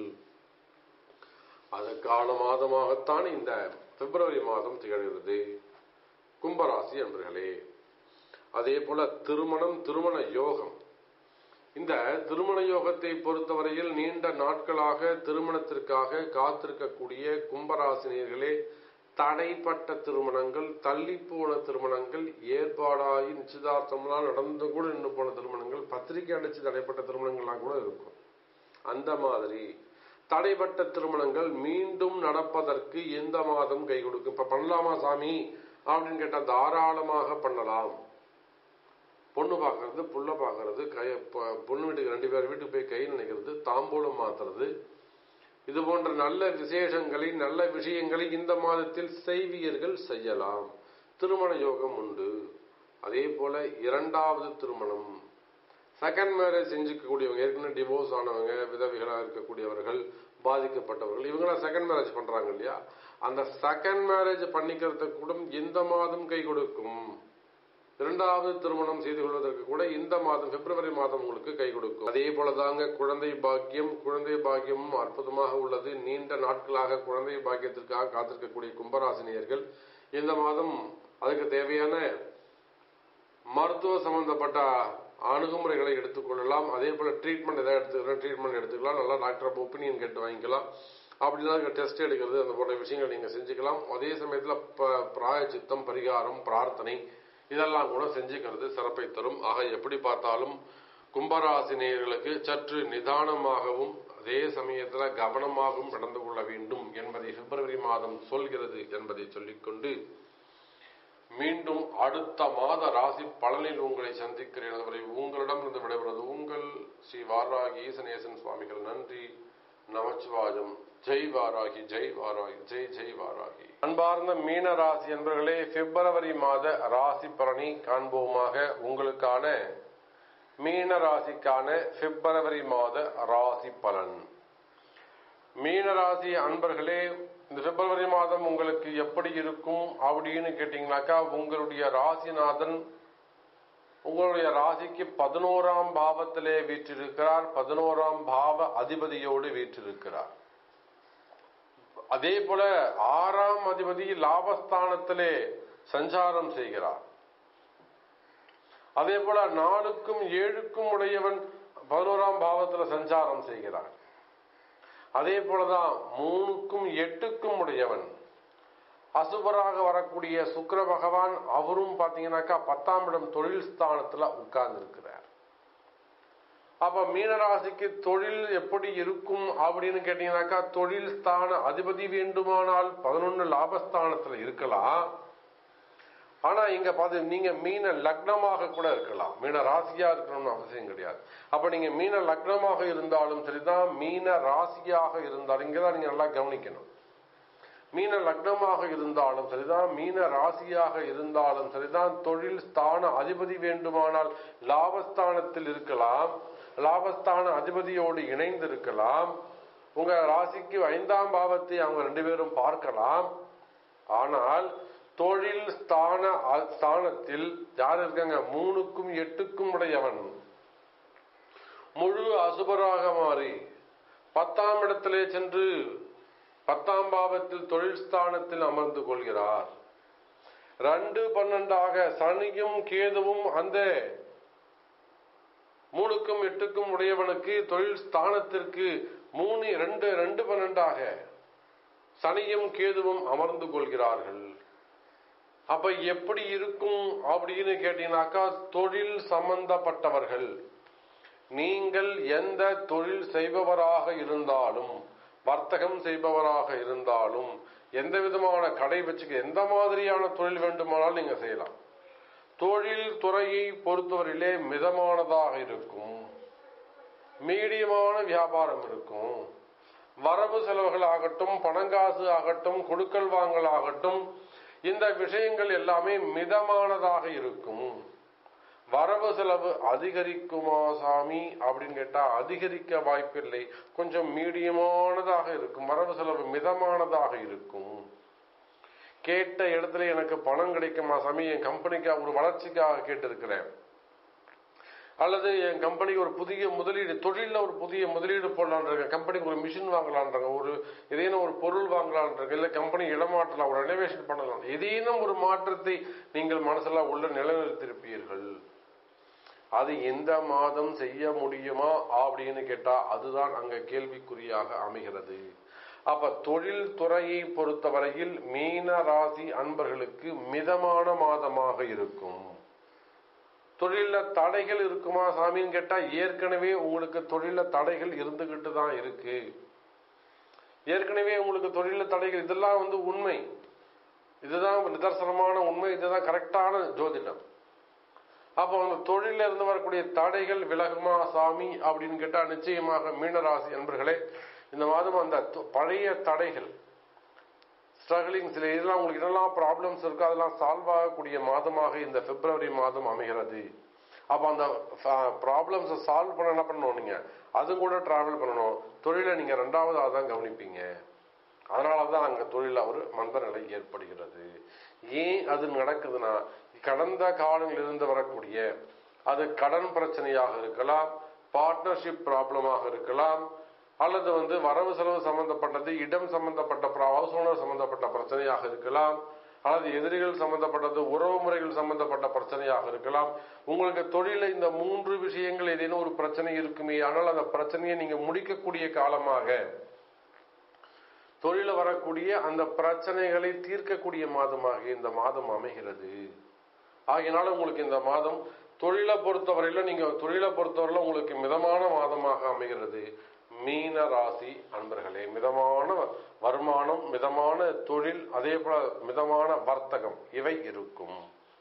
அதற்கான மாதமாகத்தான் இந்த பிப்ரவரி மாதம் திகழ்கிறது கும்பராசி என்பர்களே அதே போல திருமணம் திருமண யோகம் இந்த திருமண யோகத்தை பொறுத்தவரையில் நீண்ட நாட்களாக திருமணத்திற்காக காத்திருக்கக்கூடிய கும்பராசினியர்களே தடைப்பட்ட திருமணங்கள் தள்ளி போன திருமணங்கள் ஏற்பாடாகி நிச்சயதார்த்தம்லாம் நடந்து கூட நின்று போன திருமணங்கள் பத்திரிகை அடிச்சு தடைப்பட்ட திருமணங்கள்லாம் கூட இருக்கும் அந்த மாதிரி தடைப்பட்ட திருமணங்கள் மீண்டும் நடப்பதற்கு எந்த மாதம் கை கொடுக்கும் இப்ப பண்ணலாமா சாமி அப்படின்னு கேட்டா தாராளமாக பண்ணலாம் பொண்ணு பார்க்கறது புள்ள பார்க்கறது கை பொண்ணு வீட்டுக்கு ரெண்டு பேர் வீட்டுக்கு போய் கை நினைக்கிறது தாம்பூலம் மாத்துறது இது போன்ற நல்ல விசேஷங்களை நல்ல விஷயங்களை இந்த மாதத்தில் செய்வியர்கள் செய்யலாம் திருமண யோகம் உண்டு அதே போல இரண்டாவது திருமணம் செகண்ட் மேரேஜ் செஞ்சுக்கக்கூடியவங்க ஏற்கனவே டிவோர்ஸ் ஆனவங்க விதவிகளாக இருக்கக்கூடியவர்கள் பாதிக்கப்பட்டவர்கள் இவங்களாம் செகண்ட் மேரேஜ் பண்றாங்க இல்லையா அந்த செகண்ட் மேரேஜ் பண்ணிக்கிறதுக்கு கூட இந்த மாதம் கை கொடுக்கும் இரண்டாவது திருமணம் செய்து கொள்வதற்கு கூட இந்த மாதம் பிப்ரவரி மாதம் உங்களுக்கு கை கொடுக்கும் அதே போலதாங்க குழந்தை பாக்கியம் குழந்தை பாக்கியமும் அற்புதமாக உள்ளது நீண்ட நாட்களாக குழந்தை பாக்கியத்திற்காக காத்திருக்கக்கூடிய கும்பராசினியர்கள் இந்த மாதம் அதுக்கு தேவையான மருத்துவ சம்பந்தப்பட்ட அணுகுமுறைகளை எடுத்துக்கொள்ளலாம் அதே போல ட்ரீட்மெண்ட் எதாவது எடுத்துக்கலாம் ட்ரீட்மெண்ட் எடுத்துக்கலாம் நல்லா டாக்டர் ஒப்பீனியன் கேட்டு வாங்கிக்கலாம் அப்படின்னா டெஸ்ட் எடுக்கிறது அந்த போன்ற விஷயங்கள் நீங்க செஞ்சுக்கலாம் அதே சமயத்துல பிராய சித்தம் பரிகாரம் பிரார்த்தனை இதெல்லாம் கூட செஞ்சுக்கிறது சிறப்பை தரும் ஆக எப்படி பார்த்தாலும் கும்பராசினியர்களுக்கு சற்று நிதானமாகவும் அதே சமயத்துல கவனமாகவும் நடந்து கொள்ள வேண்டும் என்பதை பிப்ரவரி மாதம் சொல்கிறது என்பதை சொல்லிக்கொண்டு மீண்டும் அடுத்த மாத ராசி பலனில் உங்களை சந்திக்கிறேன் அதுவரை உங்களிடம் இருந்து விடைபெறுவது உங்கள் ஸ்ரீ வாராகி ஈசனேசன் சுவாமிகள் நன்றி நமச்சிவாயம் ஜெய் வாராகி ஜெய் வாராகி ஜெய் ஜெய் வாராகி அன்பார்ந்த மீன ராசி என்பர்களே பிப்ரவரி மாத ராசி பலனை காண்போமாக உங்களுக்கான மீன ராசிக்கான பிப்ரவரி மாத ராசி பலன் மீன ராசி அன்பர்களே இந்த பிப்ரவரி மாதம் உங்களுக்கு எப்படி இருக்கும் அப்படின்னு கேட்டீங்கன்னாக்கா உங்களுடைய ராசிநாதன் உங்களுடைய ராசிக்கு பதினோராம் பாவத்திலே வீற்றிருக்கிறார் பதினோராம் பாவ அதிபதியோடு வீற்றிருக்கிறார் அதே போல ஆறாம் அதிபதி லாபஸ்தானத்திலே சஞ்சாரம் செய்கிறார் அதே போல நாலுக்கும் ஏழுக்கும் உடையவன் பதினோராம் பாவத்துல சஞ்சாரம் செய்கிறார் அதே போலதான் மூணுக்கும் எட்டுக்கும் உடையவன் அசுபராக வரக்கூடிய சுக்கர பகவான் அவரும் பாத்தீங்கன்னாக்கா பத்தாம் இடம் தொழில் ஸ்தானத்துல உட்கார்ந்து இருக்கிறார் அப்ப மீனராசிக்கு தொழில் எப்படி இருக்கும் அப்படின்னு கேட்டீங்கன்னாக்கா தொழில் ஸ்தான அதிபதி வேண்டுமானால் பதினொன்னு லாபஸ்தானத்துல இருக்கலாம் ஆனா இங்க பாத்து நீங்க மீன லக்னமாக கூட இருக்கலாம் மீன ராசியா இருக்கணும்னு அவசியம் கிடையாது அப்ப நீங்க மீன லக்னமாக இருந்தாலும் சரிதான் மீன ராசியாக இருந்தாலும் இங்கதான் நீங்க நல்லா கவனிக்கணும் மீன லக்னமாக இருந்தாலும் சரிதான் மீன ராசியாக இருந்தாலும் சரிதான் தொழில் ஸ்தான அதிபதி வேண்டுமானால் லாபஸ்தானத்தில் இருக்கலாம் லாபஸ்தான அதிபதியோடு இணைந்து இருக்கலாம் உங்க ராசிக்கு ஐந்தாம் பாவத்தை அவங்க ரெண்டு பேரும் பார்க்கலாம் ஆனால் தொழில் ஸ்தான ஸ்தானத்தில் யார் இருக்காங்க மூணுக்கும் எட்டுக்கும் உடையவன் முழு அசுபராக மாறி பத்தாம் இடத்திலே சென்று பத்தாம் பாவத்தில் தொழில் ஸ்தானத்தில் அமர்ந்து கொள்கிறார் ரெண்டு பன்னெண்டாக சனியும் கேதுவும் அந்த மூணுக்கும் எட்டுக்கும் உடையவனுக்கு தொழில் ஸ்தானத்திற்கு மூணு ரெண்டு ரெண்டு பன்னெண்டாக சனியும் கேதுவும் அமர்ந்து கொள்கிறார்கள் அப்ப எப்படி இருக்கும் அப்படின்னு கேட்டீங்கன்னாக்கா தொழில் சம்பந்தப்பட்டவர்கள் நீங்கள் எந்த தொழில் செய்பவராக இருந்தாலும் வர்த்தகம் செய்பவராக இருந்தாலும் எந்த விதமான கடை வச்சுக்க எந்த மாதிரியான தொழில் வேண்டுமானாலும் நீங்க செய்யலாம் தொழில் துறையை பொறுத்தவரையிலே மிதமானதாக இருக்கும் மீடியமான வியாபாரம் இருக்கும் வரவு செலவுகள் ஆகட்டும் பணங்காசு ஆகட்டும் கொடுக்கல் வாங்கல் ஆகட்டும் இந்த விஷயங்கள் எல்லாமே மிதமானதாக இருக்கும் வரவு செலவு அதிகரிக்குமா சாமி அப்படின்னு கேட்டா அதிகரிக்க வாய்ப்பில்லை கொஞ்சம் மீடியமானதாக இருக்கும் வரவு செலவு மிதமானதாக இருக்கும் கேட்ட இடத்துல எனக்கு பணம் கிடைக்குமா சாமி என் கம்பெனிக்காக ஒரு வளர்ச்சிக்காக கேட்டிருக்கிறேன் அல்லது என் கம்பெனிக்கு ஒரு புதிய முதலீடு தொழிலில் ஒரு புதிய முதலீடு போடலான்றாங்க கம்பெனிக்கு ஒரு மிஷின் வாங்கலான்றாங்க ஒரு ஏதேனும் ஒரு பொருள் வாங்கலான்றாங்க இல்லை கம்பெனி இடமாற்றலாம் ஒரு ரெனோவேஷன் பண்ணலாம் ஏதேனும் ஒரு மாற்றத்தை நீங்கள் மனசுல உள்ள நிலைநிறுத்திருப்பீர்கள் அது எந்த மாதம் செய்ய முடியுமா அப்படின்னு கேட்டா அதுதான் அங்க கேள்விக்குறியாக அமைகிறது அப்ப தொழில் துறையை பொறுத்தவரையில் மீன ராசி அன்பர்களுக்கு மிதமான மாதமாக இருக்கும் தொழில தடைகள் இருக்குமா சாமின்னு கேட்டா ஏற்கனவே உங்களுக்கு தொழில தடைகள் இருந்துகிட்டு தான் இருக்கு ஏற்கனவே உங்களுக்கு தொழில தடைகள் இதெல்லாம் வந்து உண்மை இதுதான் நிதர்சனமான உண்மை இதுதான் கரெக்டான ஜோதிடம் அப்போ அந்த தொழில இருந்து வரக்கூடிய தடைகள் விலகுமா சாமி அப்படின்னு கேட்டா நிச்சயமாக மீனராசி என்பர்களே இந்த மாதம் அந்த பழைய தடைகள் ஸ்ட்ரகிளிங் சில இதெல்லாம் உங்களுக்கு இதெல்லாம் ப்ராப்ளம்ஸ் இருக்கு அதெல்லாம் சால்வ் ஆகக்கூடிய மாதமாக இந்த பிப்ரவரி மாதம் அமைகிறது அப்ப அந்த ப்ராப்ளம்ஸை சால்வ் பண்ண என்ன பண்ணணும் நீங்க அது கூட டிராவல் பண்ணணும் தொழிலை நீங்க ரெண்டாவதாக தான் கவனிப்பீங்க அதனாலதான் அங்க தொழில ஒரு மந்த நிலை ஏற்படுகிறது ஏன் அது நடக்குதுன்னா கடந்த காலங்களில் இருந்து வரக்கூடிய அது கடன் பிரச்சனையாக இருக்கலாம் பார்ட்னர்ஷிப் ப்ராப்ளமாக இருக்கலாம் அல்லது வந்து வரவு செலவு சம்பந்தப்பட்டது இடம் சம்பந்தப்பட்ட ஹவுஸ் ஓனர் சம்பந்தப்பட்ட பிரச்சனையாக இருக்கலாம் அல்லது எதிரிகள் சம்பந்தப்பட்டது உறவு முறைகள் சம்பந்தப்பட்ட பிரச்சனையாக இருக்கலாம் உங்களுக்கு தொழில இந்த மூன்று விஷயங்கள் ஏதேனும் ஒரு பிரச்சனை இருக்குமே ஆனால் அந்த பிரச்சனையை நீங்க முடிக்கக்கூடிய காலமாக தொழில வரக்கூடிய அந்த பிரச்சனைகளை தீர்க்கக்கூடிய மாதமாக இந்த மாதம் அமைகிறது ஆகையினால உங்களுக்கு இந்த மாதம் தொழிலை பொறுத்தவரையில நீங்க தொழிலை பொறுத்தவரையில உங்களுக்கு மிதமான மாதமாக அமைகிறது மீன ராசி அன்பர்களே மிதமான வருமானம் மிதமான தொழில் அதே போல மிதமான வர்த்தகம் இவை இருக்கும்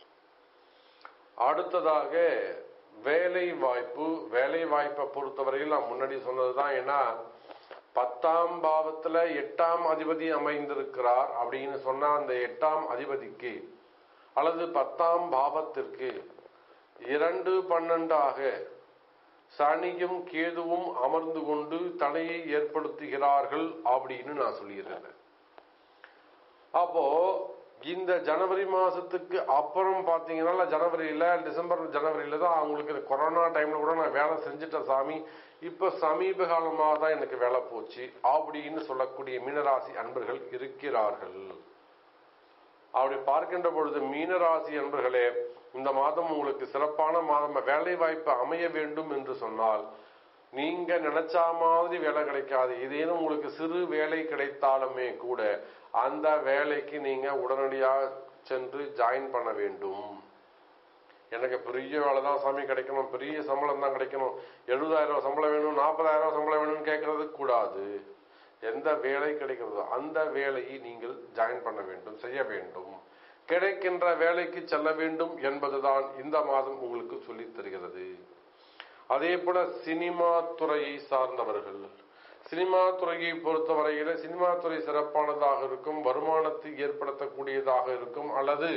அடுத்ததாக வேலை வாய்ப்பு வேலை வாய்ப்பை பொறுத்தவரையில் நான் முன்னாடி சொன்னதுதான் ஏன்னா பத்தாம் பாவத்துல எட்டாம் அதிபதி அமைந்திருக்கிறார் அப்படின்னு சொன்னா அந்த எட்டாம் அதிபதிக்கு அல்லது பத்தாம் பாவத்திற்கு இரண்டு பன்னெண்டாக சனியும் கேதுவும் அமர்ந்து கொண்டு தடையை ஏற்படுத்துகிறார்கள் அப்படின்னு நான் சொல்லியிருக்கிறேன் அப்போ இந்த ஜனவரி மாசத்துக்கு அப்புறம் பாத்தீங்கன்னா ஜனவரியில டிசம்பர் ஜனவரியில தான் அவங்களுக்கு இந்த கொரோனா டைம்ல கூட நான் வேலை செஞ்சுட்டேன் சாமி இப்ப சமீப காலமாக தான் எனக்கு வேலை போச்சு அப்படின்னு சொல்லக்கூடிய மீனராசி அன்பர்கள் இருக்கிறார்கள் அப்படி பார்க்கின்ற பொழுது மீனராசி அன்பர்களே இந்த மாதம் உங்களுக்கு சிறப்பான மாதம் வேலை வாய்ப்பு அமைய வேண்டும் என்று சொன்னால் நீங்க நினைச்சா மாதிரி வேலை கிடைக்காது இதேனும் உங்களுக்கு சிறு வேலை கிடைத்தாலுமே கூட அந்த வேலைக்கு நீங்க உடனடியாக சென்று ஜாயின் பண்ண வேண்டும் எனக்கு பெரிய வேலை தான் சாமி கிடைக்கணும் பெரிய சம்பளம் தான் கிடைக்கணும் எழுபதாயிரம் சம்பளம் வேணும் நாற்பதாயிரம் சம்பளம் வேணும்னு கேட்கறது கூடாது எந்த வேலை கிடைக்கிறதோ அந்த வேலையை நீங்கள் ஜாயின் பண்ண வேண்டும் செய்ய வேண்டும் கிடைக்கின்ற வேலைக்கு செல்ல வேண்டும் என்பதுதான் இந்த மாதம் உங்களுக்கு சொல்லித் தருகிறது அதே போல சினிமா துறையை சார்ந்தவர்கள் சினிமா துறையை பொறுத்தவரையில சினிமா துறை சிறப்பானதாக இருக்கும் வருமானத்தை ஏற்படுத்தக்கூடியதாக இருக்கும் அல்லது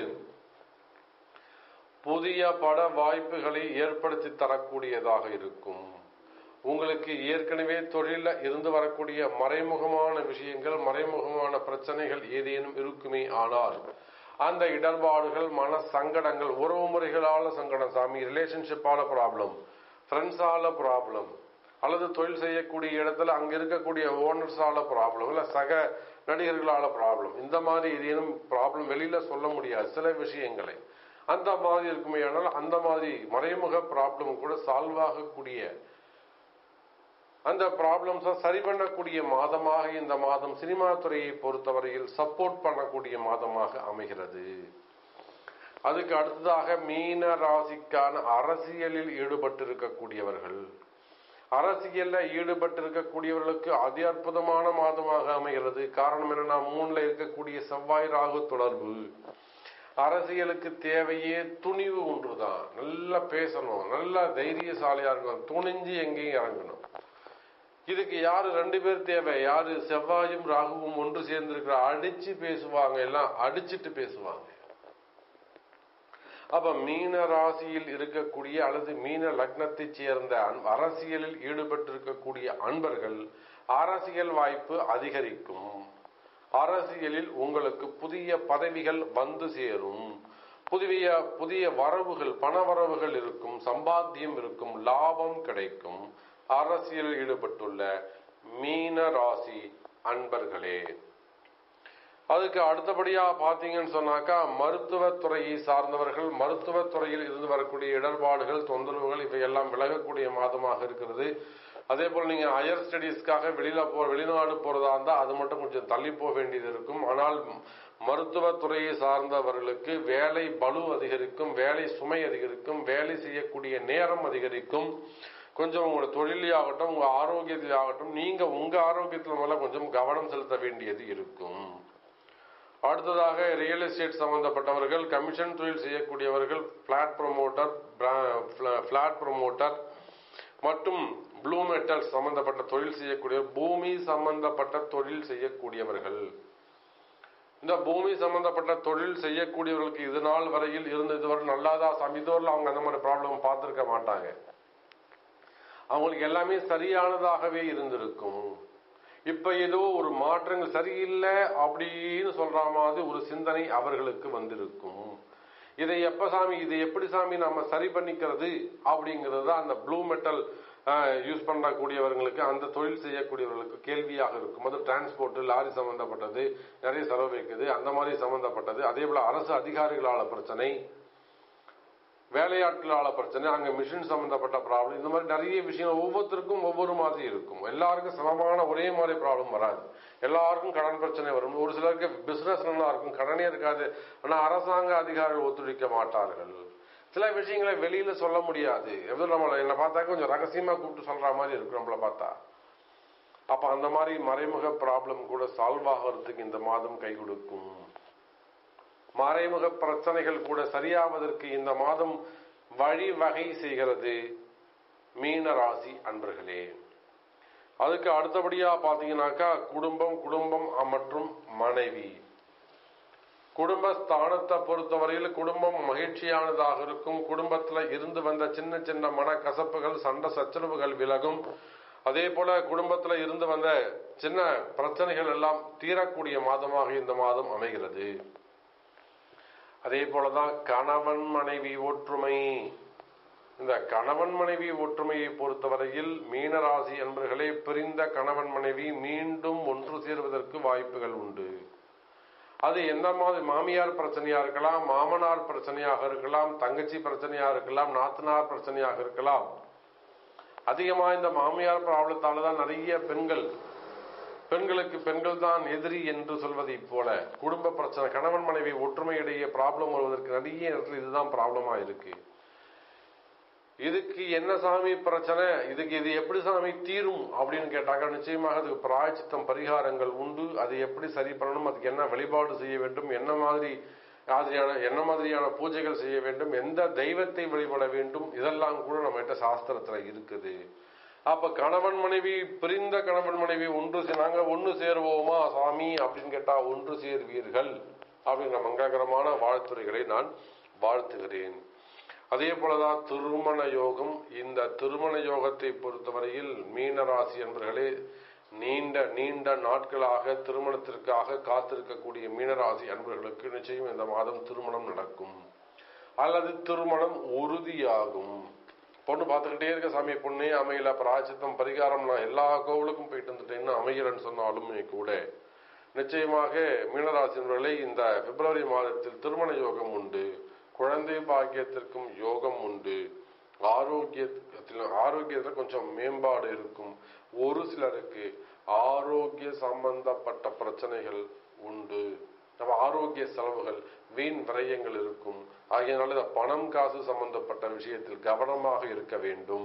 புதிய பட வாய்ப்புகளை ஏற்படுத்தி தரக்கூடியதாக இருக்கும் உங்களுக்கு ஏற்கனவே தொழில இருந்து வரக்கூடிய மறைமுகமான விஷயங்கள் மறைமுகமான பிரச்சனைகள் ஏதேனும் இருக்குமே ஆனால் அந்த இடர்பாடுகள் மன சங்கடங்கள் உறவு முறைகளால சங்கடம் சாமி ரிலேஷன்ஷிப்பால ப்ராப்ளம் ஃப்ரெண்ட்ஸால ப்ராப்ளம் அல்லது தொழில் செய்யக்கூடிய இடத்துல அங்க இருக்கக்கூடிய ஓனர்ஸால ப்ராப்ளம் இல்ல சக நடிகர்களால ப்ராப்ளம் இந்த மாதிரி ஏதேனும் ப்ராப்ளம் வெளியில சொல்ல முடியாது சில விஷயங்களை அந்த மாதிரி இருக்குமே ஆனால் அந்த மாதிரி மறைமுக ப்ராப்ளம் கூட சால்வ் ஆகக்கூடிய அந்த ப்ராப்ளம்ஸை சரி பண்ணக்கூடிய மாதமாக இந்த மாதம் சினிமா துறையை பொறுத்தவரையில் சப்போர்ட் பண்ணக்கூடிய மாதமாக அமைகிறது அதுக்கு அடுத்ததாக மீன ராசிக்கான அரசியலில் ஈடுபட்டிருக்கக்கூடியவர்கள் அரசியல்ல ஈடுபட்டிருக்கக்கூடியவர்களுக்கு அதி அற்புதமான மாதமாக அமைகிறது காரணம் என்னன்னா மூணுல இருக்கக்கூடிய செவ்வாய் ராகு தொடர்பு அரசியலுக்கு தேவையே துணிவு ஒன்றுதான் நல்லா பேசணும் நல்லா தைரியசாலியா இருக்கணும் துணிஞ்சு எங்கேயும் இறங்கணும் இதுக்கு யாரு ரெண்டு பேர் தேவை யாரு செவ்வாயும் ராகுவும் ஒன்று சேர்ந்திருக்கிற அடிச்சு பேசுவாங்க எல்லாம் அடிச்சிட்டு பேசுவாங்க அப்ப மீன ராசியில் இருக்கக்கூடிய அல்லது மீன லக்னத்தை சேர்ந்த அரசியலில் ஈடுபட்டிருக்கக்கூடிய அன்பர்கள் அரசியல் வாய்ப்பு அதிகரிக்கும் அரசியலில் உங்களுக்கு புதிய பதவிகள் வந்து சேரும் புதிய புதிய வரவுகள் பண வரவுகள் இருக்கும் சம்பாத்தியம் இருக்கும் லாபம் கிடைக்கும் அரசியலில் ஈடுபட்டுள்ள மீன ராசி அன்பர்களே அதுக்கு அடுத்தபடியா பாத்தீங்கன்னு சொன்னாக்கா மருத்துவத்துறையை சார்ந்தவர்கள் மருத்துவத்துறையில் இருந்து வரக்கூடிய இடர்பாடுகள் தொந்தரவுகள் இவையெல்லாம் விலகக்கூடிய மாதமாக இருக்கிறது அதே போல் நீங்க ஹையர் ஸ்டடீஸ்க்காக வெளியில போ வெளிநாடு போறதா இருந்தா அது மட்டும் கொஞ்சம் தள்ளி போக வேண்டியது இருக்கும் ஆனால் மருத்துவத்துறையை சார்ந்தவர்களுக்கு வேலை பலு அதிகரிக்கும் வேலை சுமை அதிகரிக்கும் வேலை செய்யக்கூடிய நேரம் அதிகரிக்கும் கொஞ்சம் உங்களோட தொழிலையாகட்டும் உங்க ஆரோக்கியத்திலாகட்டும் நீங்க உங்க ஆரோக்கியத்துல மேல கொஞ்சம் கவனம் செலுத்த வேண்டியது இருக்கும் அடுத்ததாக ரியல் எஸ்டேட் சம்பந்தப்பட்டவர்கள் கமிஷன் தொழில் செய்யக்கூடியவர்கள் பிளாட் ப்ரொமோட்டர் பிளாட் ப்ரொமோட்டர் மற்றும் ப்ளூ மெட்டல் சம்பந்தப்பட்ட தொழில் செய்யக்கூடிய பூமி சம்பந்தப்பட்ட தொழில் செய்யக்கூடியவர்கள் இந்த பூமி சம்பந்தப்பட்ட தொழில் செய்யக்கூடியவர்களுக்கு இது நாள் வரையில் இருந்து இதுவரை நல்லாதான் சமீதவரில் அவங்க அந்த மாதிரி ப்ராப்ளம் பார்த்துருக்க மாட்டாங்க அவங்களுக்கு எல்லாமே சரியானதாகவே இருந்திருக்கும் இப்ப ஏதோ ஒரு மாற்றங்கள் சரியில்லை அப்படின்னு சொல்ற மாதிரி ஒரு சிந்தனை அவர்களுக்கு வந்திருக்கும் இதை எப்ப சாமி இதை எப்படி சாமி நம்ம சரி பண்ணிக்கிறது அப்படிங்கிறது தான் அந்த ப்ளூ மெட்டல் யூஸ் பண்ணக்கூடியவர்களுக்கு அந்த தொழில் செய்யக்கூடியவர்களுக்கு கேள்வியாக இருக்கும் அது டிரான்ஸ்போர்ட் லாரி சம்பந்தப்பட்டது நிறைய செலவு வைக்குது அந்த மாதிரி சம்பந்தப்பட்டது அதே போல அரசு அதிகாரிகளால பிரச்சனை வேலையாட்களால பிரச்சனை அங்க மிஷின் சம்பந்தப்பட்ட ப்ராப்ளம் இந்த மாதிரி நிறைய விஷயம் ஒவ்வொருத்தருக்கும் ஒவ்வொரு மாதிரி இருக்கும் எல்லாருக்கும் சமமான ஒரே மாதிரி ப்ராப்ளம் வராது எல்லாருக்கும் கடன் பிரச்சனை வரும் ஒரு சிலருக்கு பிசினஸ் நல்லா இருக்கும் கடனே இருக்காது ஆனா அரசாங்க அதிகாரிகள் ஒத்துழைக்க மாட்டார்கள் சில விஷயங்களை வெளியில சொல்ல முடியாது எவ்வளவு நம்மள என்ன பார்த்தா கொஞ்சம் ரகசியமா கூப்பிட்டு சொல்ற மாதிரி இருக்கும் நம்மள பார்த்தா அப்ப அந்த மாதிரி மறைமுக ப்ராப்ளம் கூட சால்வ் ஆகிறதுக்கு இந்த மாதம் கை கொடுக்கும் மறைமுக பிரச்சனைகள் கூட சரியாவதற்கு இந்த மாதம் வழிவகை செய்கிறது மீன ராசி அன்பர்களே அதுக்கு அடுத்தபடியா பாத்தீங்கன்னாக்கா குடும்பம் குடும்பம் மற்றும் மனைவி குடும்ப ஸ்தானத்தை பொறுத்தவரையில் குடும்பம் மகிழ்ச்சியானதாக இருக்கும் குடும்பத்துல இருந்து வந்த சின்ன சின்ன மனக்கசப்புகள் சண்டை சச்சரவுகள் விலகும் அதே போல குடும்பத்துல இருந்து வந்த சின்ன பிரச்சனைகள் எல்லாம் தீரக்கூடிய மாதமாக இந்த மாதம் அமைகிறது அதே போலதான் கணவன் மனைவி ஒற்றுமை இந்த கணவன் மனைவி ஒற்றுமையை பொறுத்தவரையில் மீனராசி என்பர்களே பிரிந்த கணவன் மனைவி மீண்டும் ஒன்று சேருவதற்கு வாய்ப்புகள் உண்டு அது எந்த மாதிரி மாமியார் பிரச்சனையா இருக்கலாம் மாமனார் பிரச்சனையாக இருக்கலாம் தங்கச்சி பிரச்சனையா இருக்கலாம் நாத்தனார் பிரச்சனையாக இருக்கலாம் அதிகமா இந்த மாமியார் ப்ராப்ளத்தால தான் நிறைய பெண்கள் பெண்களுக்கு பெண்கள் தான் எதிரி என்று சொல்வதை போல குடும்ப பிரச்சனை கணவன் மனைவி ஒற்றுமையிடையே ப்ராப்ளம் வருவதற்கு நிறைய இடத்துல இதுதான் ப்ராப்ளமா இருக்கு இதுக்கு என்ன சாமி பிரச்சனை இதுக்கு இது எப்படி சாமி தீரும் அப்படின்னு கேட்டாக்க நிச்சயமாக அதுக்கு பிராயச்சித்தம் பரிகாரங்கள் உண்டு அது எப்படி சரி பண்ணணும் அதுக்கு என்ன வழிபாடு செய்ய வேண்டும் என்ன மாதிரி மாதிரியான என்ன மாதிரியான பூஜைகள் செய்ய வேண்டும் எந்த தெய்வத்தை வழிபட வேண்டும் இதெல்லாம் கூட நம்மகிட்ட சாஸ்திரத்துல இருக்குது அப்ப கணவன் மனைவி பிரிந்த கணவன் மனைவி ஒன்று சே- நாங்க ஒன்று சேருவோமா சாமி அப்படின்னு கேட்டா ஒன்று சேர்வீர்கள் அப்படிங்கிற மங்களகரமான வாழ்த்துறைகளை நான் வாழ்த்துகிறேன் அதே போலதான் திருமண யோகம் இந்த திருமண யோகத்தை பொறுத்தவரையில் மீனராசி என்பர்களே நீண்ட நீண்ட நாட்களாக திருமணத்திற்காக காத்திருக்கக்கூடிய மீனராசி அன்பர்களுக்கு நிச்சயம் இந்த மாதம் திருமணம் நடக்கும் அல்லது திருமணம் உறுதியாகும் பொண்ணு பார்த்துக்கிட்டே இருக்க சாமி பொண்ணே அமையல பிராச்சித்தம் பரிகாரம் நான் எல்லா கோவிலுக்கும் போயிட்டு வந்துட்டேன்னு அமைகிறேன்னு சொன்னாலுமே கூட நிச்சயமாக மீனராசினர்களை இந்த பிப்ரவரி மாதத்தில் திருமண யோகம் உண்டு குழந்தை பாக்கியத்திற்கும் யோகம் உண்டு ஆரோக்கியத்தில் ஆரோக்கியத்தில் கொஞ்சம் மேம்பாடு இருக்கும் ஒரு சிலருக்கு ஆரோக்கிய சம்பந்தப்பட்ட பிரச்சனைகள் உண்டு நம்ம ஆரோக்கிய செலவுகள் வீண் விரயங்கள் இருக்கும் ஆகையினால இந்த பணம் காசு சம்பந்தப்பட்ட விஷயத்தில் கவனமாக இருக்க வேண்டும்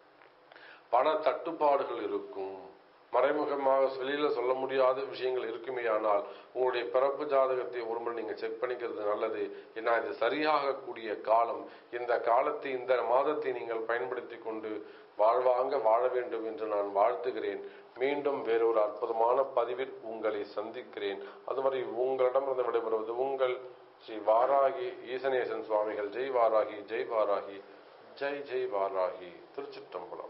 பண தட்டுப்பாடுகள் இருக்கும் மறைமுகமாக வெளியில சொல்ல முடியாத விஷயங்கள் இருக்குமே ஆனால் உங்களுடைய பிறப்பு ஜாதகத்தை ஒருமுறை நீங்க செக் பண்ணிக்கிறது நல்லது ஏன்னா இது சரியாகக்கூடிய காலம் இந்த காலத்தை இந்த மாதத்தை நீங்கள் பயன்படுத்தி கொண்டு வாழ்வாங்க வாழ வேண்டும் என்று நான் வாழ்த்துகிறேன் மீண்டும் வேறொரு அற்புதமான பதிவில் உங்களை சந்திக்கிறேன் அதுவரை உங்களிடமிருந்து விடைபெறுவது உங்கள் ஸ்ரீ வாராகி ஈசனேசன் சுவாமிகள் ஜெய் வாராகி ஜெய் வாராகி ஜெய் ஜெய் வாராகி திருச்சிற்றம்பலம்